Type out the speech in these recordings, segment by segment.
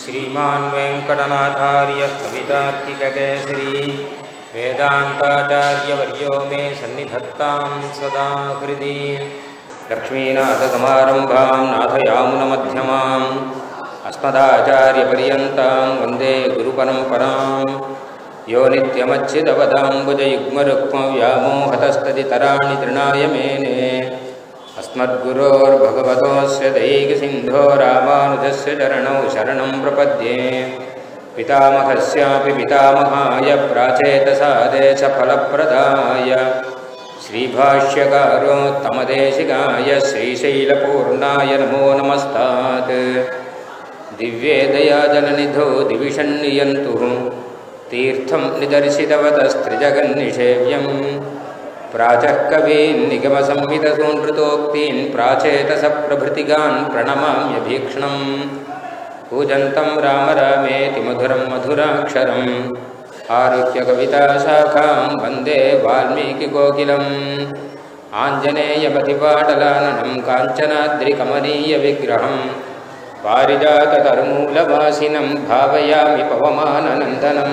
श्रीमान् वेङ्कटनाथार्यः कवितार्किककेसरी वेदान्ताचार्यवर्यो मे सन्निधत्तां सदा हृदि लक्ष्मीनाथसमारम्भां नाथयामुनमध्यमाम् अस्मदाचार्यपर्यन्तां वन्दे गुरुपरम्पराम् यो नित्यमच्युतपदाम्बुजयुग्मरुक्मव्यामोहतस्तदितराणि तृणाय मेने अस्मद्गुरोर्भगवतोऽस्य दैकसिन्धो रामानुजस्य चरणौ शरणं प्रपद्ये पितामहस्यापि पितामहाय प्राचेतसादेशफलप्रदाय श्रीभाष्यकारोत्तमदेशिकाय श्रीशैलपूर्णाय नमो नमस्तात् दिव्येदयाजननिधौ दिविषन्नियन्तुः तीर्थं निदर्शितवतस्त्रिजगन्निषेव्यम् प्राचः कवीन् निगमसंहितसूनृतोक्तीन् प्राचेतसप्रभृतिगान् प्रणमाम्यभीक्ष्णम् पूजन्तं राम रामेति मधुरं मधुराक्षरम् आरुह्य कविताशाखां वन्दे वाल्मीकिकोकिलम् आञ्जनेयमधिपाटलाननं काञ्चनाद्रिकमनीयविग्रहम् पारिजाततरुमूलवासिनं भावयामि पवमाननन्दनम्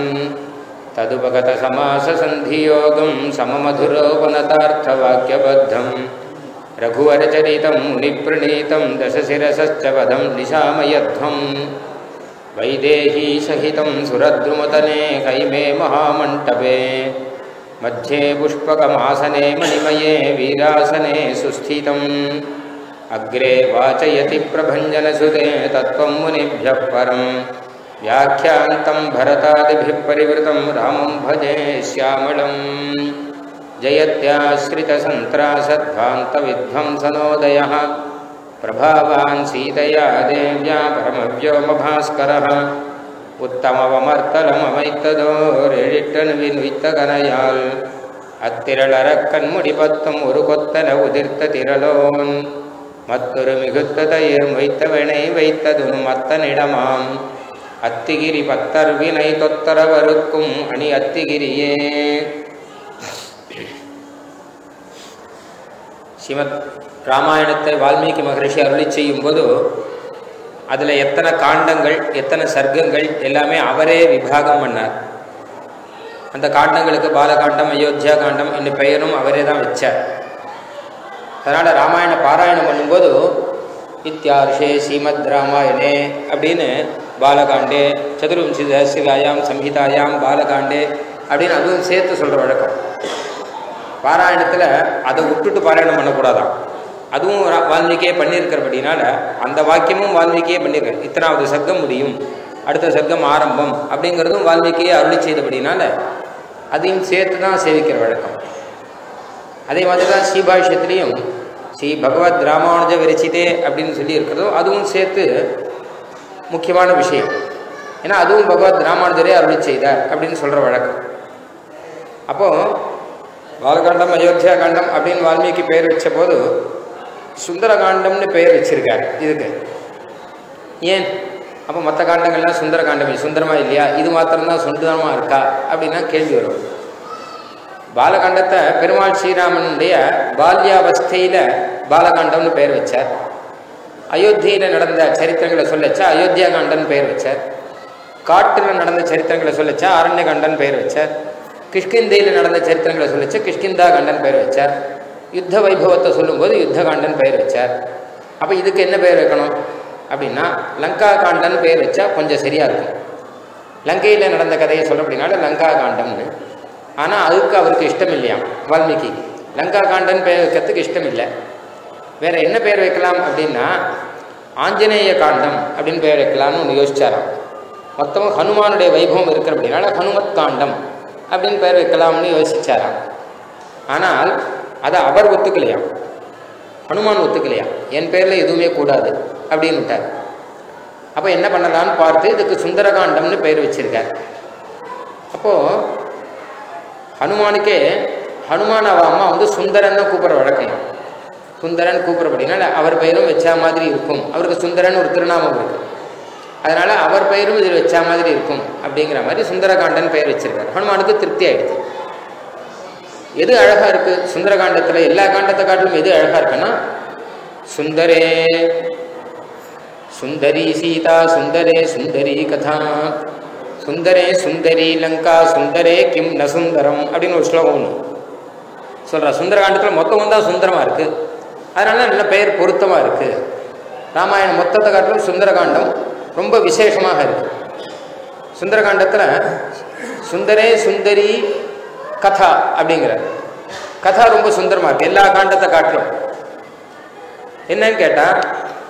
तदुपगतसमाससन्धियोगं सममधुरोपनतार्थवाक्यबद्धं रघुवरचरितं मुनिप्रणीतं दशशिरसश्च वधं निशामयध्वं वैदेहीसहितं सुरद्रुमतने कैमे महामण्टपे मध्ये पुष्पकमासने मणिमये वीरासने सुस्थितम् अग्रे वाचयति प्रभञ्जनसुते तत्त्वं मुनिभ्यः परम् व्याख्यान्तं भरतादिभिः परिवृतं रामं भजे श्यामलम् जयत्याश्रितसन्त्रासद्भान्तविध्वंसनोदयः प्रभावान् सीतया देव्या परमव्योमभास्करः உத்தமவமர்த்தலமமைத்ததோரெழிட்டன் விண்வித்தகனையால் அத்திரளரக் கண்முடிபத்தும் ஒரு கொத்தல உதிர்த்த திரளோன் மற்றொரு மிகுத்த தயிர் வைத்தவனை வைத்ததும் அத்தனிடமாம் அத்திகிரி பத்தர் வினை தொத்தரவருக்கும் அணி அத்திகிரியே ஸ்ரீமத் ராமாயணத்தை வால்மீகி மகரிஷி அருளி செய்யும் போது அதில் எத்தனை காண்டங்கள் எத்தனை சர்க்கங்கள் எல்லாமே அவரே விபாகம் பண்ணார் அந்த காண்டங்களுக்கு பாலகாண்டம் அயோத்தியா காண்டம் என்ற பெயரும் அவரே தான் வச்சார் அதனால் ராமாயண பாராயணம் பண்ணும்போது இத்தியார்ஷே ஸ்ரீமத் ராமாயணே அப்படின்னு பாலகாண்டே சதுர்வம்சி தஹசிகாயாம் சம்ஹிதாயாம் பாலகாண்டே அப்படின்னு அதுவும் சேர்த்து சொல்கிற வழக்கம் பாராயணத்தில் அதை விட்டுட்டு பாராயணம் பண்ணக்கூடாதான் அதுவும் வால்மீகியே பண்ணியிருக்கிறபடினால அந்த வாக்கியமும் வால்மீகியே பண்ணியிருக்கார் இத்தனாவது சர்க்கம் முடியும் அடுத்த சர்க்கம் ஆரம்பம் அப்படிங்கிறதும் வால்மீகியே அருளி செய்தபடினால அதையும் சேர்த்து தான் சேவிக்கிற வழக்கம் அதே மாதிரி தான் ஸ்ரீபாஷ்யத்துலேயும் ஸ்ரீ பகவத் ராமானுஜ விரச்சிதே அப்படின்னு சொல்லி இருக்கிறதோ அதுவும் சேர்த்து முக்கியமான விஷயம் ஏன்னா அதுவும் பகவத் ராமானுஜரே அருளி செய்தார் அப்படின்னு சொல்கிற வழக்கம் அப்போது பாலகாண்டம் அயோத்தியா காண்டம் அப்படின்னு வால்மீகி பெயர் வச்ச போது சுந்தரகாண்டம்னு பெயர் வச்சிருக்காரு இதுக்கு ஏன் அப்போ மற்ற காண்டங்கள்லாம் சுந்தர காண்டமே சுந்தரமாக இல்லையா இது மாத்திரம்தான் சுந்தரமாக இருக்கா அப்படின்னா கேள்வி வரும் பாலகாண்டத்தை பெருமாள் ஸ்ரீராமனுடைய பால்யாவஸ்தையில் பாலகாண்டம்னு பெயர் வச்சார் அயோத்தியில் நடந்த சரித்திரங்களை சொல்லச்சா அயோத்தியா காண்டன் பெயர் வச்சார் காட்டில் நடந்த சரித்திரங்களை சொல்லச்சா அரண்ய கண்டன் பெயர் வச்சார் கிஷ்கிந்தையில் நடந்த சரித்திரங்களை சொல்லச்சா கிஷ்கிந்தா கண்டன் பெயர் வச்சார் யுத்த வைபவத்தை சொல்லும்போது யுத்த காண்டன் பெயர் வச்சார் அப்போ இதுக்கு என்ன பெயர் வைக்கணும் அப்படின்னா லங்கா காண்டன் பெயர் வச்சா கொஞ்சம் சரியாக இருக்கும் லங்கையில் நடந்த கதையை சொல்ல அப்படின்னால லங்கா காண்டம்னு ஆனால் அதுக்கு அவருக்கு இஷ்டம் இல்லையாம் வால்மீகி லங்கா காண்டன் பெயர் வைக்கிறதுக்கு இஷ்டம் இல்லை வேறு என்ன பெயர் வைக்கலாம் அப்படின்னா ஆஞ்சநேய காண்டம் அப்படின்னு பெயர் வைக்கலாம்னு ஒன்று யோசிச்சாராம் மொத்தமும் ஹனுமானுடைய வைபவம் இருக்கிற அப்படின்னால ஹனுமத் காண்டம் அப்படின்னு பெயர் வைக்கலாம்னு யோசிச்சாராம் ஆனால் அதை அவர் ஒத்துக்கலையாம் ஹனுமான் ஒத்துக்கலையாம் என் பேரில் எதுவுமே கூடாது அப்படின்னு விட்டார் அப்போ என்ன பண்ணலான்னு பார்த்து இதுக்கு சுந்தரகாண்டம்னு பெயர் வச்சிருக்கார் அப்போது ஹனுமானுக்கே ஹனுமான் அவ அம்மா வந்து சுந்தரன் தான் கூப்பிட்ற வழக்கம் சுந்தரன் கூப்பிட்றபடினால அவர் பெயரும் வச்சா மாதிரி இருக்கும் அவருக்கு சுந்தரன் ஒரு திருநாமம் இருக்கு அதனால் அவர் பெயரும் இதில் வச்சா மாதிரி இருக்கும் அப்படிங்கிற மாதிரி சுந்தரகாண்டன் பெயர் வச்சிருக்காரு ஹனுமானுக்கு திருப்தி ஆயிடுச்சு எது அழகாக இருக்குது சுந்தரகாண்டத்தில் எல்லா காண்டத்தை காட்டிலும் எது அழகாக இருக்குன்னா சுந்தரே சுந்தரி சீதா சுந்தரே சுந்தரி கதா சுந்தரே சுந்தரி லங்கா சுந்தரே கிம் ந சுந்தரம் அப்படின்னு ஒரு ஸ்லோகம் ஒன்று சொல்கிறா சுந்தரகாண்டத்தில் மொத்தம் தான் சுந்தரமாக இருக்குது அதனால நல்ல பெயர் பொருத்தமாக இருக்குது ராமாயணம் மொத்தத்தை காட்டிலும் சுந்தரகாண்டம் ரொம்ப விசேஷமாக இருக்குது சுந்தரகாண்டத்தில் சுந்தரே சுந்தரி கதா அப்படிங்கிற கதா ரொம்ப சுந்தரமாக இருக்குது எல்லா காண்டத்தை காட்டிலும் என்னன்னு கேட்டால்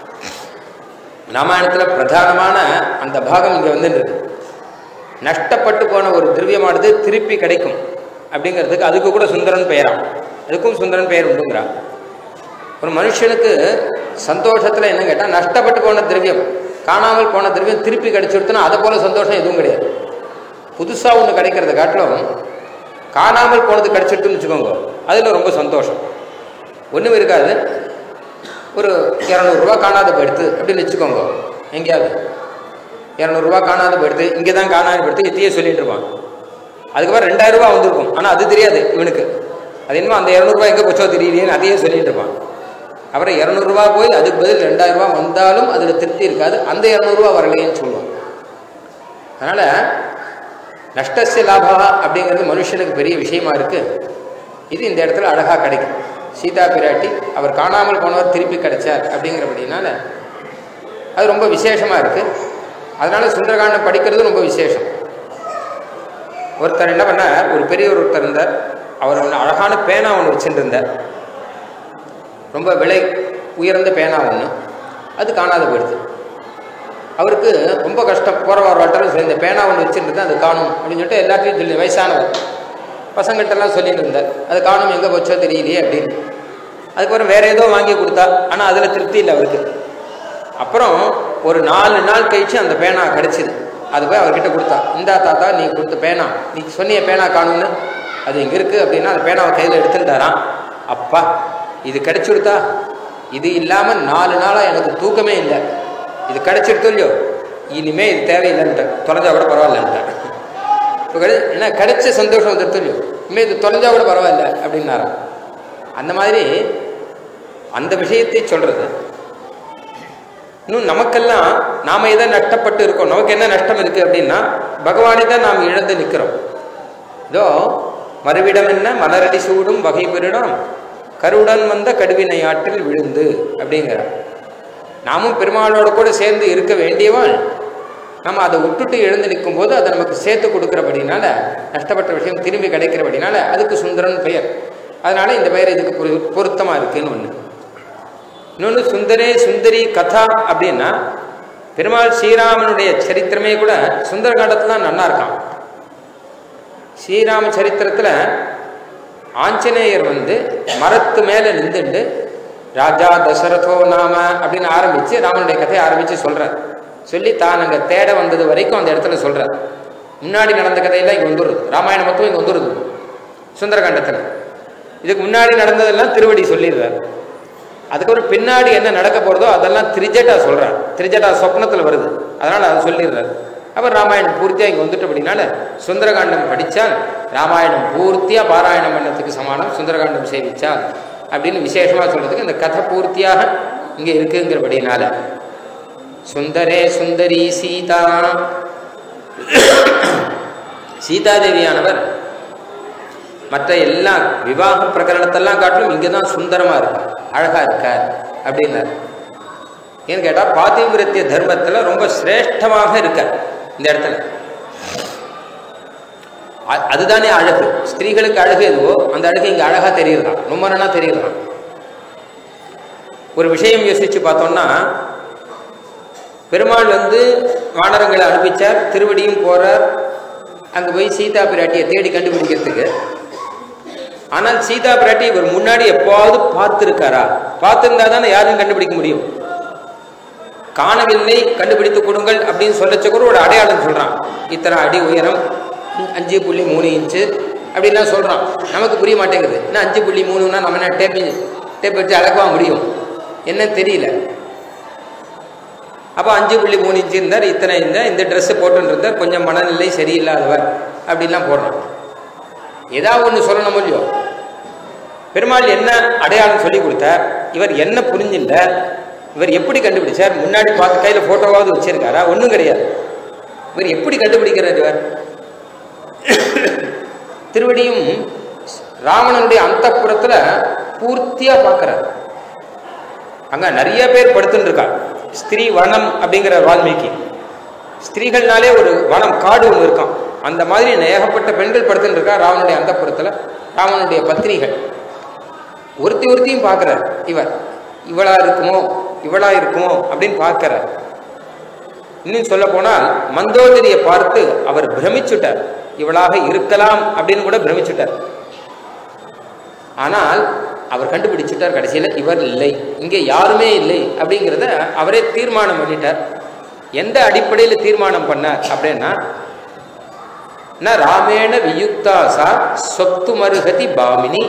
ராமாயணத்தில் பிரதானமான அந்த பாகம் இங்கே வந்துருக்கு நஷ்டப்பட்டு போன ஒரு திரவியமானது திருப்பி கிடைக்கும் அப்படிங்கிறதுக்கு அதுக்கு கூட சுந்தரன் பெயராம் அதுக்கும் சுந்தரன் பெயர் உண்டுங்கிறா ஒரு மனுஷனுக்கு சந்தோஷத்தில் என்ன கேட்டால் நஷ்டப்பட்டு போன திரவியம் காணாமல் போன திரவியம் திருப்பி கிடைச்சிருத்துனா அதை போல சந்தோஷம் எதுவும் கிடையாது புதுசாக ஒன்று கிடைக்கிறத காட்டிலும் காணாமல் போனது கிடைச்சிட்டுன்னு வச்சுக்கோங்க அதில் ரொம்ப சந்தோஷம் ஒன்றும் இருக்காது ஒரு இரநூறுவா காணாத போயிடுத்து அப்படின்னு வச்சுக்கோங்க எங்கேயாவது இரநூறுவா காணாத போயிடுது இங்கே தான் காணாத போயிடுது இத்தையே சொல்லிட்டு இருப்பான் அதுக்கப்புறம் ரெண்டாயிரம் ரூபா வந்திருக்கும் ஆனால் அது தெரியாது இவனுக்கு அது என்னமோ அந்த இரநூறுவா எங்கே போச்சோ தெரியலையேன்னு அதையே சொல்லிட்டு இருப்பான் அப்புறம் இரநூறுவா போய் அதுக்கு பதில் ரெண்டாயிரம் ரூபா வந்தாலும் அதில் திருப்தி இருக்காது அந்த இரநூறுவா வரலையேன்னு சொல்லுவான் அதனால் நஷ்டசிய லாபா அப்படிங்கிறது மனுஷனுக்கு பெரிய விஷயமா இருக்கு இது இந்த இடத்துல அழகாக கிடைக்கும் சீதா பிராட்டி அவர் காணாமல் போனவர் திருப்பி கிடைச்சார் அப்படிங்கிறபடினால அது ரொம்ப விசேஷமாக இருக்குது அதனால சுந்தரகாண்டம் படிக்கிறது ரொம்ப விசேஷம் ஒருத்தர் என்ன பண்ணார் ஒரு பெரியவர் ஒருத்தர் இருந்தார் அவர் ஒன்று அழகான பேனா ஒன்று வச்சுட்டு இருந்தார் ரொம்ப விலை உயர்ந்த பேனா ஒன்று அது காணாத போயிடுது அவருக்கு ரொம்ப கஷ்டம் போகிற வர வாட்டாலும் இந்த பேனா ஒன்று வச்சுருந்தது அது காணும் அப்படின்னு சொல்லிட்டு எல்லாத்தையும் சொல்லி வயசானவர் பசங்கள்கிட்டலாம் சொல்லிட்டு இருந்தார் அது காணும் எங்கே போச்சோ தெரியலையே அப்படின்னு அதுக்கப்புறம் வேற ஏதோ வாங்கி கொடுத்தா ஆனால் அதில் திருப்தி இல்லை அவருக்கு அப்புறம் ஒரு நாலு நாள் கழிச்சு அந்த பேனா கிடச்சிது அது போய் அவர்கிட்ட கொடுத்தா இந்தா தாத்தா நீ கொடுத்த பேனா நீ சொன்னிய பேனா காணும்னு அது இங்கே இருக்குது அப்படின்னா அந்த பேனாவை கையில் எடுத்துட்டாராம் அப்பா இது கிடைச்சுடுத்தா இது இல்லாமல் நாலு நாளாக எனக்கு தூக்கமே இல்லை இது கிடைச்சிடுத்தோ இல்லையோ இனிமே இது தேவையில்லைன்ட்ட தொலைஞ்சா கூட பரவாயில்லன்ட்டார் இப்போ கிடை என்ன கிடைச்ச சந்தோஷம் வந்துடுத்தோ இல்லையோ இனிமேல் இது தொலைஞ்சா கூட பரவாயில்ல அப்படின்னாராம் அந்த மாதிரி அந்த விஷயத்தை சொல்கிறது இன்னும் நமக்கெல்லாம் நாம் எதை நஷ்டப்பட்டு இருக்கோம் நமக்கு என்ன நஷ்டம் இருக்குது அப்படின்னா பகவானை தான் நாம் இழந்து நிற்கிறோம் இதோ மறுவிடம் என்ன மலரடி சூடும் வகை பெருடம் கருடன் வந்த கடுவினை ஆற்றில் விழுந்து அப்படிங்கிற நாமும் பெருமாளோட கூட சேர்ந்து இருக்க வேண்டியவன் நம்ம அதை விட்டுட்டு எழுந்து நிற்கும் போது அதை நமக்கு சேர்த்து கொடுக்குறபடினால நஷ்டப்பட்ட விஷயம் திரும்பி கிடைக்கிறபடினால அதுக்கு சுந்தரன் பெயர் அதனால இந்த பெயர் இதுக்கு பொரு பொருத்தமாக இருக்குன்னு ஒன்று இன்னொன்று சுந்தரே சுந்தரி கதா அப்படின்னா பெருமாள் ஸ்ரீராமனுடைய சரித்திரமே கூட சுந்தரகாண்டத்தில் தான் நல்லா இருக்கான் ஸ்ரீராம சரித்திரத்தில் ஆஞ்சநேயர் வந்து மரத்து மேலே நின்றுண்டு ராஜா தசரதோ நாம அப்படின்னு ஆரம்பித்து ராமனுடைய கதையை ஆரம்பித்து சொல்கிறார் சொல்லி தான் அங்கே தேட வந்தது வரைக்கும் அந்த இடத்துல சொல்கிறார் முன்னாடி நடந்த கதையெல்லாம் இங்கே வந்துடுது ராமாயணம் மொத்தம் இங்கே வந்துடுது சுந்தரகாண்டத்தில் இதுக்கு முன்னாடி நடந்ததெல்லாம் திருவடி சொல்லிடுறார் அதுக்கப்புறம் பின்னாடி என்ன நடக்க போகிறதோ அதெல்லாம் திரிஜட்டா சொல்கிறார் திரிஜட்டா சொப்னத்தில் வருது அதனால் அதை சொல்லிடுறாரு அப்புறம் ராமாயணம் பூர்த்தியாக இங்கே வந்துட்டபடினால சுந்தரகாண்டம் படித்தால் ராமாயணம் பூர்த்தியாக பாராயணம் பண்ணதுக்கு சமானம் சுந்தரகாண்டம் சேவிச்சால் அப்படின்னு விசேஷமாக சொல்கிறதுக்கு இந்த கதை பூர்த்தியாக இங்கே இருக்குங்கிறபடினால சுந்தரே சுந்தரி சீதா சீதாதேவியானவர் மற்ற எல்லா விவாக பிரகரணத்தெல்லாம் காட்டிலும் இங்கே தான் சுந்தரமாக இருக்கார் அழகாக இருக்கார் அப்படின்னார் ஏன்னு கேட்டால் பாத்திவிரத்திய தர்மத்தில் ரொம்ப சிரேஷ்டமாக இருக்கார் இந்த இடத்துல அதுதானே அழகு ஸ்திரீகளுக்கு அழகு எதுவோ அந்த அழகு இங்கே அழகாக தெரியுறதான் ரொம்ப நல்லா தெரியுறதான் ஒரு விஷயம் யோசிச்சு பார்த்தோம்னா பெருமாள் வந்து வானரங்களை அனுப்பிச்சார் திருவடியும் போறார் அங்கே போய் சீதா பிராட்டியை தேடி கண்டுபிடிக்கிறதுக்கு ஆனால் சீதா பிராட்டி இவர் முன்னாடி எப்போவாவது பார்த்துருக்காரா பார்த்துருந்தா தானே யாரும் கண்டுபிடிக்க முடியும் காணவில்லை கண்டுபிடித்து கொடுங்கள் அப்படின்னு சொல்லச்ச கூட ஒரு அடையாளம் சொல்கிறான் இத்தனை அடி உயரம் அஞ்சு புள்ளி மூணு இன்ச்சு அப்படின்லாம் சொல்கிறான் நமக்கு புரிய மாட்டேங்குது என்ன அஞ்சு புள்ளி மூணுன்னா நம்ம என்ன டேப் டேப் வச்சு அளக்கவா முடியும் என்னன்னு தெரியல அப்போ அஞ்சு புள்ளி மூணு இன்ச்சு இருந்தார் இத்தனை இருந்தால் இந்த ட்ரெஸ்ஸு போட்டுன்னு இருந்தார் கொஞ்சம் மனநிலை சரியில்லாதவர் அப்படின்லாம் போடுறான் ஏதாவது ஒன்று சொல்லணும் இல்லையோ பெருமாள் என்ன அடையாளம் சொல்லி கொடுத்தார் இவர் என்ன புரிஞ்சில்ல இவர் எப்படி கண்டுபிடிச்சார் முன்னாடி பார்த்து கையில் ஃபோட்டோவாவது வச்சிருக்காரா ஒன்றும் கிடையாது இவர் எப்படி கண்டுபிடிக்கிறார் இவர் திருவடியும் ராவணனுடைய அந்த பூர்த்தியா பார்க்கிறார் அங்க நிறைய பேர் படுத்துட்டு இருக்கா ஸ்திரீ வனம் அப்படிங்கிற வால்மீகி ஸ்திரீகள்னாலே ஒரு வனம் காடு ஒன்று இருக்கான் அந்த மாதிரி ஏகப்பட்ட பெண்கள் படுத்துட்டு இருக்கா ராவனுடைய அந்த ராவனுடைய பத்னிகள் ஒருத்தி ஒருத்தியும் பார்க்கிறார் இவர் இவளா இருக்குமோ இவளா இருக்குமோ அப்படின்னு பார்க்கிறார் இன்னும் சொல்ல போனால் மந்தோதரியை பார்த்து அவர் பிரமிச்சுட்டார் இவளாக இருக்கலாம் அப்படின்னு கூட பிரமிச்சுட்டார் ஆனால் அவர் கண்டுபிடிச்சிட்டார் கடைசியில் இவர் இல்லை இங்கே யாருமே இல்லை அப்படிங்கிறத அவரே தீர்மானம் பண்ணிட்டார் எந்த அடிப்படையில் தீர்மானம் பண்ணார் அப்படின்னா ந ராமேண வியுக்தா சா சொத்து மருகதி பாமினி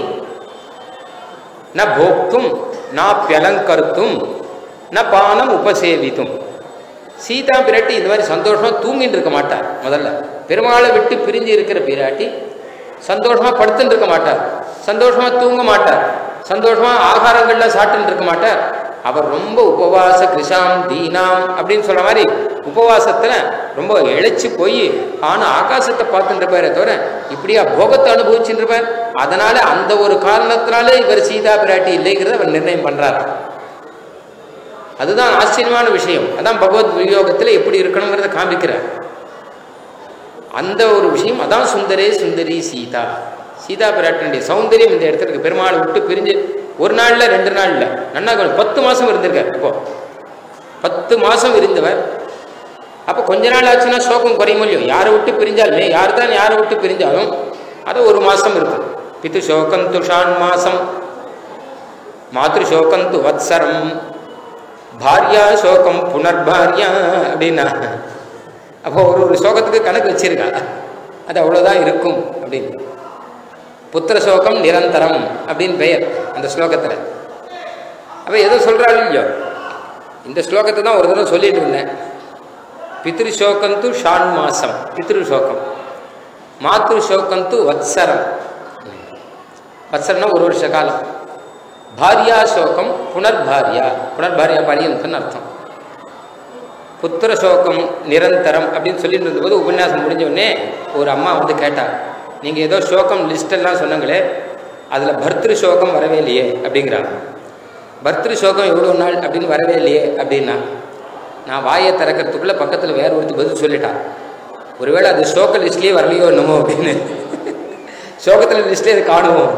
ந போக்தும் நாப்பியலங்கருத்தும் ந பானம் உபசேவித்தும் சீதா பிராட்டி இந்த மாதிரி சந்தோஷமா தூங்கிட்டு இருக்க மாட்டார் முதல்ல பெருமாளை விட்டு பிரிஞ்சு இருக்கிற பிராட்டி சந்தோஷமா படுத்துட்டு இருக்க மாட்டார் சந்தோஷமா தூங்க மாட்டார் சந்தோஷமா ஆகாரங்கள்லாம் சாப்பிட்டுட்டு இருக்க மாட்டார் அவர் ரொம்ப உபவாச கிருஷாம் தீனாம் அப்படின்னு சொல்ற மாதிரி உபவாசத்துல ரொம்ப இழைச்சு போய் ஆனா ஆகாசத்தை பார்த்துட்டு இருப்பாரே தவிர இப்படியா போகத்தை அனுபவிச்சுட்டு இருப்பார் அதனால அந்த ஒரு காரணத்தினாலே இவர் சீதா பிராட்டி இல்லைங்கிறத அவர் நிர்ணயம் பண்றாரு அதுதான் ஆச்சரியமான விஷயம் அதான் பகவத் வியோகத்தில் எப்படி இருக்கணுங்கிறத காமிக்கிறார் அந்த ஒரு விஷயம் அதான் சுந்தரே சுந்தரி சீதா சீதா பிராட்டினுடைய சௌந்தரியம் இந்த இடத்துல இருக்கு பெருமாளை விட்டு பிரிஞ்சு ஒரு நாள்ல ரெண்டு நாள்ல நன்னா கவனி- பத்து மாசம் இருந்திருக்கார் இப்போ பத்து மாசம் இருந்தவர் அப்போ கொஞ்ச நாள் ஆச்சுன்னா சோகம் குறையும் இல்லையோ யாரை விட்டு பிரிஞ்சாலுமே யார் தான் யாரை விட்டு பிரிஞ்சாலும் அது ஒரு மாசம் இருக்கு பித்து சோகம் துஷான் மாசம் மாத்ரு சோகம் து வத்சரம் பாரியா சோகம் புனர்பாரியா அப்படின்னா அப்போ ஒரு ஒரு சோகத்துக்கு கணக்கு வச்சிருக்கா அது அவ்வளோதான் இருக்கும் அப்படின்னு புத்திர சோகம் நிரந்தரம் அப்படின்னு பெயர் அந்த ஸ்லோகத்தில் அப்போ எதோ சொல்கிறாள் இல்லையோ இந்த ஸ்லோகத்தை தான் ஒரு தடவை சொல்லிட்டு இருந்தேன் பித்ரு சோகம் து ஷான் மாசம் பித்ரு சோகம் மாத்ரு சோகம் து வத்சரம் வத்சரம்னா ஒரு வருஷ காலம் பாரியா சோகம் புனர்பாரியா புனர்பாரியா பரியந்தன்னு அர்த்தம் புத்திர சோகம் நிரந்தரம் அப்படின்னு சொல்லிட்டு இருந்தபோது உபன்யாசம் முடிஞ்ச உடனே ஒரு அம்மா வந்து கேட்டார் நீங்கள் ஏதோ சோகம் லிஸ்டெல்லாம் சொன்னங்களே அதில் பர்திரு சோகம் வரவே இல்லையே அப்படிங்கிறாங்க பர்திரு சோகம் எவ்வளோ நாள் அப்படின்னு வரவே இல்லையே அப்படின்னா நான் வாயை திறக்கிறதுக்குள்ளே பக்கத்தில் வேற ஒருத்தி பதில் சொல்லிட்டான் ஒருவேளை அது சோக லிஸ்ட்லேயே வரலையோ என்னமோ அப்படின்னு சோகத்தில் லிஸ்ட்லேயே அது காணுவோம்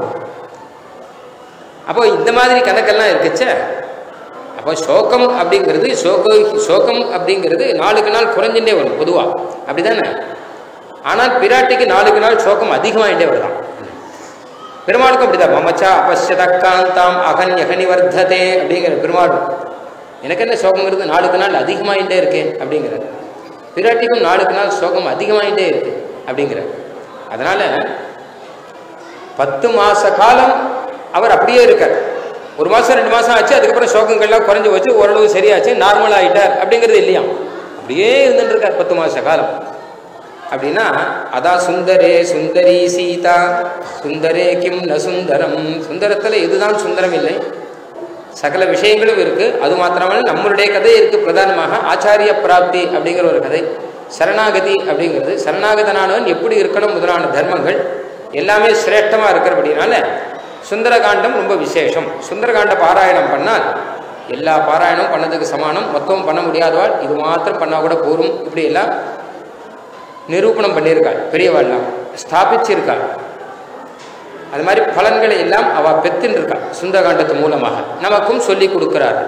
அப்போ இந்த மாதிரி கணக்கெல்லாம் இருக்குச்சே அப்போ சோகம் அப்படிங்கிறது சோக சோகம் அப்படிங்கிறது நாளுக்கு நாள் குறைஞ்சுட்டே வரும் பொதுவாக அப்படிதானே ஆனால் பிராட்டிக்கு நாளுக்கு நாள் சோகம் அதிகமாகிட்டே வருதான் பெருமாளுக்கும் அப்படிதான் மமச்சா அபஷ்யத காந்தாம் அகன் யகனி வர்த்ததே அப்படிங்கிற பெருமாள் எனக்கு என்ன சோகங்கிறது நாளுக்கு நாள் அதிகமாகிட்டே இருக்கேன் அப்படிங்கிறார் பிராட்டிக்கும் நாளுக்கு நாள் சோகம் அதிகமாகிட்டே இருக்கு அப்படிங்கிறார் அதனால பத்து மாச காலம் அவர் அப்படியே இருக்கார் ஒரு மாசம் ரெண்டு மாசம் ஆச்சு அதுக்கப்புறம் சோகங்கள்லாம் குறைஞ்சு வச்சு ஓரளவு சரியாச்சு நார்மல் ஆயிட்டார் அப்படிங்கிறது இல்லையா அப்படியே இருந்துட்டு இருக்கார் பத்து மாச காலம் அப்படின்னா அதான் சுந்தரே சுந்தரி சீதா சுந்தரே கிம் ந சுந்தரம் சுந்தரத்தில் இதுதான் சுந்தரம் இல்லை சகல விஷயங்களும் இருக்கு அது மாத்திரமல்ல நம்மளுடைய கதை இருக்கு பிரதானமாக ஆச்சாரிய பிராப்தி அப்படிங்கிற ஒரு கதை சரணாகதி அப்படிங்கிறது சரணாகதனானவன் எப்படி இருக்கணும் முதலான தர்மங்கள் எல்லாமே சிரேஷ்டமா இருக்கிறபடினால சுந்தரகாண்டம் ரொம்ப விசேஷம் சுந்தரகாண்ட பாராயணம் பண்ணால் எல்லா பாராயணம் பண்ணதுக்கு சமானம் மொத்தம் பண்ண முடியாதவாள் இது மாத்திரம் பண்ணா கூட போரும் இப்படி எல்லாம் நிரூபணம் பண்ணியிருக்காள் பெரியவாள்லாம் ஸ்தாபிச்சிருக்காள் அது மாதிரி பலன்களை எல்லாம் அவ பெத்துன்னு இருக்கா சுந்தரகாண்டத்து மூலமாக நமக்கும் சொல்லி கொடுக்கிறார்கள்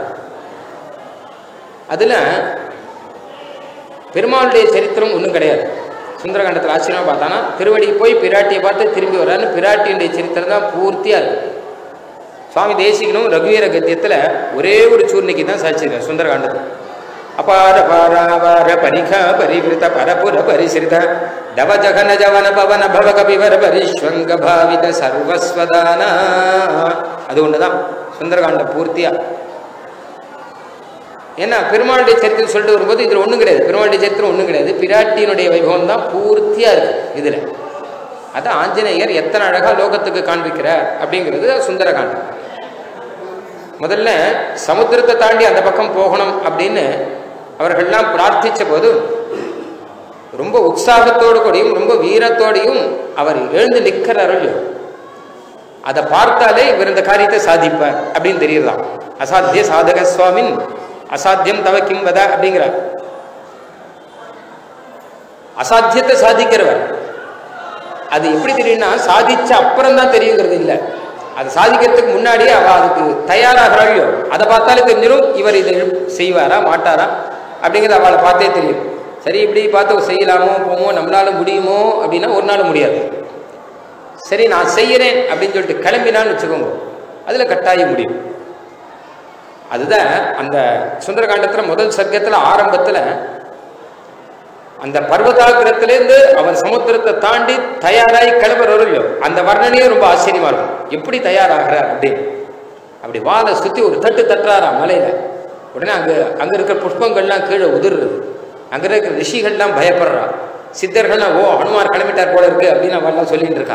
அதுல பெருமாளுடைய சரித்திரம் ஒன்றும் கிடையாது சுந்தரகாண்டத்தில் ஆச்சரியமா பார்த்தானா திருவடி போய் பிராட்டியை பார்த்து திரும்பி வர்றாருன்னு பிராட்டியுடைய சரித்திரம் தான் பூர்த்தியா இருக்கு சுவாமி தேசிகனும் ரகுவீர கத்தியத்தில் ஒரே ஒரு சூர்ணிக்கு தான் சாட்சியிருக்கார் சுந்தரகாண்டத்தில் அபார பாராவார பரிகா பரிவிருத்த பரபுர பரிசிரித தவ ஜகன ஜவன பவன பவ கபிவர பரிஸ்வங்க பாவித சர்வஸ்வதானா அது ஒண்ணுதான் சுந்தரகாண்ட பூர்த்தியா ஏன்னா பெருமாளுடைய சரித்திரம் சொல்லிட்டு வரும்போது இதுல ஒண்ணும் கிடையாது பெருமாளுடைய சரித்திரம் ஒண்ணும் கிடையாது பிராட்டியினுடைய வைபவம் தான் பூர்த்தியா இருக்கு இதுல அது ஆஞ்சநேயர் எத்தனை அழகா லோகத்துக்கு காண்பிக்கிறார் அப்படிங்கிறது சுந்தரகாண்டம் முதல்ல சமுத்திரத்தை தாண்டி அந்த பக்கம் போகணும் அப்படின்னு அவர்கள்லாம் பிரார்த்திச்ச போது ரொம்ப உற்சாகத்தோடு கூடயும் ரொம்ப வீரத்தோடையும் அவர் எழுந்து நிற்கிறார்கள் அதை பார்த்தாலே இவர் இந்த காரியத்தை சாதிப்பார் அப்படின்னு தெரியுதான் அசாத்திய சாதக சுவாமின் அசாத்தியம் தவ கிம்பத அப்படிங்கிறார் அசாத்தியத்தை சாதிக்கிறவர் அது எப்படி தெரியும்னா சாதிச்ச அப்புறம் தான் தெரியுங்கிறது இல்லை அது சாதிக்கிறதுக்கு முன்னாடியே அவ அதுக்கு தயாராகிறாளையோ அதை பார்த்தாலே தெரிஞ்சிடும் இவர் இதை செய்வாரா மாட்டாரா அப்படிங்கிறது அவளை பார்த்தே தெரியும் சரி இப்படி பார்த்து செய்யலாமோ போமோ நம்மளால முடியுமோ அப்படின்னா ஒரு நாள் முடியாது சரி நான் செய்யறேன் அப்படின்னு சொல்லிட்டு கிளம்பினான்னு வச்சுக்கோங்க அதில் கட்டாயம் முடியும் அதுதான் அந்த சுந்தரகாண்டத்தில் முதல் சர்க்கத்தில் ஆரம்பத்தில் அந்த பர்வதாகிரத்திலேருந்து அவர் சமுத்திரத்தை தாண்டி தயாராகி கிளம்புறவர்களோ அந்த வர்ணனையே ரொம்ப ஆச்சரியமா இருக்கும் எப்படி தயாராகிறார் அப்படின்னு அப்படி வாழை சுற்றி ஒரு தட்டு தட்டுறாரா மலையில உடனே அங்கே அங்கே இருக்கிற புஷ்பங்கள்லாம் கீழே உதிர்றது அங்கே இருக்கிற ரிஷிகள்லாம் பயப்படுறா சித்தர்கள்லாம் ஓ ஹனுமார் கிளம்பிட்டார் போல இருக்கு அப்படின்னு அவெல்லாம் சொல்லிட்டு இருக்கா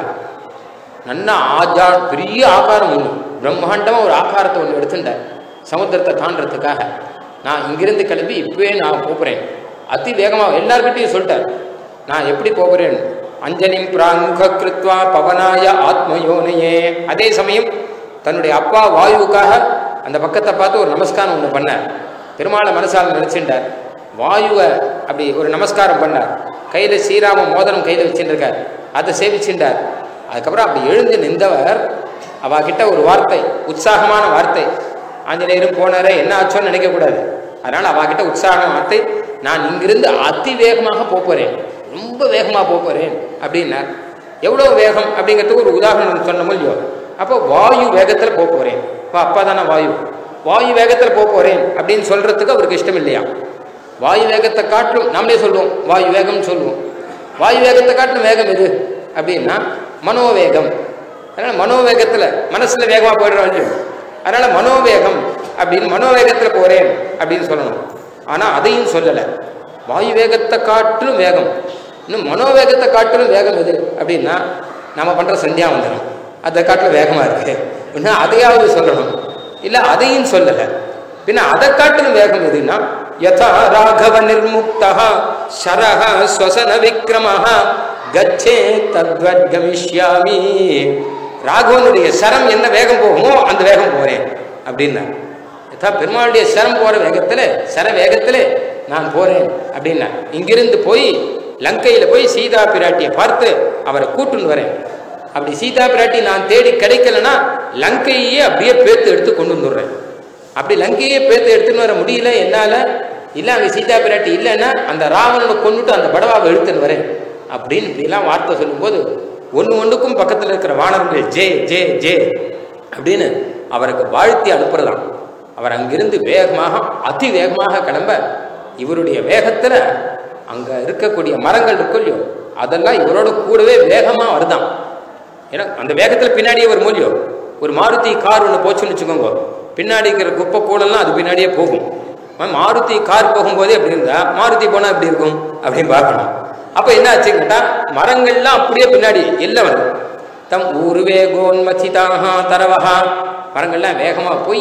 நன்னா ஆஜா பெரிய ஆகாரம் ஒன்று பிரம்மாண்டமாக ஒரு ஆகாரத்தை ஒன்று எடுத்துட்டார் சமுத்திரத்தை தாண்டறதுக்காக நான் இங்கிருந்து கிளம்பி இப்பவே நான் போகிறேன் அதி வேகமாக எல்லார்கிட்டையும் சொல்லிட்டார் நான் எப்படி போகிறேன் அஞ்சலிம் பிராமுக கிருத்வா பவனாய ஆத்மயோனையே அதே சமயம் தன்னுடைய அப்பா வாயுவுக்காக அந்த பக்கத்தை பார்த்து ஒரு நமஸ்காரம் ஒன்று பண்ணார் பெருமாளை மனசால் நினைச்சுட்டார் வாயுவை அப்படி ஒரு நமஸ்காரம் பண்ணார் கையில் ஸ்ரீராம மோதிரம் கையில் வச்சுட்டு இருக்கார் அதை சேவிச்சுட்டார் அதுக்கப்புறம் அப்படி எழுந்து நின்றவர் அவகிட்ட ஒரு வார்த்தை உற்சாகமான வார்த்தை ஆஞ்சநேயரும் போனாரே என்ன ஆச்சோன்னு நினைக்கக்கூடாது அதனால் அவகிட்ட உற்சாகமான வார்த்தை நான் இங்கிருந்து அதி வேகமாக போகிறேன் ரொம்ப வேகமாக போகிறேன் அப்படின்னார் எவ்வளோ வேகம் அப்படிங்கிறதுக்கு ஒரு உதாரணம் சொன்ன இல்லையோ அப்போ வாயு வேகத்தில் போகிறேன் இப்போ அப்பா தானே வாயு வாயு வேகத்தில் போகிறேன் அப்படின்னு சொல்கிறதுக்கு அவருக்கு இஷ்டம் இல்லையா வாயு வேகத்தை காட்டிலும் நம்மளே சொல்லுவோம் வாயு வேகம்னு சொல்லுவோம் வாயு வேகத்தை காட்டிலும் வேகம் எது அப்படின்னா மனோவேகம் அதனால் மனோவேகத்தில் மனசில் வேகமாக போயிடுறோம் அதனால் மனோவேகம் அப்படின்னு மனோவேகத்தில் போகிறேன் அப்படின்னு சொல்லணும் ஆனால் அதையும் சொல்லலை வாயு வேகத்தை காட்டிலும் வேகம் இன்னும் மனோவேகத்தை காட்டிலும் வேகம் எது அப்படின்னா நம்ம பண்ணுற சந்தியாவந்தனம் அதை காட்டிலும் வேகமாக இருக்கு இன்னும் அதையாவது சொல்லணும் இல்லை அதையும் சொல்லலை பின்ன அதை காட்டிலும் வேகம் எதுன்னா யதா ராகவ நிர்முக்தா சரஹ ஸ்வசன விக்ரமஹ கச்சே தத்வத் கமிஷ்யாமி ராகவனுடைய சரம் என்ன வேகம் போகுமோ அந்த வேகம் போறேன் அப்படின்னா யதா பெருமாளுடைய சரம் போற வேகத்துல சர வேகத்துல நான் போறேன் அப்படின்னா இங்கிருந்து போய் லங்கையில போய் சீதா பிராட்டியை பார்த்து அவரை கூட்டுன்னு வரேன் அப்படி சீதா பிராட்டி நான் தேடி கிடைக்கலன்னா லங்கையே அப்படியே பேத்து எடுத்து கொண்டு வந்துடுறேன் அப்படி லங்கையே பேத்து எடுத்துன்னு வர முடியல என்னால இல்லை அங்கே சீதா பிராட்டி இல்லைன்னா அந்த ராவணனை கொண்டுட்டு அந்த படவாவை எடுத்துன்னு வரேன் அப்படின்னு இப்படிலாம் வார்த்தை சொல்லும்போது ஒன்று ஒன்றுக்கும் பக்கத்தில் இருக்கிற வானவர்கள் ஜே ஜே ஜே அப்படின்னு அவருக்கு வாழ்த்தி அனுப்புறதாம் அவர் அங்கிருந்து வேகமாக அதி வேகமாக கிளம்ப இவருடைய வேகத்தில் அங்கே இருக்கக்கூடிய மரங்கள் இருக்கும் இல்லையோ அதெல்லாம் இவரோட கூடவே வேகமாக வருதான் ஏன்னா அந்த வேகத்தில் பின்னாடியே ஒரு மூலியம் ஒரு மாருதி கார் ஒன்று போச்சுன்னு வச்சுக்கோங்க பின்னாடி இருக்கிற குப்பை கூடெல்லாம் அது பின்னாடியே போகும் மாருதி கார் போகும்போதே அப்படி இருந்தா மாருதி போனால் எப்படி இருக்கும் அப்படின்னு பார்க்கணும் அப்போ என்ன ஆச்சு கேட்டால் மரங்கள்லாம் அப்படியே பின்னாடி எல்லாம் வருது தம் ஊரு வேகோன்மசிதாக தரவஹா மரங்கள்லாம் வேகமாக போய்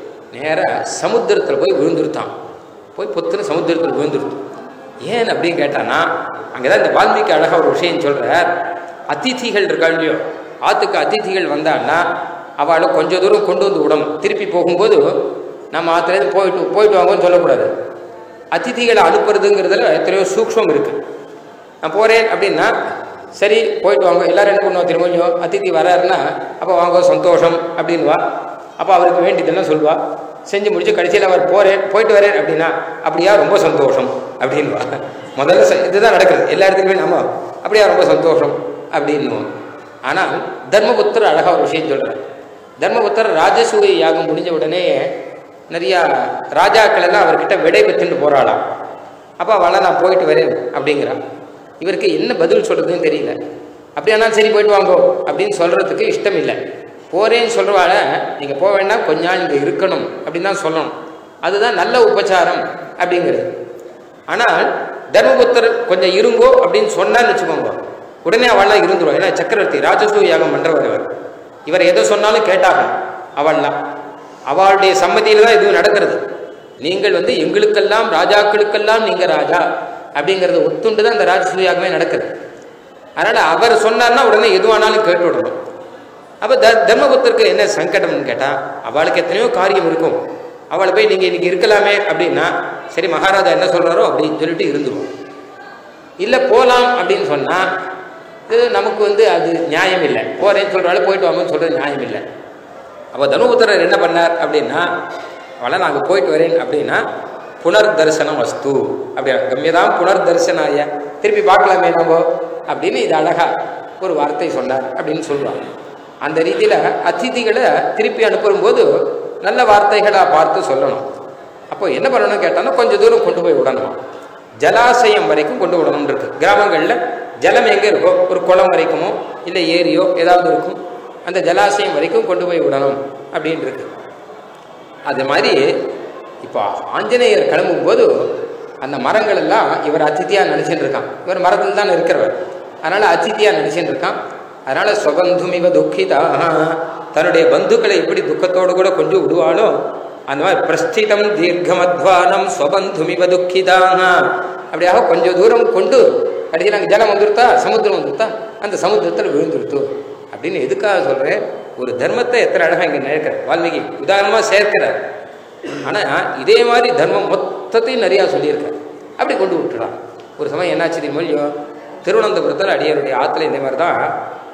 நேராக சமுத்திரத்தில் போய் விழுந்துருத்தான் போய் பொத்துன்னு சமுத்திரத்தில் விழுந்துருத்து ஏன் அப்படின்னு கேட்டானா அங்கே தான் இந்த வால்மீகி அழகாக ஒரு விஷயம் சொல்கிறார் அதிதிகள் இருக்கா இல்லையோ ஆற்றுக்கு அதிதிகள் வந்தான்னா அவளை கொஞ்சம் தூரம் கொண்டு வந்து விடணும் திருப்பி போகும்போது நம்ம ஆற்றுலேருந்து போயிட்டு போயிட்டு வாங்கன்னு சொல்லக்கூடாது அதிதிகளை அனுப்புறதுங்கிறதுல எத்தனையோ சூக்ஷம் இருக்குது நான் போகிறேன் அப்படின்னா சரி போயிட்டு வாங்க எல்லாரும் என்ன பண்ணுவோம் திரும்பியும் அதிதி வராருன்னா அப்போ வாங்க சந்தோஷம் அப்படின்வா அப்போ அவருக்கு வேண்டியதெல்லாம் சொல்லுவா செஞ்சு முடிச்சு கடைசியில் அவர் போகிறேன் போயிட்டு வரேன் அப்படின்னா அப்படியா ரொம்ப சந்தோஷம் அப்படின்வா முதல்ல ச- இதுதான் நடக்குது எல்லா இடத்துலையுமே நம்ம அப்படியா ரொம்ப சந்தோஷம் அப்படின்னுவோம் ஆனால் தர்மபுத்தர் அழகாக ஒரு விஷயம் சொல்கிறார் தர்மபுத்தர் ராஜசூய யாகம் முடிஞ்ச உடனே நிறையா ராஜாக்கள் எல்லாம் அவர்கிட்ட விடை பெற்றுட்டு போகிறாளாம் அப்போ அவளை நான் போயிட்டு வரேன் அப்படிங்கிறான் இவருக்கு என்ன பதில் சொல்கிறதுன்னு தெரியல அப்படியானால் சரி போயிட்டு வாங்கோ அப்படின்னு சொல்கிறதுக்கு இஷ்டம் இல்லை போகிறேன்னு சொல்கிறவாள நீங்கள் போக வேண்டாம் கொஞ்ச நாள் இங்கே இருக்கணும் அப்படின்னு தான் சொல்லணும் அதுதான் நல்ல உபச்சாரம் அப்படிங்கிறது ஆனால் தர்மபுத்தர் கொஞ்சம் இருங்கோ அப்படின்னு சொன்னான்னு வச்சுக்கோங்க உடனே அவள்லாம் இருந்துருவா ஏன்னா சக்கரவர்த்தி ராஜசூய யாகம் பண்ணுறவர் அவர் இவர் எதை சொன்னாலும் கேட்டாகும் அவள்லாம் அவளுடைய சம்மதியில தான் இதுவும் நடக்கிறது நீங்கள் வந்து எங்களுக்கெல்லாம் ராஜாக்களுக்கெல்லாம் நீங்க ராஜா அப்படிங்கறத ஒத்துண்டு தான் இந்த ராஜசூயாகமே நடக்குது அதனால அவர் சொன்னார்னா உடனே எதுவானாலும் கேட்டு விடணும் அப்ப த தர்மபுத்தருக்கு என்ன சங்கடம்னு கேட்டா அவளுக்கு எத்தனையோ காரியம் இருக்கும் அவளை போய் நீங்க இன்னைக்கு இருக்கலாமே அப்படின்னா சரி மகாராஜா என்ன சொல்றாரோ அப்படின்னு சொல்லிட்டு இருந்துரும் இல்ல போலாம் அப்படின்னு சொன்னா இது நமக்கு வந்து அது நியாயம் இல்லை போறேன்னு சொல்றாலும் போயிட்டு வாங்கன்னு சொல்றது நியாயம் இல்லை அப்போ தனுபுத்திரர் என்ன பண்ணார் அப்படின்னா அவளை நாங்கள் போயிட்டு வரேன் அப்படின்னா புனர் தரிசனம் வஸ்து அப்படியா கம்யதான் புனர் தரிசனாய திருப்பி பார்க்கலாமே நம்ம அப்படின்னு இது அழகா ஒரு வார்த்தை சொன்னார் அப்படின்னு சொல்லுவாங்க அந்த ரீதியில் அதிதிகளை திருப்பி அனுப்பும்போது நல்ல வார்த்தைகளாக பார்த்து சொல்லணும் அப்போ என்ன பண்ணணும் கேட்டாலும் கொஞ்சம் தூரம் கொண்டு போய் விடணும் ஜலாசயம் வரைக்கும் கொண்டு விடணும் இருக்கு கிராமங்களில் ஜலம் எங்கே இருக்கோ ஒரு குளம் வரைக்குமோ இல்லை ஏரியோ ஏதாவது இருக்கும் அந்த ஜலாசயம் வரைக்கும் கொண்டு போய் விடணும் அப்படின்னு இருக்கு அது மாதிரி இப்போ ஆஞ்சநேயர் கிளம்பும்போது அந்த மரங்கள் எல்லாம் இவர் அதித்தியாக நினச்சிட்டு இருக்கான் இவர் மரத்தில் தான் இருக்கிறவர் அதனால அதித்தியாக நினச்சிட்டு இருக்கான் அதனால சுகந்துமிவ துக்கிதா தன்னுடைய பந்துக்களை எப்படி துக்கத்தோடு கூட கொஞ்சம் விடுவாளோ அந்த மாதிரி பிரஸ்திதம் தீர்க்கமத்வானம் ஸ்வபந்துமிவ துக்கிதாக அப்படியாக கொஞ்சம் தூரம் கொண்டு கடைசியில் அங்கே ஜலம் வந்துருத்தா சமுத்திரம் வந்துருத்தா அந்த சமுத்திரத்தில் விழுந்துருத்து அப்படின்னு எதுக்காக சொல்கிறேன் ஒரு தர்மத்தை எத்தனை அழகாக இங்கே நினைக்கிற வால்மீகி உதாரணமாக சேர்க்கிறார் ஆனால் இதே மாதிரி தர்மம் மொத்தத்தையும் நிறையா சொல்லியிருக்கார் அப்படி கொண்டு விட்டுறான் ஒரு சமயம் என்னாச்சு தெரியுமோ திருவனந்தபுரத்தில் அடியாருடைய ஆற்றுல இந்த மாதிரி தான்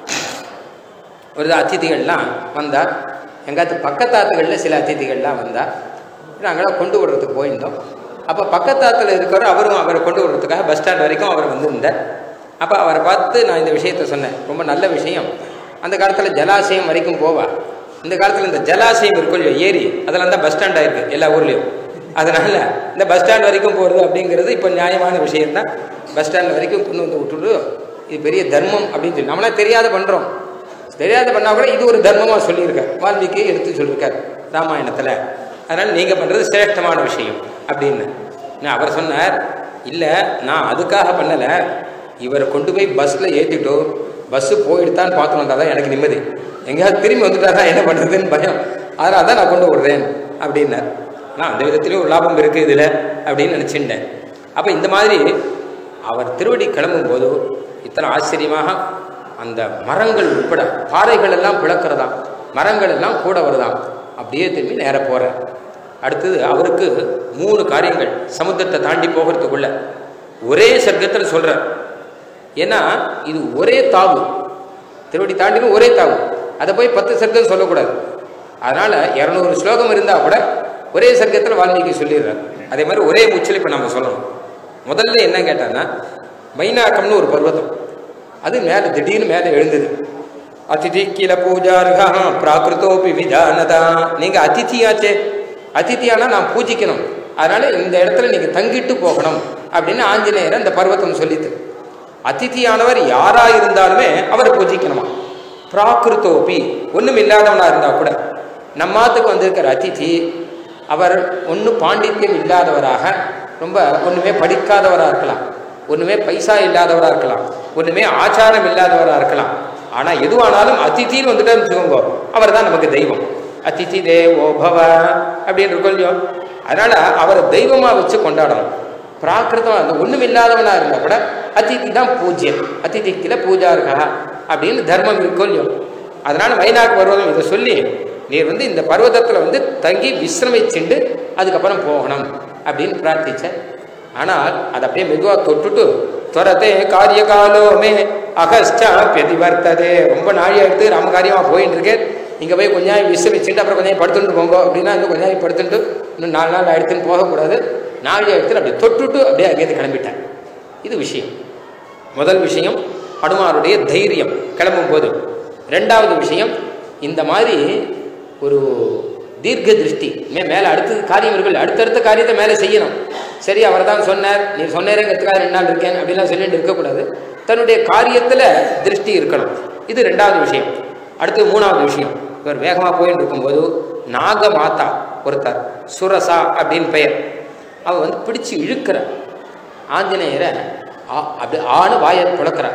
ஒரு அதிதிகள்லாம் வந்தா எங்காத்து பக்கத்தாத்துகளில் சில அதிதிகள்லாம் வந்தா நாங்களாம் கொண்டு விடுறதுக்கு போயிருந்தோம் அப்போ பக்கத்தாத்தில் இருக்கிறவர் அவரும் அவரை கொண்டு விடுறதுக்காக பஸ் ஸ்டாண்ட் வரைக்கும் அவர் வந்திருந்தார் அப்போ அவரை பார்த்து நான் இந்த விஷயத்த சொன்னேன் ரொம்ப நல்ல விஷயம் அந்த காலத்தில் ஜலாசயம் வரைக்கும் போவா இந்த காலத்தில் இந்த ஜலாசயம் இருக்கும் இல்லையோ ஏரி அதெல்லாம் தான் பஸ் ஸ்டாண்டாக இருக்குது எல்லா ஊர்லேயும் அதனால் இந்த பஸ் ஸ்டாண்ட் வரைக்கும் போகிறது அப்படிங்கிறது இப்போ நியாயமான விஷயம் தான் பஸ் ஸ்டாண்ட் வரைக்கும் கொண்டு வந்து விட்டுட்டு இது பெரிய தர்மம் அப்படின்னு சொல்லி நம்மளா தெரியாத பண்ணுறோம் தெரியாத பண்ணால் கூட இது ஒரு தர்மமாக சொல்லியிருக்கார் வால்மீகி எடுத்து சொல்லியிருக்கார் ராமாயணத்தில் அதனால் நீங்கள் பண்ணுறது சிரேஷ்டமான விஷயம் அப்படின்னு நான் அவர் சொன்னார் இல்லை நான் அதுக்காக பண்ணலை இவரை கொண்டு போய் பஸ்ஸில் ஏற்றிட்டோ பஸ்ஸு போயிடுத்தான்னு பார்த்து வந்தால் தான் எனக்கு நிம்மதி எங்கேயாவது திரும்பி வந்துட்டாரா என்ன பண்ணுறதுன்னு பயம் அதனால தான் நான் கொண்டு விடுறேன் அப்படின்னார் நான் அந்த விதத்துலேயும் ஒரு லாபம் இருக்குது இதில் அப்படின்னு நினச்சிட்டேன் அப்போ இந்த மாதிரி அவர் திருவடி கிளம்பும் போது இத்தனை ஆச்சரியமாக அந்த மரங்கள் உட்பட பாறைகள் எல்லாம் பிளக்கிறதாம் மரங்கள் எல்லாம் கூட வருதாம் அப்படியே திரும்பி நேர போகிறார் அடுத்தது அவருக்கு மூணு காரியங்கள் சமுத்திரத்தை தாண்டி போகிறதுக்குள்ள ஒரே சர்க்கத்தில் சொல்கிறார் ஏன்னா இது ஒரே தாவு திருவடி தாண்டினும் ஒரே தாவு அதை போய் பத்து சர்க்கம் சொல்லக்கூடாது அதனால் இரநூறு ஸ்லோகம் இருந்தால் கூட ஒரே சர்க்கத்தில் வால்மீகி சொல்லிடுறார் அதே மாதிரி ஒரே மூச்சில் இப்போ நம்ம சொல்லணும் முதல்ல என்ன கேட்டான்னா மைனாக்கம்னு ஒரு பர்வதம் அது மேலே திடீர்னு மேலே எழுந்தது அதிதி கீழ பூஜார்கா பிராகிருத்தோபி விஜானதா நீங்கள் அதிதியாச்சே அதிதியானா நான் பூஜிக்கணும் அதனால இந்த இடத்துல நீங்கள் தங்கிட்டு போகணும் அப்படின்னு ஆஞ்சநேயர் அந்த பர்வத்தம் சொல்லித்து அதிதியானவர் யாரா இருந்தாலுமே அவரை பூஜிக்கணுமா பிராகிருத்தோபி ஒன்றும் இல்லாதவனா இருந்தா கூட நம்மாத்துக்கு வந்திருக்கிற அதிதி அவர் ஒன்றும் பாண்டித்யம் இல்லாதவராக ரொம்ப ஒன்றுமே படிக்காதவராக இருக்கலாம் ஒன்றுமே பைசா இல்லாதவராக இருக்கலாம் ஒன்றுமே ஆச்சாரம் இல்லாதவராக இருக்கலாம் ஆனால் எதுவானாலும் அதித்தின்னு வந்துட்டான்னு வச்சுக்கோங்க அவர் தான் நமக்கு தெய்வம் அதிதி தேவோ பவ அப்படின்னு இருக்கும் இல்லையோ அதனால அவரை தெய்வமாக வச்சு கொண்டாடணும் பிராகிருதம் அந்த ஒன்றும் இல்லாதவனா இருந்தால் கூட அதிதி தான் பூஜ்யம் அதிதிக்கில பூஜா இருக்கா அப்படின்னு தர்மம் இருக்கும் இல்லையோ அதனால மைனாக்கு பர்வதம் இதை சொல்லி நீர் வந்து இந்த பர்வதத்தில் வந்து தங்கி விசிரமிச்சுண்டு அதுக்கப்புறம் போகணும் அப்படின்னு பிரார்த்திச்சேன் ஆனால் அதை அப்படியே மெதுவாக தொட்டுட்டு துரத்தே காரிய காலோமே அகஸ்டா பிரதிவர்த்ததே ரொம்ப நாழி எடுத்து ராம காரியமாக போயிட்டு இருக்கேன் இங்கே போய் கொஞ்ச நேரம் விசிரமிச்சுட்டு அப்புறம் கொஞ்சம் நேரம் படுத்துட்டு போங்க அப்படின்னா இன்னும் கொஞ்ச நேரம் படுத்துட்டு இன்னும் நாலு நாள் எடுத்துன்னு போகக்கூடாது நாலு எடுத்துட்டு அப்படியே தொட்டுட்டு அப்படியே அங்கேருந்து கிளம்பிட்டேன் இது விஷயம் முதல் விஷயம் ஹனுமாருடைய தைரியம் கிளம்பும் போது ரெண்டாவது விஷயம் இந்த மாதிரி ஒரு தீர்க்க திருஷ்டி மே மேலே அடுத்தது காரியம் இருக்குல்ல அடுத்தடுத்த காரியத்தை மேலே செய்யணும் சரி அவர் தான் சொன்னார் நீ சொன்னேங்கிறதுக்காக ரெண்டு நாள் இருக்கேன் அப்படிலாம் சொல்லிட்டு இருக்கக்கூடாது தன்னுடைய காரியத்தில் திருஷ்டி இருக்கணும் இது ரெண்டாவது விஷயம் அடுத்து மூணாவது விஷயம் இவர் வேகமாக போயிட்டு இருக்கும்போது நாக மாதா ஒருத்தர் சுரசா அப்படின்னு பெயர் அவள் வந்து பிடிச்சு இழுக்கிறார் ஆஞ்சநேயரை ஆ அப்படி ஆணு வாயை புழக்கிறார்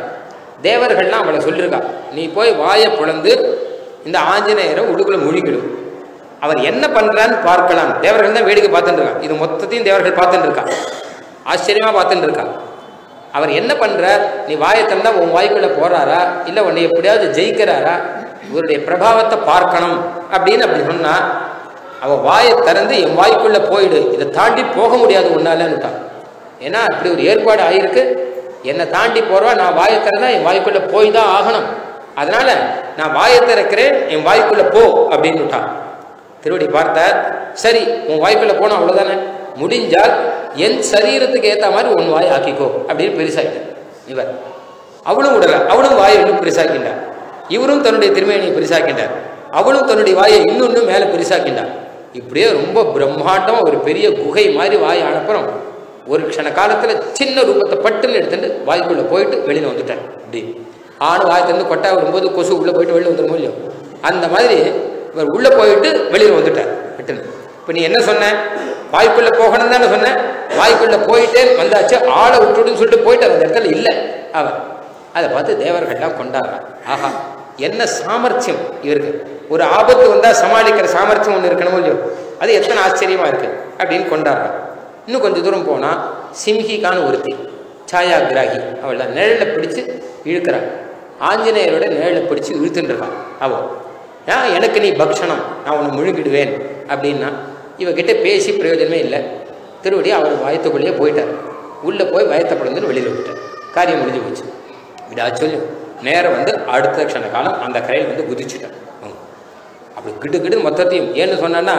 தேவர்கள்லாம் அவளை சொல்லியிருக்கா நீ போய் வாயை புலந்து இந்த ஆஞ்சநேயரை உடுக்குள்ள முழுகிடும் அவர் என்ன பண்றான்னு பார்க்கலாம் தேவர்கள் தான் வேடிக்கை பார்த்துட்டு இருக்கான் இது மொத்தத்தையும் தேவர்கள் பார்த்துட்டு இருக்கான் ஆச்சரியமா பார்த்துட்டு இருக்கான் அவர் என்ன பண்றார் நீ வாயை திறந்தா உன் வாய்க்குள்ள போறாரா இல்ல உன்னை எப்படியாவது ஜெயிக்கிறாரா இவருடைய பிரபாவத்தை பார்க்கணும் அப்படின்னு அப்படி சொன்னா அவ வாயை திறந்து என் வாய்க்குள்ள போயிடு இதை தாண்டி போக முடியாது உன்னாலன்னுட்டான் ஏன்னா அப்படி ஒரு ஏற்பாடு ஆயிருக்கு என்னை தாண்டி போறவா நான் வாயை திறந்தா என் வாய்க்குள்ள போய் தான் ஆகணும் அதனால நான் வாயை திறக்கிறேன் என் வாய்க்குள்ள போ அப்படின்னு விட்டான் திருவடி பார்த்தார் சரி உன் வாய்க்குள்ள போனா அவ்வளவுதானே முடிஞ்சால் என் சரீரத்துக்கு ஏத்த மாதிரி உன் வாய் ஆக்கிக்கோ அப்படின்னு பெருசாயிட்டார் இவர் அவளும் விடல அவளும் வாயை இன்னும் பெருசாக்கின்றார் இவரும் தன்னுடைய திருமேனியை பெருசாக்கின்றார் அவளும் தன்னுடைய வாயை இன்னொன்னு மேல பெருசாக்கின்றார் இப்படியே ரொம்ப பிரம்மாண்டமா ஒரு பெரிய குகை மாதிரி வாய் அனுப்புறோம் ஒரு க்ஷண காலத்துல சின்ன ரூபத்தை பட்டுன்னு எடுத்துட்டு வாய்க்குள்ள போயிட்டு வெளியில வந்துட்டார் இப்படி ஆணு வாய் திறந்து கொட்டா வரும்போது கொசு உள்ள போயிட்டு வெளில வந்துடும் இல்லையோ அந்த மாதிரி இவர் உள்ள போயிட்டு வெளியில வந்துட்டார் விட்டுன்னு இப்ப நீ என்ன சொன்ன வாய்க்குள்ள போகணும் தானே சொன்ன வாய்க்குள்ள போயிட்டே வந்தாச்சு ஆளை விட்டுடுன்னு சொல்லிட்டு போயிட்டு அந்த இடத்துல இல்லை அவர் அதை பார்த்து தேவர்கள்லாம் கொண்டாடுறான் ஆஹா என்ன சாமர்த்தியம் இவருக்கு ஒரு ஆபத்து வந்தா சமாளிக்கிற சாமர்த்தியம் ஒன்று இருக்கணும் இல்லையோ அது எத்தனை ஆச்சரியமா இருக்கு அப்படின்னு கொண்டாடுறான் இன்னும் கொஞ்சம் தூரம் போனா சிம்ஹிகான்னு ஒருத்தி சாயா கிராகி அவள நிழலை பிடிச்சு இழுக்கிறான் ஆஞ்சநேயரோட நிழலை பிடிச்சு இழுத்துட்டு இருக்கான் அவன் ஏன் எனக்கு நீ பக்ஷணம் நான் உன்னை முழுங்கிடுவேன் அப்படின்னா இவகிட்ட பேசி பிரயோஜனமே இல்லை திருவடி அவர் வயத்துக்குள்ளேயே போயிட்டார் உள்ளே போய் வயத்தை பிறந்துன்னு வெளியில் விட்டார் காரியம் முடிஞ்சு போச்சு விடா சொல்லி நேரம் வந்து அடுத்த க்ஷண காலம் அந்த கரையில் வந்து குதிச்சுட்டார் அவங்க. அப்படி கிட்டு கிட்டு மொத்தத்தையும் ஏன்னு சொன்னா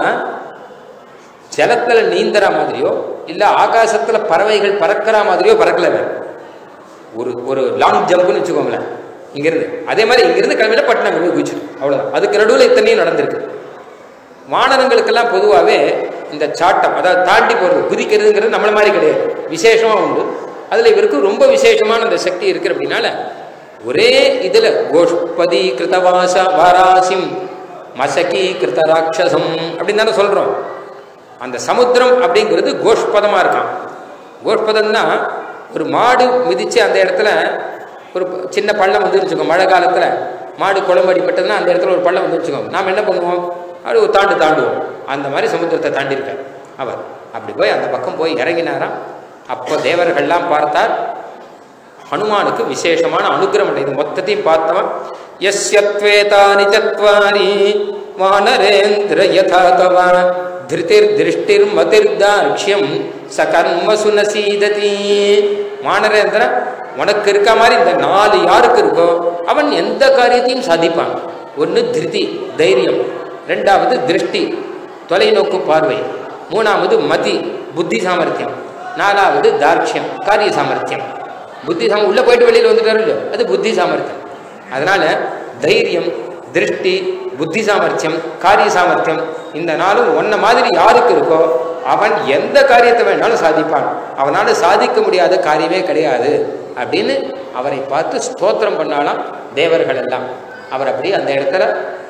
ஜலத்துல நீந்துற மாதிரியோ இல்ல ஆகாசத்துல பறவைகள் பறக்கிற மாதிரியோ பறக்கல வேற ஒரு ஒரு லாங் ஜம்ப்னு வச்சுக்கோங்களேன் இங்கிருந்து அதே மாதிரி இங்கிருந்து கிளம்பிட பட்டினம் போய் குதிச்சிடும் அவ்வளவுதான் அதுக்கு நடுவில் இத்தனையும் நடந்திருக்கு வானரங்களுக்கெல்லாம் பொதுவாகவே இந்த சாட்டம் அதாவது தாண்டி போகிறது குதிக்கிறதுங்கிறது நம்மள மாதிரி கிடையாது விசேஷமாக உண்டு அதில் இவருக்கு ரொம்ப விசேஷமான அந்த சக்தி இருக்கு அப்படின்னால ஒரே இதில் கோஷ்பதி கிருதவாச வாராசிம் மசகி கிருத ராட்சசம் அப்படின்னு தானே சொல்கிறோம் அந்த சமுத்திரம் அப்படிங்கிறது கோஷ்பதமாக இருக்கான் கோஷ்பதம்னா ஒரு மாடு மிதித்து அந்த இடத்துல ஒரு சின்ன பள்ளம் வந்து வச்சுக்கோங்க மழை காலத்தில் மாடு குழம்பு அடிப்பட்டதுன்னா அந்த இடத்துல ஒரு பள்ளம் வந்து வச்சுக்கோங்க நாம் என்ன பண்ணுவோம் அப்படி ஒரு தாண்டு தாண்டுவோம் அந்த மாதிரி சமுத்திரத்தை தாண்டியிருக்கார் அவர் அப்படி போய் அந்த பக்கம் போய் இறங்கினாராம் அப்போ தேவர்கள்லாம் பார்த்தார் ஹனுமானுக்கு விசேஷமான அனுகிரகம் இது மொத்தத்தையும் பார்த்தவன் எஸ்யத்வேதானி சத்வாரி வானரேந்திர யதா தவ திருதிர் திருஷ்டிர் மதிர்தார்க்ஷ்யம் சகர்ம சுனசீததி வானரேந்திர உனக்கு இருக்க மாதிரி இந்த நாலு யாருக்கு இருக்கோ அவன் எந்த காரியத்தையும் சாதிப்பான் ஒன்று திருதி தைரியம் ரெண்டாவது திருஷ்டி தொலைநோக்கு பார்வை மூணாவது மதி புத்தி சாமர்த்தியம் நாலாவது தார்க்ஷ்யம் காரிய சாமர்த்தியம் புத்தி சாம உள்ள போயிட்டு வெளியில் வந்துட்டாரு இல்லையோ அது புத்தி சாமர்த்தியம் அதனால தைரியம் திருஷ்டி புத்தி சாமர்த்தியம் காரிய சாமர்த்தியம் இந்த நாளும் ஒன்ன மாதிரி யாருக்கு இருக்கோ அவன் எந்த காரியத்தை வேணாலும் சாதிப்பான் அவனால சாதிக்க முடியாத காரியமே கிடையாது அப்படின்னு அவரை பார்த்து ஸ்தோத்திரம் பண்ணாலாம் தேவர்கள் எல்லாம் அவர் அப்படி அந்த இடத்துல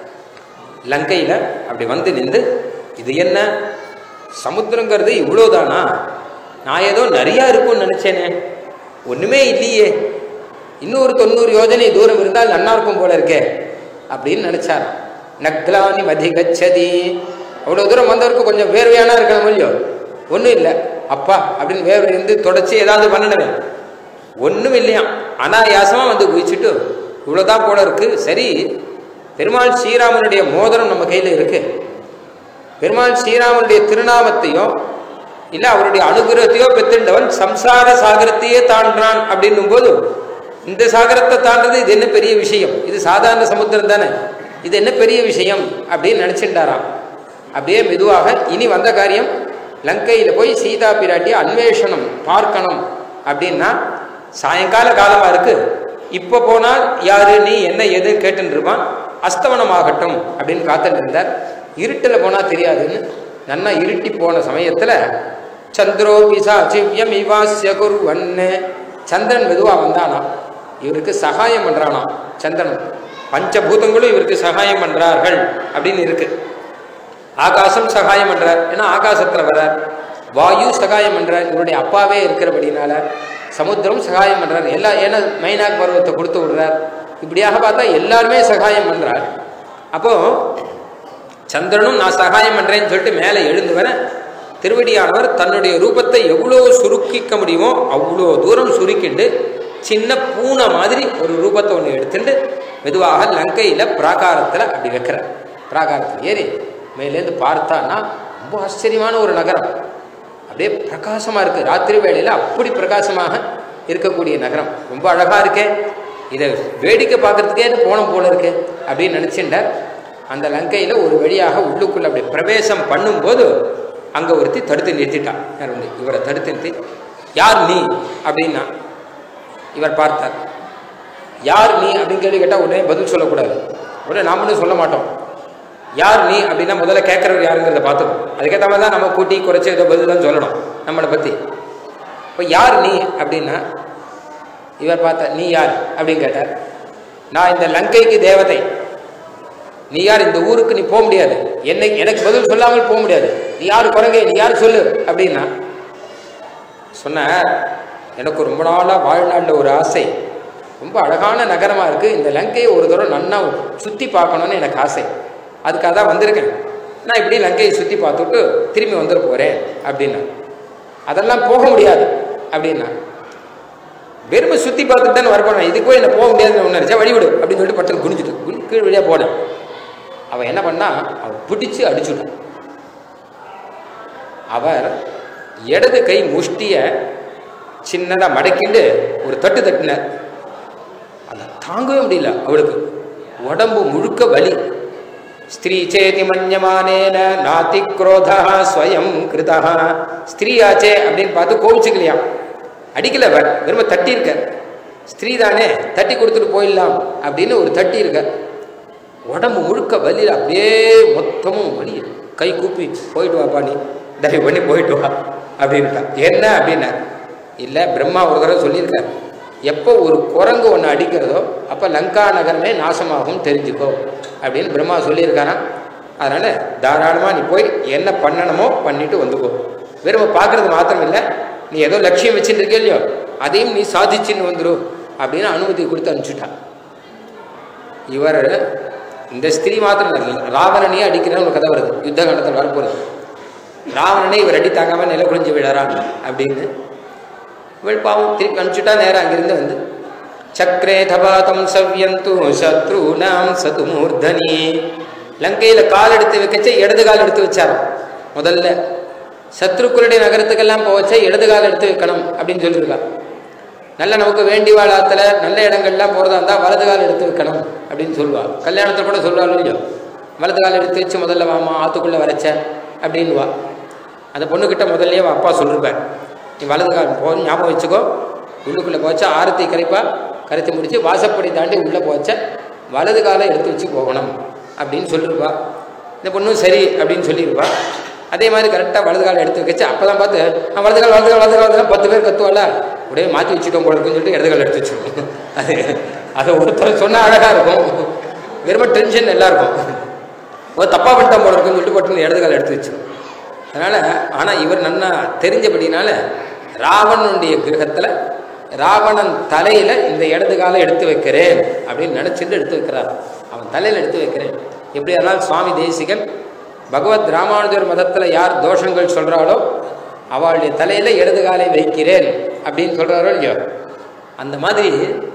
லங்கையில அப்படி வந்து நின்று இது என்ன சமுத்திரங்கிறது இவ்வளோதானா நான் ஏதோ நிறையா இருக்கும்னு நினைச்சேனே ஒண்ணுமே இல்லையே இன்னொரு தொண்ணூறு யோஜனை தூரம் இருந்தால் நன்னா இருக்கும் போல இருக்கே அப்படின்னு நினைச்சார் நக்லானி மதி கச்சதி அவ்வளோ தூரம் வந்தவருக்கு கொஞ்சம் வேர்வையானா இருக்கணும் இல்லையோ ஒன்றும் இல்லை அப்பா அப்படின்னு வேர்வை இருந்து தொடச்சி ஏதாவது பண்ணணுமே ஒன்றும் இல்லையா அனாயாசமாக வந்து குதிச்சுட்டு இவ்வளோதான் போல இருக்கு சரி பெருமாள் ஸ்ரீராமனுடைய மோதிரம் நம்ம கையில் இருக்கு பெருமாள் ஸ்ரீராமனுடைய திருநாமத்தையோ இல்லை அவருடைய அனுகிரகத்தையோ பெற்றுண்டவன் சம்சார சாகரத்தையே தாண்டான் அப்படின்னும் போது இந்த சாகரத்தை தாண்டது இது என்ன பெரிய விஷயம் இது சாதாரண சமுத்திரம் தானே இது என்ன பெரிய விஷயம் அப்படின்னு நினச்சிட்டாராம் அப்படியே மெதுவாக இனி வந்த காரியம் லங்கையில் போய் சீதா பிராட்டியை அன்வேஷனம் பார்க்கணும் அப்படின்னா சாயங்கால காலமாக இருக்கு இப்போ போனால் யாரு நீ என்ன எது கேட்டுன்னு இருப்பான் அஸ்தமனம் ஆகட்டும் அப்படின்னு காத்துட்டு இருந்தார் இருட்டில் போனால் தெரியாதுன்னு நன்னா இருட்டி போன சமயத்தில் சந்திரோ பிசாச்சிவ்யம் இவாசிய குருவன்னு சந்திரன் மெதுவாக வந்தானாம் இவருக்கு சகாயம் பண்ணுறானாம் சந்திரன் பஞ்சபூதங்களும் இவருக்கு சகாயம் பண்ணுறார்கள் அப்படின்னு இருக்கு ஆகாசம் சகாயம் பண்றார் ஏன்னா ஆகாசத்துல வர்றார் வாயு சகாயம் பண்றார் இவருடைய அப்பாவே இருக்கிறபடினால சமுத்திரம் சகாயம் பண்றார் எல்லா ஏன்னா மைனாக் பருவத்தை கொடுத்து விடுறார் இப்படியாக பார்த்தா எல்லாருமே சகாயம் பண்றார் அப்போ சந்திரனும் நான் சகாயம் பண்றேன்னு சொல்லிட்டு மேலே எழுந்து வர திருவடியானவர் தன்னுடைய ரூபத்தை எவ்வளோ சுருக்கிக்க முடியுமோ அவ்வளோ தூரம் சுருக்கிண்டு சின்ன பூனை மாதிரி ஒரு ரூபத்தை ஒன்று எடுத்துட்டு மெதுவாக லங்கையில் பிராகாரத்தில் அப்படி வைக்கிறார் பிராகாரத்தில் ஏறி மேலேருந்து பார்த்தான்னா ரொம்ப ஆச்சரியமான ஒரு நகரம் அப்படியே பிரகாசமாக இருக்குது ராத்திரி வேளையில் அப்படி பிரகாசமாக இருக்கக்கூடிய நகரம் ரொம்ப அழகாக இருக்கே இதை வேடிக்கை பார்க்கறதுக்கே போனம் போல இருக்கு அப்படின்னு நினச்சிட்டார் அந்த லங்கையில் ஒரு வழியாக உள்ளுக்குள்ள அப்படி பிரவேசம் பண்ணும்போது அங்கே ஒருத்தி தடுத்து நிறுத்திட்டான் யார் வந்து இவரை தடுத்து நிறுத்தி யார் நீ அப்படின்னா இவர் பார்த்தார் யார் நீ அப்படின்னு கேள்வி கேட்டால் உடனே பதில் சொல்லக்கூடாது உடனே நாமளும் சொல்ல மாட்டோம் யார் நீ அப்படின்னா முதல்ல கேட்குறவர் யாருங்கிறத பார்த்துக்கணும் அதுக்கேற்ற மாதிரி தான் நம்ம கூட்டி குறைச்சி ஏதோ பதில் தான் சொல்லணும் நம்மளை பற்றி இப்போ யார் நீ அப்படின்னா இவர் பார்த்தா நீ யார் அப்படின்னு கேட்டார் நான் இந்த லங்கைக்கு தேவதை நீ யார் இந்த ஊருக்கு நீ போக முடியாது என்னை எனக்கு பதில் சொல்லாமல் போக முடியாது நீ யார் குரங்கே நீ யார் சொல்லு அப்படின்னா சொன்ன எனக்கு ரொம்ப நாளாக வாழ்நாளில் ஒரு ஆசை ரொம்ப அழகான நகரமாக இருக்குது இந்த லங்கையை ஒரு தடவை நன்னா சுற்றி பார்க்கணுன்னு எனக்கு ஆசை அதுக்காக தான் வந்திருக்கேன் நான் இப்படி லங்கையை சுற்றி பார்த்துட்டு திரும்பி வந்துட போகிறேன் அப்படின்னா அதெல்லாம் போக முடியாது அப்படின்னா வெறுமை சுற்றி பார்த்துட்டு தானே வரப்போனேன் இதுக்கு போய் என்ன போக முடியாதுன்னு ஒன்று நினச்சா வழிவிடு அப்படின்னு சொல்லிட்டு பட்டம் குனிஞ்சிட்டு குனி கீழ் வழியாக போனேன் அவன் என்ன பண்ணா அவன் பிடிச்சு அடிச்சுட்டான் அவர் இடது கை முஷ்டிய சின்னதாக மடக்கிண்டு ஒரு தட்டு தட்டினார் அதை தாங்கவே முடியல அவளுக்கு உடம்பு முழுக்க வலி ஸ்திரீ சேதி மன்யமானேன நாத்தி குரோதா ஸ்வயம் கிருதா ஸ்திரீயாச்சே அப்படின்னு பார்த்து கோவிச்சுக்கலையாம் அடிக்கல அவர் வெறும தட்டி இருக்க ஸ்திரீ தானே தட்டி கொடுத்துட்டு போயிடலாம் அப்படின்னு ஒரு தட்டி இருக்க உடம்பு முழுக்க வலியில் அப்படியே மொத்தமும் வலி கை கூப்பி போயிட்டு வாப்பா நீ தயவு பண்ணி போயிட்டு வா அப்படின்ட்டா என்ன அப்படின்னா இல்லை பிரம்மா ஒரு தடவை சொல்லியிருக்கார் எப்போ ஒரு குரங்கு ஒன்று அடிக்கிறதோ அப்போ லங்கா நகரமே நாசமாகும் தெரிஞ்சுக்கோ அப்படின்னு பிரம்மா சொல்லியிருக்காராம் அதனால் தாராளமாக நீ போய் என்ன பண்ணணுமோ பண்ணிட்டு வந்துக்கோ வெறும் பார்க்கறது மாத்திரம் இல்லை நீ ஏதோ லட்சியம் வச்சுட்டு இருக்கே இல்லையோ அதையும் நீ சாதிச்சுன்னு வந்துடும் அப்படின்னு அனுமதி கொடுத்து அனுப்பிச்சுட்டான் இவர் இந்த ஸ்திரீ மாத்திரம் இல்லை ராவணனையே அடிக்கிறன்னு ஒரு கதை வருது யுத்த காலத்தில் வரப்போகுது ராவணனே இவர் அடி தாங்காமல் நில குளிஞ்சு விழறான் அப்படின்னு இவள் பாவம் திருப்பி அனுப்பிச்சுட்டா நேரம் அங்கிருந்து வந்து சக்கரே தபாதம் சவ்யந்து சத்ருணாம் சது மூர்தனி லங்கையில் கால் எடுத்து வைக்கச்ச இடது கால் எடுத்து வச்சாராம் முதல்ல சத்ருக்களுடைய நகரத்துக்கெல்லாம் போவச்ச இடது கால் எடுத்து வைக்கணும் அப்படின்னு சொல்லியிருக்கா நல்ல நமக்கு வேண்டி வாழாத்துல நல்ல இடங்கள்லாம் போகிறதா இருந்தால் வலது கால் எடுத்து வைக்கணும் அப்படின்னு சொல்லுவாள் கல்யாணத்தில் கூட சொல்லுவாள் இல்லையோ வலது கால் எடுத்து வச்சு முதல்ல வாமா ஆற்றுக்குள்ளே வரைச்ச அப்படின்வா அந்த பொண்ணுக்கிட்ட முதல்லயே அவன் அப்பா சொல்லிருப்பார் நீ வலது கால் போ ஞாபகம் வச்சுக்கோ உள்ளுக்குள்ளே போச்சா ஆரத்தி கரைப்பா கரைத்து முடித்து வாசப்படி தாண்டி உள்ளே போச்ச வலது காலை எடுத்து வச்சு போகணும் அப்படின்னு சொல்லியிருப்பா இந்த பொண்ணும் சரி அப்படின்னு சொல்லியிருப்பா அதே மாதிரி கரெக்டாக வலது காலை எடுத்து வச்சு அப்போ தான் பார்த்து "ஆ, வலது கால் வலது கால் வலது கால் வலது கால் பத்து பேர் கத்துவாள அப்படியே மாற்றி வச்சுட்டோம் போல இருக்குன்னு சொல்லிட்டு இடது கால் எடுத்து வச்சிருக்கோம் அது அதை ஒருத்தர் சொன்னால் அழகாக இருக்கும் வெறும் டென்ஷன் எல்லாருக்கும் ஒரு தப்பாக பண்ணிட்டோம் போல இருக்குன்னு சொல்லிட்டு போட்டு இடது கால் எடுத்து வச்சிரும் அதனால் ஆனால் இவர் நன்னா தெரிஞ்சபடினால ராவணனுடைய கிரகத்தில் ராவணன் தலையில் இந்த இடது காலை எடுத்து வைக்கிறேன் அப்படின்னு நினச்சிட்டு எடுத்து வைக்கிறார் அவன் தலையில் எடுத்து வைக்கிறேன் எப்படி ஆனால் சுவாமி தேசிகன் பகவத் ராமானுஜர் மதத்தில் யார் தோஷங்கள் சொல்கிறாளோ அவளுடைய தலையில் இடது காலை வைக்கிறேன் அப்படின்னு சொல்கிறாரோ இல்லையோ அந்த மாதிரி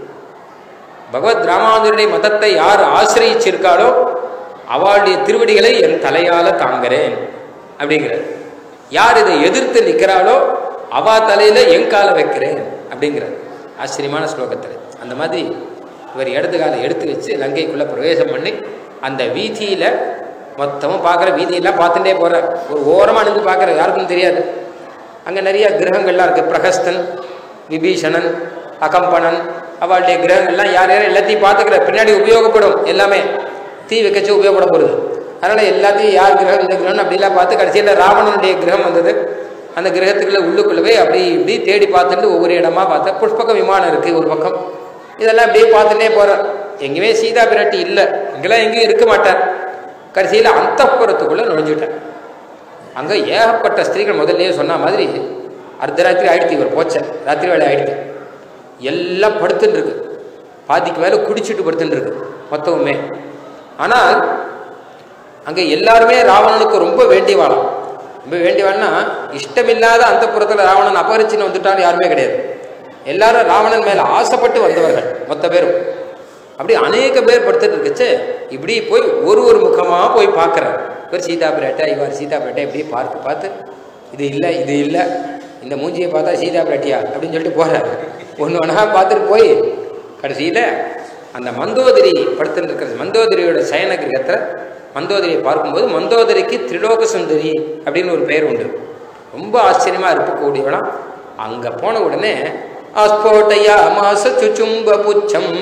பகவத் ராமானுஜருடைய மதத்தை யார் ஆசிரியிச்சிருக்காளோ அவளுடைய திருவடிகளை என் தலையால தாங்குறேன் அப்படிங்கிறார் யார் இதை எதிர்த்து நிற்கிறாளோ அவா தலையில என் காலை வைக்கிறேன் அப்படிங்கிறார் ஆச்சரியமான ஸ்லோகத்தில் அந்த மாதிரி இவர் இடது காலை எடுத்து வச்சு லங்கைக்குள்ள பிரவேசம் பண்ணி அந்த வீதியில மொத்தமும் பார்க்குற வீதியெல்லாம் பார்த்துட்டே போறார் ஒரு ஓரமாக நின்று பார்க்குற யாருக்கும் தெரியாது அங்கே நிறைய கிரகங்கள்லாம் இருக்குது பிரகஸ்தன் விபீஷணன் அகம்பனன் அவளுடைய கிரகங்கள்லாம் யார் யாரும் எல்லாத்தையும் பார்த்துக்கிற பின்னாடி உபயோகப்படும் எல்லாமே தீ வைக்கச்சு உபயோகப்பட போகிறது அதனால் எல்லாத்தையும் யார் கிரகம் இந்த கிரகம் அப்படிலாம் பார்த்து கடைசியில் ராவணனுடைய கிரகம் வந்தது அந்த கிரகத்துக்குள்ள உள்ளுக்குள்ள போய் அப்படி இப்படி தேடி பார்த்துட்டு ஒவ்வொரு இடமா பார்த்தா புஷ்பக விமானம் இருக்குது ஒரு பக்கம் இதெல்லாம் அப்படியே பார்த்துட்டே போகிறார் எங்கேயுமே சீதா பிராட்டி இல்லை இங்கெல்லாம் எங்கேயும் இருக்க மாட்டார் கடைசியில் அந்தப்புறத்துக்குள்ளே நுழைஞ்சுட்டார் அங்கே ஏகப்பட்ட ஸ்திரீகள் முதல்லயே சொன்ன மாதிரி அர்த்தராத்திரி ஆயிடுத்து இவர் போச்ச ராத்திரி வேலை ஆயிடுத்து எல்லாம் படுத்துன்னு இருக்கு பாதிக்கு மேலே குடிச்சிட்டு படுத்துன்னு இருக்கு மொத்தமுமே ஆனால் அங்கே எல்லாருமே ராவணனுக்கு ரொம்ப வேண்டியவாளாம் ரொம்ப வேண்டியவாள்னா இஷ்டமில்லாத அந்த புறத்தில் ராவணன் அபகரிச்சுன்னு வந்துட்டாலும் யாருமே கிடையாது எல்லாரும் ராவணன் மேல ஆசைப்பட்டு வந்தவர்கள் மொத்த பேரும் அப்படி அநேக பேர் படுத்துட்டு இருக்குச்சு இப்படி போய் ஒரு ஒரு முகமா போய் பார்க்குறார் இவர் சீதா பிராட்டா இவர் சீதா பிராட்டா இப்படி பார்த்து பார்த்து இது இல்லை இது இல்லை இந்த மூஞ்சியை பார்த்தா சீதா பிராட்டியா அப்படின்னு சொல்லிட்டு போறாரு ஒன்று ஒன்றா பார்த்துட்டு போய் கடைசியில் அந்த மந்தோதரி படுத்துட்டு இருக்கிற மந்தோதரியோட சயன கிரகத்தில் மந்தோதரியை பார்க்கும்போது மந்தோதரிக்கு திரிலோக சுந்தரி அப்படின்னு ஒரு பெயர் உண்டு ரொம்ப ஆச்சரியமா இருக்கக்கூடியவனா அங்க போன உடனே அஸ்போட்டயா மாச சுச்சும்ப புச்சம்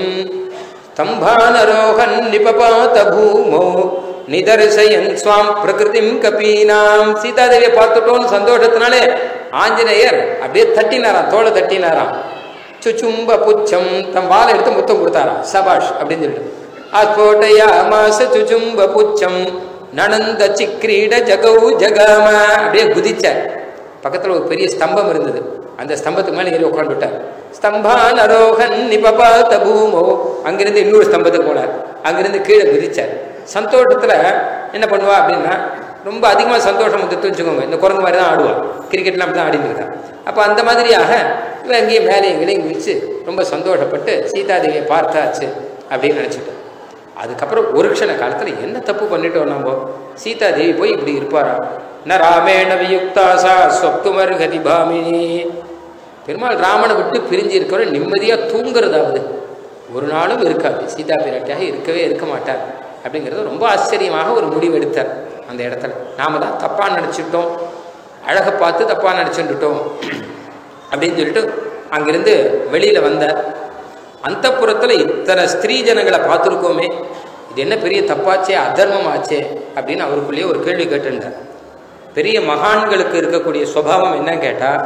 ஸ்தம்பானரோகன் நிபபாத பூமோ நிதர்சயன் சுவாம் பிரகிருதிம் கபீனாம் சீதாதேவியை பார்த்துட்டோன்னு சந்தோஷத்தினாலே ஆஞ்சநேயர் அப்படியே தட்டினாராம் தோலை தட்டினாராம் சுச்சும்ப புச்சம் தம் வாழை எடுத்து முத்தம் கொடுத்தாராம் சபாஷ் அப்படின்னு சொல்லிட்டு அஸ்போட்டயா மாச சுச்சும்ப புச்சம் நனந்த சிக்ரீட ஜகௌ ஜகாம அப்படியே குதிச்சார் பக்கத்துல ஒரு பெரிய ஸ்தம்பம் இருந்தது அந்த ஸ்தம்பத்துக்கு மேலே ஏறி உட்காந்துட்டார் ஸ்தம்பான் அரோகன் நிபபாத பூமோ அங்கிருந்து இன்னொரு ஸ்தம்பத்துக்கு போனார் அங்கிருந்து கீழே குதிச்சார் சந்தோஷத்துல என்ன பண்ணுவா அப்படின்னா ரொம்ப அதிகமாக சந்தோஷம் வந்துட்டு வச்சுக்கோங்க இந்த குரங்கு மாதிரி தான் ஆடுவான் கிரிக்கெட்லாம் அப்படி தான் ஆடிட்டு இருக்கான் அப்போ அந்த மாதிரியாக இவன் அங்கேயும் மேலே எங்கேயும் குதிச்சு ரொம்ப சந்தோஷப்பட்டு சீதாதேவியை பார்த்தாச்சு அப்படின்னு நினச்சிட்டோம் அதுக்கப்புறம் ஒரு க்ஷண காலத்தில் என்ன தப்பு பண்ணிட்டோம் நம்ம சீதாதேவி போய் இப்படி இருப்பாரா ந ராமேண வியுக்தாசா சொப்துமர்கதி பாமினி பெருமாள் ராமனை விட்டு பிரிஞ்சு இருக்கிற நிம்மதியாக தூங்குறதாவது ஒரு நாளும் இருக்காது சீதா பிராட்டியாக இருக்கவே இருக்க மாட்டார் அப்படிங்கிறது ரொம்ப ஆச்சரியமாக ஒரு முடிவு எடுத்தார் அந்த இடத்துல நாம தான் தப்பாக நினச்சிட்டோம் அழகை பார்த்து தப்பாக நினச்சிட்டுட்டோம் அப்படின்னு சொல்லிட்டு அங்கிருந்து வெளியில் வந்தார் அந்த இத்தனை ஸ்திரீ ஜனங்களை பார்த்துருக்கோமே இது என்ன பெரிய தப்பாச்சே அதர்மமாச்சே அப்படின்னு அவருக்குள்ளேயே ஒரு கேள்வி கேட்டிருந்தார் பெரிய மகான்களுக்கு இருக்கக்கூடிய சுபாவம் என்னன்னு கேட்டால்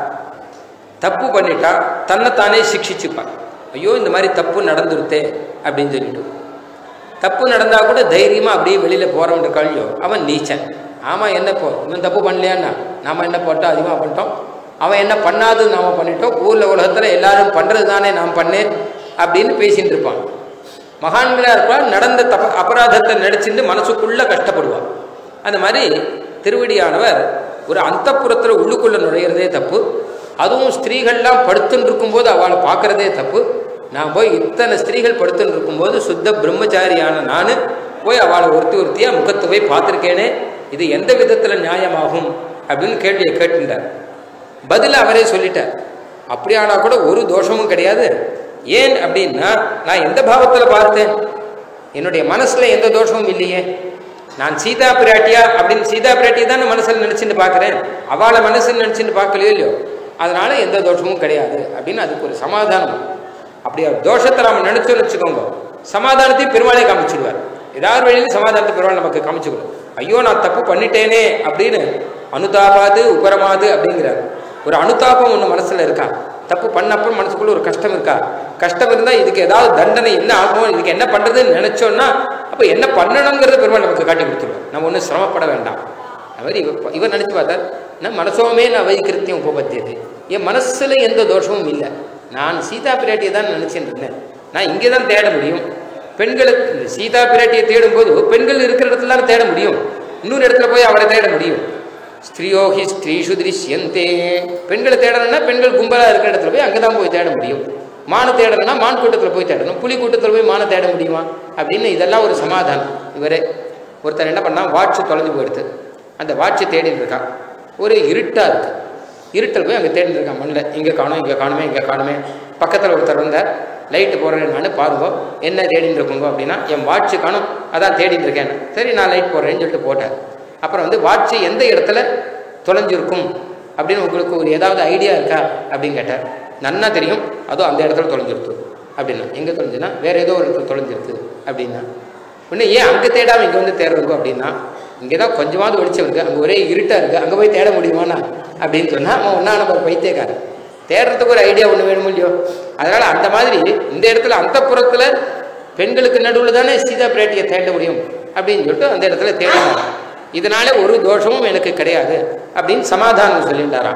தப்பு பண்ணிட்டா தன்னைத்தானே சிக்ஷிச்சுப்பான் ஐயோ இந்த மாதிரி தப்பு நடந்துருத்தே அப்படின்னு சொல்லிட்டு தப்பு நடந்தா கூட தைரியமா அப்படியே வெளியில போறவன் கழியோ அவன் நீச்சன் ஆமா என்ன போ இவன் தப்பு பண்ணலையான்னா நாம என்ன போட்டோம் அதிகமாக பண்ணிட்டோம் அவன் என்ன பண்ணாது நாம பண்ணிட்டோம் ஊர்ல உலகத்துல எல்லாரும் பண்றது தானே நாம் பண்ணேன் அப்படின்னு பேசிட்டு இருப்பான் மகான்களா இருப்பான் நடந்த தப்ப அபராதத்தை நடிச்சுட்டு மனசுக்குள்ள கஷ்டப்படுவான் அந்த மாதிரி திருவடியானவர் ஒரு அந்தப்புறத்தில் உள்ளுக்குள்ள நுழையிறதே தப்பு அதுவும் ஸ்திரீகள்லாம் படுத்துன்னு இருக்கும்போது அவளை பார்க்கறதே தப்பு நான் போய் இத்தனை ஸ்திரீகள் படுத்துன்னு இருக்கும்போது சுத்த பிரம்மச்சாரியான நான் போய் அவளை ஒருத்தி ஒருத்தியாக முகத்தை போய் பார்த்துருக்கேனே இது எந்த விதத்தில் நியாயமாகும் அப்படின்னு கேள்வியை கேட்டுட்டார் பதில் அவரே சொல்லிட்டார் அப்படியானா கூட ஒரு தோஷமும் கிடையாது ஏன் அப்படின்னா நான் எந்த பாவத்தில் பார்த்தேன் என்னுடைய மனசுல எந்த தோஷமும் இல்லையே நான் சீதா பிராட்டியா அப்படின்னு சீதா பிராட்டியை தான் மனசில் நினச்சிட்டு பார்க்குறேன் அவளை மனசில் நினச்சிட்டு பார்க்கலையோ இல்லையோ அதனால எந்த தோஷமும் கிடையாது அப்படின்னு அதுக்கு ஒரு சமாதானம் அப்படி ஒரு தோஷத்தை நாம் நினைச்சோம்னு வச்சுக்கோங்க சமாதானத்தையும் பெருமாளே காமிச்சிடுவார் ஏதாவது வழியில் சமாதானத்தை பெருமாள் நமக்கு காமிச்சுக்கணும் ஐயோ நான் தப்பு பண்ணிட்டேனே அப்படின்னு அனுதாபாது உபரமாது அப்படிங்கிறார் ஒரு அனுதாபம் ஒன்று மனசுல இருக்கா தப்பு பண்ணப்ப மனசுக்குள்ள ஒரு கஷ்டம் இருக்கா கஷ்டம் இருந்தால் இதுக்கு ஏதாவது தண்டனை என்ன ஆகும் இதுக்கு என்ன பண்றதுன்னு நினைச்சோம்னா அப்போ என்ன பண்ணணுங்கிறத பெருமாள் நமக்கு காட்டி கொடுத்துருவோம் நம்ம ஒன்றும் சிரமப்பட வேண்டாம் அவர் இவர் இவர் நினைச்சு பார்த்தார் நான் மனசோமே நான் வைக்கிருத்தியம் உபபத்தியது என் மனசுல எந்த தோஷமும் இல்லை நான் சீதா பிராட்டியை தான் நினைச்சிட்டு இருந்தேன் நான் இங்கே தான் தேட முடியும் பெண்களுக்கு இந்த சீதா பிராட்டியை தேடும்போது பெண்கள் இருக்கிற இடத்துல தான் தேட முடியும் இன்னொரு இடத்துல போய் அவரை தேட முடியும் ஸ்திரீயோகி ஸ்திரீஷு திருஷ்யந்தே பெண்களை தேடணும்னா பெண்கள் கும்பலாக இருக்கிற இடத்துல போய் அங்கே தான் போய் தேட முடியும் மானை தேடணும்னா மான் கூட்டத்தில் போய் தேடணும் புலி கூட்டத்தில் போய் மானை தேட முடியுமா அப்படின்னு இதெல்லாம் ஒரு சமாதானம் இவரே ஒருத்தர் என்ன பண்ணா வாட்ச் தொலைஞ்சு போயிடுது அந்த வாட்சை தேடிட்டு இருக்கான் ஒரு இருட்டாக இருக்கு இருட்டில் போய் அங்கே தேடிட்டு இருக்கான் மண்ணில் இங்கே காணும் இங்கே காணுமே இங்கே காணுமே பக்கத்தில் ஒருத்தர் வந்தார் லைட்டு போடுறேன் நான் பாருங்க என்ன தேடிட்டு இருக்குங்க அப்படின்னா என் வாட்சு காணும் அதான் தேடிட்டு இருக்கேன் சரி நான் லைட் போடுறேன்னு சொல்லிட்டு போட்டேன் அப்புறம் வந்து வாட்சு எந்த இடத்துல தொலைஞ்சிருக்கும் அப்படின்னு உங்களுக்கு ஒரு ஏதாவது ஐடியா இருக்கா அப்படின்னு கேட்டார் நன்னா தெரியும் அதுவும் அந்த இடத்துல தொலைஞ்சிருக்கு அப்படின்னா எங்கே தொலைஞ்சுன்னா வேற ஏதோ ஒரு இடத்துல தொலைஞ்சிருக்கு அப்படின்னா உடனே ஏன் அங்கே தேடாமல் இங்கே வந்து தேடுறோங்க அப்படின்னா இங்கே தான் கொஞ்சமாவது வெளிச்சம் இருக்குது அங்கே ஒரே இருட்டாக இருக்குது அங்கே போய் தேட முடியுமாண்ணா அப்படின்னு சொன்னால் அவன் ஒன்றா நம்ம பைத்தியக்காரன் தேடுறதுக்கு ஒரு ஐடியா ஒன்று வேணும் இல்லையோ அதனால் அந்த மாதிரி இந்த இடத்துல அந்த புறத்தில் பெண்களுக்கு நடுவில் தானே சீதா பிராட்டியை தேட முடியும் அப்படின்னு சொல்லிட்டு அந்த இடத்துல தேடினார் இதனால ஒரு தோஷமும் எனக்கு கிடையாது அப்படின்னு சமாதானம் சொல்லிட்டாராம்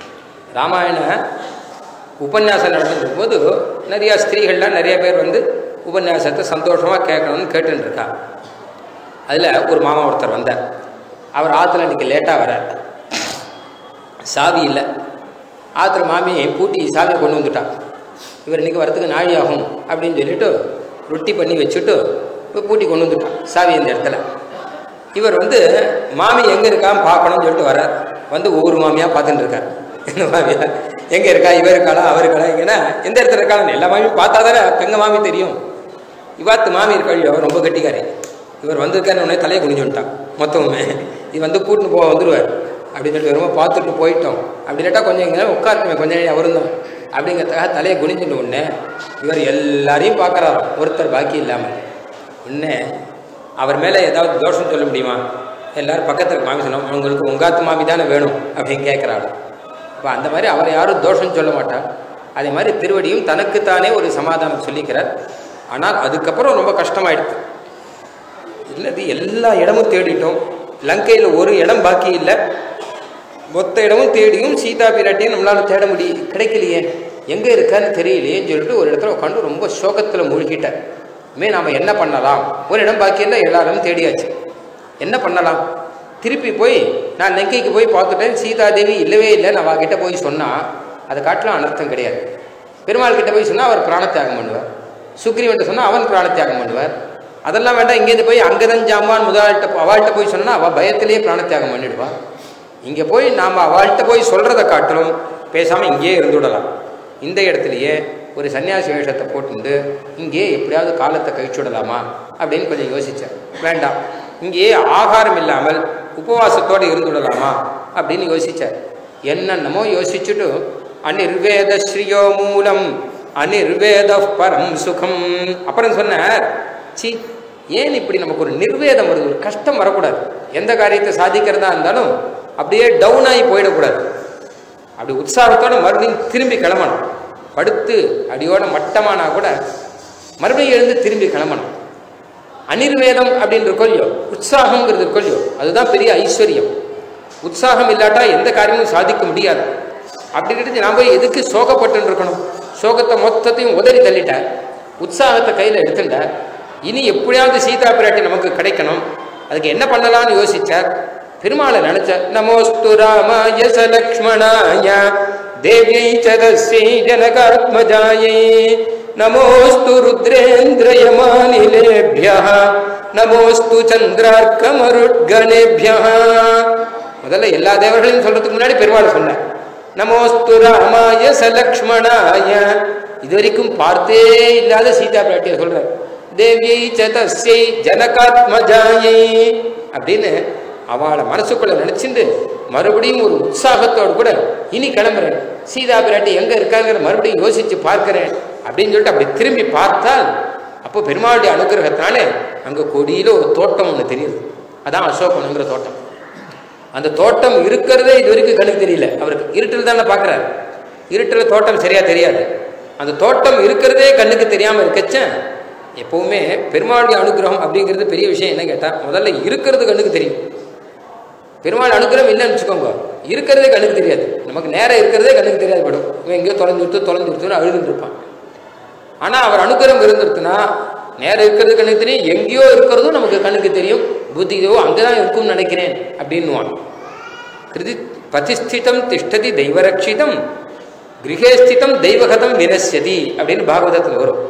ராமாயண உபன்யாசம் நடந்துருக்கும் போது நிறையா ஸ்திரீகள்லாம் நிறைய பேர் வந்து உபன்யாசத்தை சந்தோஷமாக கேட்கணும்னு கேட்டுருக்கா அதில் ஒரு மாமா ஒருத்தர் வந்தார் அவர் ஆற்றுல இன்னைக்கு லேட்டாக வரார் சாவி இல்லை ஆற்றுல மாமி பூட்டி சாவியை கொண்டு வந்துட்டான் இவர் இன்னைக்கு வரத்துக்கு நாழி ஆகும் அப்படின்னு சொல்லிட்டு ரொட்டி பண்ணி வச்சுட்டு இப்போ பூட்டி கொண்டு வந்துட்டான் சாவி இந்த இடத்துல இவர் வந்து மாமி எங்கே இருக்கான்னு பார்க்கணும்னு சொல்லிட்டு வர்றார் வந்து ஒவ்வொரு மாமியாக பார்த்துட்டு இருக்கார் இந்த மாமியா எங்கே இருக்கா இவர் இருக்காளா அவர் இருக்காளா எங்கன்னா எந்த இடத்துல இருக்காளா எல்லா மாமியும் பார்த்தா தானே பெங்க மாமி தெரியும் இவாத்து மாமி இருக்காளியோ ரொம்ப கட்டிக்காரு இவர் வந்திருக்காருன்னு உடனே தலையை குனிஞ்சு விட்டான் மொத்தமுமே இது வந்து கூட்டின்னு போக வந்துடுவார் அப்படின்னு சொல்லிட்டு ரொம்ப பார்த்துட்டு போயிட்டோம் அப்படி இல்லாட்டா கொஞ்சம் இங்கே உட்காருக்குமே கொஞ்சம் நேரம் அவரும் தான் அப்படிங்கிறதுக்காக தலையை குனிஞ்சுட்டு உடனே இவர் எல்லாரையும் பார்க்குறாராம் ஒருத்தர் பாக்கி இல்லாமல் உடனே அவர் மேலே ஏதாவது தோஷம் சொல்ல முடியுமா எல்லாரும் பக்கத்தில் மாமி சொன்னோம் உங்களுக்கு உங்காத்து மாமி தானே வேணும் அப்படின்னு கேட்குறாரு இப்போ அந்த மாதிரி அவர் யாரும் தோஷம் சொல்ல மாட்டார் அதே மாதிரி திருவடியும் தனக்குத்தானே ஒரு சமாதானம் சொல்லிக்கிறார் ஆனால் அதுக்கப்புறம் ரொம்ப கஷ்டமாயிடுது இல்லது எல்லா இடமும் தேடிட்டோம் லங்கையில் ஒரு இடம் பாக்கி இல்லை மொத்த இடமும் தேடியும் சீதா பிராட்டியும் நம்மளால தேட முடிய கிடைக்கலையே எங்கே இருக்கான்னு தெரியலையேன்னு சொல்லிட்டு ஒரு இடத்துல உட்காந்து ரொம்ப சோகத்தில் மூழ்கிட்டார் இனிமே நாம் என்ன பண்ணலாம் ஒரு இடம் பாக்கி இல்லை எல்லாரும் தேடியாச்சு என்ன பண்ணலாம் திருப்பி போய் நான் லங்கைக்கு போய் பார்த்துட்டேன் சீதாதேவி இல்லவே இல்லை நான் அவகிட்ட போய் சொன்னால் அதை காட்டிலும் அனர்த்தம் கிடையாது பெருமாள் கிட்ட போய் சொன்னால் அவர் பிராணத்தியாகம் பண்ணுவார் சுக்ரீவன்ட்ட சொன்னால் அவன் பிராணத்தியாகம் பண்ணுவார் அதெல்லாம் வேண்டாம் இங்கேருந்து போய் அங்கதன் ஜாமான் முதலாளிட்ட அவள்கிட்ட போய் சொன்னால் அவள் பயத்திலேயே பிராணத்தியாகம் பண்ணிடுவா இங்கே போய் நாம் அவள்கிட்ட போய் சொல்கிறத காட்டிலும் பேசாமல் இங்கேயே இருந்துவிடலாம் இந்த இடத்துலையே ஒரு சன்னியாசி வேஷத்தை போட்டுண்டு இங்கேயே எப்படியாவது காலத்தை கழிச்சுடலாமா அப்படின்னு கொஞ்சம் யோசித்தேன் வேண்டாம் இங்கேயே ஆகாரம் இல்லாமல் உபவாசத்தோடு இருந்துவிடலாமா அப்படின்னு யோசித்தார் என்னென்னமோ யோசிச்சுட்டு அனிர்வேத ஸ்ரீயோ மூலம் அனிர்வேத பரம் சுகம் அப்புறம் சொன்னார் சி ஏன் இப்படி நமக்கு ஒரு நிர்வேதம் வருது ஒரு கஷ்டம் வரக்கூடாது எந்த காரியத்தை சாதிக்கிறதா இருந்தாலும் அப்படியே டவுன் ஆகி போயிடக்கூடாது அப்படி உற்சாகத்தோட மறுபடியும் திரும்பி கிளம்பணும் படுத்து அடியோட மட்டமானா கூட மறுபடியும் எழுந்து திரும்பி கிளம்பணும் அனிர்வேதம் அப்படின்ற கொல்லியோ உற்சாகங்கிறது கொல்லியோ அதுதான் பெரிய ஐஸ்வர்யம் உற்சாகம் இல்லாட்டா எந்த காரியமும் சாதிக்க முடியாது அப்படி கிட்ட நான் போய் எதுக்கு சோகப்பட்டு இருக்கணும் சோகத்தை மொத்தத்தையும் உதறி தள்ளிட்டார் உற்சாகத்தை கையில் எடுத்துட்டார் இனி எப்படியாவது சீதா பிராட்டி நமக்கு கிடைக்கணும் அதுக்கு என்ன பண்ணலாம்னு யோசிச்சார் பெருமாளை நினைச்சார் நமோஸ்து ராமாய ச லக்ஷ்மணாய தேவியை சதஸ்ரீ ஜனகாத்மஜாயை நமோஸ்து ருத்ரேந்திரயமானிலேபிய நமோஸ்து சந்திரார்க்கமருட்கணேபிய முதல்ல எல்லா தேவர்களையும் சொல்றதுக்கு முன்னாடி பெருமாள் சொன்னார் நமோஸ்து ராமாய ச லக்ஷ்மணாய இது வரைக்கும் பார்த்தே இல்லாத சீதா பிராட்டியை சொல்றார் தேவியை சதஸ்யை ஜனகாத்மஜாயை அப்படின்னு அவளை மனசுக்குள்ள நினைச்சிட்டு மறுபடியும் ஒரு உற்சாகத்தோடு கூட இனி கிளம்புறேன் சீதா பிராட்டி எங்க இருக்காங்கிற மறுபடியும் யோசிச்சு பார்க்கிறேன் அப்படின்னு சொல்லிட்டு அப்படி திரும்பி பார்த்தால் அப்போ பெருமாளுடைய அனுகிரகத்தினாலே அங்க கொடியில ஒரு தோட்டம் ஒன்று தெரியுது அதான் அசோகனுங்கிற தோட்டம் அந்த தோட்டம் இருக்கிறதே இது வரைக்கும் கண்ணுக்கு தெரியல அவருக்கு இருட்டில் தானே பார்க்குறாரு இருட்டில் தோட்டம் சரியா தெரியாது அந்த தோட்டம் இருக்கிறதே கண்ணுக்கு தெரியாமல் இருக்கச்சேன் எப்பவுமே பெருமாளுடைய அனுகிரகம் அப்படிங்கிறது பெரிய விஷயம் என்ன கேட்டால் முதல்ல இருக்கிறது கண்ணுக்கு தெரியும் பெருமாள் அனுகிரகம் இல்லைன்னு வச்சுக்கோங்க இருக்கிறதே கண்ணுக்கு தெரியாது நமக்கு நேரம் இருக்கிறதே கண்ணுக்கு தெரியாது படும் இவன் எங்கேயோ தொலைஞ்சு கொடுத்து தொலைஞ்சு கொடுத்துன்னு அழுதுட்டு இருப்பான் ஆனால் அவர் அனுகிரகம் இருந்துருச்சுன்னா நேரம் இருக்கிறது கண்ணுக்கு தெரியும் எங்கேயோ இருக்கிறதும் நமக்கு கண்ணுக்கு தெரியும் புத்தியோ அங்கே தான் இருக்கும்னு நினைக்கிறேன் அப்படின்னுவான் கிருதி பிரதிஷ்டிதம் திஷ்டதி தெய்வரட்சிதம் கிரகே ஸ்திதம் தெய்வகதம் வினசியதி அப்படின்னு பாகவதத்தில் வரும்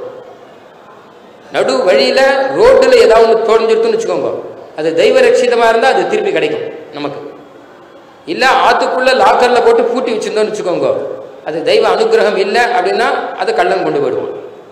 நடு வழியில் ரோட்டில் ஏதாவது ஒன்று தோணிஞ்சிருத்துன்னு வச்சுக்கோங்க அது தெய்வ ரட்சிதமாக இருந்தால் அது திருப்பி கிடைக்கும் நமக்கு இல்லை ஆற்றுக்குள்ளே லாக்கரில் போட்டு பூட்டி வச்சுருந்தோம்னு வச்சுக்கோங்க அது தெய்வ அனுகிரகம் இல்லை அப்படின்னா அது கள்ளம் கொண்டு போயிடுவோம்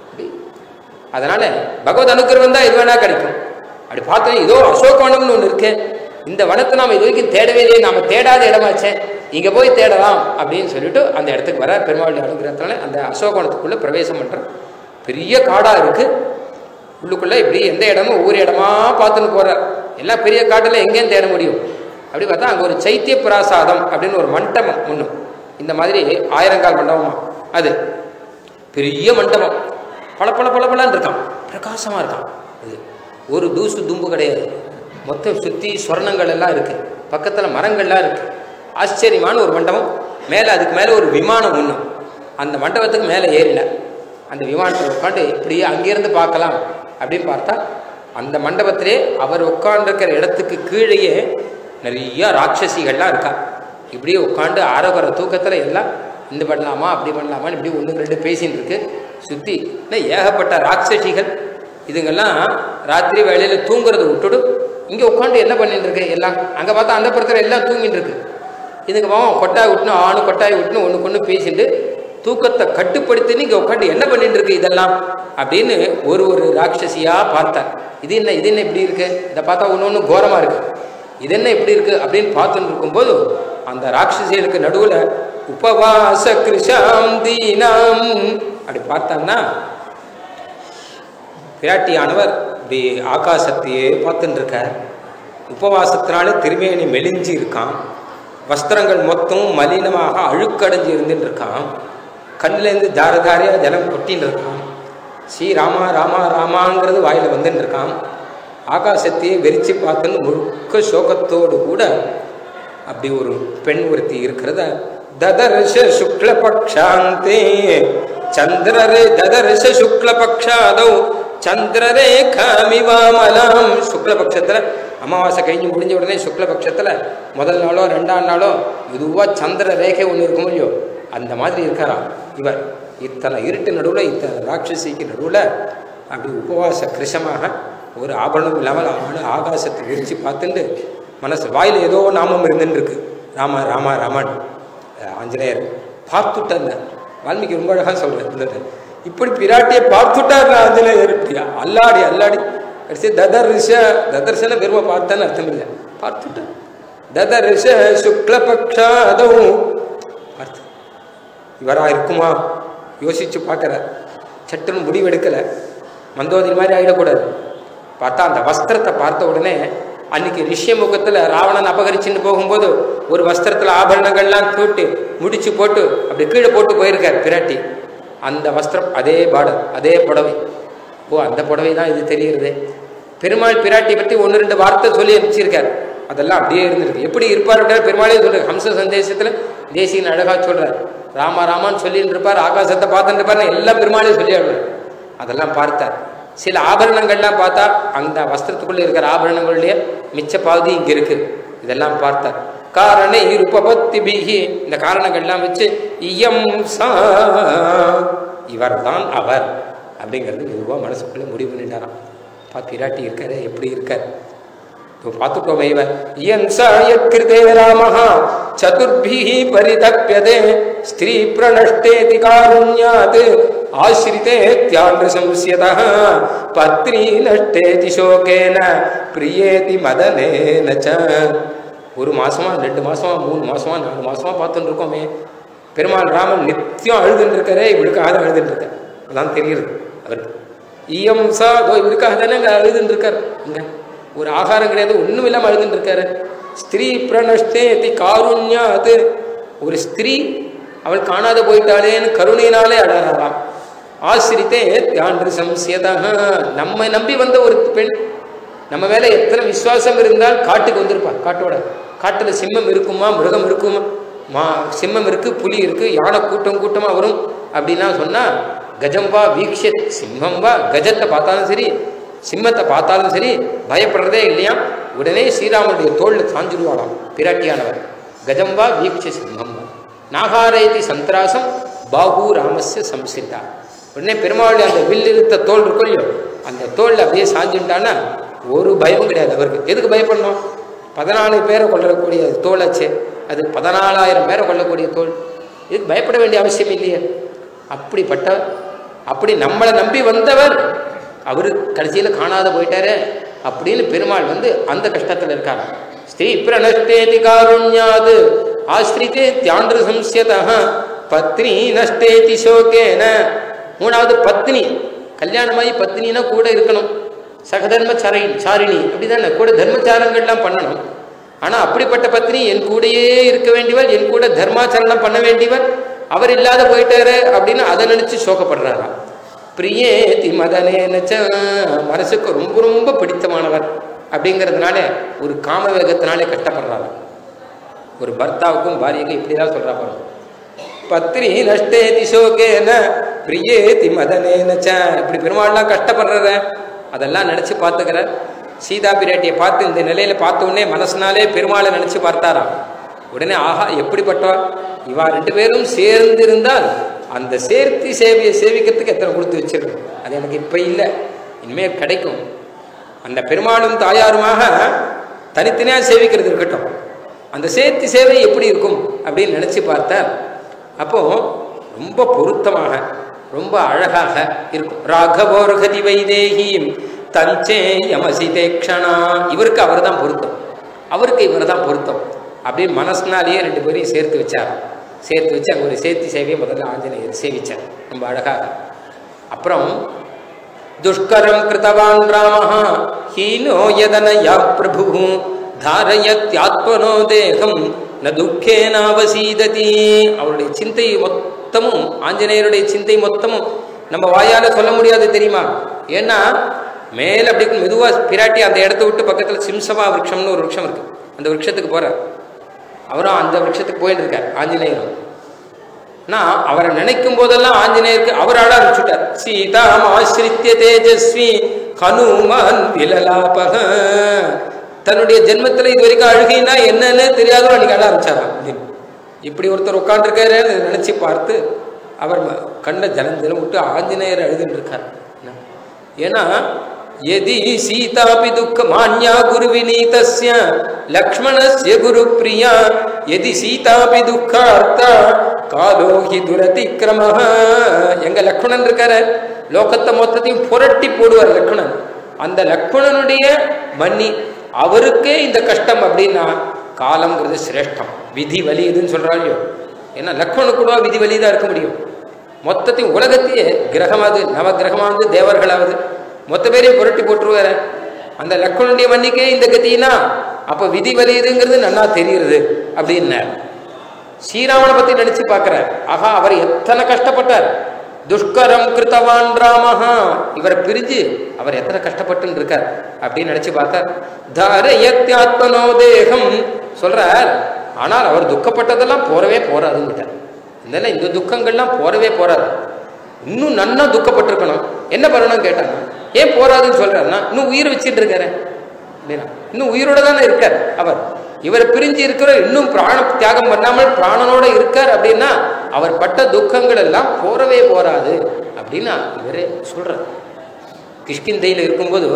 அதனால் பகவத் அனுகிரகம் தான் எது வேணால் கிடைக்கும் அப்படி பார்த்தோம் இதோ அசோகவனம்னு ஒன்று இருக்கு இந்த வனத்தை நாம் இது வரைக்கும் தேடவே இல்லையே நாம் தேடாத இடமாச்சே இங்கே போய் தேடலாம் அப்படின்னு சொல்லிட்டு அந்த இடத்துக்கு வர பெருமாளுடைய அனுகிரகத்தினால அந்த அசோகவனத்துக்குள்ளே பிரவேசம் பண்ணுறோம் பெரிய காடாக இருக்குது உள்ளுக்குள்ளே இப்படி எந்த இடமும் ஒவ்வொரு இடமா பார்த்துன்னு போகிறார் எல்லாம் பெரிய காட்டில் எங்கேயும் தேட முடியும் அப்படி பார்த்தா அங்கே ஒரு சைத்திய பிராசாதம் அப்படின்னு ஒரு மண்டபம் ஒன்று இந்த மாதிரி ஆயிரங்கால் மண்டபமா அது பெரிய மண்டபம் பல பல பல பலன்னு இருக்கான் பிரகாசமாக இருக்கான் இது ஒரு தூசு தும்பு கிடையாது மொத்தம் சுற்றி சொர்ணங்கள் எல்லாம் இருக்குது பக்கத்தில் மரங்கள்லாம் இருக்குது ஆச்சரியமான ஒரு மண்டபம் மேலே அதுக்கு மேலே ஒரு விமானம் ஒன்று அந்த மண்டபத்துக்கு மேலே ஏறின அந்த விமானத்தில் உட்காந்து இப்படியே அங்கேருந்து பார்க்கலாம் அப்படின்னு பார்த்தா அந்த மண்டபத்திலே அவர் உட்கார்ந்துருக்கிற இடத்துக்கு கீழேயே நிறைய ராட்சசிகள்லாம் இருக்கா இப்படியே உட்காந்து ஆரோக்கிற தூக்கத்தில் எல்லாம் இந்த பண்ணலாமா அப்படி பண்ணலாமான்னு இப்படி ஒன்று ரெண்டு பேசின்னு இருக்கு சுற்றி இன்னும் ஏகப்பட்ட ராட்சசிகள் இதுங்கெல்லாம் ராத்திரி வேளையில் தூங்குறத விட்டுடு இங்கே உட்காந்து என்ன பண்ணிட்டு இருக்கு எல்லாம் அங்கே பார்த்தா அந்த புறத்தில் எல்லாம் தூங்கிட்டு இருக்கு இதுக்கு பாவம் கொட்டாய் விட்டுணும் ஆணு கொட்டாய் விட்டுணும் ஒன்று கொண்டு பேசிட்டு தூக்கத்தை கட்டுப்படுத்தின்னு இங்கே உட்காந்து என்ன பண்ணிட்டு இருக்கு இதெல்லாம் அப்படின்னு ஒரு ஒரு ராட்சசியா பார்த்தார் இது என்ன இது என்ன இப்படி இருக்கு இதை பார்த்தா ஒன்று ஒன்று கோரமாக இருக்கு இது என்ன இப்படி இருக்கு அப்படின்னு பார்த்துட்டு இருக்கும்போது அந்த ராட்சசிகளுக்கு நடுவில் உபவாச கிருஷாம் தீனாம் அப்படி பார்த்தோம்னா பிராட்டியானவர் இப்படி ஆகாசத்தையே பார்த்துட்டு இருக்கார் உபவாசத்தினால திருமேனி மெலிஞ்சு இருக்கான் வஸ்திரங்கள் மொத்தம் மலினமாக அழுக்கடைஞ்சு இருந்துட்டு இருக்கான் கண்ணிலேருந்து தார தாரையாக ஜலம் கொட்டின்னு இருக்கான் ஸ்ரீ ராமா ராமா ராமாங்கிறது வாயில் வந்துட்டு இருக்கான் ஆகாசத்தையே வெறிச்சு பார்த்துன்னு முழுக்க சோகத்தோடு கூட அப்படி ஒரு பெண் ஒருத்தி இருக்கிறத ததர்ஷ சுக்லபக்ஷாந்தே சந்திரரே ததர்ஷ சுக்லபக்ஷாதௌ சந்திரரேகாமிவாமலாம் சுக்லபக்ஷத்தில் அமாவாசை கழிஞ்சு முடிஞ்ச உடனே சுக்லபக்ஷத்தில் முதல் நாளோ ரெண்டாம் நாளோ இதுவாக சந்திர ரேகை ஒன்று இருக்கும் இல்லையோ அந்த மாதிரி இருக்காராம் இவர் இத்தனை இருட்டு நடுவில் இத்தனை ராட்சசிக்கு நடுவில் அப்படி உபவாச கிருஷமாக ஒரு ஆபரணம் இல்லாமல் அவனு ஆகாசத்தை விரித்து பார்த்துட்டு மனசு வாயில் ஏதோ நாமம் இருந்துன்னு இருக்கு ராமா ராமா ராமன் ஆஞ்சநேயர் பார்த்துட்டார் வால்மீகி ரொம்ப அழகாக சொல்கிறார் இப்படி பிராட்டியை பார்த்துட்டார் ஆஞ்சநேயர் இப்படியா அல்லாடி அல்லாடி கடைசி ததர்ஷ ததர்ஷன பெருமை பார்த்தான்னு அர்த்தம் இல்லை பார்த்துட்டார் ததர்ஷ சுக்லபக்ஷாதவும் பார்த்து இவரா இருக்குமா யோசிச்சு பார்க்குறார் சட்டுன்னு முடிவெடுக்கலை மந்தோதரி மாதிரி ஆகிடக்கூடாது பார்த்தா அந்த வஸ்திரத்தை பார்த்த உடனே அன்னைக்கு ரிஷ்யமுகத்தில் ராவணன் அபகரிச்சுன்னு போகும்போது ஒரு வஸ்திரத்தில் ஆபரணங்கள்லாம் தூட்டு முடிச்சு போட்டு அப்படி கீழே போட்டு போயிருக்கார் பிராட்டி அந்த வஸ்திரம் அதே பார்டர் அதே புடவை ஓ அந்த புடவை தான் இது தெரியுறது பெருமாள் பிராட்டி பற்றி ஒன்று ரெண்டு வார்த்தை சொல்லி அனுப்பிச்சிருக்கார் அதெல்லாம் அப்படியே இருந்திருக்கு எப்படி இருப்பார் அப்படின்னா பெருமாளே சொல்றாரு ஹம்ச சந்தேசத்தில் தேசியன் அழகாக சொல்றார் ராமா ராமான்னு சொல்லிட்டு இருப்பார் ஆகாசத்தை பார்த்துட்டு இருப்பார் எல்லாம் பெருமாளே சொல்லி அதெல்லாம் பார்த்தார் சில ஆபரணங்கள்லாம் பார்த்தா அந்த வஸ்திரத்துக்குள்ளே இருக்கிற ஆபரணங்களுடைய மிச்ச பாதி இங்கே இருக்கு இதெல்லாம் பார்த்தார் காரண இருபபத்தி பிகி இந்த காரணங்கள்லாம் வச்சு இயம் சா இவர் தான் அவர் அப்படிங்கிறது மெதுவாக மனசுக்குள்ளே முடிவு பண்ணிட்டாராம் பா பிராட்டி இருக்காரு எப்படி இருக்கார் இப்போ பார்த்துட்டோமே இவன் இயன் சாயத்கிருதே ராமः சதுர்பிः परितप्यते ஸ்திரீ பிரணஷ்டேதி காருண்யாத் ஆசிரிதே தியானசம்ஸ்யதः பத்னி நஷ்டேதி சோகேன பிரியேதி மதனேன ச ஒரு மாசமா ரெண்டு மாசமா மூணு மாசமா நாலு மாசமா பார்த்துட்டு இருக்கோமே பெருமாள் ராமன் நித்தியம் அழுதுன்னு இருக்காரே இவளுக்காக தான் அழுதுன்னு இருக்கார் அதான் தெரியுது அவருக்கு ஈயம் சா தோ இவருக்காக தானே அங்கே அழுதுன்னு இருக்கார் இங்க ஒரு ஆகாரம் கிடையாது ஒன்றும் இல்லாமல் அழுதுன்னு இருக்காரு ஸ்திரீ பிரணஷ்டேதி காருண்யாத் ஒரு ஸ்திரீ அவள் காணாத போயிட்டாளேன்னு கருணையினாலே அழறாராம் ஆசிரித்தே தியான்று சம்சியதாக நம்ம நம்பி வந்த ஒரு பெண் நம்ம மேல எத்தனை விசுவாசம் இருந்தால் காட்டுக்கு வந்திருப்பா காட்டோட காட்டுல சிம்மம் இருக்குமா மிருகம் இருக்குமா மா சிம்மம் இருக்கு புலி இருக்கு யானை கூட்டம் கூட்டமா வரும் அப்படின்னா சொன்னா கஜம் வா வீக்ஷ சிம்மம் வா கஜத்தை பார்த்தாலும் சரி சிம்மத்தை பார்த்தாலும் சரி பயப்படுறதே இல்லையா உடனே ஸ்ரீராமனுடைய தோல்ல சாஞ்சிடுவாளாம் பிராட்டியானவர் கஜம் வா வீக்ஷ சிம்மம் வா நாகாரேதி சந்திராசம் பாபு ராமஸ்ய சம்சித்தா உடனே பெருமாளுடைய அந்த வில் இருத்த தோல் இருக்கும் இல்லையோ அந்த தோல்ல அப்படியே சாஞ்சுட்டான்னா ஒரு பயமும் கிடையாது அவருக்கு எதுக்கு பயப்படணும் பதினாலு பேரை கொள்ளக்கூடிய தோலாச்சே அது பதினாலாயிரம் பேரை கொள்ளக்கூடிய தோல் இதுக்கு பயப்பட வேண்டிய அவசியம் இல்லையே அப்படிப்பட்ட அப்படி நம்மளை நம்பி வந்தவர் அவரு கடைசியில் காணாத போயிட்டாரே அப்படின்னு பெருமாள் வந்து அந்த கஷ்டத்தில் இருக்காங்க ஸ்திரீ பிரணஷ்டேதி காருண்யாது ஆஸ்ரிதே தியாண்டு சம்சியதா பத்னி நஷ்டேதி சோகேன மூணாவது பத்னி கல்யாணமாகி பத்னினா கூட இருக்கணும் சகதர்ம சரை சாரிணி அப்படிதானே கூட தர்மச்சாரங்கள்லாம் பண்ணணும் ஆனால் அப்படிப்பட்ட பத்னி என் கூடயே இருக்க வேண்டியவர் என் கூட தர்மாச்சரணம் பண்ண வேண்டியவர் அவர் இல்லாத போயிட்டாரு அப்படின்னு அதை நினைச்சு சோகப்படுறாராம் பிரியேதி மதனேனச்ச மனசுக்கு ரொம்ப ரொம்ப பிடித்தமானவர் அப்படிங்கிறதுனால ஒரு காம வேகத்தினாலே கஷ்டப்படுறாரு ஒரு பர்த்தாவுக்கும் பாரியக்கும் இப்படிதான் சொல்றா பாருங்க பத்னி நஷ்டேதி சோகேன பிரியேதி மதனேனச்ச இப்படி பெருமாள்லாம் கஷ்டப்படுறத அதெல்லாம் நினச்சி பார்த்துக்கிறார் சீதா பிராட்டியை பார்த்து இந்த நிலையில பார்த்த உடனே மனசுனாலே பெருமாளை நினச்சி பார்த்தாராம் உடனே ஆஹா எப்படிப்பட்டவா இவா ரெண்டு பேரும் சேர்ந்து இருந்தால் அந்த சேர்த்தி சேவையை சேவிக்கிறதுக்கு எத்தனை கொடுத்து வச்சிருக்கோம் அது எனக்கு இப்போ இல்லை இனிமேல் கிடைக்கும் அந்த பெருமாளும் தாயாருமாக தனித்தனியாக சேவிக்கிறது இருக்கட்டும் அந்த சேர்த்தி சேவை எப்படி இருக்கும் அப்படின்னு நினச்சி பார்த்தார் அப்போ ரொம்ப பொருத்தமாக ரொம்ப அழகாக இருக்கும் ராகவோர்கதி வைதேகியும் தஞ்சே யமசிதேக்ஷணா இவருக்கு அவர் தான் பொருத்தம் அவருக்கு இவர் தான் பொருத்தம் அப்படின்னு மனசுனாலேயே ரெண்டு பேரையும் சேர்த்து வச்சார் சேர்த்து வச்சு அங்கே ஒரு சேர்த்தி சேவையை முதல்ல ஆஞ்சநேயர் சேவிச்சார் ரொம்ப அழகாக அப்புறம் துஷ்கரம் கிருத்தவான் ராமः ஹீனோ யதனயா பிரபு தாரயத்யாத்மனோ தேகம் ந துக்கேனாவசீததி அவருடைய சிந்தை மொத்தமும் ஆஞ்சநேயருடைய சிந்தை மொத்தமும் நம்ம வாயால சொல்ல முடியாது தெரியுமா ஏன்னா மேல அப்படி மெதுவா பிராட்டி அந்த இடத்த விட்டு பக்கத்துல சிம்சவா விருட்சம்னு ஒரு விருட்சம் இருக்கு அந்த விருட்சத்துக்கு போறார் அவரும் அந்த விருட்சத்துக்கு போயிட்டு இருக்கார் ஆஞ்சநேயரும் நான் அவரை நினைக்கும் போதெல்லாம் ஆஞ்சநேயருக்கு அவர் ஆட ஆரம்பிச்சுட்டார் சீதாம் ஆசிரித்திய தேஜஸ்வி ஹனுமான் விலலாபக தன்னுடைய ஜென்மத்துல இது வரைக்கும் அழுகைனா என்னன்னு தெரியாதோ அன்னைக்கு ஆட ஆரம்பிச்சாராம் அப்படின்னு இப்படி ஒருத்தர் உட்காந்துருக்காரு நினைச்சு பார்த்து அவர் ம- கண்ட ஜலம் ஜலம் விட்டு ஆஞ்சநேயர் அழுதுன்னு இருக்கார் ஏன்னா எதி சீதாபி துக்க மான்யா குரு வினீதஸ்ய லக்ஷ்மணஸ்ய குரு பிரியா எதி சீதாபி துக்கார்த்தா காலோ ஹி துரதிக்கிரமஹ எங்க லக்ஷ்மணன் இருக்காரு லோகத்தை மொத்தத்தையும் புரட்டி போடுவார் லக்ஷ்மணன் அந்த லக்ஷ்மணனுடைய மன்னி அவருக்கே இந்த கஷ்டம் அப்படின்னா காலம்ங்கிறது சிரேஷ்டம் விதி வலி இதுன்னு சொல்றாங்க ஏன்னா லக்ஷ்மணனுக்கு கூட விதி வலி தான் இருக்க முடியும் மொத்தத்தையும் உலகத்தையே கிரகமாவது நவகிரகமாவது தேவர்களாவது மொத்த பேரையும் புரட்டி போட்டுருவாரு அந்த லக்ஷ்மணனுடைய மன்னிக்கே இந்த கத்தினா அப்போ விதி வலியுதுங்கிறது நன்னா தெரியுது அப்படின்னார் ஸ்ரீராமனை பத்தி நினைச்சு பார்க்கிறார் ஆஹா அவர் எத்தனை கஷ்டப்பட்டார் துஷ்கரம் கிருத்தவான் ராமஹா இவரை பிரிஞ்சு அவர் எத்தனை கஷ்டப்பட்டுன்னு இருக்கார் அப்படின்னு நினைச்சு பார்த்தார் தாரயத்யாத்மனோ தேகம் சொல்றார் ஆனால் அவர் துக்கப்பட்டதெல்லாம் போறவே போறாதுன்னு இதெல்லாம் இந்த துக்கங்கள்லாம் போறவே போறாது இன்னும் நன்னா துக்கப்பட்டிருக்கணும் என்ன பண்ணணும் கேட்டாங்க ஏன் போறாதுன்னு சொல்றாருன்னா இன்னும் உயிர் வச்சுட்டு இருக்காரு அப்படின்னா இன்னும் உயிரோட தானே இருக்கார் அவர் இவரை பிரிஞ்சு இருக்கிற இன்னும் பிராண தியாகம் பண்ணாமல் பிராணனோட இருக்கார் அப்படின்னா அவர் பட்ட துக்கங்கள் எல்லாம் போறவே போறாது அப்படின்னா இவரே சொல்றார் கிஷ்கிந்தையில் இருக்கும்போது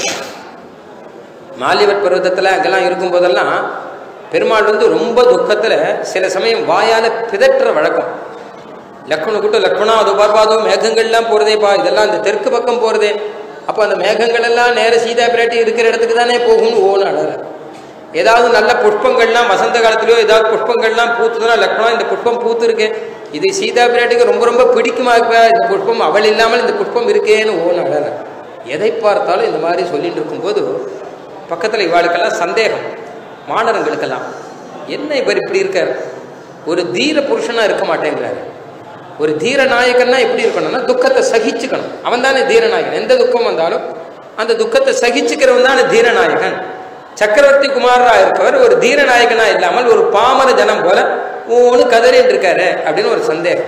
மாலிவட் பர்வதத்தில் அங்கெல்லாம் இருக்கும்போதெல்லாம் பெருமாள் வந்து ரொம்ப துக்கத்தில் சில சமயம் வாயால பிதற்ற வழக்கம் லக்ஷ்மண கூட்ட லக்ஷ்மணா அது பார்ப்பாதோ மேகங்கள்லாம் போகிறதேப்பா இதெல்லாம் இந்த தெற்கு பக்கம் போகிறதே அப்போ அந்த மேகங்கள் எல்லாம் நேர சீதா பிராட்டி இருக்கிற இடத்துக்கு தானே போகும்னு ஓன்னு அழற ஏதாவது நல்ல புஷ்பங்கள்லாம் வசந்த காலத்திலயோ ஏதாவது புஷ்பங்கள்லாம் பூத்துதுன்னா லக்ஷ்மணா இந்த புஷ்பம் பூத்து இருக்கு இது சீதா பிராட்டிக்கு ரொம்ப ரொம்ப பிடிக்குமா இருப்பா இந்த புஷ்பம் அவள் இல்லாமல் இந்த புஷ்பம் இருக்கேன்னு ஓன்னு அழற எதை பார்த்தாலும் இந்த மாதிரி சொல்லிட்டு இருக்கும்போது பக்கத்தில் இவாளுக்கெல்லாம் சந்தேகம் மாணவர்களுக்கெல்லாம் என்ன இவர் இப்படி இருக்கார் ஒரு தீர புருஷனா இருக்க மாட்டேங்கிறாரு ஒரு தீர நாயகன்னா எப்படி இருக்கணும்னா துக்கத்தை சகிச்சுக்கணும் அவன் தானே தீரநாயகன் எந்த துக்கம் வந்தாலும் அந்த துக்கத்தை சகிச்சுக்கிறவன் தானே தீரநாயகன் சக்கரவர்த்தி குமாரரா இருக்கவர் ஒரு தீரநாயகனா இல்லாமல் ஒரு பாமர ஜனம் போல ஒன்று கதறின்னு இருக்காரு அப்படின்னு ஒரு சந்தேகம்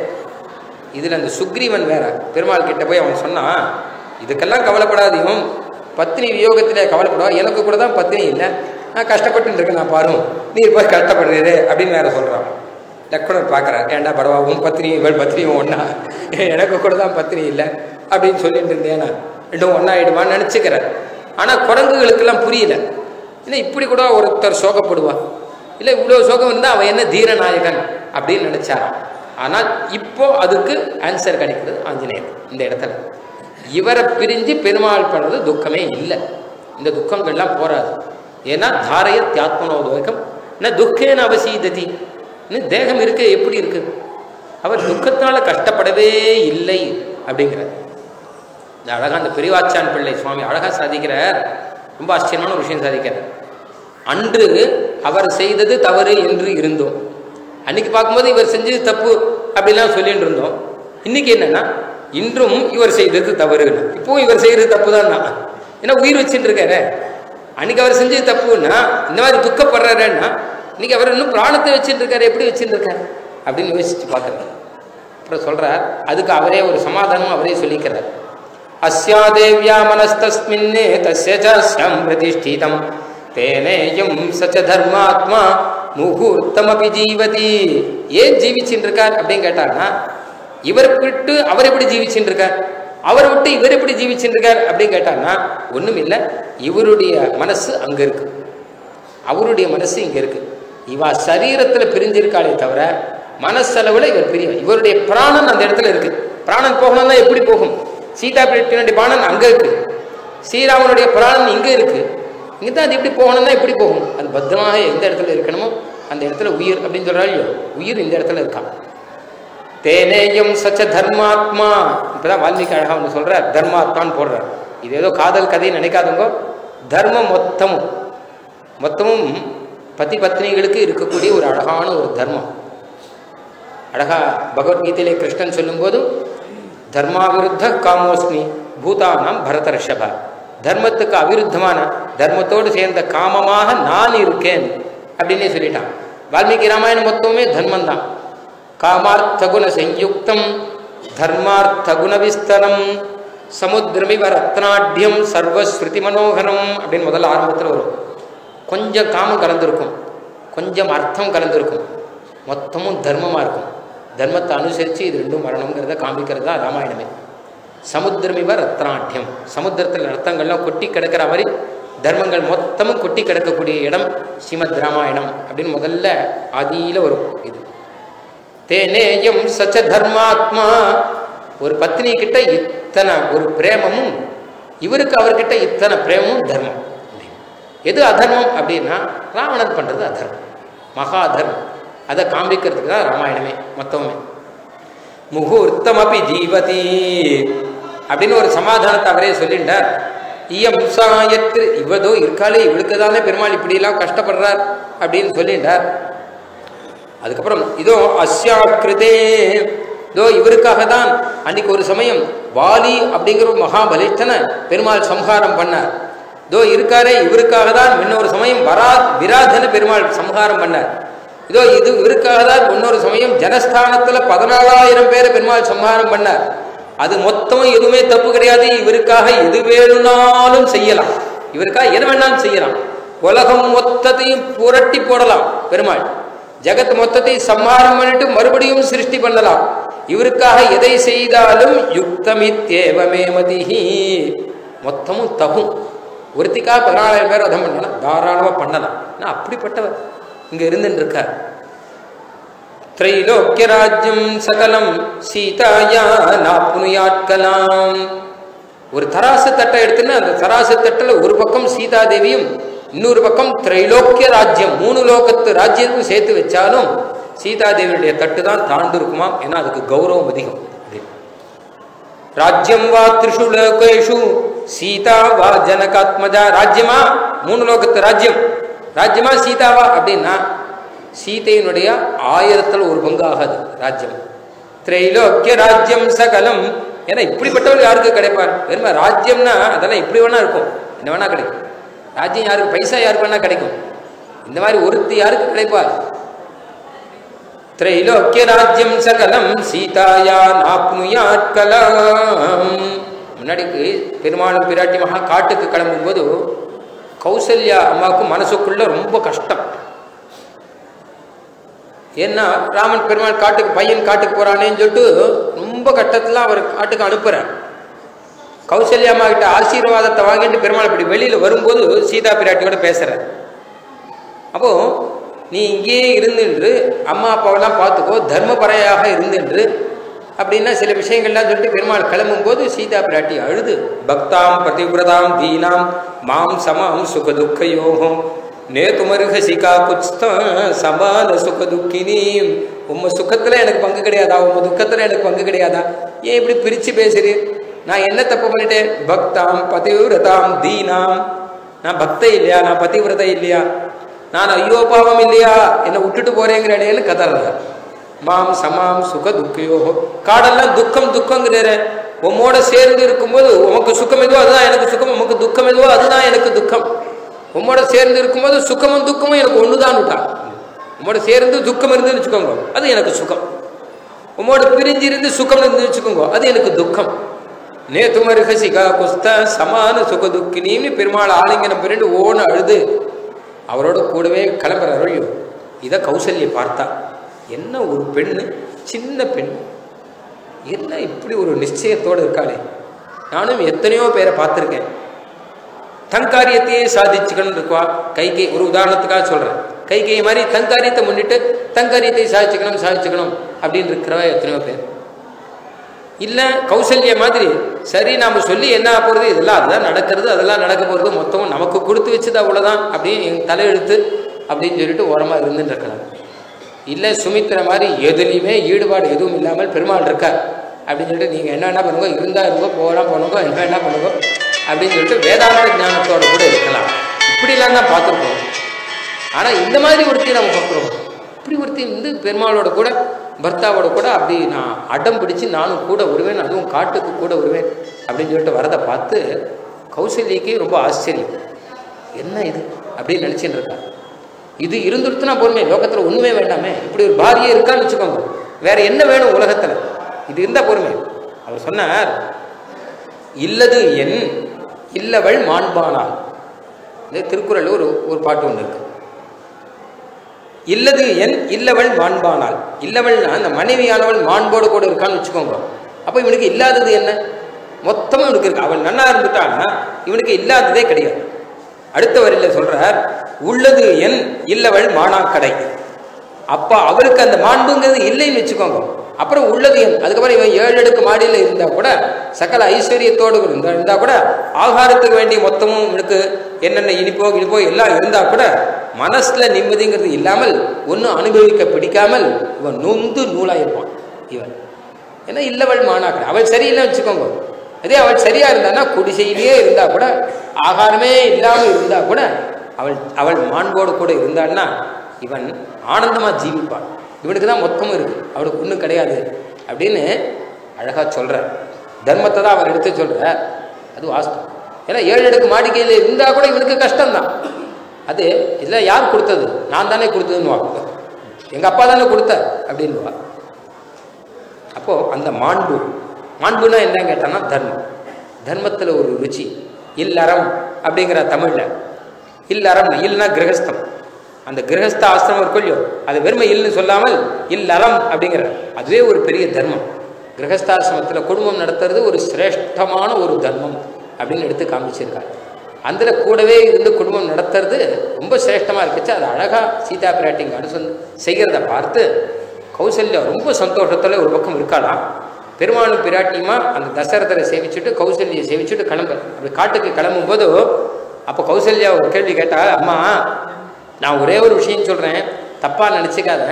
இதுல அந்த சுக்ரீவன் வேற பெருமாள் கிட்ட போய் அவன் சொன்னான் இதுக்கெல்லாம் கவலைப்படாத இவன் பத்னி வியோகத்திலே கவலைப்படுவா எனக்கு கூட தான் பத்னி இல்லை நான் கஷ்டப்பட்டு இருக்கேன் நான் பாரும் நீ போய் கஷ்டப்படுறீரு அப்படின்னு வேற சொல்றான் லக்ஷ்மணர் பார்க்குறார் ஏன்டா படவா உன் பத்னியும் இவள் பத்னியும் ஒன்றா எனக்கு கூட தான் பத்னி இல்லை அப்படின்னு சொல்லிட்டு இருந்தேன் நான் ரெண்டும் ஒன்றாயிடுவான்னு நினச்சிக்கிறேன் ஆனால் குரங்குகளுக்கெல்லாம் புரியல இல்லை இப்படி கூட ஒருத்தர் சோகப்படுவா இல்லை இவ்வளோ சோகம் இருந்தால் அவன் என்ன தீரநாயகன் அப்படின்னு நினச்சாராம் ஆனால் இப்போ அதுக்கு ஆன்சர் கிடைக்கிறது ஆஞ்சநேயர் இந்த இடத்துல இவரை பிரிஞ்சு பெருமாள் பண்ணது துக்கமே இல்லை இந்த துக்கங்கள்லாம் போராது ஏன்னா தாரைய தியாத்மனோதோகம் ந துக்கேன அவசீததி இன்னும் தேகம் இருக்க எப்படி இருக்கு அவர் துக்கத்தினால கஷ்டப்படவே இல்லை அப்படிங்கிறார் இந்த அழகா அந்த பெரியவாச்சான் பிள்ளை சுவாமி அழகா சாதிக்கிறார் ரொம்ப ஆச்சரியமான ஒரு விஷயம் சாதிக்கிறார் அன்று அவர் செய்தது தவறு என்று இருந்தோம் அன்னைக்கு பார்க்கும்போது இவர் செஞ்சது தப்பு அப்படிலாம் சொல்லிட்டு இருந்தோம் இன்னைக்கு என்னன்னா இன்றும் இவர் செய்தது தவறு இப்பவும் இவர் செய்யறது தப்பு தான் ஏன்னா உயிர் வச்சுட்டு இருக்காரு அன்னைக்கு அவர் செஞ்சது தப்புன்னா இந்த மாதிரி துக்கப்படுறாருன்னா இன்னைக்கு அவர் இன்னும் பிராணத்தை வச்சுட்டு இருக்காரு எப்படி வச்சுட்டு இருக்காரு அப்படின்னு யோசிச்சு பார்க்குறாரு அப்புறம் சொல்றார் அதுக்கு அவரே ஒரு சமாதானம் அவரே சொல்லிக்கிறார் அஸ்யா தேவ்யா மனஸ்தஸ்மின்னே தஸ்ய சாஸ்யம் பிரதிஷ்டிதம் தேனேயம் சச்ச தர்மாத்மா முகூர்த்தமபி ஜீவதி ஏன் ஜீவிச்சுட்டு இருக்கார் அப்படின்னு கேட்டாங்கன்னா இவர் விட்டு அவர் எப்படி ஜீவிச்சுட்டு இருக்கார் அவர் விட்டு இவர் எப்படி ஜீவிச்சுட்டு இருக்கார் அப்படின்னு கேட்டாங்கன்னா ஒண்ணும் இல்லை இவருடைய மனசு அங்க இருக்கு அவருடைய மனசு இங்க இருக்கு இவ சரீரத்துல பிரிஞ்சிருக்காளே தவிர மனசளவுல இவர் பிரிய இவருடைய பிராணன் அந்த இடத்துல இருக்கு பிராணன் போகணும்னா எப்படி போகும் சீதா பிராட்டியினுடைய பிராணன் அங்க இருக்கு ஸ்ரீராமனுடைய பிராணன் இங்க இருக்கு இங்க தான் அது எப்படி போகணும்னா எப்படி போகும் அது பத்திரமாக எந்த இடத்துல இருக்கணுமோ அந்த இடத்துல உயிர் அப்படின்னு சொல்றாரு இல்லையோ உயிர் இந்த இடத்துல இருக்கான் தேனேயம் சச்ச தர்மாத்மா இப்பதான் வால்மீகி அழகா ஒன்று சொல்றார் தர்மாத்மான்னு போடுறார் இது ஏதோ காதல் கதையை நினைக்காதவங்க தர்மம் மொத்தமும் மொத்தமும் பதி பத்னிகளுக்கு இருக்கக்கூடிய ஒரு அழகான ஒரு தர்மம் அழகா பகவத்கீதையிலே கிருஷ்ணன் சொல்லும்போது தர்மாவிருத்த காமோஸ்மி பூதானாம் பரத ரிஷபா தர்மத்துக்கு அவிருத்தமான தர்மத்தோடு சேர்ந்த காமமாக நான் இருக்கேன் அப்படின்னே சொல்லிட்டான் வால்மீகி ராமாயணம் மொத்தமே தர்மம் தான் காமார்த்த குண சயுக்தம் தர்மார்த்த குண விஸ்தரம் சமுத்திரமிவ ரத்னாட்யம் சர்வஸ்ருதி மனோகரம் அப்படின்னு முதல்ல ஆரம்பத்தில் வரும் கொஞ்சம் காமம் கலந்துருக்கும் கொஞ்சம் அர்த்தம் கலந்துருக்கும் மொத்தமும் தர்மமாக இருக்கும் தர்மத்தை அனுசரித்து இது ரெண்டும் வரணுங்கிறத காமிக்கிறது தான் ராமாயணமே சமுத்திரமிவ ரத்னாட்யம் சமுத்திரத்தில் ரத்தங்கள்லாம் கொட்டி கிடக்கிற மாதிரி தர்மங்கள் மொத்தமும் கொட்டி கிடக்கக்கூடிய இடம் ஸ்ரீமத் ராமாயணம் அப்படின்னு முதல்ல ஆதியில வரும் இது தேனேயம் சச்ச தர்மாத்மா ஒரு பத்னி கிட்ட இத்தனை ஒரு பிரேமமும் இவருக்கு அவர்கிட்ட இத்தனை பிரேமமும் தர்மம் எது அதர்மம் அப்படின்னா ராவணன் பண்றது அதர்மம் மகா தர்மம் அதை காண்பிக்கிறதுக்கு தான் ராமாயணமே மொத்தமே முகூர்த்தம் அப்படி ஜீவதி அப்படின்னு ஒரு சமாதானத்தை அவரே சொல்லிட்டார் இயம் சாயத்து இவதோ இருக்காளே இவளுக்கு தானே பெருமாள் இப்படிலாம் கஷ்டப்படுறார் அப்படின்னு சொல்லிட்டார் அதுக்கப்புறம் இதோ அஸ்யா கிருதே இதோ இவருக்காக தான் அன்னைக்கு ஒரு சமயம் வாலி அப்படிங்கிற ஒரு மகாபலிஷ்டனை பெருமாள் சம்ஹாரம் பண்ணார் இதோ இருக்காரே இவருக்காக தான் இன்னொரு சமயம் வரா விராதன பெருமாள் சம்ஹாரம் பண்ணார் இதோ இது இவருக்காக தான் இன்னொரு சமயம் ஜனஸ்தானத்துல பதினாலாயிரம் பேரை பெருமாள் சம்ஹாரம் பண்ணார் அது மொத்தம் எதுவுமே தப்பு கிடையாது இவருக்காக எது வேணும்னாலும் செய்யலாம் இவருக்காக எது வேணாலும் செய்யலாம் உலகம் மொத்தத்தையும் புரட்டி போடலாம் பெருமாள் ஜெகத் மொத்தத்தை சம்ஹாரம் பண்ணிட்டு மறுபடியும் சிருஷ்டி பண்ணலாம் இவருக்காக எதை செய்தாலும் யுக்தமித்தேவமே மதிஹி மொத்தமும் தகும் ஒருத்திக்காக பதினாலாயிரம் பேர் வதம் பண்ணலாம் தாராளமாக பண்ணலாம் ஆனால் அப்படிப்பட்டவர் இங்கே இருந்துட்டு இருக்கார் திரைலோக்கிய ராஜ்யம் சகலம் சீதாயா நாப்புனுயாட்கலாம் ஒரு தராசு தட்டை எடுத்துன்னு அந்த தராசு தட்டில் ஒரு பக்கம் சீதாதேவியும் இன்னொரு பக்கம் திரைலோக்கிய ராஜ்யம் மூணு லோகத்து ராஜ்யமும் சேர்த்து வச்சாலும் சீதாதேவியுடைய தட்டு தான் தாழ்ந்து இருக்குமாம் ஏன்னா அதுக்கு கௌரவம் அதிகம் ராஜ்யம் வா திரிஷு லோகேஷு சீதா வா ஜனகாத்மஜா ராஜ்யமா மூணு லோகத்து ராஜ்யம் ராஜ்யமா சீதாவா அப்படின்னா சீதையினுடைய ஆயிரத்தில் ஒரு பங்கு ஆகாது ராஜ்யம் திரைலோக்கிய ராஜ்யம் சகலம் ஏன்னா இப்படிப்பட்டவர் யாருக்கு கிடைப்பார் வெறும ராஜ்யம்னா அதெல்லாம் இப்படி வேணா இருக்கும் என்ன வேணா கிடைக்கும் ராஜ்யம் யாருக்கு பைசா யாருக்கு வேணா கிடைக்கும் இந்த மாதிரி ஒருத்தி யாருக்கு கிடைப்பார் திரைலோக்கிய ராஜ்யம் சகலம் சீதாயா நாப்னுயாட்கலாம் முன்னாடிக்கு பெருமாளும் பிராட்டி மகா காட்டுக்கு கிளம்பும்போது கௌசல்யா அம்மாவுக்கு மனசுக்குள்ள ரொம்ப கஷ்டம் ஏன்னா ராமன் பெருமாள் காட்டுக்கு பையன் காட்டுக்கு போறானேன்னு சொல்லிட்டு ரொம்ப கஷ்டத்துல அவர் காட்டுக்கு அனுப்புறார் கௌசல்யா அம்மா கிட்ட ஆசீர்வாதத்தை வாங்கிட்டு பெருமாள் இப்படி வெளியில வரும்போது சீதா பிராட்டியோட பேசுறார் அப்போ நீ இங்கேயே இருந்துன்று அம்மா அப்பாவெல்லாம் பார்த்துக்கோ தர்மபரையாக இருந்துன்று அப்படின்னா சில விஷயங்கள்லாம் சொல்லிட்டு பெருமாள் கிளம்பும்போது சீதா பிராட்டி அழுது பக்தாம் பதிவிரதாம் தீனாம் மாம் சமாம் சுக துக்கயோகம் நேத்துமருக சிகா குச்தான் சமான சுக துக்கினி உம்ம சுகத்துல எனக்கு பங்கு கிடையாதா உம்ம துக்கத்துல எனக்கு பங்கு கிடையாதா ஏன் இப்படி பிரிச்சு பேசுறீர் நான் என்ன தப்பு பண்ணிட்டேன் பக்தாம் பதிவிரதாம் தீனாம் நான் பக்த இல்லையா நான் பதிவிரத இல்லையா நான் ஐயோ பாவம் இல்லையா என்னை விட்டுட்டு போறேங்கிறேன்னு கதறல மாம் சமாம் சுக துக்கையோ காடெல்லாம் துக்கம் துக்கங்கிறார உம்மோட சேர்ந்து இருக்கும்போது உமக்கு சுகம் எதுவோ அதுதான் எனக்கு சுகம் உமக்கு துக்கம் எதுவோ அதுதான் எனக்கு துக்கம் உம்மோட சேர்ந்து இருக்கும்போது சுகமும் துக்கமும் எனக்கு ஒண்ணுதான் விட்டான் உம்மோட சேர்ந்து துக்கம் இருந்து வச்சுக்கோங்க அது எனக்கு சுகம் உம்மோட பிரிஞ்சு இருந்து சுகம் இருந்து வச்சுக்கோங்க அது எனக்கு துக்கம் நேத்து மருகசிகா குஸ்த சமான சுகதுக்கினின்னு பெருமாள் ஆலிங்கனம் பிரிண்டு ஓன்னு அழுது அவரோட கூடவே கிளம்புற அருளியோ இதை கௌசல்யை பார்த்தா என்ன ஒரு பெண்ணு சின்ன பெண் என்ன இப்படி ஒரு நிச்சயத்தோடு இருக்காளே நானும் எத்தனையோ பேரை பார்த்துருக்கேன் தன் காரியத்தையே சாதிச்சுக்கணும் இருக்குவா கைகை ஒரு உதாரணத்துக்காக சொல்கிறேன் கைகை மாதிரி தன் காரியத்தை முன்னிட்டு தன் காரியத்தை சாதிச்சுக்கணும் சாதிச்சுக்கணும் அப்படின்னு இருக்கிறவ எத்தனையோ பேர் இல்லை கௌசல்ய மாதிரி சரி நாம் சொல்லி என்ன ஆக போகிறது இதெல்லாம் அதுதான் நடக்கிறது அதெல்லாம் நடக்க போகிறது மொத்தமும் நமக்கு கொடுத்து வச்சது அவ்வளோதான் அப்படின்னு என் தலையெழுத்து அப்படின்னு சொல்லிட்டு ஓரமாக இருந்துட்டு இருக்கலாம் இல்லை சுமித்திர மாதிரி எதுலேயுமே ஈடுபாடு எதுவும் இல்லாமல் பெருமாள் இருக்கார் அப்படின்னு சொல்லிட்டு நீங்கள் என்ன என்ன பண்ணுங்க இருந்தால் இருங்கோ போகலாம் பண்ணுங்க என்ன என்ன பண்ணுங்க அப்படின்னு சொல்லிட்டு வேதாந்த ஞானத்தோட கூட இருக்கலாம் இப்படிலாம் தான் பார்த்துருக்கோம் ஆனால் இந்த மாதிரி ஒருத்தி நம்ம பார்க்குறோம் இப்படி ஒருத்தி வந்து பெருமாளோட கூட பர்த்தாவோட கூட அப்படி நான் அடம் பிடிச்சு நானும் கூட வருவேன் அதுவும் காட்டுக்கு கூட வருவேன் அப்படின்னு சொல்லிட்டு வரதை பார்த்து கௌசல்யக்கே ரொம்ப ஆச்சரியம் என்ன இது அப்படின்னு நினச்சிட்டு இருக்கா இது இருந்துருத்துனா போருமே லோகத்தில் ஒன்றுமே வேண்டாமே இப்படி ஒரு பாரியே இருக்கான்னு வச்சுக்கோங்க வேற என்ன வேணும் உலகத்தில் இது இருந்தால் போருமே அவர் சொன்னார் இல்லது என் இல்லவள் மாண்பானாள் இந்த திருக்குறள் ஒரு ஒரு பாட்டு ஒன்று இருக்கு இல்லது என் இல்லவள் மாண்பானாள் இல்லவள்னா அந்த மனைவியானவள் மாண்போடு கூட இருக்கான்னு வச்சுக்கோங்க அப்போ இவனுக்கு இல்லாதது என்ன மொத்தமும் இவனுக்கு இருக்கு அவன் நன்னா இருந்துட்டான்னா இவனுக்கு இல்லாததே கிடையாது அடுத்த வரியில் சொல்றார் உள்ளது என் இல்லவள் மானாக்கடை அப்பா அவருக்கு அந்த மாண்புங்கிறது இல்லைன்னு வச்சுக்கோங்க அப்புறம் உள்ளது என் அதுக்கப்புறம் இவன் ஏழு அடுக்கு மாடியில் இருந்தா கூட சகல ஐஸ்வர்யத்தோடு இருந்தா இருந்தா கூட ஆகாரத்துக்கு வேண்டிய மொத்தமும் இவனுக்கு என்னென்ன இனிப்போ இனிப்போ எல்லாம் இருந்தா கூட மனசுல நிம்மதிங்கிறது இல்லாமல் ஒன்றும் அனுபவிக்க பிடிக்காமல் இவன் நொந்து நூலாயிருப்பான் இவன் ஏன்னா இல்லவள் மானாக்கடை அவள் சரியில்லை வச்சுக்கோங்க அதே அவள் சரியா இருந்தான்னா குடிசையிலேயே இருந்தா கூட ஆகாரமே இல்லாமல் இருந்தா கூட அவள் அவள் மாண்போடு கூட இருந்தான்னா இவன் ஆனந்தமா ஜீவிப்பான் இவனுக்கு தான் மொத்தமும் இருக்கு அவனுக்கு ஒன்றும் கிடையாது அப்படின்னு அழகா சொல்ற தர்மத்தை தான் அவர் எடுத்து சொல்ற அது வாஸ்தவம் ஏன்னா ஏழு அடுக்கு மாடிக்கையில் இருந்தா கூட இவனுக்கு கஷ்டம்தான் அது இதில் யார் கொடுத்தது நான் தானே கொடுத்ததுன்னு எங்க அப்பா தானே கொடுத்த அப்படின்னுவா அப்போ அந்த மாண்பு மாண்புனா என்ன கேட்டான்னா தர்மம் தர்மத்தில் ஒரு ருச்சி இல்லறம் அப்படிங்கிற தமிழில் இல்லறம் இல்லைன்னா கிரகஸ்தம் அந்த கிரகஸ்த ஆசிரமம் இருக்கும் இல்லையோ அது வெறுமை இல்லைன்னு சொல்லாமல் இல்லறம் அப்படிங்கிற அதுவே ஒரு பெரிய தர்மம் கிரகஸ்தாசிரமத்தில் குடும்பம் நடத்துறது ஒரு சிரேஷ்டமான ஒரு தர்மம் அப்படின்னு எடுத்து காமிச்சிருக்காரு அதில் கூடவே இருந்து குடும்பம் நடத்துறது ரொம்ப சிரேஷ்டமாக இருக்குச்சு அது அழகாக சீதா பிராட்டிங்க அனுசந் செய்கிறத பார்த்து கௌசல்யா ரொம்ப சந்தோஷத்தில் ஒரு பக்கம் இருக்காளாம் பெருமாளும் பிராட்டியுமா அந்த தசரதரை சேவிச்சுட்டு கௌசல்யை சேவிச்சுட்டு கிளம்ப அப்படி காட்டுக்கு கிளம்பும்போது அப்போ கௌசல்யா ஒரு கேள்வி கேட்டா அம்மா நான் ஒரே ஒரு விஷயம் சொல்கிறேன் தப்பாக நினச்சிக்காத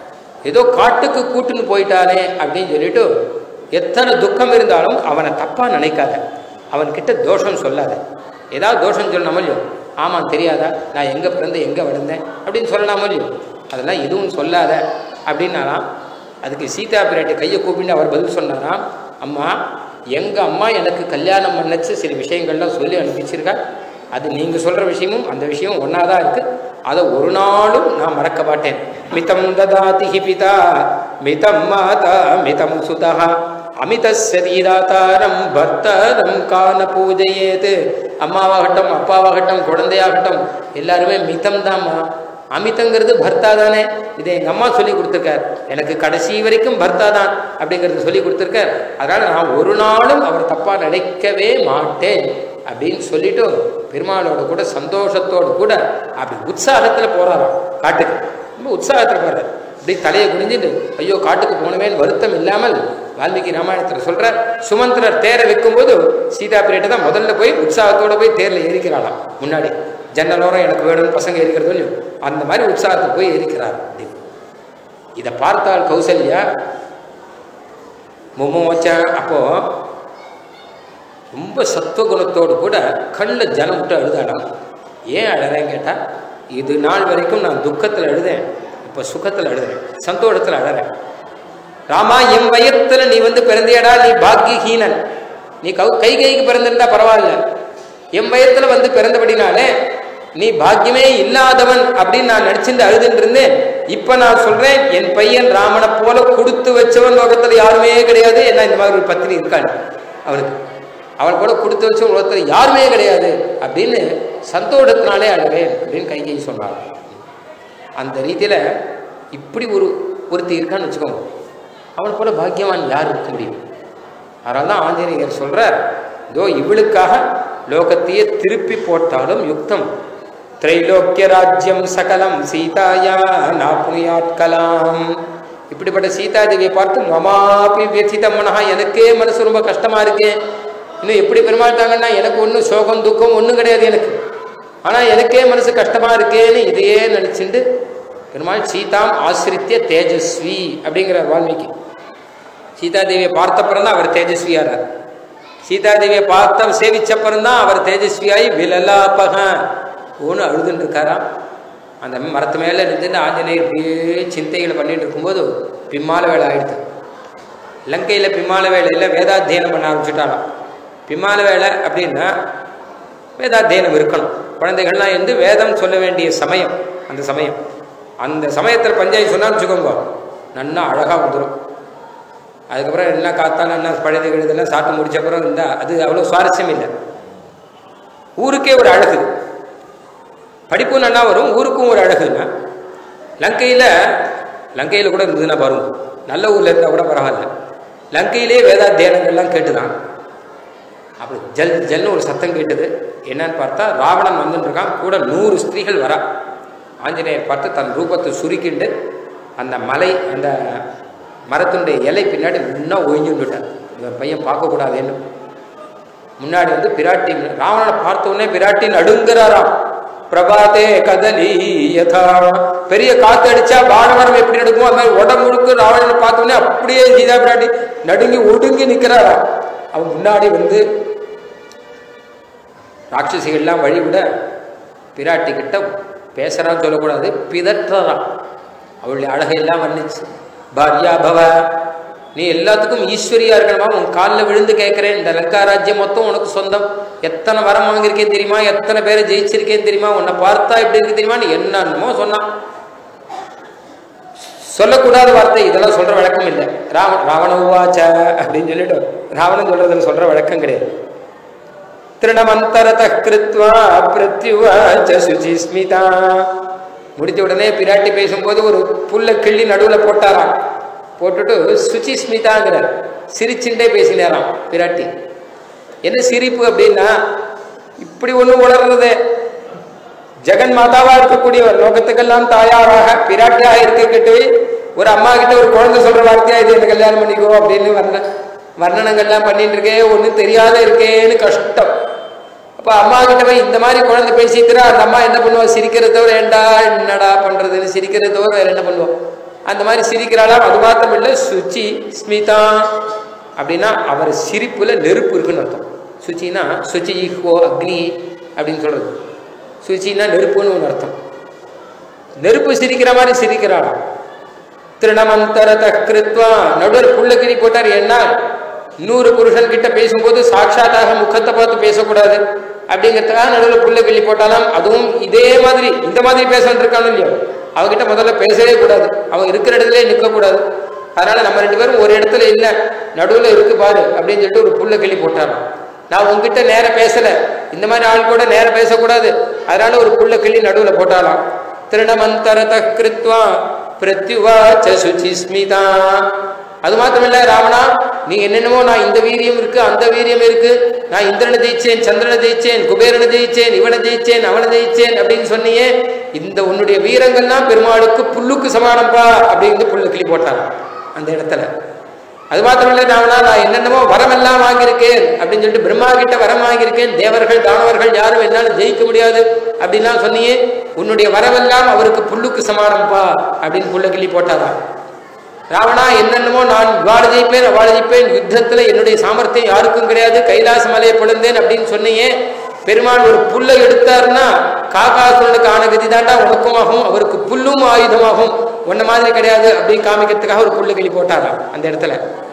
ஏதோ காட்டுக்கு கூட்டுன்னு போயிட்டானே அப்படின்னு சொல்லிட்டு எத்தனை துக்கம் இருந்தாலும் அவனை தப்பாக நினைக்காத அவன்கிட்ட தோஷம் சொல்லாத ஏதாவது தோஷம் சொல்லணுமோ இல்லையோ ஆமாம் தெரியாதா நான் எங்கே பிறந்து எங்கே வளர்ந்தேன் அப்படின்னு சொல்லலாமோ இல்லையோ அதெல்லாம் எதுவும் சொல்லாத அப்படின்னாலாம் அதுக்கு சீதா பிராட்டி கையை கூப்பிட்டு அவர் பதில் சொன்னாராம் அம்மா எங்கள் அம்மா எனக்கு கல்யாணம் பண்ணச்சு சில விஷயங்கள்லாம் சொல்லி அனுப்பிச்சிருக்கா அது நீங்கள் சொல்கிற விஷயமும் அந்த விஷயமும் ஒன்றா தான் இருக்குது அதை ஒரு நாளும் நான் மறக்க மாட்டேன் மிதம் ததாதி ஹி பிதா மிதம் மாதா மிதம் சுதா அமிதஸ்ய தீதாத்தாரம் பர்த்தரம் கான பூஜையேது அம்மாவாகட்டும் அப்பாவாகட்டும் குழந்தையாகட்டும் எல்லாருமே மிதம் தாம்மா அமிதங்கிறது பர்த்தா தானே இதை எங்கள் அம்மா சொல்லி கொடுத்துருக்கார் எனக்கு கடைசி வரைக்கும் பர்த்தா தான் அப்படிங்கிறது சொல்லி கொடுத்துருக்கார் அதனால் நான் ஒரு நாளும் அவர் தப்பாக நினைக்கவே மாட்டேன் அப்படின்னு சொல்லிட்டு பெருமாளோட கூட சந்தோஷத்தோடு கூட அப்படி உற்சாகத்தில் போகிறாராம் காட்டுக்கு ரொம்ப உற்சாகத்தில் போகிறார் அப்படி தலையை குனிஞ்சிட்டு ஐயோ காட்டுக்கு போனவேன்னு வருத்தம் இல்லாமல் வால்மீகி ராமாயணத்தில் சொல்கிறார் சுமந்திரர் தேரை வைக்கும்போது சீதா பிரியட்டை தான் முதல்ல போய் உற்சாகத்தோடு போய் தேரில் ஏறிக்கிறாளாம் முன்னாடி ஜன்னலோரம் எனக்கு வேணும்னு பசங்க ஏறிக்கிறது இல்லையோ அந்த மாதிரி உற்சாகத்தை போய் ஏறிக்கிறார் அப்படின்னு இதை பார்த்தால் கௌசல்யா மும்மோச்ச அப்போ ரொம்ப சத்துவகுணத்தோடு கூட கண்ணில் ஜலம் விட்டு அழுதாளாம் ஏன் அழறேன்னு கேட்டால் இது நாள் வரைக்கும் நான் துக்கத்தில் அழுதேன் இப்போ சுகத்தில் அழுதுறேன் சந்தோஷத்தில் அழறேன் ராமா என் வயத்தில் நீ வந்து பிறந்தியடா நீ பாக்கியஹீனன் நீ கவு கை கைக்கு பிறந்திருந்தா பரவாயில்ல என் வயத்தில் வந்து பிறந்தபடினாலே நீ பாக்கியமே இல்லாதவன் அப்படின்னு நான் நினைச்சிருந்து அழுதுன்னு இருந்தேன் இப்ப நான் சொல்றேன் என் பையன் ராமனை போல கொடுத்து வச்சவன் லோகத்துல யாருமே கிடையாது என்ன இந்த மாதிரி ஒரு பத்தினி இருக்காள் அவனுக்கு அவள் கூட கொடுத்து வச்ச ஒருத்தர் யாருமே கிடையாது அப்படின்னு சந்தோஷத்தினாலே அழுவேன் அப்படின்னு கைகை சொன்னார் அந்த ரீதியில் இப்படி ஒரு ஒருத்தி இருக்கான்னு வச்சுக்கோங்க அவன் போல பாக்கியவான் யார் இருக்க முடியும் அதனால தான் ஆஞ்சநேயர் சொல்றார் இதோ இவளுக்காக லோகத்தையே திருப்பி போட்டாலும் யுக்தம் திரைலோக்கிய ராஜ்யம் சகலம் சீதாயா நாப்னுயாத்கலாம் இப்படிப்பட்ட சீதாதேவியை பார்த்து மமாபி வியதிதம் மனஹா எனக்கே மனசு ரொம்ப கஷ்டமா இருக்கே இன்னும் எப்படி பெருமாட்டாங்கன்னா எனக்கு ஒன்றும் சோகம் துக்கம் ஒன்றும் கிடையாது எனக்கு ஆனால் எனக்கே மனசு கஷ்டமா இருக்கேன்னு இதையே நினச்சிண்டு பெருமாள் சீதாம் ஆசிரித்திய தேஜஸ்வி அப்படிங்கிற வால்மீகி சீதாதேவியை பார்த்தப்புறம் தான் அவர் தேஜஸ்வியாரார் சீதாதேவியை பார்த்த சேவிச்சப்புறம் தான் அவர் தேஜஸ்வியாகி விலலாபக ஒன்று அழுதுன்னு இருக்காராம் அந்த மரத்து மேலே நின்று ஆஞ்சநேயர் இப்படியே சிந்தைகளை பண்ணிட்டு இருக்கும்போது பிம்மால வேலை ஆயிடுது லங்கையில் பிம்மால வேலையில் வேதாத்தியனம் பண்ண ஆரம்பிச்சுட்டாராம் பிம்மால வேலை அப்படின்னா வேதாத்தியனம் இருக்கணும் குழந்தைகள்லாம் வந்து வேதம் சொல்ல வேண்டிய சமயம் அந்த சமயம் அந்த சமயத்தில் பஞ்சாயத்து சொன்னான்னு வச்சுக்கோங்க நன்னா அழகாக வந்துடும் அதுக்கப்புறம் என்ன காத்தாலும் என்ன பழுது கழுதெல்லாம் சாப்பிட்டு முடிச்ச அப்புறம் இருந்தால் அது அவ்வளோ சுவாரஸ்யம் இல்லை ஊருக்கே ஒரு அழகு படிப்பு நல்லா வரும் ஊருக்கும் ஒரு அழகுன்னா லங்கையில் லங்கையில் கூட இருந்ததுன்னா பாருங்க நல்ல ஊரில் இருந்தால் கூட பரவாயில்ல லங்கையிலே வேதாத்தியானங்கள்லாம் கேட்டுதான் அப்படி ஜல் ஜல்னு ஒரு சத்தம் கேட்டது என்னன்னு பார்த்தா ராவணன் வந்துட்டு இருக்கான் கூட நூறு ஸ்திரீகள் வரா ஆஞ்சநேயர் பார்த்து தன் ரூபத்தை சுருக்கிண்டு அந்த மலை அந்த மரத்தினுடைய இலை பின்னாடி முன்னா ஒழிஞ்சுட்டார் இவன் பையன் பார்க்கக்கூடாதுன்னு முன்னாடி வந்து பிராட்டி ராவணனை பார்த்த உடனே பிராட்டி நடுங்கிறாராம் பிரபாதே கதலி யதா பெரிய காத்து அடிச்சா வானவரம் எப்படி நடுக்குமோ அது மாதிரி உடம்பு முழுக்க ராவணனை பார்த்த உடனே அப்படியே சீதா பிராட்டி நடுங்கி ஒடுங்கி நிற்கிறாராம் அவன் முன்னாடி வந்து ராட்சசிகள்லாம் வழிவிட பிராட்டி கிட்ட பேசுறான்னு சொல்லக்கூடாது பிதற்றறான் அவளுடைய அழகையெல்லாம் வர்ணிச்சு பாரியா பவ நீ எல்லாத்துக்கும் ஈஸ்வரியா இருக்கணுமா உன் காலில் விழுந்து கேட்கிறேன் இந்த லங்கா ராஜ்யம் மொத்தம் உனக்கு சொந்தம் எத்தனை வரம் வாங்கியிருக்கேன் தெரியுமா எத்தனை பேரை ஜெயிச்சிருக்கேன் தெரியுமா உன்னை பார்த்தா இப்படி இருக்கு தெரியுமா நீ என்னன்னமோ சொன்னான் சொல்லக்கூடாத வார்த்தை இதெல்லாம் சொல்ற வழக்கம் இல்லை ராவ ராவண உவாச்ச அப்படின்னு சொல்லிட்டு ராவணன் சொல்றதுல சொல்ற வழக்கம் கிடையாது திருணமந்தரத கிருத்வா பிரத்யுவாச்ச சுஜிஸ்மிதா முடித்த உடனே பிராட்டி பேசும்போது ஒரு புல்ல கிள்ளி நடுவில் போட்டாராம் போட்டுட்டு சுச்சி ஸ்மிதாங்கிறார் சிரிச்சுட்டே பேசினாராம் பிராட்டி என்ன சிரிப்பு அப்படின்னா இப்படி ஒன்று உணர்றது ஜெகன் மாதாவா இருக்கக்கூடியவர் லோகத்துக்கெல்லாம் தாயாராக பிராட்டியாக இருக்கிட்டு ஒரு அம்மா கிட்ட ஒரு குழந்தை சொல்ற வார்த்தையா இது என்ன கல்யாணம் பண்ணிக்கோ அப்படின்னு வர்ண வர்ணனங்கள்லாம் பண்ணிட்டு இருக்கே ஒன்றும் தெரியாத இருக்கேன்னு கஷ்டம் அப்போ அம்மா கிட்ட போய் இந்த மாதிரி குழந்தை பேசிக்கிறா அந்த அம்மா என்ன பண்ணுவா சிரிக்கிறத தவிர ஏண்டா என்னடா பண்றதுன்னு சிரிக்கிறத தவிர வேற என்ன பண்ணுவோம் அந்த மாதிரி சிரிக்கிறாளாம் அது மாத்திரம் இல்லை சுச்சி ஸ்மிதா அப்படின்னா அவர் சிரிப்புல நெருப்பு இருக்குன்னு அர்த்தம் சுச்சின்னா சுச்சி ஹோ அக்னி அப்படின்னு சொல்றது சுச்சின்னா நெருப்புன்னு ஒன்று அர்த்தம் நெருப்பு சிரிக்கிற மாதிரி சிரிக்கிறாளாம் திருணமந்தரத கிருத்வா நடுவர் புள்ளக்கிரி போட்டார் என்ன நூறு புருஷன் கிட்ட பேசும்போது சாட்சாத்தாக முகத்தை பார்த்து பேசக்கூடாது அப்படிங்கிறதுக்காக நடுவில் புள்ள கிள்ளி போட்டாலாம் அதுவும் இதே மாதிரி இந்த மாதிரி பேசணும் இருக்கானு இல்லையோ அவகிட்ட முதல்ல பேசவே கூடாது அவன் இருக்கிற இடத்துல நிற்கக்கூடாது அதனால நம்ம ரெண்டு பேரும் ஒரு இடத்துல இல்லை நடுவில் இருக்கு பாரு அப்படின்னு சொல்லிட்டு ஒரு புள்ள கிள்ளி போட்டாராம் நான் உங்ககிட்ட நேர பேசல இந்த மாதிரி ஆள் கூட நேர பேசக்கூடாது அதனால ஒரு புள்ள கிள்ளி நடுவில் போட்டாலாம் திருணமந்தரத கிருத்வா பிரத்யுவாச்ச சுச்சி ஸ்மிதா அது மாத்திரமில்ல ராவணா நீ என்னென்னமோ நான் இந்த வீரியம் இருக்கு அந்த வீரியம் இருக்கு நான் இந்திரனை ஜெயிச்சேன் சந்திரனை ஜெயிச்சேன் குபேரனை ஜெயிச்சேன் இவனை ஜெயிச்சேன் அவனை ஜெயிச்சேன் அப்படின்னு சொன்னியே இந்த உன்னுடைய வீரங்கள்லாம் பெருமாளுக்கு புல்லுக்கு சமானம்பா அப்படின்னு புல்லு கிளி போட்டாங்க அந்த இடத்துல அது மாத்திரமில்ல ராவணா நான் என்னென்னமோ வரமெல்லாம் வாங்கியிருக்கேன் அப்படின்னு சொல்லிட்டு பிரம்மா கிட்ட வரம் வாங்கியிருக்கேன் தேவர்கள் தானவர்கள் யாரும் என்னால ஜெயிக்க முடியாது அப்படின்லாம் சொன்னியே உன்னுடைய வரவெல்லாம் அவருக்கு புல்லுக்கு சமானம்பா அப்படின்னு புல்ல கிள்ளி போட்டாரா ராவணா என்னென்னமோ நான் வாழ ஜெயிப்பேன் வாழ ஜெயிப்பேன் யுத்தத்துல என்னுடைய சாமர்த்தியம் யாருக்கும் கிடையாது கைலாச மலையை பிளந்தேன் அப்படின்னு சொன்னியே பெருமாள் ஒரு புல்லை எடுத்தாருன்னா காக்காசுரனுக்கு ஆன கதி தாண்டா உனக்கும் ஆகும் அவருக்கு புல்லும் ஆயுதமாகும் உன்ன மாதிரி கிடையாது அப்படின்னு காமிக்கிறதுக்காக ஒரு புல்லு கிளி போட்டாராம் அந்த இடத்துல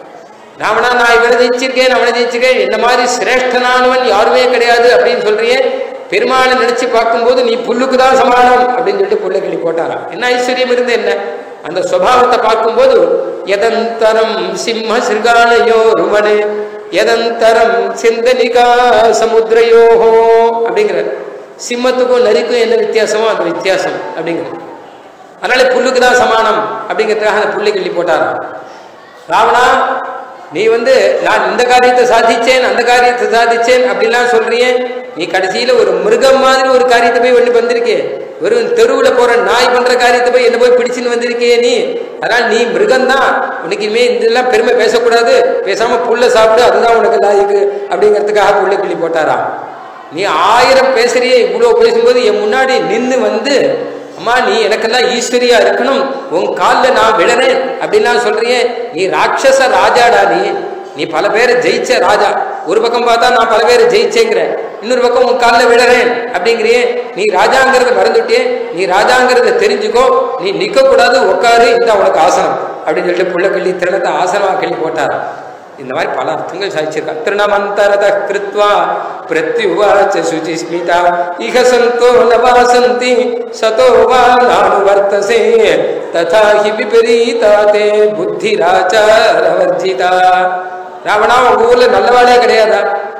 ராவணா நான் இவனை ஜெயிச்சிருக்கேன் அவனை ஜெயிச்சிருக்கேன் என்ன மாதிரி சிரேஷ்டனானவன் யாருமே கிடையாது அப்படின்னு சொல்றியே பெருமாளை நினைச்சு பார்க்கும்போது நீ புல்லுக்கு தான் சமானம் அப்படின்னு சொல்லிட்டு புல்ல கிளி போட்டாராம் என்ன ஐஸ்வர்யம் இருந்து என்ன அந்த சுவாவத்தை பார்க்கும்போது எதந்தரம் சிம்ம சிறுகாலையோ ருவனே எதந்தரம் சிந்தனிகா சமுத்திரயோகோ அப்படிங்கிற சிம்மத்துக்கும் நரிக்கும் என்ன வித்தியாசமோ அந்த வித்தியாசம் அப்படிங்கிற அதனால புல்லுக்கு தான் சமானம் அப்படிங்கிறதுக்காக அந்த புள்ளை கிள்ளி போட்டாராம் ராவணா நீ வந்து நான் இந்த காரியத்தை சாதிச்சேன் அந்த காரியத்தை சாதிச்சேன் அப்படிலாம் சொல்றியே நீ கடைசியில ஒரு மிருகம் மாதிரி ஒரு காரியத்தை போய் ஒண்ணு வந்திருக்கே வெறும் தெருவுல போற நாய் பண்ற காரியத்தை போய் என்ன போய் பிடிச்சுன்னு வந்திருக்கே நீ அதனால நீ மிருகம்தான் உனக்கு இனிமே இதெல்லாம் பெருமை பேசக்கூடாது பேசாம புல்ல சாப்பிடு அதுதான் உனக்கு லாய்க்கு அப்படிங்கிறதுக்காக புல்ல கிள்ளி போட்டாராம் நீ ஆயிரம் பேசுறியே இவ்வளவு பேசும்போது என் முன்னாடி நின்று வந்து அம்மா நீ எனக்கெல்லாம் ஈஸ்வரியா இருக்கணும் உன் காலில் நான் விழறேன் அப்படின்லாம் சொல்றியே நீ ராட்சச ராஜாடா நீ நீ பல பேரை ஜெயிச்ச ராஜா ஒரு பக்கம் பார்த்தா நான் பல பேரை ஜெயிச்சேங்கிற இன்னொரு பக்கம் உன் காலில் விழறேன் அப்படிங்கிறியே நீ ராஜாங்கிறத மறந்துட்டியே நீ ராஜாங்கிறத தெரிஞ்சுக்கோ நீ நிக்க கூடாது உட்காரு இந்த உனக்கு ஆசனம் அப்படின்னு சொல்லிட்டு புள்ள கிள்ளி திருநத்தை ஆசனமா கிள்ளி போட்டாராம் இந்த மாதிரி பல அர்த்தங்கள் சாதிச்சிருக்கா திருணமந்தரத கிருத்வா பிரத்யுவாச்ச சுஜிஸ்மிதா இக சந்தோ நவாசந்தி சதோ வா நானு வர்த்தசே ததா ஹி விபரீதா தே புத்திராச்சாரவர்ஜிதா ராவணா உங்க ஊர்ல நல்லவாளே கிடையாதா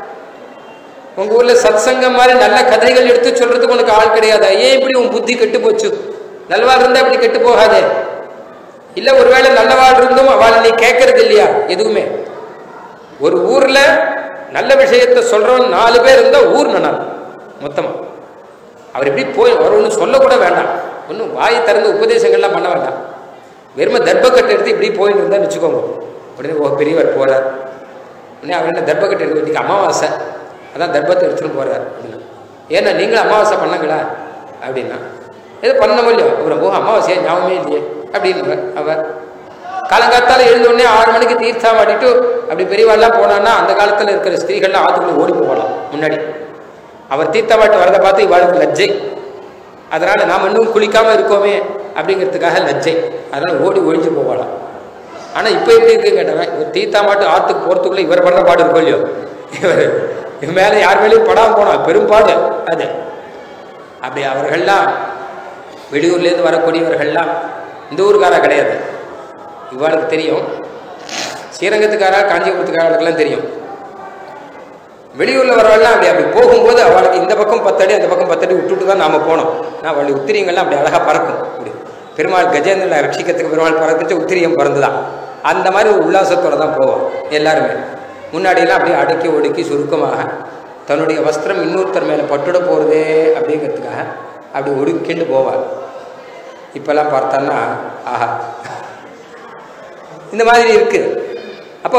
உங்க ஊர்ல சத்சங்கம் மாதிரி நல்ல கதைகள் எடுத்து சொல்றதுக்கு உனக்கு ஆள் கிடையாதா ஏன் இப்படி உன் புத்தி கெட்டு போச்சு நல்லவாள் இருந்தா இப்படி கெட்டு போகாதே இல்ல ஒருவேளை நல்லவாள் இருந்தும் அவளை நீ கேட்கறது இல்லையா எதுவுமே ஒரு ஊர்ல நல்ல விஷயத்த சொல்றவன் நாலு பேர் இருந்தா ஊர் நல்லா மொத்தமா அவர் எப்படி போய் அவர் ஒன்றும் சொல்லக்கூட வேண்டாம் ஒன்றும் வாய் திறந்து உபதேசங்கள்லாம் பண்ண வேண்டாம் வெறும தர்ப்பக்கட்டை எடுத்து இப்படி போயின்னு இருந்தான்னு வச்சுக்கோங்க உடனே ஓ பெரியவர் போறார் உடனே அவர் என்ன தர்ப்பக்கட்டை எடுத்து இன்னைக்கு அமாவாசை அதான் தர்ப்பத்தை எடுத்துன்னு போறார் அப்படின்னா ஏன்னா நீங்களும் அமாவாசை பண்ணங்களா அப்படின்னா எது பண்ண முடியும் இவரை ஓ அமாவாசையா ஞாபகமே இல்லையே அப்படின்னு அவர் காலங்காத்தால எழுந்த உடனே ஆறு மணிக்கு தீர்த்தா வாட்டிட்டு அப்படி பெரியவாள்லாம் போனான்னா அந்த காலத்துல இருக்கிற ஸ்திரீகள்லாம் ஆத்துக்குள்ள ஓடி போகலாம் முன்னாடி அவர் தீர்த்தா வாட்டு வரதை பார்த்து இவாளுக்கு லஜ்ஜை அதனால நாம் இன்னும் குளிக்காம இருக்கோமே அப்படிங்கிறதுக்காக லஜ்ஜை அதனால ஓடி ஒழிஞ்சு போகலாம் ஆனா இப்போ எப்படி இருக்கு கேட்டவன் இவர் தீர்த்தா மாட்டு ஆத்துக்கு போறதுக்குள்ள இவர் பண்ற பாடு இருக்கும் இல்லையோ இவர் இவன் மேல யார் மேலேயும் படாம போனா பெரும்பாடு அது அப்படி அவர்கள்லாம் வெளியூர்லேருந்து வரக்கூடியவர்கள்லாம் இந்த ஊருக்காரா கிடையாது இவாளுக்கு தெரியும் ஸ்ரீரங்கத்துக்காரா காஞ்சிபுரத்துக்காரர்களுக்கெல்லாம் தெரியும் வெளியூரில் வரவெல்லாம் அப்படி அப்படி போகும்போது அவளுக்கு இந்த பக்கம் பத்தடி அந்த பக்கம் பத்தடி விட்டுட்டு தான் நாம போனோம் நான் அவளுடைய உத்திரியங்கள்லாம் அப்படி அழகாக பறக்கும் அப்படி பெருமாள் கஜேந்திரனை ரட்சிக்கிறதுக்கு பெருமாள் பறந்துச்சு உத்திரியம் பறந்துதான் அந்த மாதிரி ஒரு உல்லாசத்தோட தான் போவோம் எல்லாருமே முன்னாடியெல்லாம் அப்படியே அடக்கி ஒடுக்கி சுருக்கமாக தன்னுடைய வஸ்திரம் இன்னொருத்தர் மேலே பட்டுட போகிறதே அப்படிங்கிறதுக்காக அப்படி ஒடுக்கிண்டு போவாள் இப்போல்லாம் பார்த்தோன்னா ஆஹா இந்த மாதிரி இருக்கு அப்போ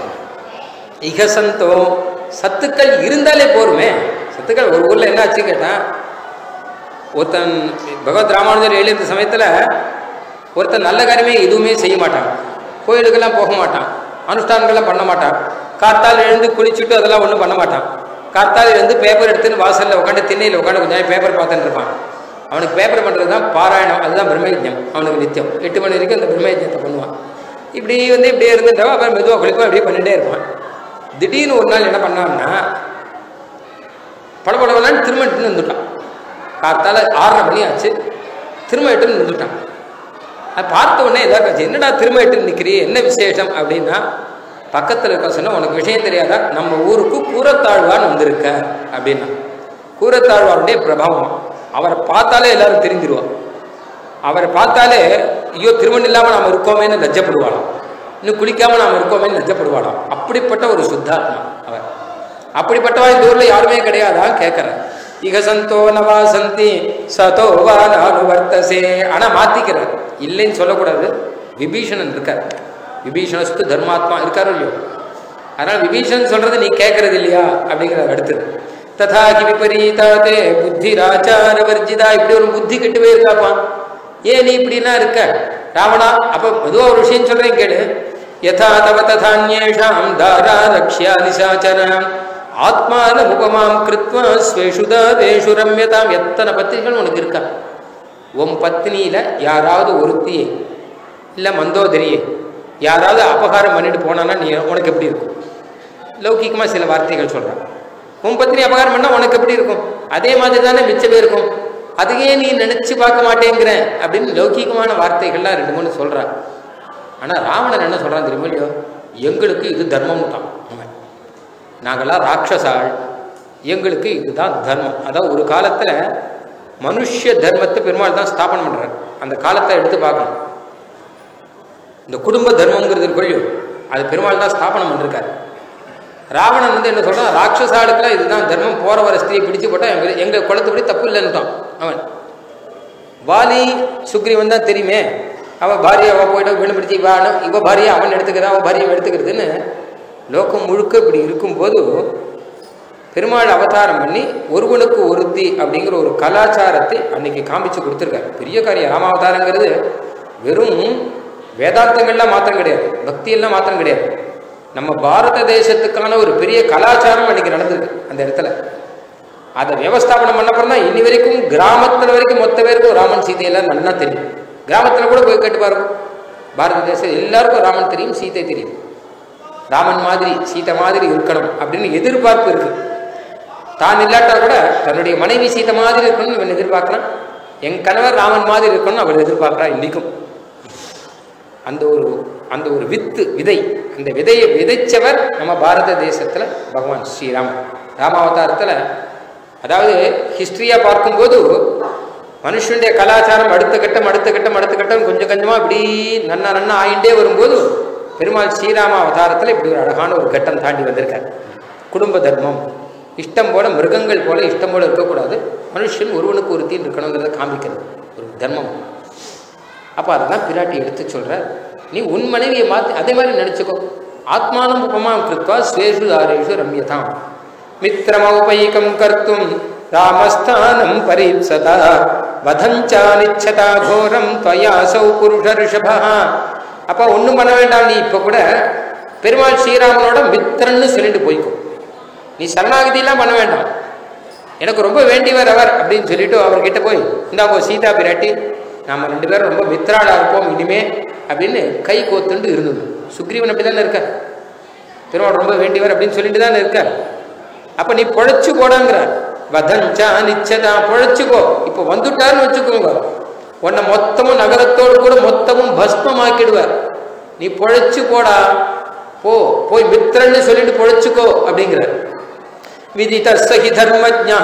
இகசந்தோ சத்துக்கள் இருந்தாலே போருமே சத்துக்கள் ஒரு ஊர்ல என்ன ஆச்சு கேட்டா ஒருத்தன் பகவத் ராமானுஜர் எழுந்த சமயத்துல ஒருத்தன் நல்ல காரியமே எதுவுமே செய்ய மாட்டான் கோயிலுக்கெல்லாம் போக மாட்டான் அனுஷ்டானங்கள்லாம் பண்ண மாட்டான் காத்தால் எழுந்து குளிச்சுட்டு அதெல்லாம் ஒன்றும் பண்ண மாட்டான் காத்தால் எழுந்து பேப்பர் எடுத்துன்னு வாசல்ல உட்காந்து திண்ணையில் உட்காந்து கொஞ்ச நேரம் பேப்பர் பார்த்துட்டு இருப்பான் அவனுக்கு பேப்பர் பண்ணுறது தான் பாராயணம் அதுதான் பிரம்மயஜம் அவனுக்கு நித்தியம் எட்டு மணி வரைக்கும் அந்த பிரம்மயஜத்தை பண்ணுவான் இப்படி வந்து இப்படியே இருந்துட்டவன் அப்புறம் மெதுவாக குளிப்பான் இப்படியே பண்ணிட்டே இருப்பான் திடீர்னு ஒரு நாள் என்ன பண்ணான்னா படபடவெல்லாம் திரும்ப இட்டுன்னு வந்துட்டான் காத்தால ஆறரை மணி ஆச்சு திரும்ப இட்டுன்னு வந்துட்டான் அது பார்த்த உடனே எல்லாரும் ஆச்சு என்னடா திரும்ப இட்டு நிற்கிறீ என்ன விசேஷம் அப்படின்னா பக்கத்தில் இருக்க சொன்னா உனக்கு விஷயம் தெரியாதா நம்ம ஊருக்கு கூரத்தாழ்வான் வந்திருக்க அப்படின்னா கூரத்தாழ்வாருடைய பிரபாவம் அவரை பார்த்தாலே எல்லாரும் தெரிஞ்சிருவான் அவரை பார்த்தாலே ஐயோ திருமணம் இல்லாமல் நாம் இருக்கோமேன்னு லஜ்ஜப்படுவாளாம் இன்னும் குளிக்காம நாம் இருக்கோமேன்னு லஜ்ஜப்படுவாளாம் அப்படிப்பட்ட ஒரு சுத்தாத்மா அவர் அப்படிப்பட்டவா இந்த ஊர்ல யாருமே கிடையாதா கேட்கறேன் இக சந்தோ நவா சந்தி சதோ வா நானு வர்த்தசே ஆனா மாத்திக்கிறார் இல்லைன்னு சொல்லக்கூடாது விபீஷணன் இருக்கார் விபீஷணஸ்து தர்மாத்மா இருக்காரோ இல்லையோ அதனால விபீஷன் சொல்றது நீ கேட்கறது இல்லையா அப்படிங்கிறார் அடுத்தது ததாகி விபரீதாதே புத்தி ராச்சார வர்ஜிதா இப்படி ஒரு புத்தி கெட்டு போயிருக்காப்பா ஏன் நீ இப்படின்னா இருக்க ராவணா அப்ப பொதுவா ஒரு விஷயம் சொல்றேன் கேளு யதா தவ ததான்யேஷாம் தாரா ரக்ஷ்யா நிசாச்சனாம் ஆத்மான உபமாம் கிருத்வா ஸ்வேஷு தாதேஷு ரம்யதாம் எத்தனை பத்திரிகள் உனக்கு இருக்கா உன் பத்னியில யாராவது ஒருத்தியை இல்ல மந்தோதரியை யாராவது அபகாரம் பண்ணிட்டு போனான்னா நீ உனக்கு எப்படி இருக்கும் லௌகிகமா சில வார்த்தைகள் சொல்றான் உன் பத்னி அபகாரம் பண்ணா உனக்கு எப்படி இருக்கும் அதே மாதிரி தானே மிச்சமே இருக்கும் அதையே நீ நினைச்சு பார்க்க மாட்டேங்கிற அப்படின்னு லௌகிகமான வார்த்தைகள்லாம் ரெண்டு மூணு சொல்றான் ஆனா ராவணன் என்ன சொல்றான் தெரியுமா இல்லையோ எங்களுக்கு இது தர்மம் தான் அவன் நாங்களாம் ராட்சசாள் எங்களுக்கு இதுதான் தர்மம் அதான் ஒரு காலத்தில் மனுஷ தர்மத்தை பெருமாள் தான் ஸ்தாபனம் பண்ணுறார் அந்த காலத்தை எடுத்து பார்க்கணும் இந்த குடும்ப தர்மங்கிறது கொள்ளும் அது பெருமாள் தான் ஸ்தாபனம் பண்ணிருக்காரு ராவணன் வந்து என்ன சொல்றான் ராட்சசாளுக்கெல்லாம் இதுதான் தர்மம் போற வர ஸ்திரியை பிடிச்சு போட்டா எங்க எங்க குளத்துப்படி தப்பு இல்லைன்னுட்டான் அவன் வாலி சுக்ரீவன் தான் தெரியுமே அவ பாரியை அவ போயிட்டு வீணு பிடிச்சி இவன் இவ பாரியை அவன் எடுத்துக்கிறான் அவன் பாரியை எடுத்துக்கிறதுன்னு லோகம் முழுக்க இப்படி இருக்கும்போது பெருமாள் அவதாரம் பண்ணி ஒருவனுக்கு ஒருத்தி அப்படிங்கிற ஒரு கலாச்சாரத்தை அன்னைக்கு காமிச்சு கொடுத்துருக்காரு பெரிய காரியம் ராமாவதாரங்கிறது வெறும் வேதாந்தங்கள்லாம் மாத்திரம் கிடையாது பக்தியெல்லாம் மாத்திரம் கிடையாது நம்ம பாரத தேசத்துக்கான ஒரு பெரிய கலாச்சாரம் அன்னைக்கு நடந்திருக்கு அந்த இடத்துல அதை வியவஸ்தாபனம் பண்ணப்பறம் தான் இனி வரைக்கும் கிராமத்தில் வரைக்கும் மொத்த பேருக்கும் ராமன் சீதையெல்லாம் நல்லா தெரியும் கிராமத்தில் கூட போய் கேட்டு பாருங்க பாரத தேசம் எல்லாருக்கும் ராமன் தெரியும் சீதை தெரியும் ராமன் மாதிரி சீதை மாதிரி இருக்கணும் அப்படின்னு எதிர்பார்ப்பு இருக்கு தான் இல்லாட்டா கூட தன்னுடைய மனைவி சீதை மாதிரி இருக்கணும்னு இவன் எதிர்பார்க்கறான் என் கணவர் ராமன் மாதிரி இருக்கணும்னு அவள் எதிர்பார்க்கறா இன்னைக்கும் அந்த ஒரு அந்த ஒரு வித்து விதை அந்த விதையை விதைச்சவர் நம்ம பாரத தேசத்துல பகவான் ஸ்ரீராமன் ராமாவதாரத்துல அதாவது ஹிஸ்டரியா பார்க்கும்போது மனுஷனுடைய கலாச்சாரம் அடுத்த கட்டம் அடுத்த கட்டம் அடுத்த கட்டம் கொஞ்சம் கொஞ்சமா இப்படி நன்னா நன்னா ஆயிண்டே வரும்போது பெருமாள் ஸ்ரீராம அவதாரத்துல இப்படி ஒரு அழகான ஒரு கட்டம் தாண்டி வந்திருக்கார் குடும்ப தர்மம் இஷ்டம் போல மிருகங்கள் போல இஷ்டம் போல இருக்கக்கூடாது மனுஷன் ஒருவனுக்கு ஒருத்தின்னு இருக்கணுங்கிறத காமிக்கிறது ஒரு தர்மம் அப்போ அதெல்லாம் பிராட்டி எடுத்து சொல்ற நீ உன் மனைவியை மாற்றி அதே மாதிரி நினச்சிக்கோ ஆத்மானம் உபமாம் கிருத்வா ஸ்வேஷு தாரேஷு ரம்யதாம் மித்திரமௌபைகம் கர்த்தும் ராமஸ்தானம் பரீப்சதா வதஞ்சா நிச்சதா கோரம் துவயாசௌ புருஷ ரிஷபா அப்போ ஒன்றும் பண்ண வேண்டாம் நீ இப்போ கூட பெருமாள் ஸ்ரீராமனோட மித்திரன்னு சொல்லிட்டு போய்க்கோ நீ சரணாகதியெல்லாம் பண்ண வேண்டாம் எனக்கு ரொம்ப வேண்டியவர் அவர் அப்படின்னு சொல்லிட்டு அவர்கிட்ட போய் இந்தாப்போ சீதா பிராட்டி நாம ரெண்டு பேரும் ரொம்ப மித்ராளா இருப்போம் இனிமே அப்படின்னு கை கோத்துண்டு இருந்தது சுக்ரீவன் அப்படி தானே இருக்க பெருமாள் ரொம்ப வேண்டியவர் அப்படின்னு சொல்லிட்டு தானே இருக்க அப்ப நீ பொழைச்சு போடாங்கிறார் வதஞ்சா நிச்சதா பொழைச்சுக்கோ இப்போ வந்துட்டாருன்னு வச்சுக்கோங்க உன்னை மொத்தமும் நகரத்தோடு கூட மொத்தமும் பஸ்மமாக்கிடுவார் நீ பொழைச்சு போடா போ போய் மித்திரன்னு சொல்லிட்டு பொழைச்சுக்கோ அப்படிங்கிறார் விதிதஸ்ஸ தர்மஜ்ஞா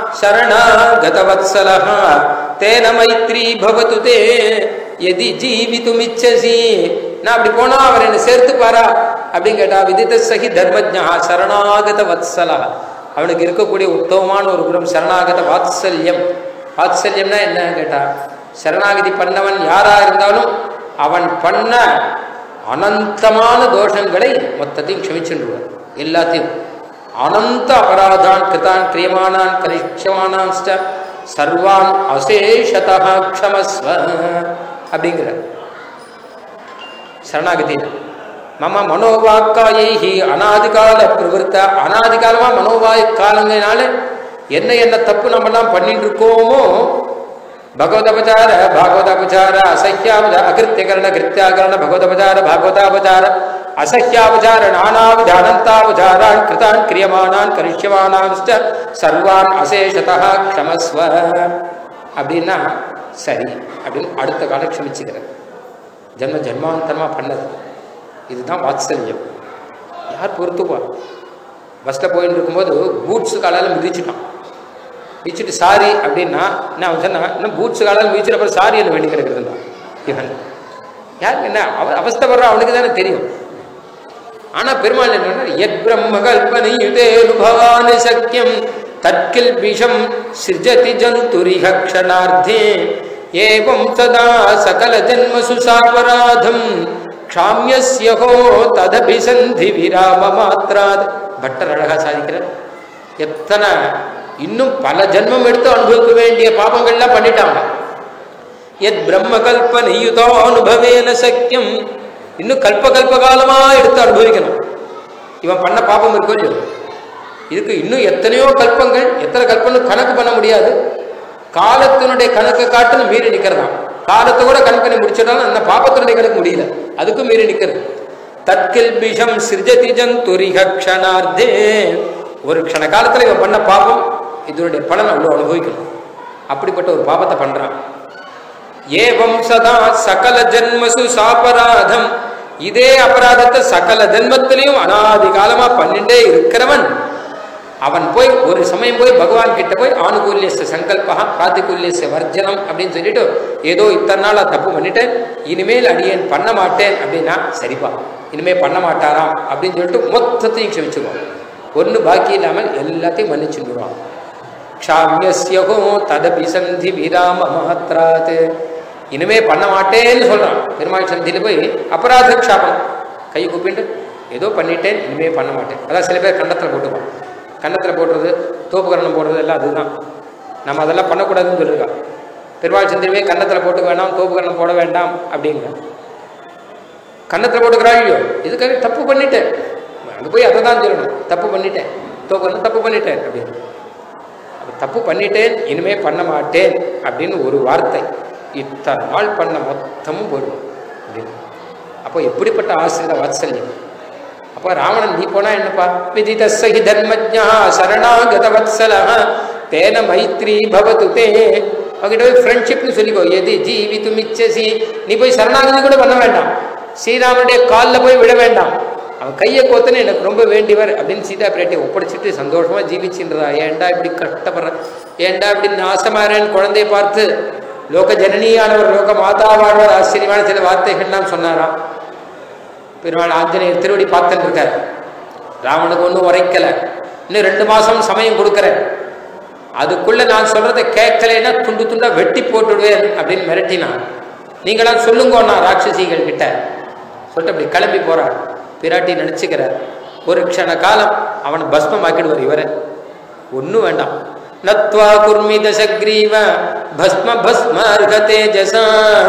சரணாகதவத்சலः தேன மைத்ரி பவது தே எதி ஜீவித்துமிச்சசி நான் அப்படி போனா அவர் என்ன சேர்த்துப்பாரா அப்படின்னு கேட்டா விதிதஸ்ஸ தர்மஜ்ஞா சரணாகத வத்சலः அவனுக்கு இருக்கக்கூடிய உத்தமமான ஒரு குணம் சரணாகத வாத்சல்யம் வாத்சல்யம்னா என்ன கேட்டா சரணாகதி பண்ணவன் யாரா இருந்தாலும் அவன் பண்ண அனந்தமான தோஷங்களை மொத்தத்தையும் க்ஷமிச்சுடுவார் எல்லாத்தையும் அனந்த அபராதான் கிருதான் கிரியமானான் கரிஷ்யமானான் சர்வான் அசேஷதா க்ஷமஸ்வ அப்படிங்கிற சரணாகதியில் மம மனோவாக்காயி அனாதிகால பிரவருத்த அனாதிகாலமா மனோவாய் காலங்கனால என்ன என்ன தப்பு நம்மலாம் பண்ணிட்டு இருக்கோமோ ಭಗವದಪಚಾರ ಭಾಗವತಾಪಚಾರ ಅಸಹ್ಯಾಪಚಾರ ಅಕೃತ್ಯಕರಣ ಕೃತ್ಯಾಕರಣ ಭಗವದಪಚಾರ ಭಾಗವತಾಪಚಾರ ಅಸಹ್ಯಾಪಚಾರ ನಾನಾವಿಧ ಅನಂತಾಪಚಾರಾನ್ ಕೃತಾನ್ ಕ್ರಿಯಮಾನಾನ್ ಕರಿಷ್ಯಮಾನಾಂಶ್ಚ சர்வான் அசேஷதா க்ஷமஸ்வ அப்படின்னா சரி அப்படின்னு அடுத்த காலம் க்ஷமிச்சுக்கிறது ஜென்ம ஜென்மாந்தரமாக பண்ணது இதுதான் வாத்சல்யம் யார் பொறுத்துப்பா பஸ்ஸில் போயிட்டு இருக்கும்போது பூட்ஸு காலால் மிதிச்சுட்டான் மிதிச்சுட்டு சாரி அப்படின்னா என்ன அவன் சொன்னான் இன்னும் பூட்ஸு காலால் மிதிச்சுட்டு அப்புறம் சாரி என்ன வேண்டி கிடக்குறதுன்னா இவன் யாருக்கு என்ன அவ அவஸ்தப்படுறான் அவனுக்கு தானே தெரியும் ஆனா பெருமாள் என்ன எத் பிரம்ம கல்பனையுதேனுபவானி சக்கியம் தற்கில் விஷம் சிருஜதி ஜந்துரிஹ க்ஷணார்த்தே ஏவம் சதா சகல ஜன்மசு சாபராதம் க்ஷாமியஸ்யஹோ ததபிசந்தி விராம மாத்ராத் பட்டர் அழகா சாதிக்கிறார் எத்தனை இன்னும் பல ஜென்மம் எடுத்து அனுபவிக்க வேண்டிய பாபங்கள்லாம் பண்ணிட்டாங்க எத் பிரம்ம கல்பனையுதோ அனுபவேன சக்கியம் இன்னும் கல்ப கல்ப காலமா எடுத்து அனுபவிக்கணும் இவன் பண்ண பாபம் இருக்கும் இல்லையோ இதுக்கு இன்னும் எத்தனையோ கல்பங்கள் எத்தனை கல்பம்னு கணக்கு பண்ண முடியாது காலத்தினுடைய கணக்கை காட்டுன்னு மீறி நிக்கிறதாம் காலத்தை கூட கணக்கு பண்ணி முடிச்சிட்டாலும் அந்த பாபத்தினுடைய கணக்கு முடியல அதுக்கும் மீறி நிக்கிறது தற்கில் விஷம் சிருஜதி ஜந்துரிக க்ஷணார்த்தே ஒரு க்ஷண காலத்துல இவன் பண்ண பாபம் இதனுடைய பலன் அவ்வளோ அனுபவிக்கணும் அப்படிப்பட்ட ஒரு பாபத்தை பண்றான் ஏவம் சதா சகல ஜன்மசு சாபராதம் இதே அபராதத்தை சகல ஜென்மத்திலையும் அனாதி காலமா பண்ணிட்டே இருக்கிறவன் அவன் போய் ஒரு சமயம் போய் பகவான் கிட்ட போய் ஆணுகூல்ய சங்கல்பா பிராத்திகூல்ய வர்ஜனம் அப்படின்னு சொல்லிட்டு ஏதோ இத்தனை நாளா தப்பு பண்ணிட்டேன் இனிமேல் அடியேன் பண்ண மாட்டேன் அப்படின்னா சரிப்பா இனிமேல் பண்ண மாட்டாராம் அப்படின்னு சொல்லிட்டு மொத்தத்தையும் க்ஷமிச்சுக்குவான் ஒன்று பாக்கி இல்லாமல் எல்லாத்தையும் மன்னிச்சுடுவான் க்ஷாமியஸ்யகோ ததபி சந்தி விராம மாத்திராத் இனிமே பண்ண மாட்டேன்னு சொல்றான் பெருமாள் சந்தியில போய் அபராத க்ஷாபம் கை கூப்பிட்டு ஏதோ பண்ணிட்டேன் இனிமே பண்ண மாட்டேன் அதான் சில பேர் கன்னத்தில் போட்டுப்பான் கன்னத்தில் போடுறது தோப்பு கரணம் போடுறது எல்லாம் அதுதான் நம்ம அதெல்லாம் பண்ணக்கூடாதுன்னு சொல்லியிருக்கோம் பெருமாள் சந்திரமே கன்னத்தில் போட்டுக்க வேண்டாம் தோப்பு கரணம் போட வேண்டாம் அப்படிங்கிற கன்னத்தில் போட்டுக்கிறாயோ இதுக்காக தப்பு பண்ணிட்டேன் அங்கே போய் அதை தான் சொல்லணும் தப்பு பண்ணிட்டேன் தோப்பு கரணம் தப்பு பண்ணிட்டேன் அப்படின்னு அப்ப தப்பு பண்ணிட்டேன் இனிமே பண்ண மாட்டேன் அப்படின்னு ஒரு வார்த்தை இத்தனை நாள் பண்ண மொத்தமும் போயிடும் அப்படின்னு அப்போ எப்படிப்பட்ட ஆசிரித வாத்சல்யம் அப்போ ராவணன் நீ போனா என்னப்பா விதித சகி தர்மஜா சரணாகத வத்சல தேன மைத்ரி பவது தே அவகிட்ட போய் ஃப்ரெண்ட்ஷிப்னு சொல்லிக்கோ எது ஜீவித்து மிச்சசி நீ போய் சரணாகதி கூட பண்ண வேண்டாம் ஸ்ரீராமனுடைய காலில் போய் விட வேண்டாம் அவன் கையை கோத்தனே எனக்கு ரொம்ப வேண்டியவர் அப்படின்னு சீதா பிராட்டியை ஒப்படைச்சிட்டு சந்தோஷமா ஜீவிச்சுன்றதா ஏன்டா இப்படி கஷ்டப்படுற ஏன்டா இப்படி நாசமாறேன்னு குழந்தைய பார்த்து லோக ஜனனியானவர் லோக மாதாவானவர் ஆச்சரியமான சில வார்த்தைகள்லாம் சொன்னாராம் பெருமாள் ஆஞ்சநேயர் திருவடி பார்த்துட்டு இருக்கார் ராவனுக்கு ஒன்றும் உரைக்கல இன்னும் ரெண்டு மாசம் சமயம் கொடுக்குறேன் அதுக்குள்ள நான் சொல்றதை கேட்கலைன்னா துண்டு துண்டா வெட்டி போட்டுடுவேன் அப்படின்னு மிரட்டினான் நீங்களாம் சொல்லுங்கண்ணா ராட்சசிகள் கிட்ட சொல்லிட்டு அப்படி கிளம்பி போறார் பிராட்டி நினைச்சுக்கிறார் ஒரு க்ஷண காலம் அவனை பஸ்மம் ஆக்கிடுவார் இவரை ஒன்றும் வேண்டாம் நத்வா குர்மி தசக்ரீவ பஸ்ம பஸ்ம அர்ஹ தேஜசா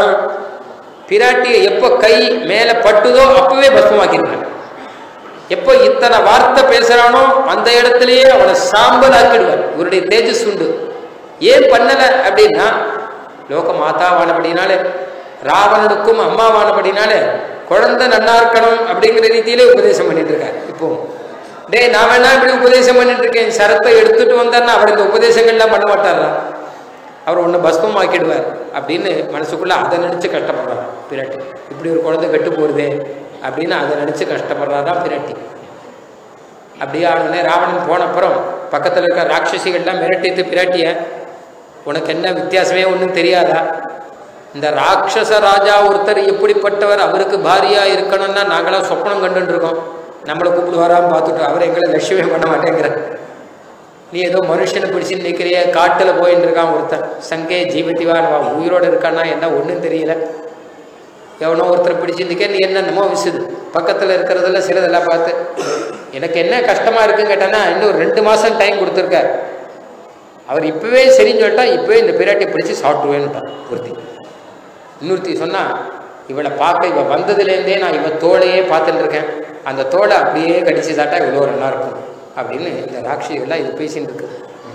பிராட்டியை எப்போ கை மேலே பட்டுதோ அப்பவே பஸ்மமாக்கிடுவார் எப்போ இத்தனை வார்த்தை பேசுறானோ அந்த இடத்துலயே அவனை சாம்பல் ஆக்கிடுவார் இவருடைய தேஜஸ் உண்டு ஏன் பண்ணல அப்படின்னா லோக மாதாவானபடினாலே ராவணனுக்கும் அம்மாவானபடினாலே குழந்தை நன்னா இருக்கணும் அப்படிங்கிற ரீதியிலே உபதேசம் பண்ணிட்டு இருக்கார் இப்போ டேய் நான் வேணா இப்படி உபதேசம் பண்ணிட்டு இருக்கேன் சரத்தை எடுத்துட்டு வந்தார்னா அவர் இந்த உபதேசங்கள்லாம் பண்ண மாட்டாரா அவர் ஒன்று பஸ்மம் ஆக்கிடுவார் அப்படின்னு மனசுக்குள்ள அதை நினைச்சு கஷ்டப்படுறார் பிராட்டி இப்படி ஒரு குழந்தை கெட்டு போகுதே அப்படின்னு அதை நினைச்சு கஷ்டப்படுறாராம் பிராட்டி அப்படியே ஆளுநே ராவணன் போன அப்புறம் பக்கத்தில் இருக்க ராட்சசிகள்லாம் மிரட்டித்து பிராட்டிய உனக்கு என்ன வித்தியாசமே ஒன்றும் தெரியாதா இந்த ராட்சச ராஜா ஒருத்தர் எப்படிப்பட்டவர் அவருக்கு பாரியா இருக்கணும்னா நாங்களாம் சொப்பனம் கண்டுட்டு இருக்கோம் நம்மளை கூப்பிடுவாராம் பார்த்துட்டு அவர் எங்களை லட்சியமே பண்ண மாட்டேங்கிறார் நீ ஏதோ மனுஷனை பிடிச்சு நிற்கிறிய காட்டில் போயின்னு இருக்கான் ஒருத்தன் சங்கே ஜீவதிவான் வா உயிரோடு இருக்கானா என்ன ஒன்றும் தெரியல எவனோ ஒருத்தர் பிடிச்சு நிற்க நீ என்னென்னமோ விசுது பக்கத்தில் இருக்கிறதுல சிலதெல்லாம் பார்த்து எனக்கு என்ன கஷ்டமாக இருக்குன்னு கேட்டானா இன்னும் ஒரு ரெண்டு மாதம் டைம் கொடுத்துருக்கார் அவர் இப்போவே சரின்னு சொல்லிட்டா இப்போவே இந்த பிராட்டியை பிடிச்சி சாப்பிட்டுவேன்ட்டான் ஒருத்தி இன்னொருத்தி சொன்னால் இவளை பார்க்க இவள் வந்ததுலேருந்தே நான் இவன் தோளையே பார்த்துட்டு இருக்கேன் அந்த தோலை அப்படியே கடிச்சு சாட்டா இவ்வளோ நல்லா இருக்கும் அப்படின்னு இந்த ராட்சிகள்லாம் இது பேசிட்டு இருக்கு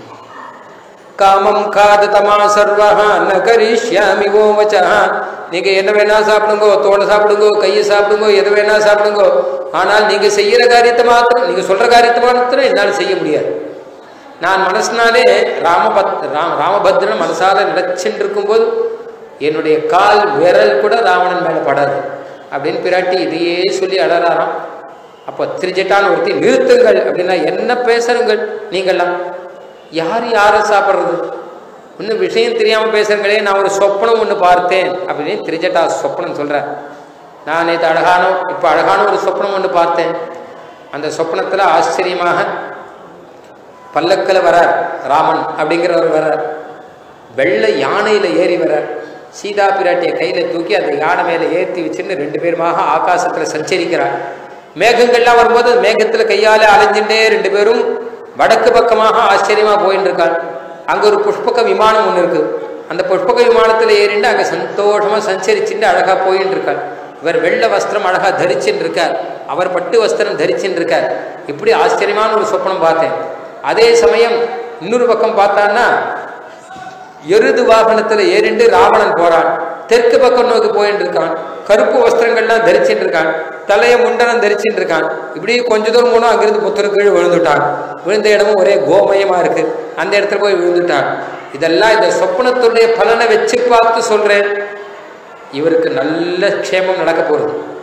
காமம் காததமா சர்வா ந கரிஷ்யாமி ஓவச்சா நீங்க என்ன வேணா சாப்பிடுங்கோ தோலை சாப்பிடுங்கோ கையை சாப்பிடுங்கோ எது வேணா சாப்பிடுங்கோ ஆனால் நீங்க செய்யற காரியத்தை மாத்திரம் நீங்க சொல்ற காரியத்தை மாத்திரம் என்னால் செய்ய முடியாது நான் மனசுனாலே ராமபத் ராம ராமபத்ரன் மனசால நினைச்சுட்டு இருக்கும்போது என்னுடைய கால் விரல் கூட ராவணன் மேலே படாது அப்படின்னு பிராட்டி இதையே சொல்லி அழறாராம் அப்போ திருஜட்டான்னு ஒருத்தி நிறுத்துங்கள் அப்படின்னா என்ன பேசுறங்கள் நீங்கள்லாம் யார் யாரை சாப்பிட்றது இன்னும் விஷயம் தெரியாமல் பேசுறங்களே நான் ஒரு சொப்பனம் ஒன்று பார்த்தேன் அப்படின்னு திருஜட்டா சொப்பனம் சொல்கிறேன் நான் நேற்று அழகான இப்போ அழகான ஒரு சொப்பனம் ஒன்று பார்த்தேன் அந்த சொப்பனத்தில் ஆச்சரியமாக பல்லக்கில் வரார் ராமன் அப்படிங்கிறவர் வரார் வெள்ளை யானையில் ஏறி வரார் சீதா பிராட்டியை கையில் தூக்கி அந்த யானை மேலே ஏற்றி வச்சுன்னு ரெண்டு பேருமாக ஆகாசத்தில் சஞ்சரிக்கிறார் மேகங்கள்லாம் வரும்போது மேகத்தில் கையால் அலைஞ்சுட்டே ரெண்டு பேரும் வடக்கு பக்கமாக ஆச்சரியமாக போயின்னு இருக்காள் அங்கே ஒரு புஷ்பக விமானம் ஒன்று இருக்குது அந்த புஷ்பக விமானத்தில் ஏறிண்டு அங்கே சந்தோஷமாக சஞ்சரிச்சுட்டு அழகாக போயின்னு இருக்காள் இவர் வெள்ளை வஸ்திரம் அழகாக தரிச்சுன்னு இருக்கார் அவர் பட்டு வஸ்திரம் தரிச்சுன்னு இருக்கார் இப்படி ஆச்சரியமான ஒரு சொப்பனம் பார்த்தேன் அதே சமயம் இன்னொரு பக்கம் பார்த்தான்னா எருது வாகனத்துல ஏறிண்டு ராவணன் போறான் தெற்கு பக்கம் நோக்கி போயிட்டு இருக்கான் கருப்பு வஸ்திரங்கள்லாம் தரிச்சுட்டு இருக்கான் தலைய முண்டனம் தரிச்சுட்டு இருக்கான் இப்படி கொஞ்ச தூரம் போனோம் அங்கிருந்து புத்தரு கீழே விழுந்துட்டான் விழுந்த இடமும் ஒரே கோமயமா இருக்கு அந்த இடத்துல போய் விழுந்துட்டான் இதெல்லாம் இந்த சொப்பனத்துடைய பலனை வச்சு பார்த்து சொல்றேன் இவருக்கு நல்ல க்ஷேமம் நடக்க போகுது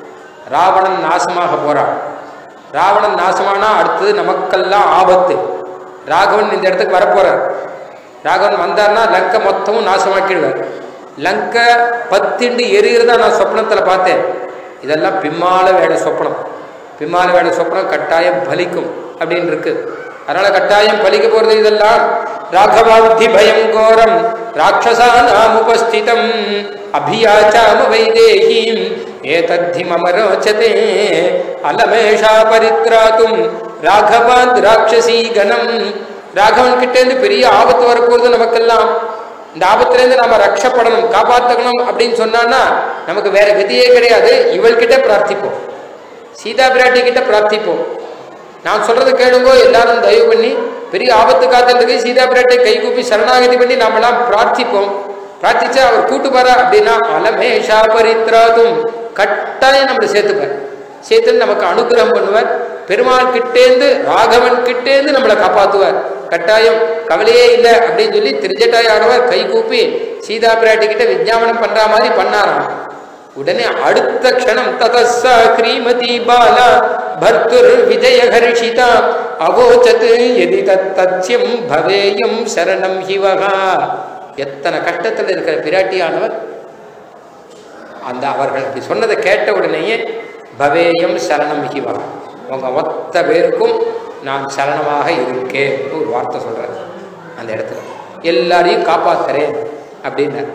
ராவணன் நாசமாக போறான் ராவணன் நாசமானா அடுத்தது நமக்கெல்லாம் ஆபத்து ராகவன் இந்த இடத்துக்கு வரப்போறார் ராகவன் வந்தார்னா லங்கை மொத்தமும் நாசமாக்கிடுவார் லங்கை பத்திண்டு எரிகிறதா நான் சொப்னத்தில் பார்த்தேன் இதெல்லாம் பிம்மால வேட சொப்னம் பிம்மால வேட சொப்னம் கட்டாயம் பலிக்கும் அப்படின்னு இருக்கு அதனால கட்டாயம் பலிக்க போறது இதெல்லாம் ராகவாந்தி பயம் கோரம் ராட்சசானாம் உபஸ்திதம் அபியாச்சாம வைதேகீம் ஏதத்தி மம ரோச்சதே அலமேஷா பரித்ராத்தும் ராகவாந்த் ராட்சசீ கணம் ராகவன் கிட்டேருந்து பெரிய ஆபத்து வரப்போகுது நமக்கெல்லாம் இந்த ஆபத்திலேருந்து நாம ரட்சப்படணும் காப்பாற்றணும் அப்படின்னு சொன்னான்னா நமக்கு வேற கதியே கிடையாது இவள்கிட்ட பிரார்த்திப்போம் சீதா பிராட்டி கிட்ட பிரார்த்திப்போம் நான் சொல்றது கேளுங்கோ எல்லாரும் தயவு பண்ணி பெரிய ஆபத்து காத்துறதுக்கு சீதா பிராட்டை கைகூப்பி சரணாகதி பண்ணி நாமெல்லாம் பிரார்த்திப்போம் பிரார்த்திச்சா அவர் கூட்டு போறா அப்படின்னா அலமேஷா பரித்ராதும் கட்டாயம் நம்மளை சேர்த்துப்பார் சேர்த்து நமக்கு அனுகிரகம் பண்ணுவார் பெருமாள் கிட்டேந்து ராகவன் கிட்டேந்து நம்மளை காப்பாத்துவார் கட்டாயம் கவலையே இல்லை அப்படின்னு சொல்லி திருஜட்டாயானவர் கை கூப்பி சீதா பிராட்டி கிட்ட விஜாபனம் பண்ற மாதிரி பண்ணாராம் உடனே அடுத்த க்ஷணம் ததஸ்ஸா கிரீமதி பாலா பர்துர் விஜய ஹர்ஷிதா அவோச்சத் எதி தத் தத்யம் பவேயம் சரணம் ஹிவகா எத்தனை கஷ்டத்தில் இருக்கிற பிராட்டியானவர் அந்த அவர்கள் அப்படி சொன்னதை கேட்ட உடனேயே பவேயம் சரணம் ஹிவகா உங்க மொத்த பேருக்கும் நான் சரணமாக இருக்கேன் ஒரு வார்த்தை சொல்றேன் அந்த இடத்துல எல்லாரையும் காப்பாத்துறேன் அப்படின்னார்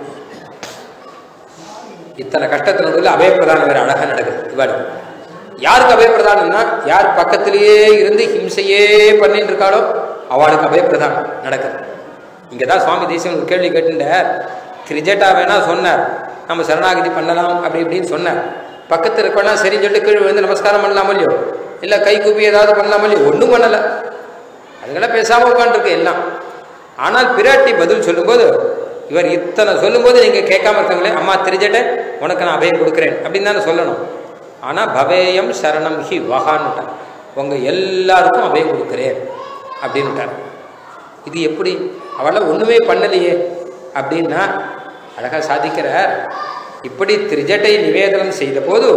இத்தனை கஷ்டத்தின் நடுவில் அபயப்பிரதானம் வேற அழகா நடக்குது இவாடு யாருக்கு அபயப்பிரதானம்னா யார் பக்கத்திலேயே இருந்து ஹிம்சையே பண்ணிட்டு இருக்காளோ அவளுக்கு அபயப்பிரதானம் நடக்குது இங்கே தான் சுவாமி தேசியம் ஒரு கேள்வி கேட்டுட்டார் கிரிஜெட்டா வேணா சொன்னார் நம்ம சரணாகதி பண்ணலாம் அப்படி இப்படின்னு சொன்னார் பக்கத்தில் இருக்கலாம் சரின்னு சொல்லிட்டு கீழே விழுந்து நமஸ்காரம் பண்ணலாமோ இல்லையோ இல்லை கை கூப்பி ஏதாவது பண்ணலாமோ இல்லையோ ஒன்றும் பண்ணலை அதுக்கெல்லாம் பேசாமல் உட்காந்துருக்கு எல்லாம் ஆனால் பிராட்டி பதில் சொல்லும்போது இவர் இத்தனை சொல்லும்போது நீங்கள் கேட்காம இருக்காங்களே அம்மா தெரிஞ்சிட்ட உனக்கு நான் அபயம் கொடுக்குறேன் அப்படின்னு தானே சொல்லணும் ஆனால் பவேயம் சரணம் ஹி வகான்னுட்டார் உங்கள் எல்லாருக்கும் அபயம் கொடுக்குறேன் அப்படின்னுட்டார் இது எப்படி அவளால் ஒன்றுமே பண்ணலையே அப்படின்னா அழகாக சாதிக்கிறார் இப்படி திரிஜட்டை நிவேதனம் செய்த போது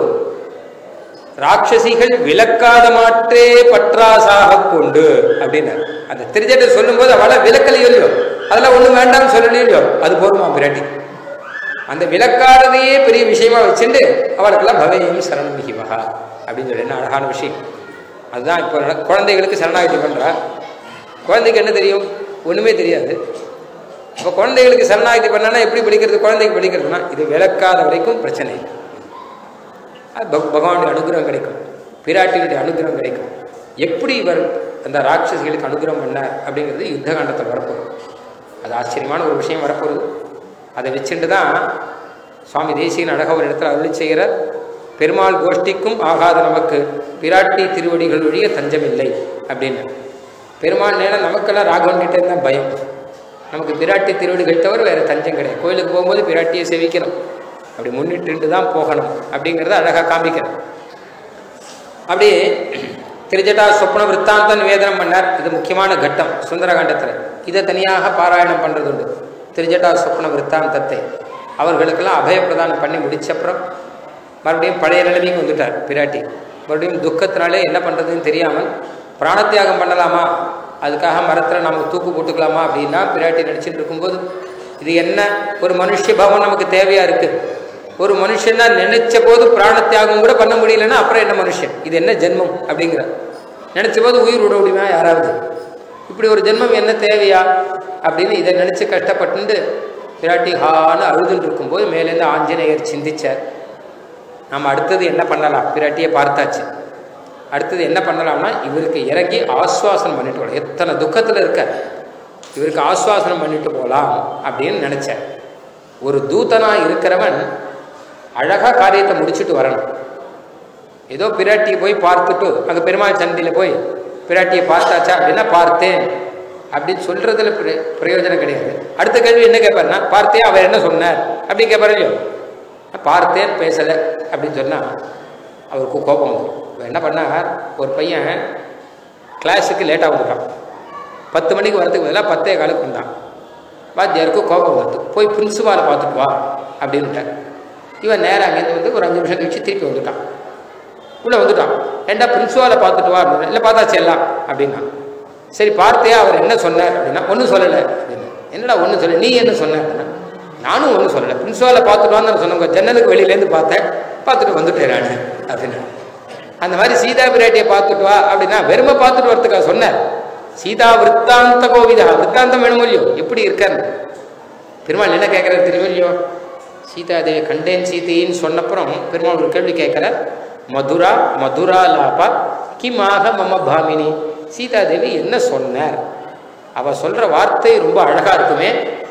ராட்சசிகள் விளக்காத மாற்றே பற்றாசாக கொண்டு அப்படின்னார் அந்த திரிஜட்டை சொல்லும்போது அவளை விளக்கலையோ இல்லையோ அதெல்லாம் ஒன்றும் வேண்டாம்னு சொல்லலையோ இல்லையோ அது போதுமா பிராட்டி அந்த விளக்காததையே பெரிய விஷயமா வச்சுட்டு அவளுக்கெல்லாம் பவேயம் சரணம் மிகிவகா அப்படின்னு சொல்லி என்ன அழகான விஷயம் அதுதான் இப்போ நட- குழந்தைகளுக்கு சரணாகதி பண்றா குழந்தைக்கு என்ன தெரியும் ஒன்றுமே தெரியாது இப்போ குழந்தைகளுக்கு சரணாகதி பண்ணானா எப்படி படிக்கிறது குழந்தைக்கு படிக்கிறதுனா இது விளக்காத வரைக்கும் பிரச்சனை இல்லை அது பக- பகவானுடைய அனுகிரகம் கிடைக்கும் பிராட்டியுடைய அனுகிரகம் கிடைக்கும் எப்படி இவர் அந்த ராட்சசிகளுக்கு அனுகிரகம் பண்ணார் அப்படிங்கிறது யுத்த காண்டத்தில் வரப்போகுது அது ஆச்சரியமான ஒரு விஷயம் வரப்போகுது அதை வச்சுட்டு தான் சுவாமி தேசியன் அழக ஒரு இடத்துல அருளி செய்கிற பெருமாள் கோஷ்டிக்கும் ஆகாத நமக்கு பிராட்டி திருவடிகள் வழிய தஞ்சமில்லை அப்படின்னு பெருமாள் நேரம் நமக்கெல்லாம் ராகவன் கிட்ட இருந்தால் பயம் நமக்கு பிராட்டி திருவடிகள் தவிர வேற தஞ்சம் கிடையாது கோயிலுக்கு போகும்போது பிராட்டியை சேவிக்கணும் அப்படி முன்னிட்டு தான் போகணும் அப்படிங்கிறத அழகாக காமிக்கிறேன் அப்படி திருஜட்டா சொப்ன விற்த்தாந்த நிவேதனம் பண்ணார் இது முக்கியமான கட்டம் சுந்தரகாண்டத்தில் இதை தனியாக பாராயணம் பண்ணுறது உண்டு திருஜட்டா சொப்ன விற்த்தாந்தத்தை அவர்களுக்கெல்லாம் அபயப்பிரதானம் பண்ணி முடிச்சப்புறம் மறுபடியும் பழைய நிலைமைக்கு வந்துட்டார் பிராட்டி மறுபடியும் துக்கத்தினாலே என்ன பண்ணுறதுன்னு தெரியாமல் பிராணத்தியாகம் பண்ணலாமா அதுக்காக மரத்தில் நம்ம தூக்கு போட்டுக்கலாமா அப்படின்னா பிராட்டி நடிச்சிட்டு இருக்கும்போது இது என்ன ஒரு மனுஷ பவன் நமக்கு தேவையா இருக்கு ஒரு மனுஷன்னா நினைச்ச போது பிராணத்தியாகம் கூட பண்ண முடியலன்னா அப்புறம் என்ன மனுஷன் இது என்ன ஜென்மம் அப்படிங்கிற நினைச்ச போது உயிர் விட முடியுமா யாராவது இப்படி ஒரு ஜென்மம் என்ன தேவையா அப்படின்னு இதை நினைச்சு கஷ்டப்பட்டு பிராட்டி ஹான்னு அழுதுன்னு இருக்கும்போது மேலேருந்து ஆஞ்சநேயர் சிந்திச்சார் நம்ம அடுத்தது என்ன பண்ணலாம் பிராட்டியை பார்த்தாச்சு அடுத்தது என்ன பண்ணலாம்னா இவருக்கு இறங்கி ஆஸ்வாசனம் பண்ணிட்டு போகலாம் எத்தனை துக்கத்தில் இருக்க இவருக்கு ஆஸ்வாசனம் பண்ணிட்டு போகலாம் அப்படின்னு நினைச்சார் ஒரு தூதனா இருக்கிறவன் அழகா காரியத்தை முடிச்சுட்டு வரணும் ஏதோ பிராட்டியை போய் பார்த்துட்டு அங்கே பெருமாள் சந்தியில் போய் பிராட்டியை பார்த்தாச்சா அப்படின்னா பார்த்தேன் அப்படின்னு சொல்றதுல பிர- பிரயோஜனம் கிடையாது அடுத்த கேள்வி என்ன கேட்பாருன்னா பார்த்தேன் அவர் என்ன சொன்னார் அப்படின்னு கேட்பாரு இல்லையோ பார்த்தேன் பேசலை அப்படின்னு சொன்னால் அவருக்கு கோபம் வந்துடும் இவர் என்ன பண்ணார் ஒரு பையன் கிளாஸுக்கு லேட்டாக வந்துட்டான் பத்து மணிக்கு வரதுக்கு பதிலாக பத்தே காலுக்கு வந்தான் வாத்தியாருக்கு கோபம் வருது போய் பிரின்சிபாலை பார்த்துட்டு வா அப்படின்ட்டார் இவன் நேராக அங்கேருந்து வந்து ஒரு அஞ்சு நிமிஷம் கழிச்சு திருப்பி வந்துட்டான் உள்ள வந்துட்டான் ஏண்டா பிரின்சிபாலை பார்த்துட்டு வா அப்படின்னா இல்லை பார்த்தாச்சு எல்லாம் அப்படின்னா சரி பார்த்தே அவர் என்ன சொன்னார் அப்படின்னா ஒன்றும் சொல்லலை அப்படின்னா என்னடா ஒன்றும் சொல்ல நீ என்ன சொன்ன அப்படின்னா நானும் ஒன்றும் சொல்லலை பிரின்சிபாலை பார்த்துட்டு வான்னு நான் சொன்னேன் ஜன்னலுக்கு வெளியிலேருந்து பார்த்தேன் பார்த்துட்டு வந்துட்டேன் நான் அப்படின்னு அந்த மாதிரி சீதா பிராட்டியை பார்த்துட்டு வா அப்படின்னா வெறுமை பார்த்துட்டு வரத்துக்கா சொன்னார் சீதா விற்த்தாந்த கோவிதா விற்த்தாந்தம் வேணுமோ இல்லையோ எப்படி இருக்காரு பெருமாள் என்ன கேட்குறாரு தெரியுமோ இல்லையோ சீதாதேவி கண்டேன் சீதைன்னு சொன்னப்புறம் பெருமாள் ஒரு கேள்வி கேட்குறார் மதுரா மதுரா லாபா கிமாக மம பாமினி சீதாதேவி என்ன சொன்னார் அவ சொல்ற வார்த்தை ரொம்ப அழகா இருக்குமே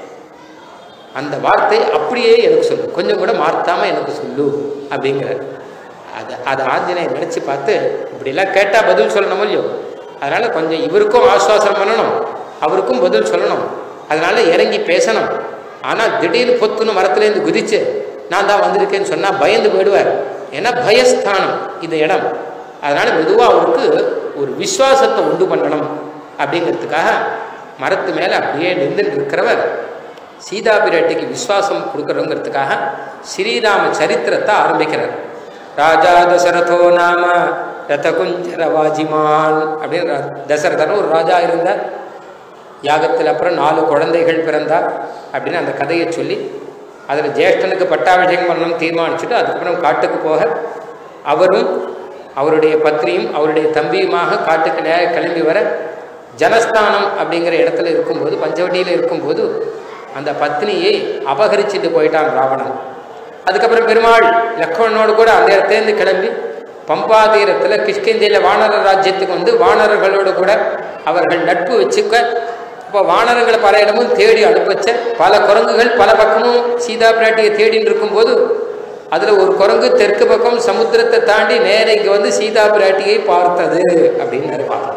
அந்த வார்த்தை அப்படியே எனக்கு சொல்லு கொஞ்சம் கூட மாற்றாம எனக்கு சொல்லு அப்படிங்கிறார் அதை அதை ஆஞ்சநேயர் நினச்சி பார்த்து இப்படிலாம் கேட்டால் பதில் சொல்லணும் இல்லையோ அதனால கொஞ்சம் இவருக்கும் ஆஸ்வாசம் பண்ணணும் அவருக்கும் பதில் சொல்லணும் அதனால இறங்கி பேசணும் ஆனால் திடீர்னு பொத்துன்னு மரத்துலேருந்து குதிச்சு நான் தான் வந்திருக்கேன்னு சொன்னால் பயந்து போயிடுவார் ஏன்னா பயஸ்தானம் இந்த இடம் அதனால மெதுவாக அவருக்கு ஒரு விசுவாசத்தை உண்டு பண்ணணும் அப்படிங்கிறதுக்காக மரத்து மேலே அப்படியே நின்றுட்டு இருக்கிறவர் சீதா பிராட்டிக்கு விசுவாசம் கொடுக்குறோங்கிறதுக்காக ஸ்ரீராம சரித்திரத்தை ஆரம்பிக்கிறார் ராஜா தசரதோ நாம ரதகுஞ்சர வாஜிமான் அப்படின்னு தசரதன் ஒரு ராஜா இருந்தார் யாகத்தில் அப்புறம் நாலு குழந்தைகள் பிறந்தார் அப்படின்னு அந்த கதையை சொல்லி அதில் ஜேஷ்டனுக்கு பட்டாபிஷேகம் பண்ணணும் தீர்மானிச்சுட்டு அதுக்கப்புறம் காட்டுக்கு போக அவரும் அவருடைய பத்னியும் அவருடைய தம்பியுமாக காட்டுக்கு நேர கிளம்பி வர ஜனஸ்தானம் அப்படிங்கிற இடத்துல இருக்கும்போது பஞ்சவட்டியில் இருக்கும்போது அந்த பத்னியை அபகரிச்சுட்டு போயிட்டான் ராவணன் அதுக்கப்புறம் பெருமாள் லக்ஷ்மணனோடு கூட அந்த இடத்துலேருந்து கிளம்பி பம்பா தீரத்தில் கிஷ்கிந்தியில் வானர ராஜ்யத்துக்கு வந்து வானரர்களோடு கூட அவர்கள் நட்பு வச்சுக்க இப்போ வானரங்களை பல இடமும் தேடி அனுப்பச்ச பல குரங்குகள் பல பக்கமும் சீதா பிராட்டியை தேடின்னு இருக்கும்போது அதில் ஒரு குரங்கு தெற்கு பக்கம் சமுத்திரத்தை தாண்டி நேர இங்கே வந்து சீதா பிராட்டியை பார்த்தது அப்படின்னு பார்த்தோம்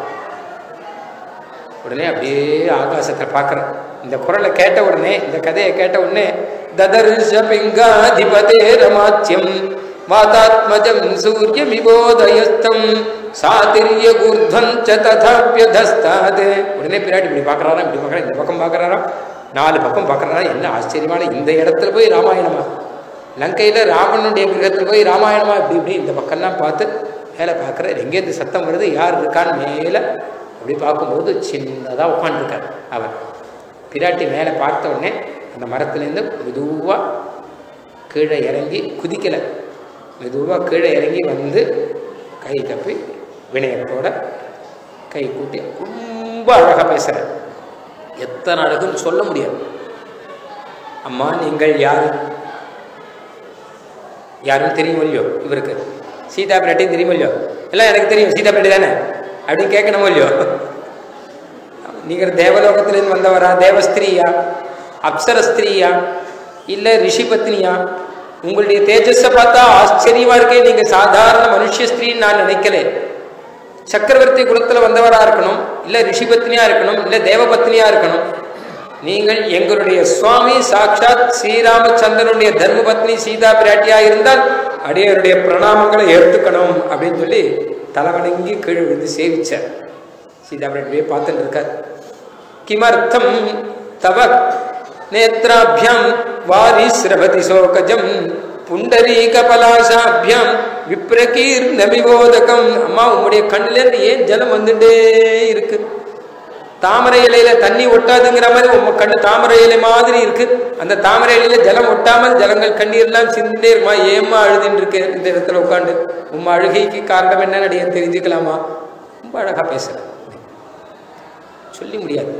உடனே அப்படியே ஆகாசத்தில் பார்க்குறேன் இந்த குரலை கேட்ட உடனே இந்த கதையை கேட்ட உடனே ததர்ஷ பிங்காதிபதே ரமாச்சியம் வாதாத்மஜம் சூரியமிபோதயஸ்தம் சாதிரிய கூர்தம் ச ததாபியதஸ்தாது உடனே பிராட்டி இப்படி பார்க்குறாரா இப்படி பார்க்குறா இந்த பக்கம் பார்க்குறாரா நாலு பக்கம் பார்க்குறாரா என்ன ஆச்சரியமான இந்த இடத்துல போய் ராமாயணமா லங்கையில் ராவணனுடைய கிரகத்தில் போய் ராமாயணமா இப்படி இப்படி இந்த பக்கம்லாம் பார்த்து மேலே பார்க்குறாரு எங்கேருந்து சத்தம் வருது யார் இருக்கான்னு மேலே அப்படி பார்க்கும்போது சின்னதாக உட்காந்துருக்கார் அவர் பிராட்டி மேலே பார்த்த உடனே அந்த மரத்துலேருந்து மெதுவாக கீழே இறங்கி குதிக்கலை மெதுவாக கீழே இறங்கி வந்து கை தப்பி வினயத்தோட கை கூட்டி ரொம்ப அழகாக பேசுகிறார் எத்தனை அழகுன்னு சொல்ல முடியாது அம்மா நீங்கள் யார் யாரும் தெரியும் இல்லையோ இவருக்கு சீதா பிராட்டியும் தெரியும் இல்லையோ எல்லாம் எனக்கு தெரியும் சீதா பிராட்டி தானே அப்படின்னு கேட்கணுமோ இல்லையோ நீங்கள் தேவலோகத்திலேருந்து வந்தவரா தேவஸ்திரீயா அப்சரஸ்திரீயா இல்லை ரிஷி பத்னியா உங்களுடைய தேஜஸை பார்த்தா ஆச்சரியமா இருக்கே நீங்க சாதாரண மனுஷ ஸ்திரீன்னு நான் நினைக்கல சக்கரவர்த்தி குலத்துல வந்தவரா இருக்கணும் இல்ல ரிஷிபத்னியா இருக்கணும் இல்ல தேவபத்னியா இருக்கணும் நீங்கள் எங்களுடைய சுவாமி சாட்சாத் ஸ்ரீராமச்சந்திரனுடைய தர்மபத்னி சீதா பிராட்டியா இருந்தால் அடியருடைய பிரணாமங்களை ஏற்றுக்கணும் அப்படின்னு சொல்லி தலைவணங்கி கீழ் விழுந்து சேவிச்சார் சீதா பிராட்டியே பார்த்துட்டு இருக்கார் கிமர்த்தம் தவ நேத்ராபியாம் வாரி சிரபதி சோகஜம் புண்டரீக பலாசாபியாம் விப்ரகீர் நபிவோதகம் அம்மா உம்முடைய கண்ணிலேருந்து ஏன் ஜலம் வந்துட்டே இருக்கு தாமரை இலையில தண்ணி ஒட்டாதுங்கிற மாதிரி உங்க கண்ணு தாமரை இலை மாதிரி இருக்கு அந்த தாமரை இலையில ஜலம் ஒட்டாமல் ஜலங்கள் கண்ணீர்லாம் சிந்தே இருக்குமா ஏமா அழுதுன்னு இருக்கு இந்த இடத்துல உட்காந்து உம்ம அழுகைக்கு காரணம் என்னன்னு அடைய தெரிஞ்சுக்கலாமா ரொம்ப அழகா பேசுறேன் சொல்லி முடியாது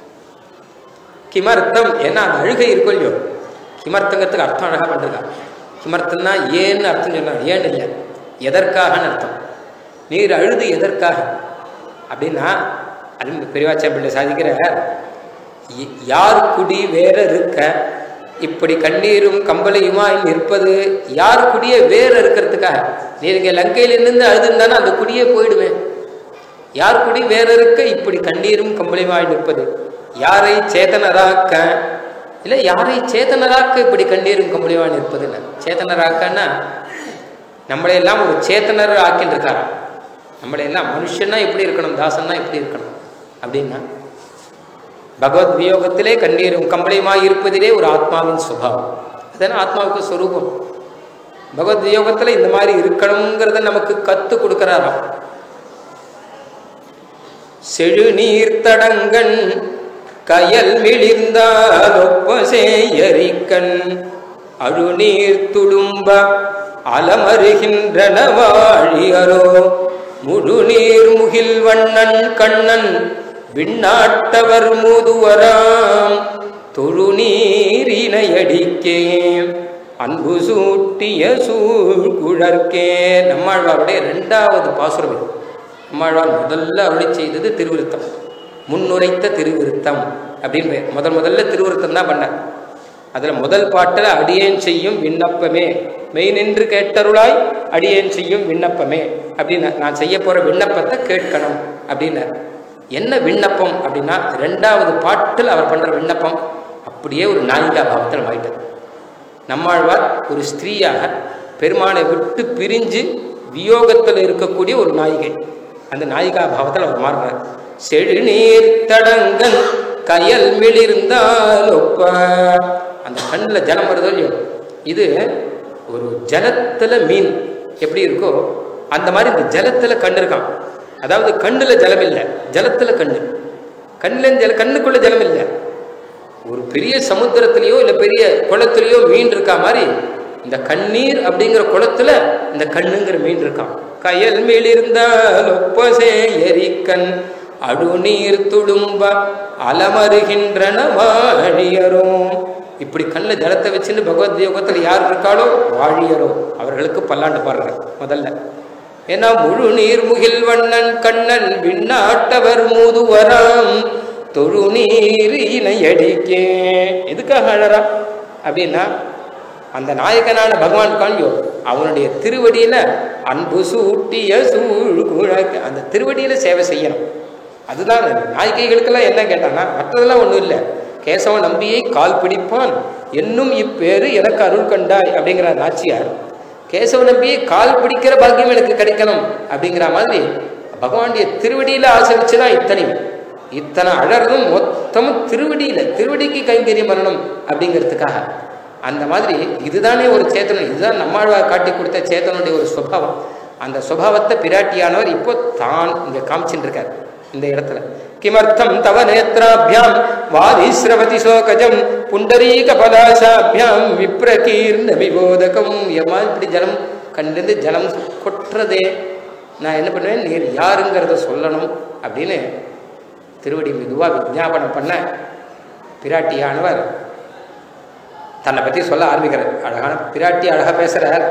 கிமர்த்தம் ஏன்னா அந்த அழுகை இருக்கும் இல்லையோ கிமர்த்தங்கிறதுக்கு அர்த்தம் அழகாக பண்ணிருக்கா கிமர்த்தம்னா ஏன்னு அர்த்தம் சொன்னா ஏன்னு இல்லை எதற்காகன்னு அர்த்தம் நீர் அழுது எதற்காக அப்படின்னா அது பெரியவாச்சா பிள்ளை சாதிக்கிற ய- யார் குடி வேற இருக்க இப்படி கண்ணீரும் கம்பளையுமாய் நிற்பது யார் குடியே வேற இருக்கிறதுக்காக நீங்க லங்கையில இருந்து அழுதுந்தானே அந்த குடியே போயிடுமே யார் குடி வேற இருக்க இப்படி கண்ணீரும் கம்பளியுமாய் நிற்பது யாரை சேதனராக்க இல்லை யாரை சேத்தனராக்க இப்படி கண்ணீரும் கம்பளியுமாய் நிற்பதுன்னு சேத்தனராக்கன்னா நம்மளையெல்லாம் ஒரு சேத்தனர் ஆக்கின்னு இருக்காராம் நம்மளையெல்லாம் மனுஷன்னா எப்படி இருக்கணும் தாசன்னா எப்படி இருக்கணும் அப்படின்னா பகவத் வியோகத்திலே கண்ணீரும் கம்பளியுமாய் இருப்பதிலே ஒரு ஆத்மாவின் சுபாவம் அதுதானே ஆத்மாவுக்கு ஸ்வரூபம் பகவத் யோகத்துல இந்த மாதிரி இருக்கணுங்கிறத நமக்கு கத்து கொடுக்கிறாராம் செழுநீர் தடங்கன் கயல் மிளிர்ந்தாலொப்பசேயரிக்கண் அழுநீர் துளும்ப அலமருகின்றன வாழியரோ முழுநீர் முகில் வண்ணன் கண்ணன் விண்ணாட்டவர் மூதுவராம் தொழுநீரினையடிக்கே அன்பு சூட்டிய சூழ்குழற்கே நம்மாழ்வாருடைய இரண்டாவது பாசுரம் இது நம்மாழ்வார் முதல்ல அருளி செய்தது திருவிருத்தம் முன்னுரைத்த திருவிருத்தம் அப்படின்னு பெயர். முதல் முதல்ல திருவிருத்தம் தான் பண்ணார் அதில் முதல் பாட்டில் அடியேன் செய்யும் விண்ணப்பமே மெய் நின்று கேட்டருளாய் அடியேன் செய்யும் விண்ணப்பமே அப்படின்னு நான் செய்ய போகிற விண்ணப்பத்தை கேட்கணும் அப்படின்னார் என்ன விண்ணப்பம் அப்படின்னா ரெண்டாவது பாட்டில் அவர் பண்ணுற விண்ணப்பம் அப்படியே ஒரு நாயிகா பாவத்தில் ஆயிட்டார் நம்மாழ்வார் ஒரு ஸ்திரீயாக பெருமானை விட்டு பிரிஞ்சு வியோகத்தில் இருக்கக்கூடிய ஒரு நாயிகை அந்த நாயிகா பாவத்தில் அவர் மாறுறார் செழுநீர் தடங்கன் கயல் மிளிர்ந்தால் ஒப்ப அந்த கண்ணில் ஜலம் வருதோ இல்லையோ இது ஒரு ஜலத்தில் மீன் எப்படி இருக்கோ அந்த மாதிரி இந்த ஜலத்தில் கண் இருக்கான் அதாவது கண்ணில் ஜலம் இல்லை ஜலத்தில் கண்ணு கண்ணில் ஜல கண்ணுக்குள்ள ஜலம் இல்லை ஒரு பெரிய சமுத்திரத்திலேயோ இல்லை பெரிய குளத்திலேயோ மீன் இருக்கா மாதிரி இந்த கண்ணீர் அப்படிங்கிற குளத்துல இந்த கண்ணுங்கிற மீன் இருக்கான் கயல் மேலிருந்தால் ஒப்பசே எரிக்கண் அழுநீர் துடும்ப அலமருகின்றன வாழியரும் இப்படி கண்ணில் ஜலத்தை வச்சுன்னு பகவத் யோகத்தில் யார் இருக்காளோ வாழியரோ அவர்களுக்கு பல்லாண்டு பாருங்க முதல்ல ஏன்னா முழு நீர் முகில் வண்ணன் கண்ணன் விண்ணாட்டவர் மூதுவராம் தொழுநீர் இணையடிக்கே எதுக்காக அழறா அப்படின்னா அந்த நாயகனான பகவான் காண்யோ அவனுடைய திருவடியில அன்பு சூட்டிய சூழ் அந்த திருவடியில சேவை செய்யணும் அதுதான் நாயகிகளுக்கெல்லாம் என்ன கேட்டான்னா மற்றதெல்லாம் ஒன்றும் இல்லை கேசவ நம்பியை கால் பிடிப்பான் என்னும் இப்பேரு எனக்கு அருள் கண்டாய் அப்படிங்கிற நாச்சியார் கேசவ நம்பியை கால் பிடிக்கிற பாக்கியம் எனக்கு கிடைக்கணும் அப்படிங்கிற மாதிரி பகவானுடைய திருவடியில ஆசை வச்சுதான் இத்தனையும் இத்தனை அழறதும் மொத்தமும் திருவடியில திருவடிக்கு கைங்கரியம் பண்ணணும் அப்படிங்கிறதுக்காக அந்த மாதிரி இதுதானே ஒரு சேத்தனம் இதுதான் நம்மாழ்வார் காட்டி கொடுத்த சேத்தனுடைய ஒரு சுபாவம் அந்த சுபாவத்தை பிராட்டியானவர் இப்போ தான் இங்க காமிச்சுட்டு இருக்கார் இந்த இடத்துல கிமர்த்தம் தவ நேத்ராபியாம் வாதிஸ்ரவதி சோகஜம் புண்டரீக பலாசாபியாம் விப்ரகீர்ண விபோதகம் எம்மா இப்படி ஜலம் கண்ணிலிருந்து ஜலம் கொட்டுறதே நான் என்ன பண்ணுவேன் நீர் யாருங்கிறத சொல்லணும் அப்படின்னு திருவடி மெதுவாக விஜாபனம் பண்ண பிராட்டியானவர் தன்னை பற்றி சொல்ல ஆரம்பிக்கிறார் அழகான பிராட்டி அழகாக பேசுகிறார்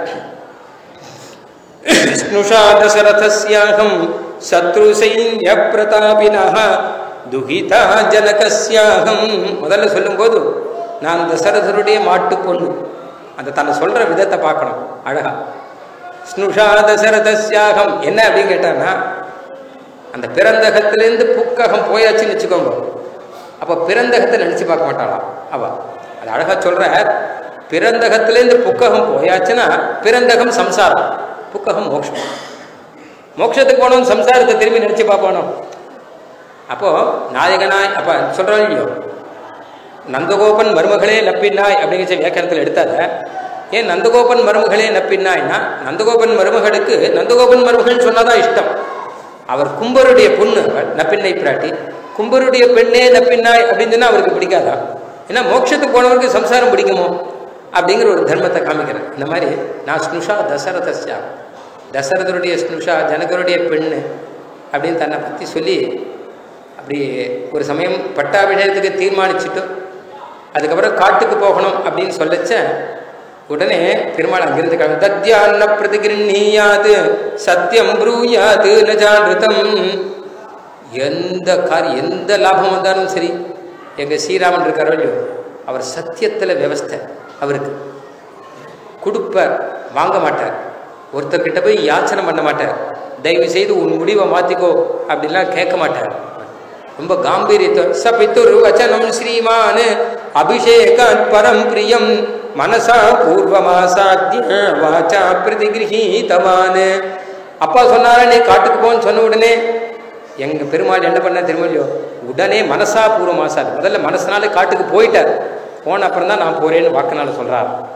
ஸ்னுஷா தசரதஸ்யாகம் சத்ரு சைன்ய பிரதாபினः துகிதா ஜனகஸ்யாகம் முதல்ல சொல்லும்போது நான் தசரதருடைய மாட்டு பொண்ணு அந்த தன்னை சொல்கிற விதத்தை பார்க்கணும் அழகா ஸ்னுஷா தசரதஸ்யாகம் என்ன அப்படின்னு கேட்டான்னா அந்த பிறந்தகத்திலேருந்து புக்ககம் போயாச்சுன்னு வச்சுக்கோங்க அப்போ பிறந்தகத்தை நினச்சி பார்க்க மாட்டாளாம் அவ அது அழகாக சொல்கிற பிறந்தகத்திலேருந்து புக்ககம் போயாச்சுன்னா பிறந்தகம் சம்சாரம் புக்ககம் மோட்சம் மோட்சத்துக்கு போனோம் சம்சாரத்தை திரும்பி நினச்சி பார்ப்பானோ அப்போது நாயகனாய் அப்போ சொல்கிறோம் இல்லையோ நந்தகோபன் மருமகளே நப்பின்னாய் அப்படிங்கிற வியாக்கியானத்தில் எடுத்தாத ஏன் நந்தகோபன் மருமகளே நப்பின்னாய்னா நந்தகோபன் மருமகளுக்கு நந்தகோபன் மருமகள்னு சொன்னாதான் இஷ்டம் அவர் கும்பருடைய பொண்ணு அவர் நப்பிண்ணை பிராட்டி கும்பருடைய பெண்ணே நப்பின்னாய் அப்படின்னு சொன்னா அவருக்கு பிடிக்காதா ஏன்னா மோட்சத்துக்கு போனவருக்கு சம்சாரம் பிடிக்குமோ அப்படிங்கிற ஒரு தர்மத்தை காமிக்கிறேன் இந்த மாதிரி நான் ஸ்னுஷா தசரதஸ்யா தசரதருடைய ஸ்னுஷா ஜனகருடைய பெண்ணு அப்படின்னு தன்னை பற்றி சொல்லி அப்படி ஒரு சமயம் பட்டாபிஷேகத்துக்கு தீர்மானிச்சுட்டு அதுக்கப்புறம் காட்டுக்கு போகணும் அப்படின்னு சொல்லச்ச உடனே பெருமாள் அங்கிருந்து கிளம்பி தத்யான்ன பிரதிகிருணியாது சத்தியம் ப்ரூயாது நஜானிருதம் எந்த கார் எந்த லாபம் வந்தாலும் சரி எங்கள் ஸ்ரீராமன் இருக்காரோ இல்லையோ அவர் சத்தியத்தில் விவஸ்தை அவருக்கு கொடுப்பார் வாங்க மாட்டார் ஒருத்தர்கிட்ட போய் யாச்சனை பண்ண மாட்டார் தயவு செய்து உன் முடிவை மாற்றிக்கோ அப்படின்லாம் கேட்க மாட்டார் ரொம்ப காம்பீரியத்தை சபித்துரு வச்சனம் ஸ்ரீமான் அபிஷேகாத் பரம் பிரியம் மனசா பூர்வமாசாத்திய வாச்சா பிரதிகிரகீதவான் அப்பா சொன்னாரா நீ காட்டுக்கு போன்னு சொன்ன உடனே எங்க பெருமாள் என்ன பண்ண தெரியுமோ உடனே மனசா பூர்வமாசாது முதல்ல மனசனால காட்டுக்கு போயிட்டார் போன அப்புறம் தான் நான் போறேன்னு வாக்குனால சொல்றார்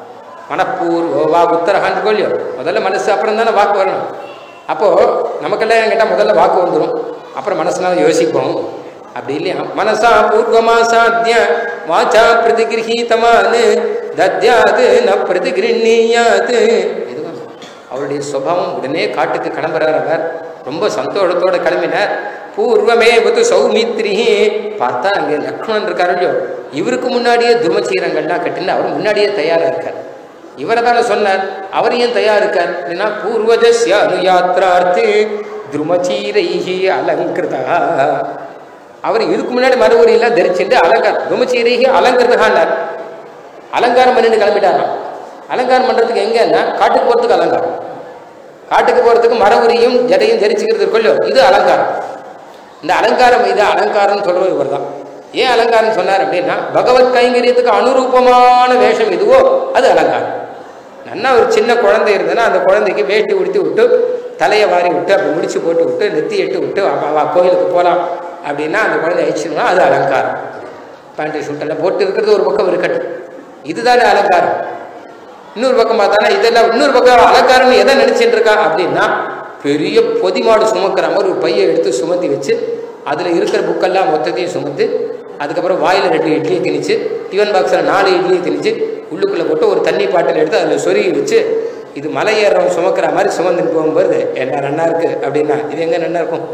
மனப்பூர்வ வா உத்தரகான்னு கொள்ளியோ முதல்ல மனசு அப்புறம் தானே வாக்கு வரணும் அப்போது நமக்கெல்லாம் கேட்டால் முதல்ல வாக்கு வந்துடும் அப்புறம் மனசுனால யோசிப்போம் அப்படி இல்லையா மனசா பூர்வமா சாத்திய வாச்சா பிரதிகிரகீதமானு தத்யாது ந பிரதிகிருண்ணியாது இதுதான் அவருடைய சுபாவம் உடனே காட்டுக்கு கிளம்புறார் அவர் ரொம்ப சந்தோஷத்தோட கிளம்பினார் பூர்வமே வந்து சௌமித்ரி பார்த்தா அங்கே லக்ஷ்மணன் இருக்காரு இல்லையோ இவருக்கு முன்னாடியே துருமச்சீரங்கள்லாம் கட்டில அவர் முன்னாடியே தயாரா இருக்கார் இவரை தானே சொன்னார் அவர் ஏன் தயார் இருக்கார் அப்படின்னா பூர்வஜஸ்ய அனுயாத்ரார்த்தி துருமச்சீரைஹி அலங்கிருதா அவர் இதுக்கு முன்னாடி மறுபடியெல்லாம் தரிச்சுட்டு அலங்கார் துருமச்சீரைஹி அலங்கிருதகான்னார் அலங்காரம் பண்ணிட்டு கிளம்பிட்டாராம் அலங்காரம் பண்ணுறதுக்கு எங்கன்னா காட்டுக்கு போகிறதுக்கு அலங்காரம் காட்டுக்கு போகிறதுக்கு மரபுரியும் ஜடையும் தரிச்சுக்கிறது கொள்ளோ இது அலங்காரம் இந்த அலங்காரம் இது அலங்காரம்னு சொல்றது இவர் தான் ஏன் அலங்காரம் சொன்னார் அப்படின்னா பகவத் கைங்கரியத்துக்கு அனுரூபமான வேஷம் எதுவோ அது அலங்காரம் நன்னா ஒரு சின்ன குழந்தை இருந்ததுன்னா அந்த குழந்தைக்கு வேட்டி உடுத்தி விட்டு தலையை வாரி விட்டு அப்படி முடிச்சு போட்டு விட்டு நெத்தி எட்டு விட்டு வா, வா கோயிலுக்கு போகலாம் அப்படின்னா அந்த குழந்தை அழிச்சிடணும் அது அலங்காரம் பேண்ட் ஷூட்டெல்லாம் போட்டு இருக்கிறது ஒரு பக்கம் இருக்கட்டும் இதுதானே அலங்காரம் இன்னொரு பக்கம் பார்த்தானா இதெல்லாம் இன்னொரு பக்கம் அலங்காரம்னு எதை நினைச்சிட்டு இருக்கா அப்படின்னா பெரிய பொதிமாடு சுமக்கிற மாதிரி ஒரு பையை எடுத்து சுமத்தி வச்சு அதில் இருக்கிற புக்கெல்லாம் மொத்தத்தையும் சுமத்து அதுக்கப்புறம் வாயில் ரெண்டு இட்லியை திணிச்சு டிஃபன் பாக்ஸில் நாலு இட்லியை திணிச்சு உள்ளுக்குள்ளே போட்டு ஒரு தண்ணி பாட்டில் எடுத்து அதில் சொருகி வச்சு இது மலை ஏறவன் சுமக்கிற மாதிரி சுமந்துட்டு போகும்போது என்ன நன்னா இருக்கு அப்படின்னா இது எங்கே நன்னா இருக்கும்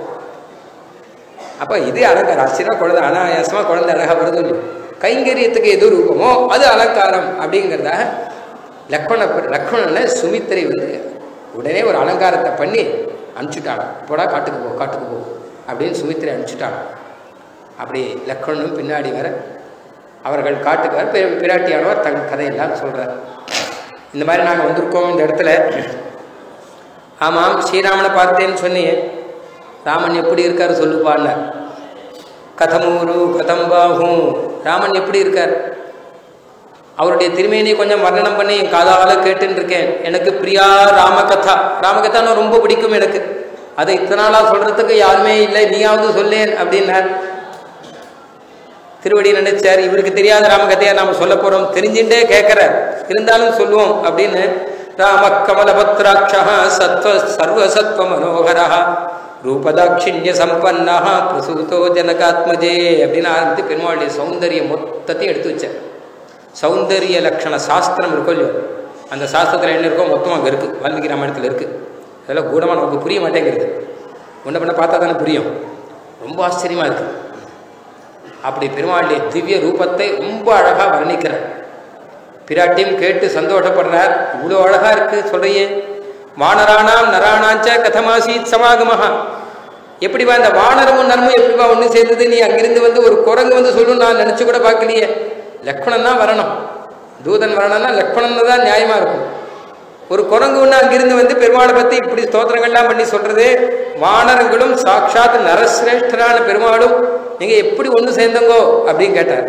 அப்போ இது அலங்காரம் ஆச்சரியம் குழந்தை அனாயாசமாக குழந்தை அழகாக வருது இல்லையோ கைங்கரியத்துக்கு எது ரூபமோ அது அலங்காரம் அப்படிங்கிறதாக லக்ஷ்மண லக்ஷ்மணனை சுமித்திரை வந்து உடனே ஒரு அலங்காரத்தை பண்ணி அனுப்பிச்சுட்டாங்க போடா காட்டுக்கு போ காட்டுக்கு போ அப்படின்னு சுமித்திரை அனுப்பிச்சுட்டாங்க அப்படி லக்ஷ்மணனும் பின்னாடி வர அவர்கள் காட்டுக்கு வர பிர- பிராட்டியானவர் தன் கதையெல்லாம் சொல்கிறார் இந்த மாதிரி நாங்கள் வந்திருக்கோம் இந்த இடத்துல ஆமாம் ஸ்ரீராமனை பார்த்தேன்னு சொன்னியே ராமன் எப்படி இருக்காரு சொல்லுப்பான்னார் கதமூரு கதம் பாஹு ராமன் எப்படி இருக்கார் அவருடைய திருமேனியை கொஞ்சம் வர்ணனம் பண்ணி என் காதால கேட்டுன்னு இருக்கேன் எனக்கு பிரியா ராமகதா ராமகதான்னு ரொம்ப பிடிக்கும் எனக்கு அதை இத்தனை நாளாக சொல்றதுக்கு யாருமே இல்லை நீயாவது சொல்லேன் அப்படின்னார் திருவடி நினைச்சார் இவருக்கு தெரியாத ராமகதையா நாம சொல்ல போறோம் தெரிஞ்சுட்டே கேட்கிறார் இருந்தாலும் சொல்லுவோம் அப்படின்னு ராம கமலபத்ராட்சா சத்வ சர்வசத்வ மனோகரா ரூபதாட்சிண்ய சம்பன்னா பிரசூதோ ஜனகாத்மஜே அப்படின்னு ஆரம்பித்து பெருமாளுடைய சௌந்தரியம் மொத்தத்தையும் எடுத்து வச்சார் சௌந்தரிய லக்ஷண சாஸ்திரம் இருக்கும் இல்லையோ அந்த சாஸ்திரத்தில் என்ன இருக்கோ மொத்தமாக அங்கே இருக்குது வால்மீகி ராமாயணத்தில் இருக்குது அதெல்லாம் கூடமாக நமக்கு புரிய மாட்டேங்கிறது ஒன்றை பண்ண பார்த்தா தானே புரியும் ரொம்ப ஆச்சரியமாக இருக்குது அப்படி பெருமாளுடைய திவ்ய ரூபத்தை ரொம்ப அழகாக வர்ணிக்கிறார் பிராட்டியும் கேட்டு சந்தோஷப்படுறார் இவ்வளோ அழகாக இருக்கு சொல்றியே வானராணாம் நராணாஞ்ச கதமாசீத் சமாகமஹா எப்படிவா இந்த வானரமும் நரமும் எப்படிவா ஒன்று சேர்ந்தது நீ அங்கிருந்து வந்து ஒரு குரங்கு வந்து சொல்லணும் நான் நினச்சி கூட பார்க்கலையே லக்ஷ்மணன் தான் வரணும் தூதன் வரணும்னா லக்ஷ்மணன் தான் நியாயமாக இருக்கும் ஒரு குரங்கு ஒன்று அங்கிருந்து வந்து பெருமாளை பற்றி இப்படி ஸ்தோத்திரங்கள்லாம் பண்ணி சொல்றது வானரங்களும் சாட்சாத் நரசிரேஷ்டரான பெருமாளும் நீங்கள் எப்படி ஒன்று சேர்ந்தங்கோ அப்படின்னு கேட்டார்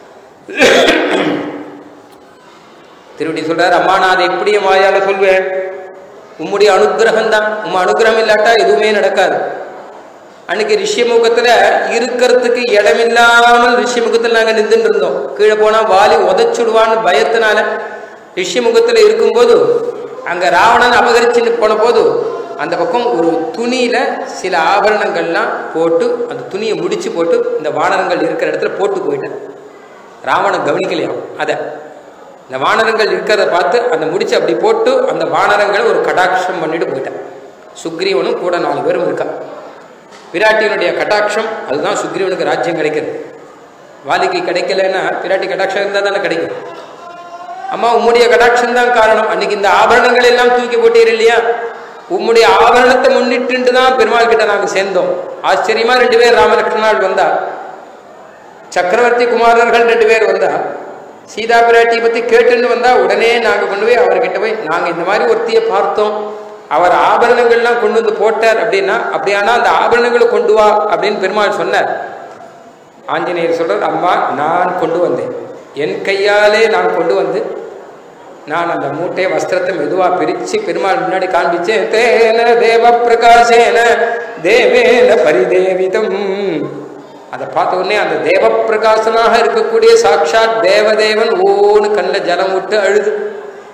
திருவடி சொல்றார் அம்மா நான் அதை எப்படி என் வாயால சொல்வேன் உம்முடைய அனுகிரகம் தான் உம் அனுகிரகம் இல்லாட்டா எதுவுமே நடக்காது அன்னைக்கு ரிஷியமுகத்துல இருக்கிறதுக்கு இடமில்லாமல் ரிஷியமுகத்தில் நாங்கள் நின்றுட்டு இருந்தோம் கீழே போனா வாலி உதச்சுடுவான்னு பயத்தினால ரிஷியமுகத்தில் இருக்கும்போது அங்க ராவணன் அபகரிச்சுட்டு போன போது அந்த பக்கம் ஒரு துணியில சில ஆபரணங்கள்லாம் போட்டு அந்த துணியை முடிச்சு போட்டு இந்த வானரங்கள் இருக்கிற இடத்துல போட்டு போயிட்டேன் ராவணன் கவனிக்கலையாம் அதை இந்த வானரங்கள் இருக்கிறத பார்த்து அந்த முடிச்சு அப்படி போட்டு அந்த வானரங்களை ஒரு கடாட்சம் பண்ணிட்டு போயிட்டேன் சுக்ரீவனும் கூட நாலு பேரும் இருக்கா பிராட்டியினுடைய கட்டாட்சம் அதுதான் சுக்ரீவனுக்கு ராஜ்யம் கிடைக்கிறது வாலிக்கு கிடைக்கலன்னா பிராட்டி கட்டாட்சம் இருந்தால் தானே கிடைக்கும் அம்மா உம்முடைய கடாட்சம் தான் காரணம் அன்னைக்கு இந்த ஆபரணங்கள் எல்லாம் தூக்கி போட்டீர் இல்லையா உம்முடைய ஆபரணத்தை முன்னிட்டு தான் பெருமாள் கிட்ட நாங்கள் சேர்ந்தோம் ஆச்சரியமா ரெண்டு பேர் ராமலட்சுமணால் வந்தா சக்கரவர்த்தி குமாரர்கள் ரெண்டு பேர் வந்தா சீதா பிராட்டியை பத்தி கேட்டுன்னு வந்தா உடனே நாங்க கொண்டு போய் அவர்கிட்ட போய் நாங்க இந்த மாதிரி ஒருத்தியை பார்த்தோம் அவர் ஆபரணங்கள்லாம் கொண்டு வந்து போட்டார் அப்படின்னா அப்படியானா அந்த ஆபரணங்களை கொண்டு வா அப்படின்னு பெருமாள் சொன்னார் ஆஞ்சநேயர் சொல்றார் அம்மா நான் கொண்டு வந்தேன் என் கையாலே நான் கொண்டு வந்து நான் அந்த மூட்டை வஸ்திரத்தை மெதுவா பிரிச்சு பெருமாள் முன்னாடி காண்பிச்சேன் தேன தேவ பிரகாசேன தேவேன பரிதேவிதம் அதை பார்த்த உடனே அந்த தேவ பிரகாசனாக இருக்கக்கூடிய சாட்சாத் தேவதேவன் ஓன்னு கண்ணில் ஜலம் விட்டு அழுது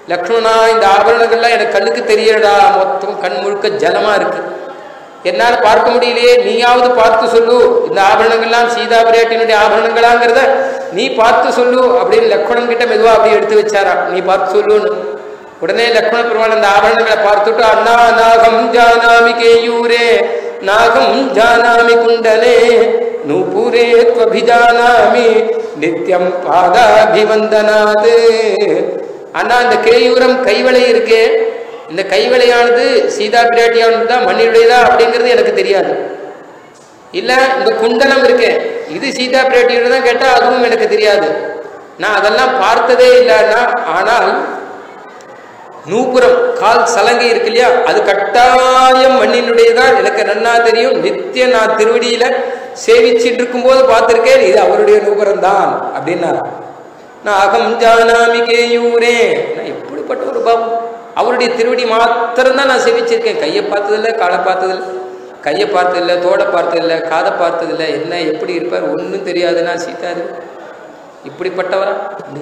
லக்ஷ்மணா இந்த ஆபரணங்கள்லாம் எனக்கு கண்ணுக்கு தெரியலடா மொத்தம் கண் முழுக்க ஜலமா இருக்கு என்னால பார்க்க முடியலையே நீயாவது பார்த்து சொல்லு இந்த ஆபரணங்கள்லாம் சீதா பிராட்டியினுடைய ஆபரணங்களாங்கிறத நீ பார்த்து சொல்லு அப்படின்னு லக்ஷ்மணன் கிட்ட மெதுவா அப்படி எடுத்து வச்சாரா நீ பார்த்து சொல்லுன்னு உடனே லக்ஷ்மண பெருமாள் அந்த ஆபரணங்களை பார்த்துட்டு அண்ணா நாகம் ஜானாமி கேயூரே நாகம் ஜானாமி குண்டலே நூபுரே துவபிஜானாமி நித்யம் பாதாபிவந்தனாது அண்ணா இந்த கேயூரம் கைவளை இருக்கே இந்த கைவளையானது சீதா பிராட்டியானது தான் மண்ணினுடையதா அப்படிங்கிறது எனக்கு தெரியாது இல்ல இந்த குண்டலம் இருக்கே இது சீதா பிராட்டியோட தான் கேட்டா அதுவும் எனக்கு தெரியாது நான் அதெல்லாம் பார்த்ததே இல்லைன்னா ஆனால் நூபுரம் கால் சலங்கை இருக்கு இல்லையா அது கட்டாயம் மண்ணினுடையதான் எனக்கு நன்னா தெரியும் நித்திய நான் திருவடியில சேவிச்சுட்டு இருக்கும்போது பார்த்திருக்கேன் இது அவருடைய நூபுரம் தான் அப்படின்னாரா நான் அகம் ஜானாமி கேயூரே நான் எப்படிப்பட்ட ஒரு பாபு அவருடைய திருவடி மாத்திரம்தான் நான் சேவிச்சிருக்கேன் கையை பார்த்ததில்ல காலை பார்த்ததில்ல கையை பார்த்ததில்ல தோடை பார்த்ததில்ல காதை பார்த்ததில்ல என்ன எப்படி இருப்பார் ஒன்றும் தெரியாதுன்னா சீதா இது இப்படிப்பட்டவரா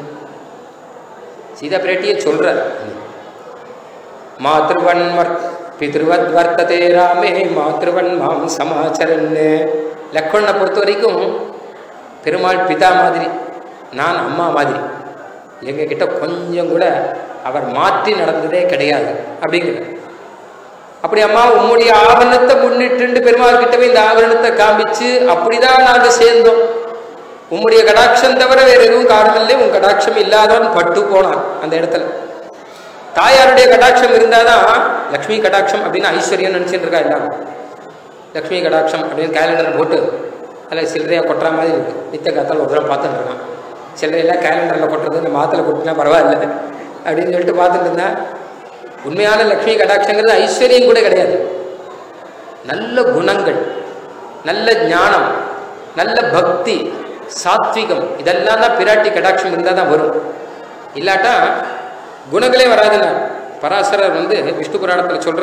சீதா பிராட்டியை சொல்றார் மாத்ருவன் பிதிருவத் வர்த்ததே ராமே மாத்ருவன் மாம் சமாச்சரன்னு லக்ஷ்மணனை பொறுத்த வரைக்கும் பெருமாள் பிதா மாதிரி நான் அம்மா மாதிரி எங்க கிட்ட கொஞ்சம் கூட அவர் மாற்றி நடந்ததே கிடையாது அப்படிங்கிற அப்படி அம்மா உம்முடைய ஆவரணத்தை முன்னிட்டு பெருமாள் கிட்ட போய் இந்த ஆவரணத்தை காமிச்சு அப்படிதான் நாங்க சேர்ந்தோம் உம்முடைய கடாட்சம் தவிர வேற எதுவும் காரணம் இல்லை உன் கடாட்சம் இல்லாதவன் பட்டு போனான் அந்த இடத்துல தாயாருடைய கடாட்சம் இருந்தாதான் லக்ஷ்மி கடாட்சம் அப்படின்னு ஐஸ்வர்யம் நினைச்சிட்டு இருக்கா எல்லாரும் லக்ஷ்மி கடாட்சம் அப்படின்னு கேலண்டர் போட்டு அதில் சில்லறையாக கொட்டுற மாதிரி இருக்கு நித்த காத்தால் ஒரு தடவை பார்த்துட்டு இருக்கான் சில்லறையெல்லாம் கேலண்டரில் கொட்டுறது இந்த மாத்தில் கொட்டினா பரவாயில்ல அப்படின்னு சொல்லிட்டு பார்த்துட்டு இருந்தேன் உண்மையான லக்ஷ்மி கடாட்சங்கிறது ஐஸ்வர்யம் கூட கிடையாது நல்ல குணங்கள் நல்ல ஞானம் நல்ல பக்தி சாத்விகம் இதெல்லாம் தான் பிராட்டி கடாட்சம் இருந்தால் தான் வரும் இல்லாட்டா குணங்களே வராதுன்னா பராசரர் வந்து விஷ்ணு புராணத்தில் சொல்ற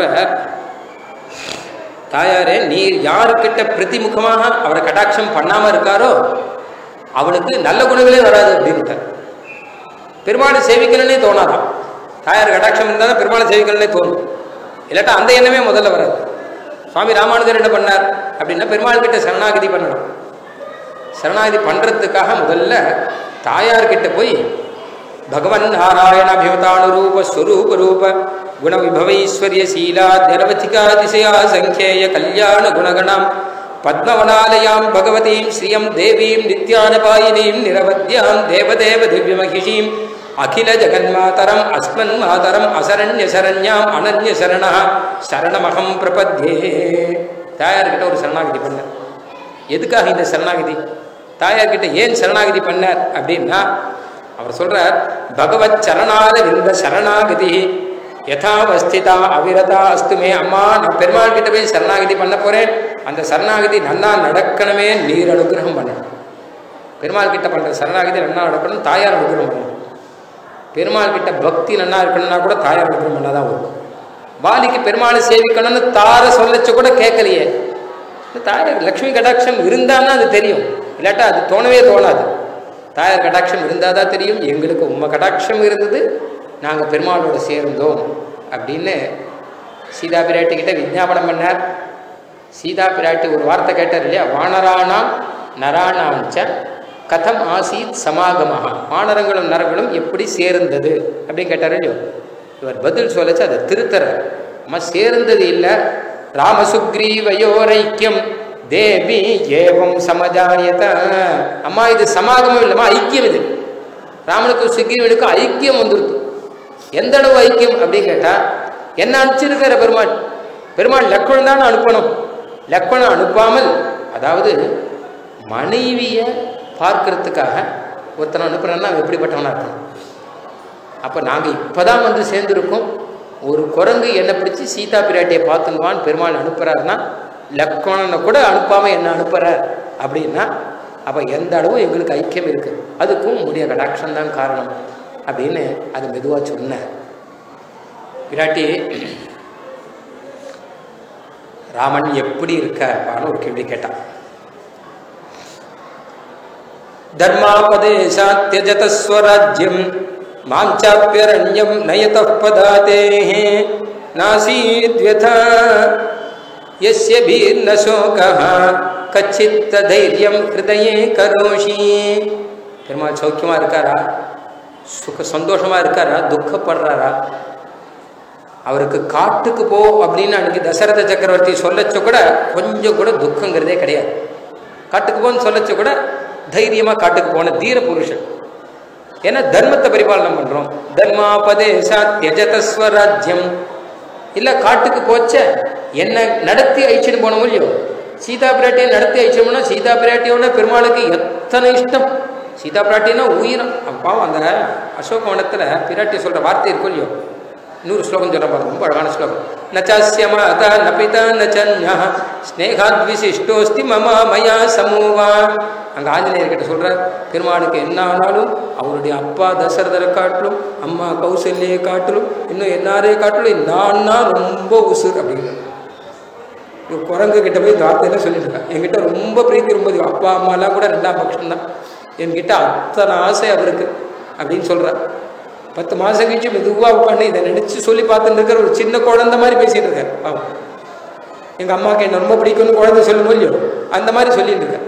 தாயாரே நீர் யாருக்கிட்ட பிரதிமுகமாக அவரை கடாட்சம் பண்ணாம இருக்காரோ அவனுக்கு நல்ல குணங்களே வராது அப்படின்ட்டார் பெருமாளை சேவிக்கணும்னே தோணாதான் தாயார் கடாட்சம் இருந்தால் தான் பெருமாளை சேவிக்கணும்னே தோணும் இல்லாட்டா அந்த எண்ணமே முதல்ல வராது சுவாமி ராமானுஜர் என்ன பண்ணார் அப்படின்னா பெருமாள் கிட்ட சரணாகதி பண்ணணும் சரணாகதி பண்றதுக்காக முதல்ல தாயார்கிட்ட போய் பகவன் நாராயணாபிவதானுரூப ஸ்வரூப ரூப குண விபவைஸ்வர்ய சீலா நிரவதிகாதிசயா சங்கேய கல்யாண குணகணாம் பத்மவனாலயாம் பகவதீம் ஸ்ரீயம் தேவீம் நித்யானபாயினீம் நிரவத்யாம் தேவதேவ திவ்யமகிஷீம் அகில ஜெகன்மாதரம் அஸ்மன் மாதரம் அசரண்ய சரண்யாம் அனன்ய சரணா சரணமகம் பிரபத்யே தாயார்கிட்ட ஒரு சரணாகதி பண்ணார் எதுக்காக இந்த சரணாகதி தாயார்கிட்ட ஏன் சரணாகதி பண்ணார் அப்படின்னா அவர் சொல்றார் பகவத் சரணால விந்த சரணாகதி யதாவஸ்திதா அவிரதா அஸ்துமே அம்மா நான் பெருமாள் கிட்ட போய் சரணாகதி பண்ண போறேன் அந்த சரணாகதி நன்னா நடக்கணுமே நீர் அனுகிரகம் பண்ணணும் பெருமாள் கிட்ட பண்ற சரணாகதி நன்னா நடக்கணும் தாயார் அனுகிரகம் பண்ணணும் பெருமாள் கிட்ட பக்தி நன்னா இருக்கணும்னா கூட தாயார் அனுகிரகம் பண்ணாதான் வரும் வாலிக்கு பெருமாளை சேவிக்கணும்னு தார சொல்லச்சு கூட கேட்கலையே தாயார் லக்ஷ்மி கடாட்சம் இருந்தான்னா அது தெரியும் இல்லாட்டா அது தோணவே தோணாது தாயார் கடாட்சம் இருந்தால் தான் தெரியும் எங்களுக்கு உண்மை கடாட்சம் இருந்தது நாங்கள் பெருமாளோட சேர்ந்தோம் அப்படின்னு சீதா பிராட்டி கிட்ட விஜாபனம் பண்ணார் சீதா பிராட்டி ஒரு வார்த்தை கேட்டார் இல்லையா வானராணாம் நராணாஞ்ச கதம் ஆசீத் சமாகமாக வானரங்களும் நரங்களும் எப்படி சேர்ந்தது அப்படின்னு கேட்டார் இல்லையோ இவர் பதில் சொல்லச்சு அதை திருத்தர அம்மா சேர்ந்தது இல்லை ராமசுக்ரீவயோரைக்கியம் தேவி ஏவம் சமஜாயத அம்மா இது சமாகமம் இல்லைம்மா ஐக்கியம் இது ராமனுக்கும் சுக்ரீவனுக்கும் ஐக்கியம் வந்துருது எந்த அளவு ஐக்கியம் அப்படின்னு கேட்டா என்ன அனுப்பிச்சிருக்கிற பெருமாள் பெருமாள் லக்ஷ்மணன் தான் அனுப்பணும் லக்ஷ்மணன் அனுப்பாமல் அதாவது மனைவியை பார்க்கறதுக்காக ஒருத்தனை அனுப்புறேன்னா அவன் எப்படிப்பட்டவனா இருக்கணும் அப்போ நாங்கள் இப்போதான் வந்து சேர்ந்துருக்கோம் ஒரு குரங்கு என்னை பிடிச்சி சீதா பிராட்டியை பார்த்துங்குவான்னு பெருமாள் அனுப்புறாருன்னா லக்ஷ்மணனை கூட அனுப்பாம என்ன அனுப்புறார் அப்படின்னா அப்போ எந்த அளவு எங்களுக்கு ஐக்கியம் இருக்கு அதுக்கும் உடைய கடாட்சம் தான் காரணம் அப்படின்னு அது மெதுவாக சொன்னார் பிராட்டி ராமன் எப்படி இருக்கார்னு ஒரு கேள்வி கேட்டான் தர்மாபதேசாத்தியஜத ஸ்வராஜ்யம் மாம் சாப்பியரண்யம் நயதः பதாதேः நாசீத்யதா यस्य भीर्न शोकः கச்சித்த தைரியம் ஹிருதயே கரோஷி பெருமாள் சௌக்கியமா இருக்காரா சுக சந்தோஷமா இருக்காரா துக்கப்படுறாரா அவருக்கு காட்டுக்கு போ அப்படின்னு அன்னைக்கு தசரத சக்கரவர்த்தி சொல்லச்ச கூட கொஞ்சம் கூட துக்கங்கிறதே கிடையாது காட்டுக்கு போன்னு சொல்லச்ச கூட தைரியமா காட்டுக்கு போன தீர புருஷன் ஏன்னா தர்மத்தை பரிபாலனம் பண்றோம் தர்மாபதேசா தியஜத ஸ்வராஜ்யம் இல்ல காட்டுக்கு போச்ச என்ன நடத்தி அழிச்சுட்டு போன இல்லையோ சீதா பிராட்டியை நடத்தி அழிச்சோம்னா சீதா பிராட்டியோட பெருமாளுக்கு எத்தனை இஷ்டம் சீதா பிராட்டினா உயிரம் பாவம் அந்த அசோகவனத்துல பிராட்டி சொல்ற வார்த்தை இருக்கும் இல்லையோ நூறு ஸ்லோகம் சொல்ல பாருங்க ரொம்ப அழகான ஸ்லோகம் நச்சாஸ்ய மாதா நபிதா நச்சன்யா ஸ்னேகாத் விசிஷ்டோஸ்தி மமா மயா சமூவா அங்க ஆஞ்சநேயர் கிட்ட சொல்ற பெருமாளுக்கு என்ன ஆனாலும் அவருடைய அப்பா தசரதரை காட்டிலும் அம்மா கௌசல்யை காட்டிலும் இன்னும் என்னாரே காட்டிலும் நான்னா ரொம்ப உசுர் அப்படிங்கிற குரங்கு கிட்ட போய் இந்த வார்த்தையெல்லாம் சொல்லிட்டு இருக்கேன் என்கிட்ட ரொம்ப பிரீத்தி ரொம்ப அதிகம். அப்பா அம்மாலாம் கூட ரெண்டாம் பட்சம் தான் என்கிட்ட அத்தனை ஆசை அவருக்கு அப்படின்னு சொல்றார் பத்து மாசம் கழிச்சு மெதுவாக உட்காந்து இதை நினைச்சு சொல்லி பார்த்துட்டு இருக்கிற ஒரு சின்ன குழந்தை மாதிரி பேசிட்டு இருக்கார் பாவம் எங்க அம்மாவுக்கு என்ன ரொம்ப பிடிக்கும்னு குழந்தை சொல்லும் இல்லையோ அந்த மாதிரி சொல்லிட்டு இருக்கார்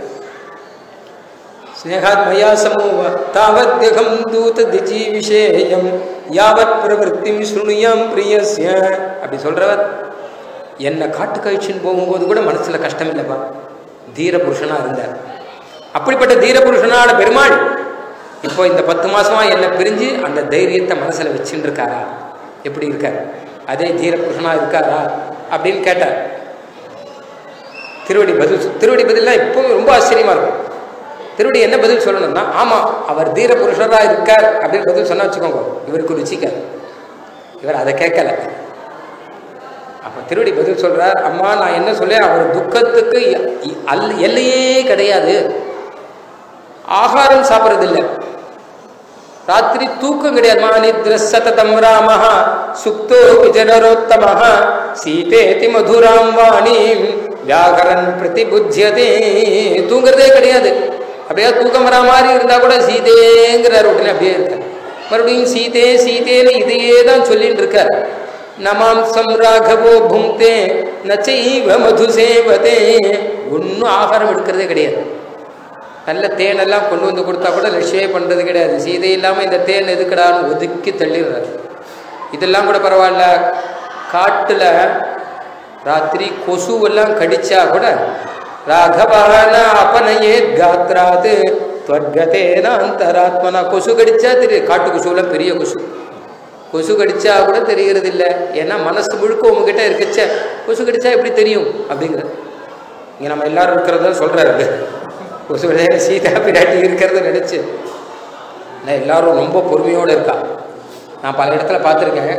ஸ்னேகாத் மயா சமூவ தாவத்யகம் தூத திஜி விஷேயம் யாவத் பிரவருத்திம் ஸ்ருணுயாம் பிரியஸ்ய அப்படி சொல்றவர் என்னை காட்டு கழிச்சுன்னு போகும்போது கூட மனசுல கஷ்டம் இல்லைப்பா தீர புருஷனா இருந்தார் அப்படிப்பட்ட தீர புருஷனான பெருமாள் இப்போ இந்த பத்து மாசமா என்னை பிரிஞ்சு அந்த தைரியத்தை மனசுல வச்சுட்டு இருக்காரா எப்படி இருக்கார் அதே தீர புருஷனா இருக்காரா அப்படின்னு கேட்டார் திருவடி பதில் சொ- திருவடி பதிலாம் இப்பவும் ரொம்ப ஆச்சரியமா இருக்கும் திருவடி என்ன பதில் சொல்லணும்னா ஆமா அவர் தீர புருஷரா இருக்கார் அப்படின்னு பதில் சொன்னா வச்சுக்கோங்க இவருக்கு ருச்சிக்கார் இவர் அதை கேட்கல அப்ப திருவடி பதில் சொல்றார் அம்மா நான் என்ன சொல்ல அவர் துக்கத்துக்கு எ- இ- அல் எல்லையே கிடையாது ஆகாரம் சாப்பிட்றது இல்லை ராத்திரி தூக்கம் கிடையாது மானித்ர சததம் ராமஹ சுப்தோ விஜனரோத்தமஹ சீதேதி மதுராம் வாணிம் வியாகரன் பிரதிபுத்தியதே தூங்குறதே கிடையாது அப்படியே தூக்கம் வரா மாதிரி இருந்தா கூட சீதேங்கிறார் உடனே அப்படியே இருக்கார் மறுபடியும் சீதே சீதேன்னு இதையே தான் சொல்லிட்டு இருக்கார் நமாம்சம் ராகவோ புங்தே நச்சைவ மது சேவதே ஒன்றும் ஆகாரம் எடுக்கிறதே கிடையாது நல்ல தேனெல்லாம் கொண்டு வந்து கொடுத்தா கூட லட்சியம் பண்ணுறது கிடையாது சீதை இல்லாமல் இந்த தேன் எதுக்குடான்னு ஒதுக்கி தள்ளிடுறாரு இதெல்லாம் கூட பரவாயில்ல காட்டில் ராத்திரி கொசுவெல்லாம் கடிச்சா கூட ராகவான அப்பனையே காத்ராது துவர்கதேன அந்தராத்மனா கொசு கடிச்சா தெரியும் காட்டு கொசுவெல்லாம் பெரிய கொசு கொசு கடிச்சா கூட தெரியறது இல்லை ஏன்னா மனசு முழுக்க உங்ககிட்ட இருக்குச்சே கொசு கடிச்சா எப்படி தெரியும் அப்படிங்கிறது இங்கே நம்ம எல்லாரும் இருக்கிறத சொல்கிறாரு கொசு கடிச்சா சீதா பிராட்டி இருக்கிறத நினச்சி நான் எல்லாரும் ரொம்ப பொறுமையோடு இருக்கா நான் பல இடத்துல பார்த்துருக்கேன்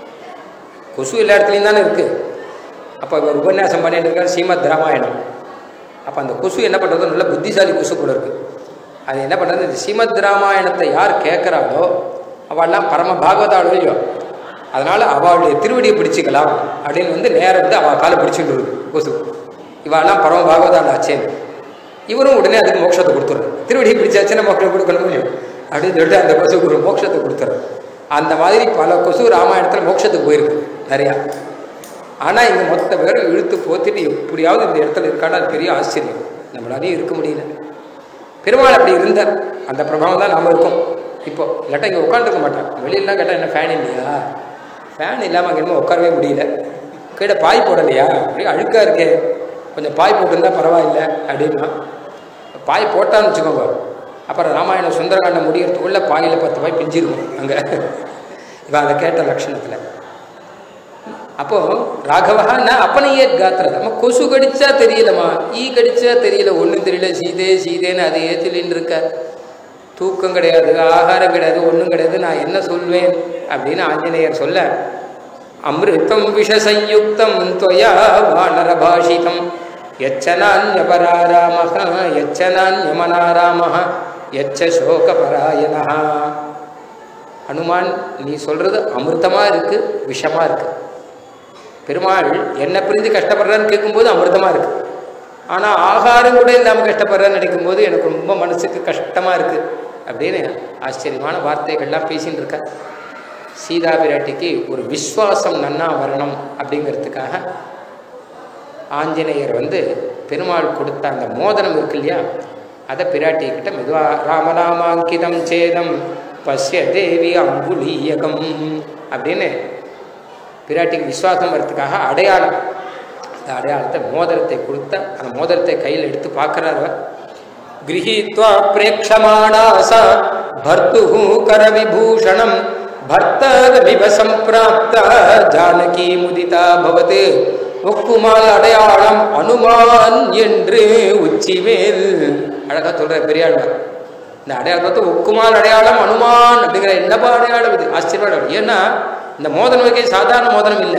கொசு எல்லா இடத்துலையும் தானே இருக்குது அப்போ இவர் உபன்யாசம் பண்ணிட்டு இருக்கார் ஸ்ரீமத் ராமாயணம் அப்போ அந்த கொசு என்ன பண்ணுறது நல்ல புத்திசாலி கொசு கூட இருக்குது அது என்ன பண்ணுறது இந்த ஸ்ரீமத் ராமாயணத்தை யார் கேட்குறாளோ அவள்லாம் பரம பாகவதாள் இல்லையோ அதனால் அவளுடைய திருவடியை பிடிச்சிக்கலாம் அப்படின்னு வந்து நேரம் வந்து அவள் காலை பிடிச்சிட்டு வருது கொசு இவாள்லாம் பரம பாகவதாள் ஆச்சேன்னு இவரும் உடனே அதுக்கு மோட்சத்தை கொடுத்துட்றாரு திருவடியை பிடிச்சாச்சுன்னா மோட்சம் கொடுக்கணும் இல்லையோ அப்படின்னு சொல்லிட்டு அந்த கொசுக்கு ஒரு மோட்சத்தை கொடுத்துறாரு அந்த மாதிரி பல கொசு ராமாயணத்தில் மோட்சத்துக்கு போயிருக்கு நிறையா ஆனால் இங்கே மொத்த பேரும் இழுத்து போத்திட்டு எப்படியாவது இந்த இடத்துல இருக்காண்டா அது பெரிய ஆச்சரியம் நம்மளாலேயும் இருக்க முடியல பெருமாள் அப்படி இருந்தார் அந்த பிரபாவம் தான் நாம இருக்கோம் இப்போ இல்லாட்டா இங்கே உட்காந்துருக்க மாட்டான் வெளியிலாம் கேட்டால் என்ன ஃபேன் இல்லையா ஃபேன் இல்லாமல் அங்கே என்னமோ உட்காரவே முடியல கீழே பாய் போடலையா அப்படியே அழுக்கா இருக்கே கொஞ்சம் பாய் போட்டிருந்தா பரவாயில்ல அப்படின்னா பாய் போட்டான்னு வச்சுக்கோங்க அப்புறம் ராமாயணம் சுந்தரகாண்டம் முடியறதுக்குள்ள பாயில் பத்து பாய் பிஞ்சிருக்கும் அங்கே இவன் அதை கேட்ட லட்சணத்தில் அப்போ ராகவா நான் அப்பனையே காத்துறது நம்ம கொசு கடிச்சா தெரியலம்மா ஈ கடிச்சா தெரியல ஒன்றும் தெரியல சீதே சீதேன்னு அதை ஏற்றிலின்னு இருக்க தூக்கம் கிடையாது ஆகாரம் கிடையாது ஒன்றும் கிடையாது நான் என்ன சொல்வேன் அப்படின்னு ஆஞ்சநேயர் சொல்ல அமிர்தம் விஷசயுக்தம் துவயா வானர பாஷிதம் எச்சனான்யபராராமः எச்சனான்யமனாராமः எச்ச சோகபராயணா ஹனுமான் நீ சொல்றது அமிர்தமா இருக்கு விஷமா இருக்கு பெருமாள் என்ன பிரிஞ்சு கஷ்டப்படுறான்னு கேட்கும்போது அமிர்தமா இருக்கு ஆனா ஆகாரம் கூட இல்லாம கஷ்டப்படுறான்னு நினைக்கும் போது எனக்கு ரொம்ப மனசுக்கு கஷ்டமா இருக்கு அப்படின்னு ஆச்சரியமான வார்த்தைகள்லாம் பேசின்னு இருக்க சீதா பிராட்டிக்கு ஒரு விஸ்வாசம் நன்னா வரணும் அப்படிங்கிறதுக்காக ஆஞ்சநேயர் வந்து பெருமாள் கொடுத்த அந்த மோதிரம் இருக்கு இல்லையா அதை பிராட்டி கிட்ட மெதுவா ராமநாமாங்கிதம் சேதம் பஸ்ய தேவி அங்குலீயகம் அப்படின்னு பிராட்டிக்கு விசுவாசம் வர்றதுக்காக அடையாளம் அந்த அடையாளத்தை மோதிரத்தை கொடுத்த அந்த மோதிரத்தை கையில் எடுத்து பார்க்குறாரு गृहीत्वा प्रेक्षमाणा सा भर्तुः करविभूषणं भर्तारमिव सम्प्राप्ता जानकी मुदिता भवत् ஒக்குமால் அடையாளம் அனுமான் என்று உச்சிமேல் அழகா சொல்ற பெரியாழ்வார் இந்த அடையாளத்தை ஒக்குமால் அடையாளம் அனுமான் அப்படிங்கிற என்னப்பா அடையாளம் இது ஆச்சரியமான ஏன்னா இந்த மோதனம் வகை சாதாரண மோதனம் இல்லை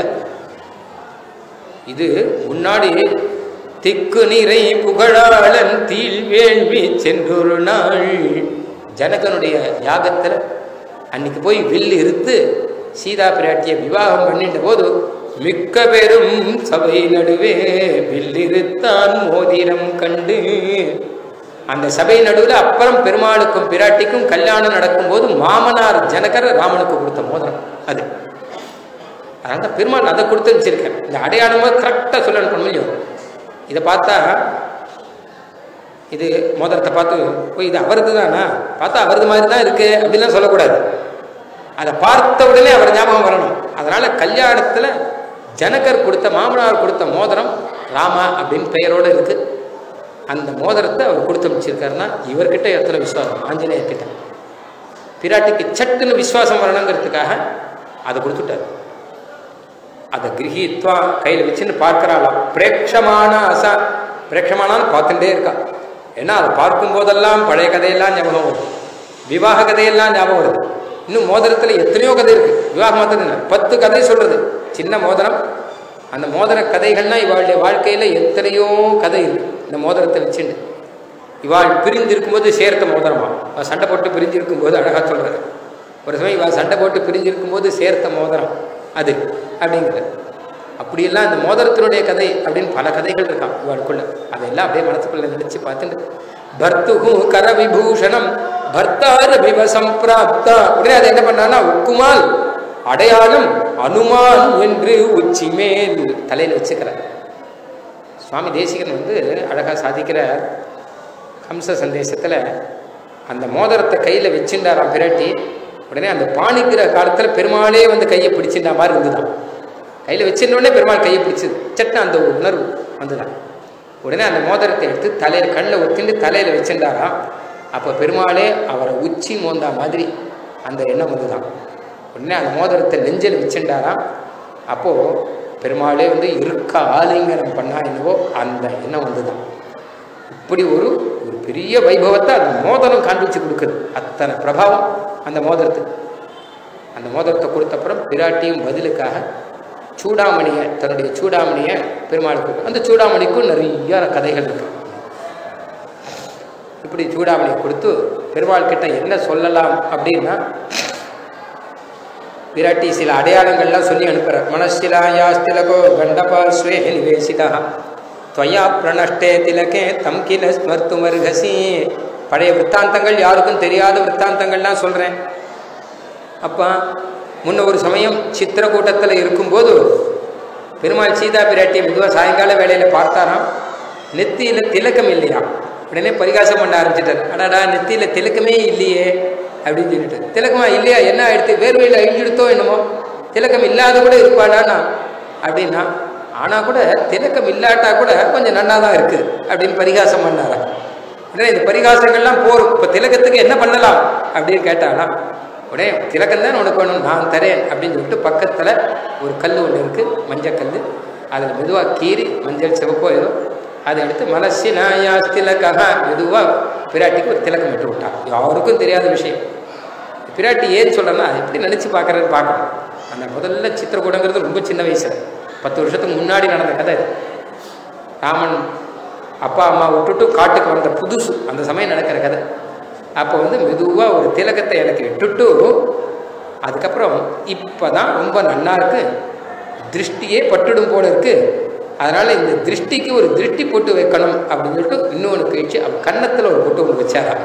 இது முன்னாடி திக்கு நிறை புகழாளன் தீல் வேள்வி சென்றொரு நாள் ஜனகனுடைய யாகத்தில் அன்னைக்கு போய் வில் இருத்து சீதா பிராட்டியை விவாகம் பண்ணிட்ட போது மிக்க பெரும் சபை நடுவே வில்லிருத்தான் மோதிரம் கண்டு அந்த சபை நடுவில் அப்புறம் பெருமாளுக்கும் பிராட்டிக்கும் கல்யாணம் நடக்கும்போது மாமனார் ஜனகர் ராமனுக்கு கொடுத்த மோதிரம் அது அதனால பெருமாள் அதை கொடுத்து வச்சிருக்கேன் இந்த அடையாளமாக கரெக்டாக சொல்ல அனுப்பணும் இல்லையோ இதை பார்த்தா இது மோதிரத்தை பார்த்து ஓ இது அவரது தானா பார்த்தா அவரது மாதிரி தான் இருக்கு அப்படின்லாம் சொல்லக்கூடாது அதை பார்த்த உடனே அவர் ஞாபகம் வரணும் அதனால கல்யாணத்தில் ஜனகர் கொடுத்த மாமனார் கொடுத்த மோதிரம் ராமா அப்படின்னு பெயரோடு இருக்கு அந்த மோதிரத்தை அவர் கொடுத்து வச்சிருக்காருன்னா இவர்கிட்ட எத்தனை விசுவாசம் ஆஞ்சநேயர்கிட்ட பிராட்டிக்கு சட்டுன்னு விசுவாசம் வரணுங்கிறதுக்காக அதை கொடுத்துட்டார் அதை கிரகித்வா கையில் வச்சுன்னு பார்க்கிறாளாம் பிரேட்சமான அசா பிரேட்சமானான்னு பார்த்துட்டே இருக்கா ஏன்னா அதை பார்க்கும் போதெல்லாம் பழைய கதையெல்லாம் ஞாபகம் வருது விவாக கதையெல்லாம் ஞாபகம் வருது இன்னும் மோதிரத்தில் எத்தனையோ கதை இருக்கு விவாகம் மாத்திரம் இல்லை பத்து கதை சொல்றது சின்ன மோதிரம் அந்த மோதிர கதைகள்னா இவாளுடைய வாழ்க்கையில் எத்தனையோ கதை இருக்கு இந்த மோதிரத்தை வச்சுட்டு இவாள் பிரிஞ்சு இருக்கும்போது சேர்த்த மோதிரமா அவள் சண்டை போட்டு பிரிஞ்சு இருக்கும்போது அழகாக சொல்கிறார் ஒரு சமயம் இவள் சண்டை போட்டு பிரிஞ்சு இருக்கும்போது சேர்த்த மோதிரம் அது அப்படிங்கிறது அப்படியெல்லாம் இந்த மோதிரத்தினுடைய கதை அப்படின்னு பல கதைகள் இருக்கான் இவாளுக்குள்ள அதெல்லாம் அப்படியே மனசுக்குள்ள நினைச்சு பார்த்துட்டு பர்த்துகு கர விபூஷணம் பர்த்தார விவ சம்பிராப்தா உடனே அதை என்ன பண்ணான்னா உக்குமால் அடையாளம் அனுமான் என்று உச்சி மேல் தலையில் வச்சுக்கிறார் சுவாமி தேசிகன் வந்து அழகாக சாதிக்கிற ஹம்ச சந்தேசத்தில் அந்த மோதிரத்தை கையில் வச்சுட்டாராம் பிராட்டி உடனே அந்த பாணிக்கிற காலத்தில் பெருமாளே வந்து கையை பிடிச்சிருந்த மாதிரி இருந்துதான் கையில் வச்சிருந்தோடனே பெருமாள் கையை பிடிச்சது சட்டம் அந்த ஒரு உணர்வு வந்துதான் உடனே அந்த மோதிரத்தை எடுத்து தலையில் கண்ணில் ஒத்திண்டு தலையில் வச்சிருந்தாராம் அப்போ பெருமாளே அவரை உச்சி மோந்தா மாதிரி அந்த எண்ணம் வந்துதான் உடனே அந்த மோதிரத்தை நெஞ்சில் வச்சுட்டாராம் அப்போது பெருமாளே வந்து இருக்க ஆலிங்கனம் பண்ணா என்னவோ அந்த எண்ணம் வந்துதான் இப்படி ஒரு ஒரு பெரிய வைபவத்தை அந்த மோதிரம் காண்பிச்சு கொடுக்குது அத்தனை பிரபாவம் அந்த மோதிரத்துக்கு அந்த மோதிரத்தை கொடுத்தப்புறம் பிராட்டியும் பதிலுக்காக சூடாமணியை தன்னுடைய சூடாமணியை பெருமாளுக்கு அந்த சூடாமணிக்கும் நிறைய கதைகள் இருக்கு இப்படி சூடாமணியை கொடுத்து பெருமாள் கிட்ட என்ன சொல்லலாம் அப்படின்னா பிராட்டி சில அடையாளங்கள்லாம் சொல்லி அனுப்புகிறார் மனசிலாயாஸ்திலகோ கண்டபாஸ்வே நிவேசிதா துவயா பிரணஷ்டே திலகே தம் கில ஸ்மர்த்துமர்கசி பழைய விற்த்தாந்தங்கள் யாருக்கும் தெரியாத விற்த்தாந்தங்கள்லாம் சொல்கிறேன் அப்போ முன்ன ஒரு சமயம் சித்திரக்கூட்டத்தில் இருக்கும்போது பெருமாள் சீதா பிராட்டியை மெதுவாக சாயங்கால வேலையில் பார்த்தாராம் நெத்தியில் திலக்கம் இல்லையா உடனே பரிகாசம் பண்ண ஆரம்பிச்சிட்டார் அடாடா நெத்தியில் திலக்கமே இல்லையே அப்படின்னு சொல்லிட்டு திலக்கமா இல்லையா என்ன ஆயிடுத்து வேர்வையில் அழிஞ்சிடுத்தோ என்னமோ திலக்கம் இல்லாத கூட இருப்பாடானா அப்படின்னா ஆனால் கூட திலக்கம் இல்லாட்டா கூட கொஞ்சம் நன்னா தான் இருக்குது அப்படின்னு பரிகாசம் பண்ணாரா உடனே இந்த பரிகாசங்கள்லாம் போரும் இப்போ திலக்கத்துக்கு என்ன பண்ணலாம் அப்படின்னு கேட்டானா உடனே திலக்கம் தான் உனக்கு வேணும் நான் தரேன் அப்படின்னு சொல்லிட்டு பக்கத்தில் ஒரு கல் ஒன்று இருக்குது மஞ்சள் கல் அதில் மெதுவாக கீறி மஞ்சள் சிவப்போ ஏதோ அதை எடுத்து மனசி நாயா திலக்காக மெதுவாக பிராட்டிக்கு ஒரு திலக்கம் விட்டு விட்டான் யாருக்கும் தெரியாத விஷயம் பிராட்டி ஏன் சொல்கிறேன்னா எப்படி நினச்சி பார்க்குறேன்னு பார்க்கணும் அந்த முதல்ல சித்திரக்கூடங்கிறது ரொம்ப சின்ன வயசில் பத்து வருஷத்துக்கு முன்னாடி நடந்த கதை இது ராமன் அப்பா அம்மா விட்டுட்டு காட்டுக்கு வந்த புதுசு அந்த சமயம் நடக்கிற கதை அப்போ வந்து மெதுவாக ஒரு திலகத்தை எனக்கு விட்டுட்டு அதுக்கப்புறம் இப்போ தான் ரொம்ப நன்னா இருக்கு திருஷ்டியே பட்டுடும் போல இருக்கு அதனால் இந்த திருஷ்டிக்கு ஒரு திருஷ்டி போட்டு வைக்கணும் அப்படின்னு சொல்லிட்டு இன்னொன்று கழிச்சு அவன் கன்னத்தில் ஒரு பொட்டு ஒன்று வச்சாரா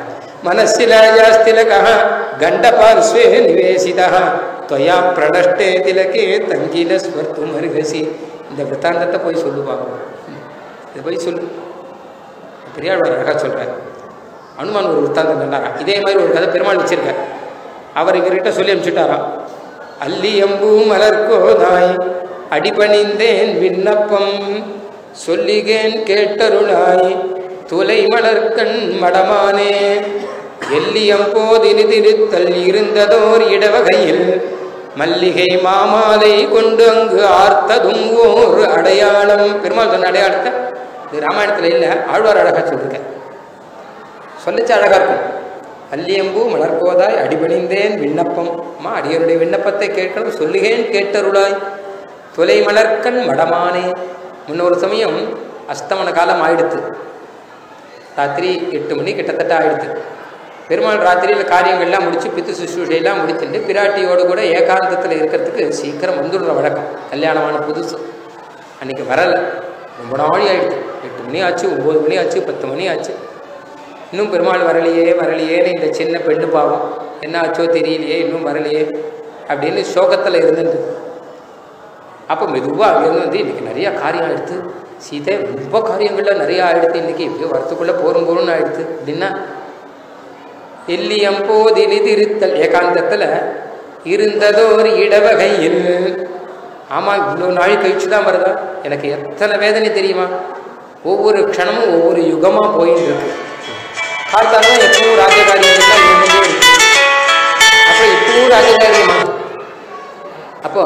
मनस्सिलायास्तिलकः गण्डपार्श्वे निवेशितः त्वया प्रणष्टे तिलके தங்கில ஸ்வர்த்துமருகசி இந்த விற்த்தாந்தத்தை போய் சொல்லு பார்க்கணும் இதை போய் சொல்லு பெரியாழ்வார் அழகாக சொல்கிறார் அனுமான் ஒரு விற்த்தாந்தம் சொன்னாரா இதே மாதிரி ஒரு கதை பெருமாள் வச்சிருக்கார் அவர் இவர்கிட்ட சொல்லி அனுப்பிச்சுட்டாராம் அல்லியம்பூ மலர்கோதாய் அடிபணிந்தேன் விண்ணப்பம் சொல்லிகேன் கேட்டருளாய் துலை மலர்கண் மடமானே எல்லியம் போதினி திருத்தல் இருந்ததோர் இடவகையில் மல்லிகை மாமாலை கொண்டு அங்கு ஆர்த்ததும் ஓர் அடையாளம் பெருமாள் சொன்ன அடையாளத்தை இது ராமாயணத்தில் இல்லை ஆழ்வார் அழகா சொல்லிருக்க சொல்லிச்சு அழகா இருக்கும் அல்லியம்பூ மலர்கோதாய் அடிபணிந்தேன் விண்ணப்பம் அம்மா அடியருடைய விண்ணப்பத்தை கேட்கணும் சொல்லுகேன் கேட்டருளாய் தொலை மலர்க்கண் மடமானே முன்னொரு சமயம் அஸ்தமன காலம் ஆயிடுத்து ராத்திரி எட்டு மணி கிட்டத்தட்ட ஆயிடுத்து பெருமாள் ராத்திரியில் காரியங்கள்லாம் முடிச்சு பித்து சுஷ்ரூஷையெல்லாம் முடிச்சுட்டு பிராட்டியோடு கூட ஏகாந்தத்தில் இருக்கிறதுக்கு சீக்கிரம் வந்துடுற வழக்கம் கல்யாணமான புதுசு அன்னைக்கு வரலை ரொம்ப நாளி ஆயிடுது எட்டு மணி ஆச்சு ஒம்பது மணி ஆச்சு பத்து மணி ஆச்சு இன்னும் பெருமாள் வரலையே வரலையேன்னு இந்த சின்ன பெண்ணு பாவம் என்ன ஆச்சோ தெரியலையே இன்னும் வரலையே அப்படின்னு சோகத்தில் இருந்துட்டு அப்போ மெதுவாக அங்கேருந்து வந்து இன்றைக்கி நிறையா காரியம் ஆயிடுத்து சீதை ரொம்ப காரியங்கள்ல நிறையா ஆயிடுத்து இன்றைக்கி எப்படியோ வரத்துக்குள்ளே போரும் போரும்னு ஆயிடுத்து அப்படின்னா எல்லியம் போதினி திருத்தல் ஏகாந்தத்தில் இருந்ததோர் இடவகையில் ஆமாம் இவ்வளோ நாள் கழிச்சு தான் வருதா எனக்கு எத்தனை வேதனை தெரியுமா ஒவ்வொரு க்ஷணமும் ஒவ்வொரு யுகமாக போயிட்டு இருக்கு காத்தாலும் எப்பவும் ராஜகாரியங்கள் தான் இருந்துட்டே இருக்கு அப்போ எப்பவும் ராஜகாரியமா அப்போ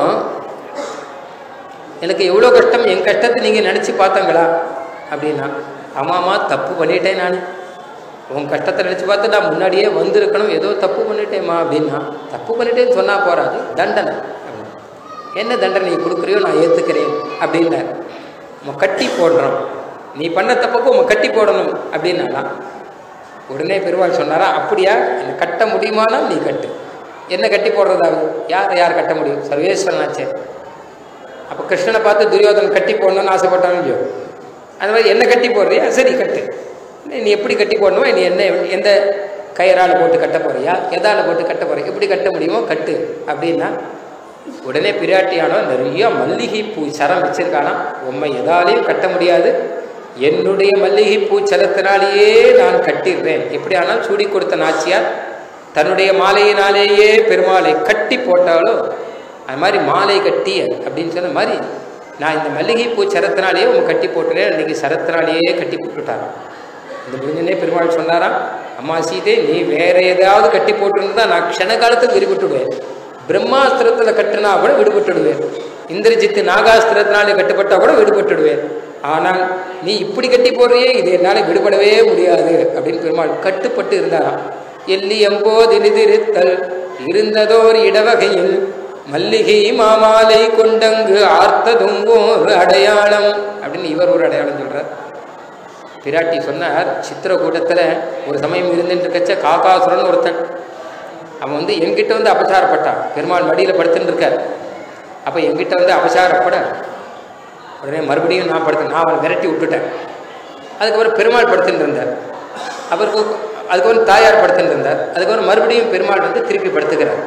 எனக்கு எவ்வளோ கஷ்டம் என் கஷ்டத்தை நீங்கள் நினச்சி பார்த்தாங்களா அப்படின்னா ஆமாம்மா தப்பு பண்ணிட்டேன் நான் உன் கஷ்டத்தை நினச்சி பார்த்து நான் முன்னாடியே வந்திருக்கணும் ஏதோ தப்பு பண்ணிட்டேம்மா அப்படின்னா தப்பு பண்ணிட்டேன்னு சொன்னால் போகாது தண்டனை அப்படின்னா. என்ன தண்டனை நீ கொடுக்குறியோ நான் ஏற்றுக்கிறேன் அப்படின்னார் நம்ம கட்டி போடுறோம் நீ பண்ண தப்புக்கு உங்க கட்டி போடணும் அப்படின்னாலாம் உடனே பெருமாள் சொன்னாரா அப்படியா என்னை கட்ட முடியுமானா நீ கட்டு என்ன கட்டி போடுறதாவது யார் யார் கட்ட முடியும் சர்வேஸ்வரனாச்சே அப்போ கிருஷ்ணனை பார்த்து துரியோதனன் கட்டி போடணும்னு ஆசைப்பட்டானு இல்லையோ அந்த மாதிரி என்ன கட்டி போடுறியா சரி கட்டு நீ எப்படி கட்டி போடணுமோ நீ என்ன எந்த கயிறால் போட்டு கட்ட போறியா எதால் போட்டு கட்ட போறியா எப்படி கட்ட முடியுமோ கட்டு அப்படின்னா உடனே பிராட்டியானோ நிறைய மல்லிகை பூ சரம் வச்சிருக்கானா உண்மை எதாலையும் கட்ட முடியாது என்னுடைய மல்லிகை பூ சரத்தினாலேயே நான் கட்டிடுறேன் எப்படி ஆனால் சூடி கொடுத்த நாச்சியார் தன்னுடைய மாலையினாலேயே பெருமாளை கட்டி போட்டாலோ அது மாதிரி மாலை கட்டிய அப்படின்னு சொன்ன மாதிரி நான் இந்த மல்லிகை பூ சரத்தினாலேயே உங்க கட்டி போட்டுறேன் அன்னைக்கு சரத்தினாலேயே கட்டி போட்டுட்டாராம் இந்த முடிஞ்சனே பெருமாள் சொன்னாராம் அம்மா சீதே நீ வேற ஏதாவது கட்டி போட்டிருந்தா நான் க்ஷண காலத்துக்கு விடுபட்டுடுவேன் பிரம்மாஸ்திரத்துல கட்டினா கூட விடுபட்டுடுவேன் இந்திரஜித்து நாகாஸ்திரத்தினாலே கட்டுப்பட்டா கூட விடுபட்டுடுவேன் ஆனால் நீ இப்படி கட்டி போடுறியே இது என்னால் விடுபடவே முடியாது அப்படின்னு பெருமாள் கட்டுப்பட்டு இருந்தாராம் எல்லி எம்போது நிதிருத்தல் இருந்ததோர் இடவகையில் மல்லிகை மாமாலை கொண்டங்கு ஆர்த்ததும் ஓர் அடையாளம் அப்படின்னு இவர் ஒரு அடையாளம் சொல்றார் பிராட்டி சொன்னார் சித்திரக்கூட்டத்தில் ஒரு சமயம் இருந்துட்டு இருக்கச்ச காக்காசுரன் ஒருத்தன் அவன் வந்து என்கிட்ட வந்து அபச்சாரப்பட்டான் பெருமாள் மடியில் படுத்துட்டு இருக்கார் அப்போ என்கிட்ட வந்து அபச்சாரப்பட உடனே மறுபடியும் நான் படுத்தேன் நான் அவனை விரட்டி விட்டுட்டேன் அதுக்கப்புறம் பெருமாள் படுத்துட்டு இருந்தார் அவருக்கு அதுக்கப்புறம் தாயார் படுத்துட்டு இருந்தார் அதுக்கப்புறம் மறுபடியும் பெருமாள் வந்து திருப்பி படுத்துக்கிறார்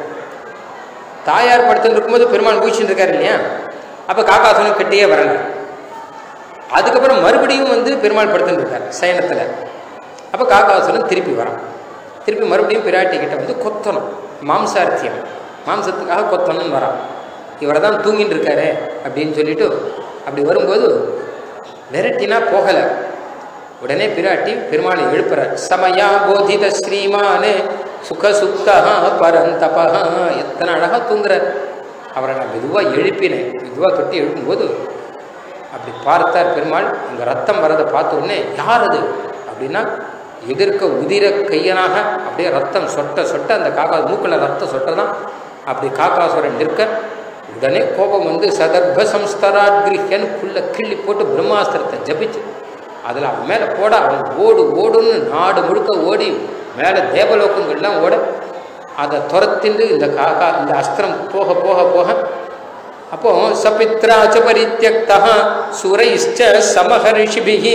தாயார் படுத்துட்டு இருக்கும்போது பெருமாள் ஊழிச்சுட்டு இருக்காரு இல்லையா அப்போ காக்காசுரன் கிட்டேயே வரல அதுக்கப்புறம் மறுபடியும் வந்து பெருமாள் படுத்துட்டு இருக்கார் சயனத்தில் அப்போ காக்காசுரன் திருப்பி வரான் திருப்பி மறுபடியும் பிராட்டி கிட்ட வந்து கொத்தணும் மாம்சார்த்தியம் மாம்சத்துக்காக கொத்தணும்னு வரான் இவரை தான் தூங்கிட்டு இருக்காரு அப்படின்னு சொல்லிட்டு அப்படி வரும்போது விரட்டினா போகலை உடனே பிராட்டி பெருமாளை எழுப்புறார் சமயா போதித ஸ்ரீமானே சுக சுக்தா பரந்தபா எத்தனை அழகாக தூங்குறார் அவரை நான் மெதுவாக எழுப்பினேன் மெதுவாக தொட்டி எழுப்பும்போது அப்படி பார்த்தார் பெருமாள் அங்கே ரத்தம் வரதை பார்த்த உடனே யார் அது அப்படின்னா எதிர்க்க உதிர கையனாக அப்படியே ரத்தம் சொட்ட சொட்ட அந்த காக்கா மூக்கில் ரத்தம் சொட்டதான் அப்படி காக்காசுரன் நிற்க உடனே கோபம் வந்து சதர்ப சம்ஸ்தராட் கிரீஹன் புல்ல கிள்ளி போட்டு பிரம்மாஸ்திரத்தை ஜபிச்சு அதில் அவன் மேலே போட அவன் ஓடு ஓடுன்னு நாடு முழுக்க ஓடி மேலே தேவலோகங்கள்லாம் ஓட அதை துரத்திண்டு இந்த காக்கா இந்த அஸ்திரம் போக போக போக அப்போ சபித்ராச்ச பரித்தியக்தா சுரைஷ்ச சமஹர்ஷிபிஹி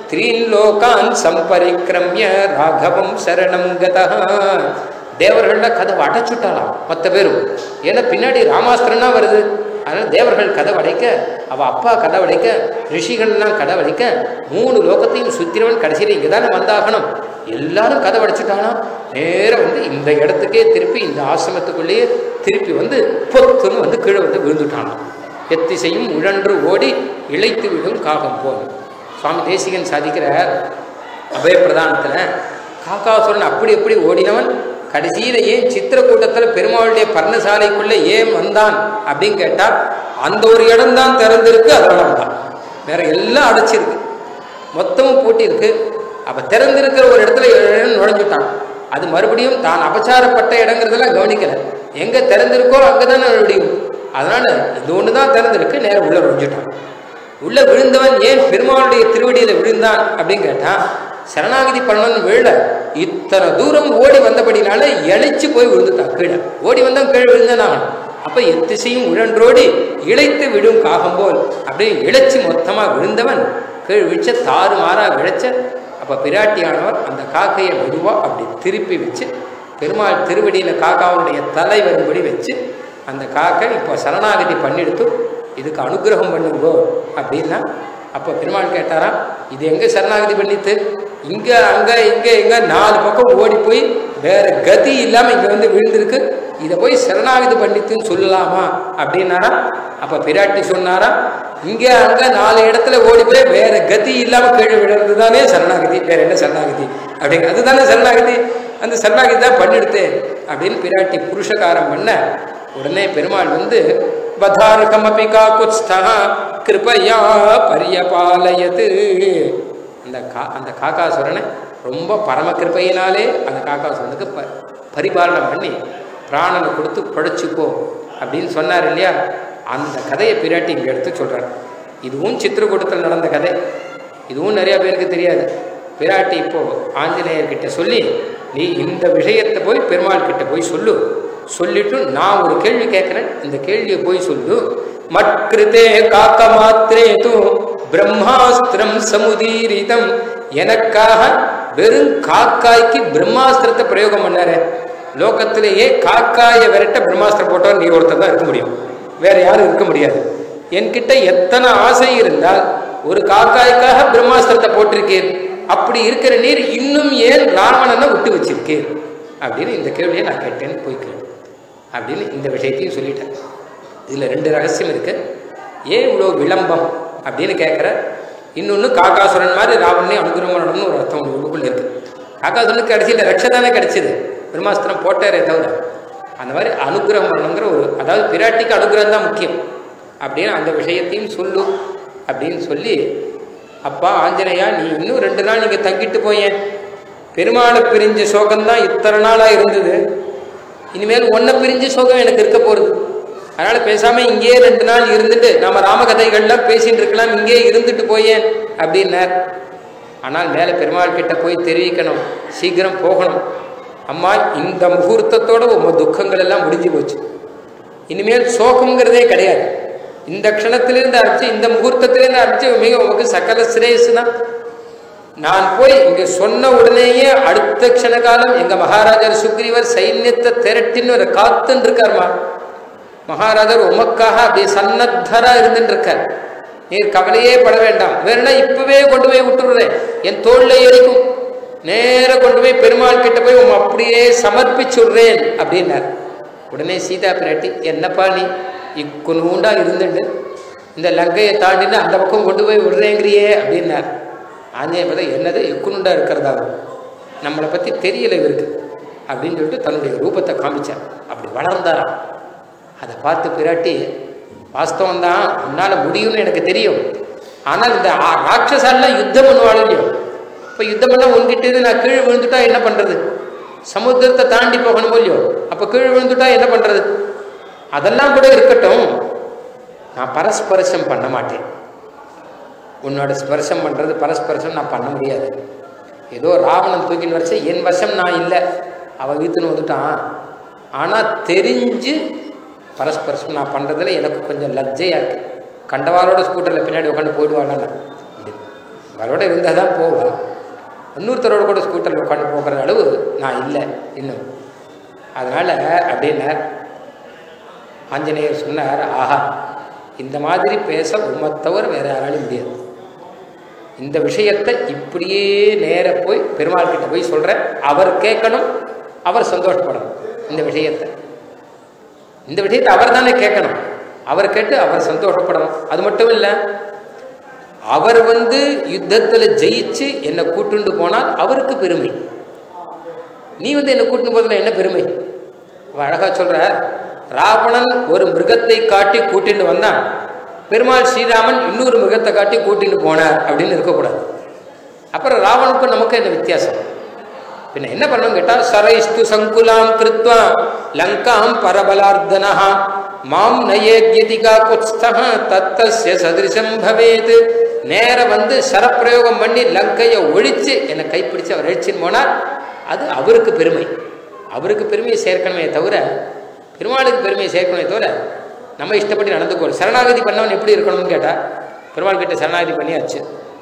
த்ரீன் லோகான் சம்பரிக்கிரமிய ராகவம் சரணம் கதா தேவர்கள்ல கதவை அடைச்சுட்டாளாம் மற்ற பேரும் ஏன்னா பின்னாடி ராமாஸ்திரம்னா வருது அதனால தேவர்கள் கதவை அடைக்க அவ அப்பா கதவை அடைக்க ரிஷிகள்லாம் கதவை அடைக்க மூணு லோகத்தையும் சுத்திரவன் கடைசியில் இங்கே தானே வந்தாகணும் எல்லாரும் கதவை அடைச்சுட்டாலாம் நேரம் வந்து இந்த இடத்துக்கே திருப்பி இந்த ஆசிரமத்துக்குள்ளேயே திருப்பி வந்து பொத்துன்னு வந்து கீழே வந்து விழுந்துட்டானாம் எத்திசையும் உழன்று ஓடி இழைத்து விடும் காகம் போல் சுவாமி தேசிகன் சாதிக்கிறார் அபயப்பிரதானத்தில் காக்காசுரன் அப்படி எப்படி ஓடினவன் கடைசியில ஏன் சித்திரக்கூட்டத்தில் பெருமாளுடைய பர்ணசாலைக்குள்ள ஏன் வந்தான் அப்படின்னு கேட்டா அந்த ஒரு இடம் தான் திறந்திருக்கு அதனால வந்தான் வேற எல்லாம் அடைச்சிருக்கு மொத்தமும் பூட்டியிருக்கு அப்ப திறந்திருக்கிற ஒரு இடத்துல இழன்னு நுழைஞ்சுட்டான் அது மறுபடியும் தான் அபச்சாரப்பட்ட இடங்கிறதெல்லாம் கவனிக்கல எங்க திறந்திருக்கோ அங்கதானே மறுபடியும் அதனால இது ஒண்ணுதான் திறந்திருக்கு நேரம் உள்ள நுழைஞ்சுட்டான் உள்ள விழுந்தவன் ஏன் பெருமாளுடைய திருவடியில விழுந்தான் அப்படின்னு கேட்டா சரணாகதி பண்ணணும் விழல இத்தனை தூரம் ஓடி வந்தபடினால இழைச்சு போய் விழுந்துட்டான் கீழே ஓடி வந்தவன் கீழே விழுந்தான் ஆகணும் அப்ப எத்திசையும் உழன்றோடி இழைத்து விடும் காகம் போல் அப்படியே இழைச்சி மொத்தமா விழுந்தவன் கீழ் விழிச்ச தாறு மாறா விழைச்ச அப்ப பிராட்டியானவர் அந்த காக்கையை மெதுவா அப்படி திருப்பி வச்சு பெருமாள் திருவடியில காக்காவுடைய தலை வரும்படி வச்சு அந்த காக்கை இப்போ சரணாகதி பண்ணிடுத்து இதுக்கு அனுகிரகம் பண்ணுங்கோ அப்படின்னா அப்போ பெருமாள் கேட்டாரா இது எங்க சரணாகதி பண்ணித்து இங்க அங்க இங்க எங்க நாலு பக்கம் ஓடி போய் வேற கதி இல்லாம இங்க வந்து விழுந்திருக்கு இதை போய் சரணாகதி பண்ணித்துன்னு சொல்லலாமா அப்படின்னாரா அப்ப பிராட்டி சொன்னாரா இங்க அங்க நாலு இடத்துல ஓடி போய் வேற கதி இல்லாம கீழே விழுறது தானே சரணாகதி வேற என்ன சரணாகதி அப்படிங்க அதுதானே சரணாகதி அந்த சரணாகதி தான் பண்ணிடுத்து அப்படின்னு பிராட்டி புருஷகாரம் பண்ண உடனே பெருமாள் வந்து பதாரகமபி காக்குத்ஸ்தா கிருபையா பரியபாலயது அந்த கா அந்த காக்காசுரனை ரொம்ப பரம கிருப்பையினாலே அந்த காக்காசுரனுக்கு ப பரிபாலனம் பண்ணி பிராணனை கொடுத்து படைச்சுக்கோ அப்படின்னு சொன்னார் இல்லையா அந்த கதையை பிராட்டி இங்கே எடுத்து சொல்கிறார் இதுவும் சித்திரக்கூட்டத்தில் நடந்த கதை இதுவும் நிறைய பேருக்கு தெரியாது பிராட்டி இப்போ ஆஞ்சநேயர்கிட்ட சொல்லி நீ இந்த விஷயத்தை போய் பெருமாள் கிட்ட போய் சொல்லு சொல்லிட்டு நான் ஒரு கேள்வி கேட்கிறேன் இந்த கேள்வியை போய் சொல்லு மட்கிருதே காக்க மாத்திரே தூ பிரம்மாஸ்திரம் சமுதீரிதம் எனக்காக வெறும் காக்காய்க்கு பிரம்மாஸ்திரத்தை பிரயோகம் பண்ணாரு லோகத்திலேயே காக்காயை விரட்ட பிரம்மாஸ்திரம் போட்டவர் நீ ஒருத்தர் தான் இருக்க முடியும் வேற யாரும் இருக்க முடியாது என்கிட்ட எத்தனை ஆசை இருந்தால் ஒரு காக்காய்க்காக பிரம்மாஸ்திரத்தை போட்டிருக்கீர் அப்படி இருக்கிற நீர் இன்னும் ஏன் ராவணனை விட்டு வச்சிருக்கீர் அப்படின்னு இந்த கேள்வியை நான் கேட்டேன்னு போய் கேளு அப்படின்னு இந்த விஷயத்தையும் சொல்லிட்டேன் இதில் ரெண்டு ரகசியம் இருக்கு ஏன் இவ்வளோ விளம்பம் அப்படின்னு கேட்குற இன்னொன்று காக்காசுரன் மாதிரி ராவணனே அனுகிரகம் பண்ணணும்னு ஒரு அர்த்தம் உள்ளுக்குள்ள இருக்கு காக்காசுரனுக்கு கடைசியில் ரட்சை தானே கிடைச்சிது பிரம்மாஸ்திரம் போட்டாரே தவிர அந்த மாதிரி அனுகிரகம் பண்ணணுங்கிற ஒரு அதாவது பிராட்டிக்கு அனுகிரகம் தான் முக்கியம் அப்படின்னு அந்த விஷயத்தையும் சொல்லு அப்படின்னு சொல்லி அப்பா ஆஞ்சநேயா நீ இன்னும் ரெண்டு நாள் நீங்கள் தங்கிட்டு போயேன் பெருமாளை பிரிஞ்ச சோகம்தான் இத்தனை நாளாக இருந்தது இனிமேல் ஒன்றை பிரிஞ்ச சோகம் எனக்கு இருக்க போகிறது அதனால் பேசாமல் இங்கேயே ரெண்டு நாள் இருந்துட்டு நம்ம ராமகதைகள்லாம் பேசிட்டு இருக்கலாம் இங்கேயே இருந்துட்டு போயேன் அப்படின்னார் ஆனால் மேலே பெருமாள் கிட்ட போய் தெரிவிக்கணும் சீக்கிரம் போகணும் அம்மா இந்த முகூர்த்தத்தோட உங்க துக்கங்கள் எல்லாம் முடிஞ்சு போச்சு இனிமேல் சோகம்ங்கிறதே கிடையாது இந்த க்ஷணத்திலிருந்து ஆரம்பிச்சு இந்த முகூர்த்தத்திலிருந்து ஆரம்பிச்சு மிக உமக்கு சகல சிரேசு தான் நான் போய் இங்க சொன்ன உடனேயே அடுத்த க்ஷண காலம் எங்க மகாராஜர் சுக்ரீவர் சைன்யத்தை திரட்டின்னு ஒரு காத்துன்னு இருக்காருமா மகாராஜர் உமக்காக அப்படியே சன்னத்தரா இருந்துட்டு இருக்கார் நீர் கவலையே பட வேண்டாம் வேணும்னா இப்பவே கொண்டு போய் விட்டுடுறேன் என் தோல்ல எரிக்கும் நேர கொண்டு போய் பெருமாள் கிட்ட போய் உம் அப்படியே சமர்ப்பிச்சுடுறேன் அப்படின்னார் உடனே சீதா பிராட்டி என்னப்பா நீ இக்குனூண்டா இருந்துட்டு இந்த லங்கையை தாண்டின்னு அந்த பக்கம் கொண்டு போய் விடுறேங்கிறியே அப்படின்னார் ஆஞ்சநேயர் பார்த்தா என்னது இக்குனுண்டா இருக்கிறதா நம்மளை பற்றி தெரியல இவருக்கு அப்படின்னு சொல்லிட்டு தன்னுடைய ரூபத்தை காமிச்சார் அப்படி வளர்ந்தாராம் அதை பார்த்து பிராட்டி வாஸ்தவம் தான் உன்னால் முடியும்னு எனக்கு தெரியும் ஆனால் இந்த ஆ- ராட்சசாலாம் யுத்தம் பண்ணுவாள் இல்லையோ இப்போ யுத்தம் பண்ணால் உன்கிட்ட இருந்து நான் கீழே விழுந்துட்டா என்ன பண்ணுறது சமுத்திரத்தை தாண்டி போகணும் இல்லையோ அப்போ கீழே விழுந்துட்டா என்ன பண்ணுறது அதெல்லாம் கூட இருக்கட்டும் நான் பரஸ்பரசம் பண்ண மாட்டேன் உன்னோட ஸ்பர்சம் பண்ணுறது பரஸ்பரசம் நான் பண்ண முடியாது ஏதோ ராவணன் தூக்கின்னு வரைச்ச என் வசம் நான் இல்லை அவன் வீத்துன்னு வந்துட்டான் ஆனால் தெரிஞ்சு பரஸ்பரசம் நான் பண்ணுறதுல எனக்கு கொஞ்சம் லஜ்ஜையாக இருக்கு கண்டவாரோட ஸ்கூட்டரில் பின்னாடி உட்காந்து போயிடுவாங்க அவரோட இருந்தால் தான் போவா இன்னொருத்தரோட கூட ஸ்கூட்டரில் உட்காந்து போகிற அளவு நான் இல்லை இன்னும் அதனால் அப்படின்னார் ஆஞ்சநேயர் சொன்னார் ஆஹா இந்த மாதிரி பேச உண்மை தவிர வேற யாராலும் முடியாது இந்த விஷயத்தை இப்படியே நேர போய் பெருமாள் கிட்ட போய் சொல்கிறேன் அவர் கேட்கணும் அவர் சந்தோஷப்படணும் இந்த விஷயத்தை இந்த விஷயத்தை அவர் தானே கேட்கணும் அவர் கேட்டு அவர் சந்தோஷப்படணும் அது மட்டும் இல்லை அவர் வந்து யுத்தத்தில் ஜெயிச்சு என்னை கூட்டுண்டு போனால் அவருக்கு பெருமை நீ வந்து என்னை கூட்டுன்னு போதில் என்ன பெருமை அவன் அழகா சொல்ற ராவணன் ஒரு மிருகத்தை காட்டி கூட்டிட்டு வந்தான் பெருமாள் ஸ்ரீராமன் இன்னொரு மிருகத்தை காட்டி கூட்டிட்டு போனார் அப்படின்னு இருக்கக்கூடாது அப்புறம் ராவனுக்கும் நமக்கு என்ன வித்தியாசம் பின்ன என்ன பண்ணணும் கேட்டால் சரைஸ்து சங்குலாம் கிருத்வா லங்காம் பரபலார்த்தனா மாம் நயேத்யதிகா குஸ்தக தத்தஸ்ய சதிருஷம் பவேத் நேர வந்து சரப்பிரயோகம் பண்ணி லங்கையை ஒழிச்சு என்னை கைப்பிடிச்சு அவர் அழிச்சின்னு போனார் அது அவருக்கு பெருமை அவருக்கு பெருமையை சேர்க்கணுமே தவிர பெருமாளுக்கு பெருமையை சேர்க்கணுமே தவிர நம்ம இஷ்டப்பட்டு நடந்துக்கணும் சரணாகதி பண்ணவன் எப்படி இருக்கணும்னு கேட்டால் பெருமாள் கிட்ட சரணாகதி பண்ணியாச்சு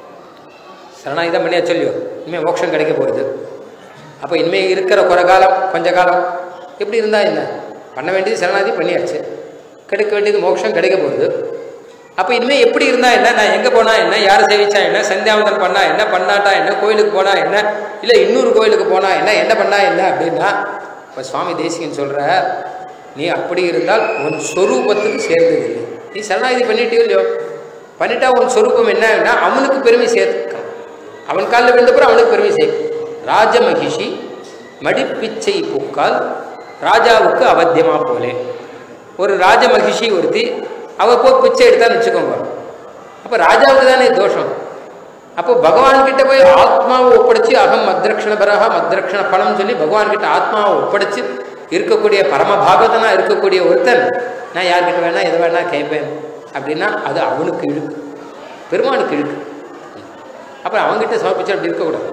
சரணாகதி தான் பண்ணியாச்சு இல்லையோ இனிமேல் மோட்சம் கிடைக்க போகிறது அப்போ இனிமேல் இருக்கிற குறை காலம் கொஞ்ச காலம் எப்படி இருந்தால் என்ன பண்ண வேண்டியது சரணாகதி பண்ணியாச்சு கிடைக்க வேண்டியது மோட்சம் கிடைக்க போகுது அப்போ இனிமேல் எப்படி இருந்தா என்ன நான் எங்கே போனா என்ன யார் சேவிச்சா என்ன சந்தியாவந்தன் பண்ணா என்ன பண்ணாட்டா என்ன கோயிலுக்கு போனா என்ன இல்லை இன்னொரு கோயிலுக்கு போனா என்ன என்ன பண்ணா என்ன அப்படின்னா இப்போ சுவாமி தேசிகன் சொல்ற நீ அப்படி இருந்தால் உன் சொரூபத்துக்கு சேர்ந்தது இல்லை நீ சரணாகதி பண்ணிட்டியோ இல்லையோ பண்ணிட்டா உன் சொரூபம் என்னன்னா அவனுக்கு பெருமை சேர்க்கணும் அவன் காலில் விழுந்தப்புறம் அவனுக்கு பெருமை சேர்க்கும் ராஜமகிஷி மடிப்பிச்சை பூக்கால் ராஜாவுக்கு அவத்தியமா போலே ஒரு ராஜமகிஷி ஒருத்தி அவ போய் பிச்சை எடுத்தான்னு வச்சுக்கோங்க அப்போ ராஜாவுக்கு தானே தோஷம் அப்போ பகவான் கிட்ட போய் ஆத்மாவை ஒப்படைச்சு அகம் மத்ரக்ஷண பரஹா மத்ரக்ஷண பணம் சொல்லி பகவான் கிட்ட ஆத்மாவை ஒப்படைச்சு இருக்கக்கூடிய பரமபாகவதனா இருக்கக்கூடிய ஒருத்தன் நான் யார்கிட்ட வேணா எதை வேணா கேட்பேன் அப்படின்னா அது அவனுக்கு இழுக்கு பெருமானுக்கு இழுக்கு அப்புறம் அவன்கிட்ட சமர்ப்பிச்சு அப்படி இருக்கக்கூடாது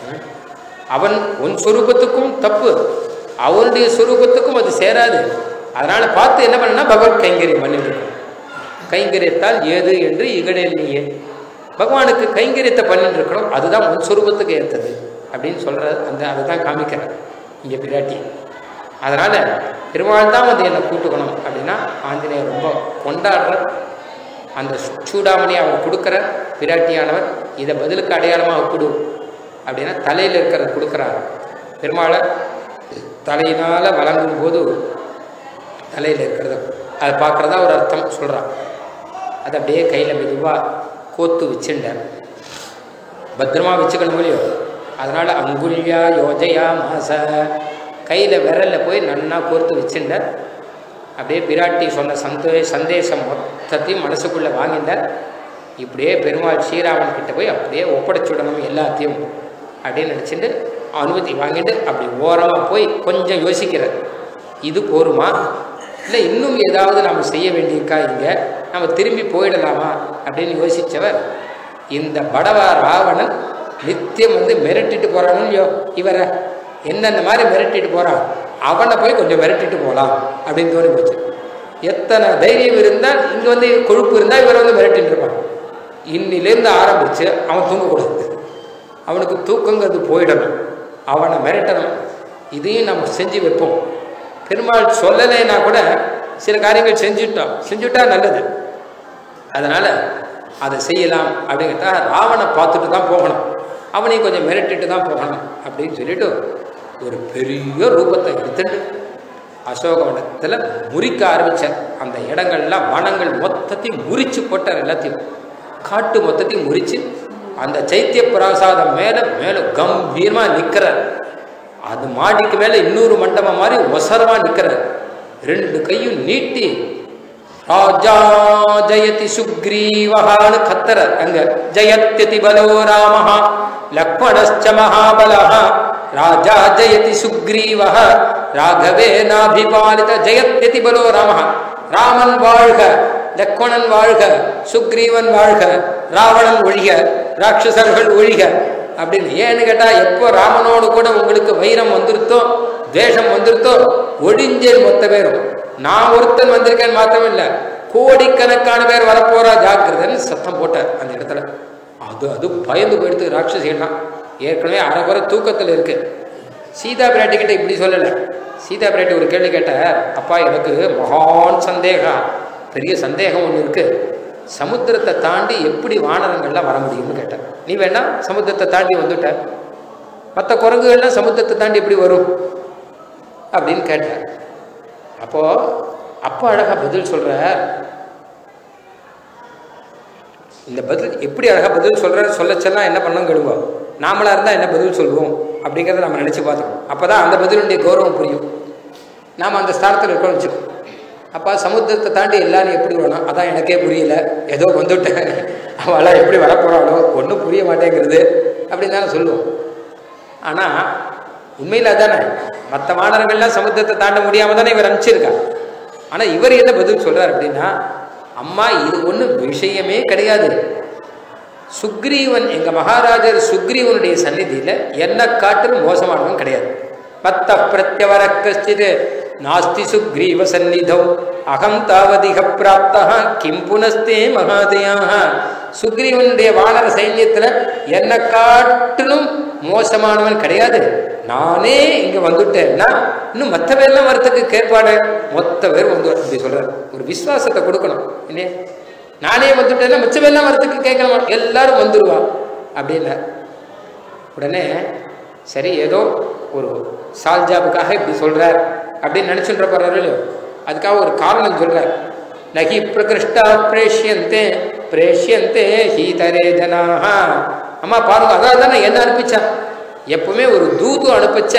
அவன் உன் சொரூபத்துக்கும் தப்பு அவனுடைய சொரூபத்துக்கும் அது சேராது அதனால பார்த்து என்ன பண்ணனா பகவத் கைங்கரியம் பண்ணிட்டு கைங்கரியத்தால் ஏது என்று இகழேல் நீயே பகவானுக்கு கைங்கரியத்தை பண்ணிட்டு இருக்கணும் அதுதான் உன் சொரூபத்துக்கு ஏற்றது அப்படின்னு சொல்ற அந்த அதை தான் காமிக்கிறார் இங்கே பிராட்டி அதனால பெருமாள் தான் வந்து என்னை கூட்டுக்கணும் அப்படின்னா ஆஞ்சநேயர் ரொம்ப கொண்டாடுற அந்த சூடாமணி அவர் கொடுக்குற பிராட்டியானவர் இதை பதிலுக்கு அடையாளமாக கொடு அப்படின்னா தலையில் இருக்கிறத கொடுக்குறாரு பெருமாளை தலையினால் வழங்கும் போது தலையில் இருக்கிறத அதை பார்க்குறதா ஒரு அர்த்தம் சொல்கிறான் அதை அப்படியே கையில் மெதுவாக கோத்து வச்சுட்டார் பத்திரமா வச்சுக்கணும் இல்லையோ அதனால் அங்குல்யா யோஜயா மாச கையில் விரலில் போய் நன்னா கோர்த்து வச்சுட்டார் அப்படியே பிராட்டி சொன்ன சந்தே சந்தேசம் மொத்தத்தையும் மனசுக்குள்ளே வாங்கிட்டார் இப்படியே பெருமாள் ஸ்ரீராமன் கிட்ட போய் அப்படியே ஒப்படைச்சுடணும் எல்லாத்தையும் அப்படின்னு நினச்சிட்டு அனுமதி வாங்கிட்டு அப்படி ஓரமாக போய் கொஞ்சம் யோசிக்கிறார் இது போருமா இல்லை இன்னும் ஏதாவது நாம் செய்ய வேண்டியிருக்கா இங்கே நம்ம திரும்பி போயிடலாமா அப்படின்னு யோசித்தவர் இந்த படவா ராவணன் நித்தியம் வந்து மிரட்டிட்டு போகிறானோ இல்லையோ இவரை என்னென்ன மாதிரி மிரட்டிட்டு போகிறான் அவனை போய் கொஞ்சம் மிரட்டிட்டு போகலாம் அப்படின்னு தோணி போச்சு எத்தனை தைரியம் இருந்தால் இங்கே வந்து கொழுப்பு இருந்தால் இவர் வந்து மிரட்டிட்டு இருப்பான் இன்னிலேருந்து ஆரம்பித்து அவன் தூங்கக்கூடாது அவனுக்கு தூக்கங்கிறது போயிடணும் அவனை மிரட்டணும் இதையும் நம்ம செஞ்சு வைப்போம் பெருமாள் சொல்லலைன்னா கூட சில காரியங்கள் செஞ்சுட்டோம் செஞ்சுட்டா நல்லது அதனால் அதை செய்யலாம் அப்படிங்கிட்டா ராவனை பார்த்துட்டு தான் போகணும் அவனையும் கொஞ்சம் மிரட்டிட்டு தான் போகணும் அப்படின்னு சொல்லிட்டு ஒரு பெரிய ரூபத்தை எடுத்துட்டு அசோகவனத்தில் முறிக்க ஆரம்பித்தார் அந்த இடங்கள்லாம் வனங்கள் மொத்தத்தையும் முறிச்சு போட்டார் எல்லாத்தையும் காட்டு மொத்தத்தையும் முறிச்சு அந்த சைத்திய பிராசாதம் மேலே மேலே கம்பீரமாக நிற்கிறார் அது மாடிக்கு மேலே இன்னொரு மண்டபம் மாதிரி ஒசரமாக நிற்கிறார் ரெண்டு கையும் நீட்டி ராஜா ஜெயதி சுக்ரீவகான்னு கத்தர் அங்க ஜெயத்யதி பலோ ராமஹா லக்மணஸ்ச மகாபலஹ ராஜா ஜெயதி சுக்ரீவஹ ராகவே நாபிபாலித ஜெயத்யதி பலோ ராமஹ ராமன் வாழ்க லக்மணன் வாழ்க சுக்ரீவன் வாழ்க ராவணன் ஒழிக ராட்சசர்கள் ஒழிக அப்படின்னு ஏன்னு கேட்டா எப்போ ராமனோடு கூட உங்களுக்கு வைரம் வந்துருத்தோ தேசம் வந்துருத்தோ ஒழிஞ்சேன் மொத்த பேரும் நான் ஒருத்தன் வந்திருக்கேன் மாத்திரம் இல்லை கோடிக்கணக்கான பேர் வரப்போறா ஜாக்கிரதைன்னு சத்தம் போட்டார் அந்த இடத்துல அது அது பயந்து போயிடுது ராட்சசிகள்லாம் ஏற்கனவே அரைக்குறை தூக்கத்தில் இருக்கு சீதா பிராட்டி கிட்ட இப்படி சொல்லலை சீதா பிராட்டி ஒரு கேள்வி கேட்டார் அப்பா எனக்கு மகான் சந்தேகம் பெரிய சந்தேகம் ஒன்று இருக்கு சமுத்திரத்தை தாண்டி எப்படி வானரங்கள்லாம் வர முடியும்னு கேட்டார் நீ வேணா சமுத்திரத்தை தாண்டி வந்துட்ட மற்ற குரங்குகள்லாம் சமுத்திரத்தை தாண்டி எப்படி வரும் அப்படின்னு கேட்டார் அப்போ அப்பா அழகா பதில் சொல்றார் இந்த பதில் எப்படி அழகா பதில் சொல்றாரு சொல்லச்செல்லாம் என்ன பண்ணோம் கெடுவோம் நாமளா இருந்தா என்ன பதில் சொல்லுவோம் அப்படிங்கிறத நம்ம நினைச்சு பார்த்தோம் அப்பதான் அந்த பதிலுடைய கௌரவம் புரியும் நாம அந்த ஸ்தானத்தில் இருக்கோம்னு வச்சுக்கோ அப்பா சமுத்திரத்தை தாண்டி எல்லாரும் எப்படி வரணும் அதான் எனக்கே புரியல ஏதோ வந்துட்டேன் அவளாம் எப்படி வரப்போறாளோ ஒன்றும் புரிய மாட்டேங்கிறது அப்படின்னு தானே சொல்லுவோம் ஆனால் உண்மையில் அதானே மற்ற மாணவர்கள்லாம் சமுத்திரத்தை தாண்ட முடியாம தானே இவர் அனுப்பிச்சிருக்கா ஆனால் இவர் என்ன பதில் சொல்றார் அப்படின்னா அம்மா இது ஒன்றும் விஷயமே கிடையாது சுக்ரீவன் எங்க மகாராஜர் சுக்ரீவனுடைய சந்நிதியில என்ன காட்டிலும் மோசமானவன் கிடையாது மத்த பிரத்யவர கஷ்டித் நாஸ்தி சுக்ரீவ சந்நிதௌ அகம் தாவதிக பிராப்தா கிம் புனஸ்தே மகாதயாக சுக்ரீவனுடைய வானர சைன்யத்துல என்ன காட்டிலும் மோசமானவன் கிடையாது நானே இங்க வந்துட்டேன்னா இன்னும் மற்ற பேர்லாம் வரத்துக்கு கேட்பாடு மொத்த பேர் வந்து அப்படி சொல்றாரு ஒரு விசுவாசத்தை கொடுக்கணும் இல்லையா நானே வந்துட்டேன்னா மிச்ச பேர்லாம் வரத்துக்கு கேட்கலாம் எல்லாரும் வந்துடுவா அப்படின்னா உடனே சரி ஏதோ ஒரு சால் ஜாபுக்காக இப்படி சொல்றார் அப்படின்னு நினைச்சுன்ற போறாரு இல்லையோ அதுக்காக ஒரு காரணம் சொல்றார் நகி பிரகிருஷ்டா பிரேஷ்யந்தே பிரேஷ்யந்தே ஹீதரே ஜனாக அம்மா பாருங்க அதான் தானே என்ன அனுப்பிச்சான் எப்பவுமே ஒரு தூது அனுப்பிச்ச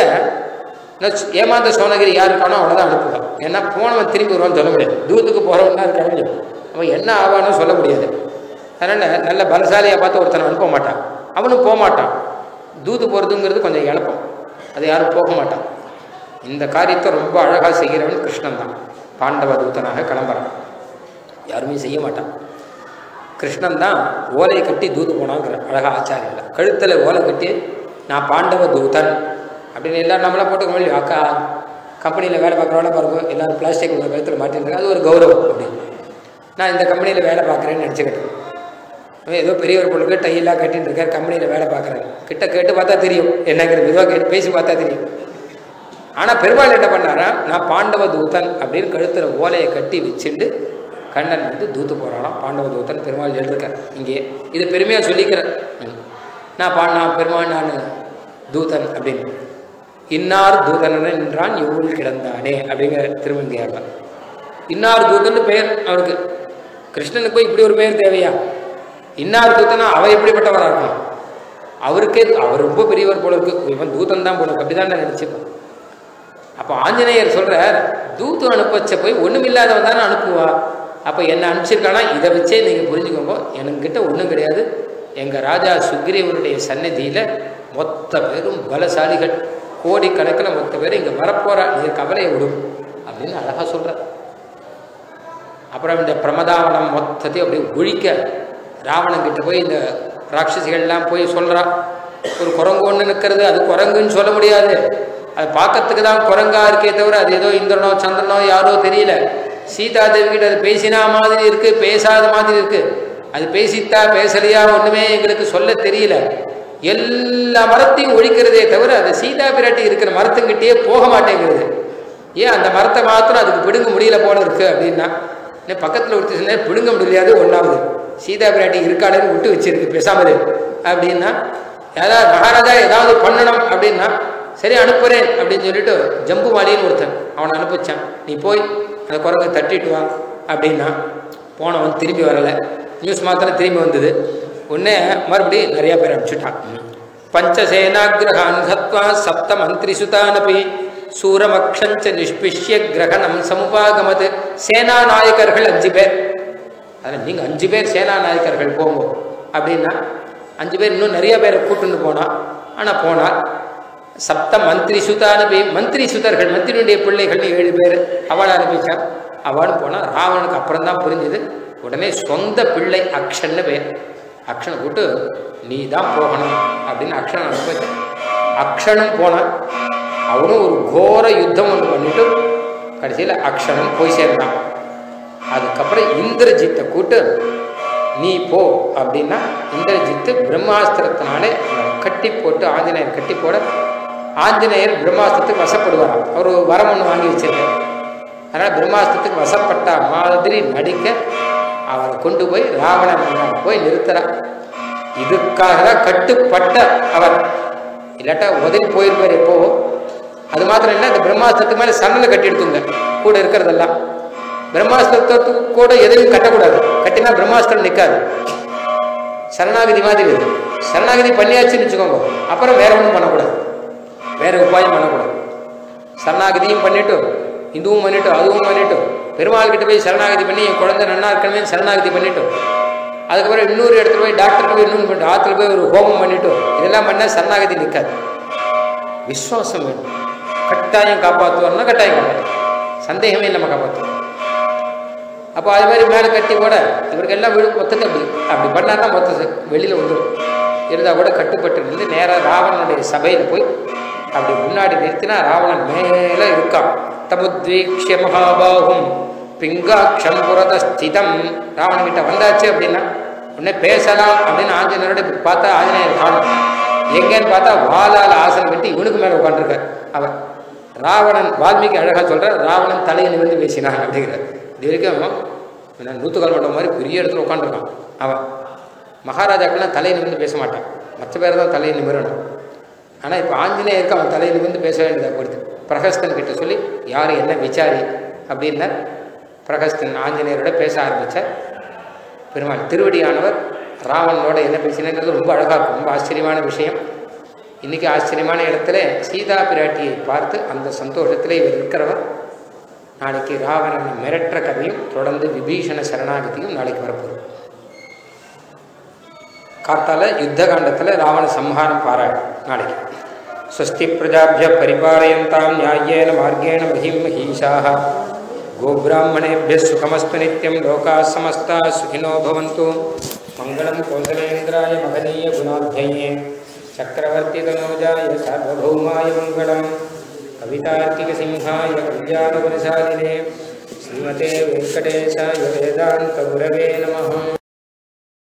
ஏமாந்த சோனகிரி யாருக்கானோ அவ்வளோதான் அனுப்புவான் ஏன்னா போனவன் திரும்பி வருவான்னு சொல்ல முடியாது தூத்துக்கு போகிறவன் தான் இருக்க முடியும் அவன் என்ன ஆவானோ சொல்ல முடியாது அதனால் நல்ல பலசாலியாக பார்த்து ஒருத்தனை அனுப்ப மாட்டான் அவனும் போக மாட்டான் தூது போகிறதுங்கிறது கொஞ்சம் இழப்பம் அது யாரும் போக மாட்டான் இந்த காரியத்தை ரொம்ப அழகாக செய்கிறவன் கிருஷ்ணன் தான் பாண்டவ தூதனாக கிளம்புறான் யாருமே செய்ய மாட்டான் கிருஷ்ணன் தான் ஓலை கட்டி தூது போனாங்கிற அழகா ஆச்சாரியர்கள் கழுத்தில் ஓலை கட்டி நான் பாண்டவ தூதன் அப்படின்னு எல்லாரும் நம்மளாம் போட்டுக்க முடியும் அக்கா கம்பெனியில் வேலை பார்க்குறவங்கள பாருங்க எல்லாரும் பிளாஸ்டிக் உங்கள் கழுத்தில் மாட்டிருக்காங்க அது ஒரு கௌரவம் அப்படின்னு நான் இந்த கம்பெனியில் வேலை பார்க்குறேன்னு நினச்சிக்கிட்டேன் அவன் ஏதோ பெரியவர் பொருளுக்கு டையெல்லாம் கட்டின்னு இருக்கார் கம்பெனியில் வேலை பார்க்குறாரு கிட்ட கேட்டு பார்த்தா தெரியும் என்னங்கிறது மெதுவாக கேட்டு பேசி பார்த்தா தெரியும் ஆனால் பெருமாள் என்ன பண்ணாரா நான் பாண்டவ தூதன் அப்படின்னு கழுத்தில் ஓலையை கட்டி வச்சுட்டு கண்ணன் வந்து தூத்து போகிறானாம் பாண்டவ தூதன் பெருமாள் எழுதிருக்கார் இங்கே இது பெருமையாக சொல்லிக்கிறேன் நான் பா நான் பெருமாள் நான் தூதன் அப்படின்னு இன்னார் தூதனன் என்றான் எவ்வளவு கிடந்தானே அப்படிங்கிற திருமங்கையார் இன்னார் தூதன் பெயர் அவருக்கு கிருஷ்ணனுக்கு போய் இப்படி ஒரு பெயர் தேவையா இன்னார் தூதனா அவ எப்படிப்பட்டவராக இருக்கணும் அவருக்கே அவர் ரொம்ப பெரியவர் போல இருக்கு இவன் தூதன் தான் போல இருக்கு அப்படிதான் நான் நினைச்சுப்பேன் அப்போ ஆஞ்சநேயர் சொல்றார் தூத்து அனுப்பச்ச போய் ஒண்ணுமில்லாதவன் தானே அனுப்புவா அப்போ என்ன அனுப்பிச்சிருக்கானா இதை வச்சே நீங்கள் புரிஞ்சுக்கோங்க என்கிட்ட ஒன்றும் கிடையாது எங்கள் ராஜா சுக்ரீவனுடைய சந்நிதியில் மொத்த பேரும் பலசாலிகள் கோடிக்கணக்கில் மொத்த பேரும் இங்கே வரப்போறா நீர் கவலையை விடும் அப்படின்னு அழகாக சொல்கிறார் அப்புறம் இந்த பிரமதாவனம் மொத்தத்தையும் அப்படியே ஒழிக்க ராவணன் கிட்ட போய் இந்த ராட்சசிகள்லாம் போய் சொல்கிறா ஒரு குரங்கு ஒன்று நிற்கிறது அது குரங்குன்னு சொல்ல முடியாது அது பார்க்கறதுக்கு தான் குரங்கா இருக்கே தவிர அது ஏதோ இந்திரனோ சந்திரனோ யாரோ தெரியல சீதா தேவி கிட்ட அது பேசினா மாதிரி இருக்கு பேசாத மாதிரி இருக்கு அது பேசித்தா பேசலையா ஒண்ணுமே எங்களுக்கு சொல்ல தெரியல எல்லா மரத்தையும் ஒழிக்கிறதே தவிர அது சீதா பிராட்டி இருக்கிற மரத்துங்கிட்டயே போக மாட்டேங்கிறது ஏன் அந்த மரத்தை மாத்திரம் அதுக்கு பிடுங்க முடியல போல இருக்கு அப்படின்னா இன்னும் பக்கத்தில் ஒருத்தர் சொன்னா பிடுங்க முடியாது ஒன்றாவது சீதா பிராட்டி இருக்காளன்னு விட்டு வச்சிருக்கு பேசாமது அப்படின்னா ஏதாவது மகாராஜா ஏதாவது பண்ணணும் அப்படின்னா சரி அனுப்புகிறேன் அப்படின்னு சொல்லிட்டு ஜம்பு மாலின்னு ஒருத்தன் அவனை அனுப்பிச்சான் நீ போய் அந்த குரங்கை தட்டிட்டு வா அப்படின்னா போனவன் திரும்பி வரலை நியூஸ் மாத்திரம் திரும்பி வந்தது உடனே மறுபடியும் நிறைய பேர் அனுப்பிச்சுட்டான் பஞ்சசேனாகிரகான் ஹத்வா சப்த மந்திரிசுதானபி சூரமக்ஷஞ்ச நிஷ்பிஷ்ய கிரகணம் சமுபாகமது சேனா நாயக்கர்கள் அஞ்சு பேர் அதில் நீங்கள் அஞ்சு பேர் சேனா நாயக்கர்கள் போங்க அப்படின்னா அஞ்சு பேர் இன்னும் நிறைய பேரை கூட்டுன்னு போனான் ஆனால் போனார் சப்த மந்திரி சுத அனுப்பி மந்திரி சுதர்கள் மந்திரியுடைய பிள்ளைகள் ஏழு பேர் அவளை அனுப்பிச்சான் அவளும் போனால் ராவனுக்கு அப்புறம் தான் புரிஞ்சுது உடனே சொந்த பிள்ளை அக்ஷன்னு பேர் அக்ஷனை கூட்டு நீ தான் போகணும் அப்படின்னு அக்ஷன் அனுப்பிச்சான் அக்ஷனும் போனான் அவனும் ஒரு கோர யுத்தம் ஒன்று பண்ணிட்டு கடைசியில் அக்ஷனும் போய் சேர்ந்தான் அதுக்கப்புறம் இந்திரஜித்தை கூட்டு நீ போ அப்படின்னா இந்திரஜித்து பிரம்மாஸ்திரத்தினாலே அவனை கட்டி போட்டு ஆஞ்சநேயர் கட்டி போட ஆஞ்சநேயர் பிரம்மாஸ்திரத்துக்கு வசப்படுவாராம் அவர் ஒரு வரம் ஒன்று வாங்கி வச்சிருக்கார் அதனால் பிரம்மாஸ்திரத்துக்கு வசப்பட்ட மாதிரி நடிக்க அவரை கொண்டு போய் ராவணன் முன்னாடி போய் நிறுத்துறார் இதுக்காக தான் கட்டுப்பட்ட அவர் இல்லாட்டா உதவி போயிருப்பார் எப்போ அது மாத்திரம் இல்லை இந்த பிரம்மாஸ்திரத்துக்கு மேலே சன்னலை கட்டி எடுத்துங்க கூட இருக்கிறதெல்லாம் பிரம்மாஸ்திரத்துக்கு கூட எதையும் கட்டக்கூடாது கட்டினா பிரம்மாஸ்திரம் நிற்காது சரணாகதி மாதிரி இது சரணாகதி பண்ணியாச்சுன்னு வச்சுக்கோங்க அப்புறம் வேற ஒன்றும் பண்ணக்கூடாது வேற உபாயம் பண்ணக்கூடாது சரணாகதியும் பண்ணிட்டு இதுவும் பண்ணிட்டு அதுவும் பண்ணிட்டு பெருமாள் கிட்ட போய் சரணாகதி பண்ணி என் குழந்தை நன்னா இருக்கணுமே சரணாகதி பண்ணிட்டு அதுக்கப்புறம் இன்னொரு இடத்துல போய் டாக்டர் போய் இன்னொன்று பண்ணிட்டு ஆற்றுல போய் ஒரு ஹோமம் பண்ணிட்டு இதெல்லாம் பண்ணால் சரணாகதி நிற்காது விஸ்வாசம் வேணும் கட்டாயம் காப்பாற்றுவார்னா கட்டாயம் காப்பாற்றும் சந்தேகமே இல்லாமல் காப்பாற்றுவோம் அப்போ அது மாதிரி மேலே கட்டி கூட இவருக்கு எல்லாம் விழு மொத்தத்தை அப்படி அப்படி பண்ணார்னா மொத்த வெளியில் வந்துடும் இருந்தால் கூட கட்டுப்பட்டு இருந்து நேராக ராவணனுடைய சபையில் போய் அப்படி முன்னாடி நிறுத்தினா ராவணன் மேலே இருக்கான் தமுத்வீக்ஷ மகாபாகும் பிங்காட்சம் புரத ஸ்திதம் ராவணன் கிட்ட வந்தாச்சு அப்படின்னா உடனே பேசலாம் அப்படின்னு ஆஞ்சநேயரோட இப்படி பார்த்தா ஆஞ்சநேயர் காணும் எங்கேன்னு பார்த்தா வாலால் ஆசனம் கட்டி இவனுக்கு மேலே உட்காந்துருக்கார் அவர் ராவணன் வால்மீகி அழகாக சொல்கிறார் ராவணன் தலையை நிமிர்ந்து பேசினான் அப்படிங்கிறார் இது வரைக்கும் நான் நூற்றுக்கால் மட்டம் மாதிரி பெரிய இடத்துல உட்காந்துருக்கான் அவன் மகாராஜாக்கெல்லாம் தலையை நிமிர்ந்து பேச மாட்டான் மற்ற பேர் தான் தலையை நிமிரணும் ஆனால் இப்போ ஆஞ்சநேயருக்கு அவன் தலையை நிமிர்ந்து பேச வேண்டியதாக போயிடுது பிரகஸ்தன் கிட்ட சொல்லி யார் என்ன விசாரி அப்படின்னா பிரகஸ்தன் ஆஞ்சநேயரோட பேச ஆரம்பித்தார் பெருமாள் திருவடியானவர் ராவணனோட என்ன பேசினது ரொம்ப அழகாக இருக்கும் ரொம்ப ஆச்சரியமான விஷயம் இன்றைக்கி ஆச்சரியமான இடத்துல சீதா பிராட்டியை பார்த்து அந்த சந்தோஷத்தில் இவர் இருக்கிறவர் நாளைக்கு ராவணனை மிரட்டுற கதையும் தொடர்ந்து விபீஷண சரணாகதியும் நாளைக்கு வரப்போகுது காத்தால யுத்த காண்டத்தில் ராவண சம்ஹாரம் பாராயணம் நாளைக்கு ஸ்வஸ்தி பிரஜாபிய பரிபாலயந்தாம் நியாயேன மார்கேண மகிம் மகீஷாக गोब्राह्मणेभ्यः सुखमस्तु नित्यं लोकाः समस्ताः सुखिनो भवन्तु मङ्गलं कौसलेन्द्राय महनीयगुणाध्याये चक्रवर्तितनोजाय सार्वभौमाय मङ्गलं कवितार्किकसिंहाय कल्याणगुणशालिने श्रीमते वेङ्कटेशाय वेदान्तगुरवे नमः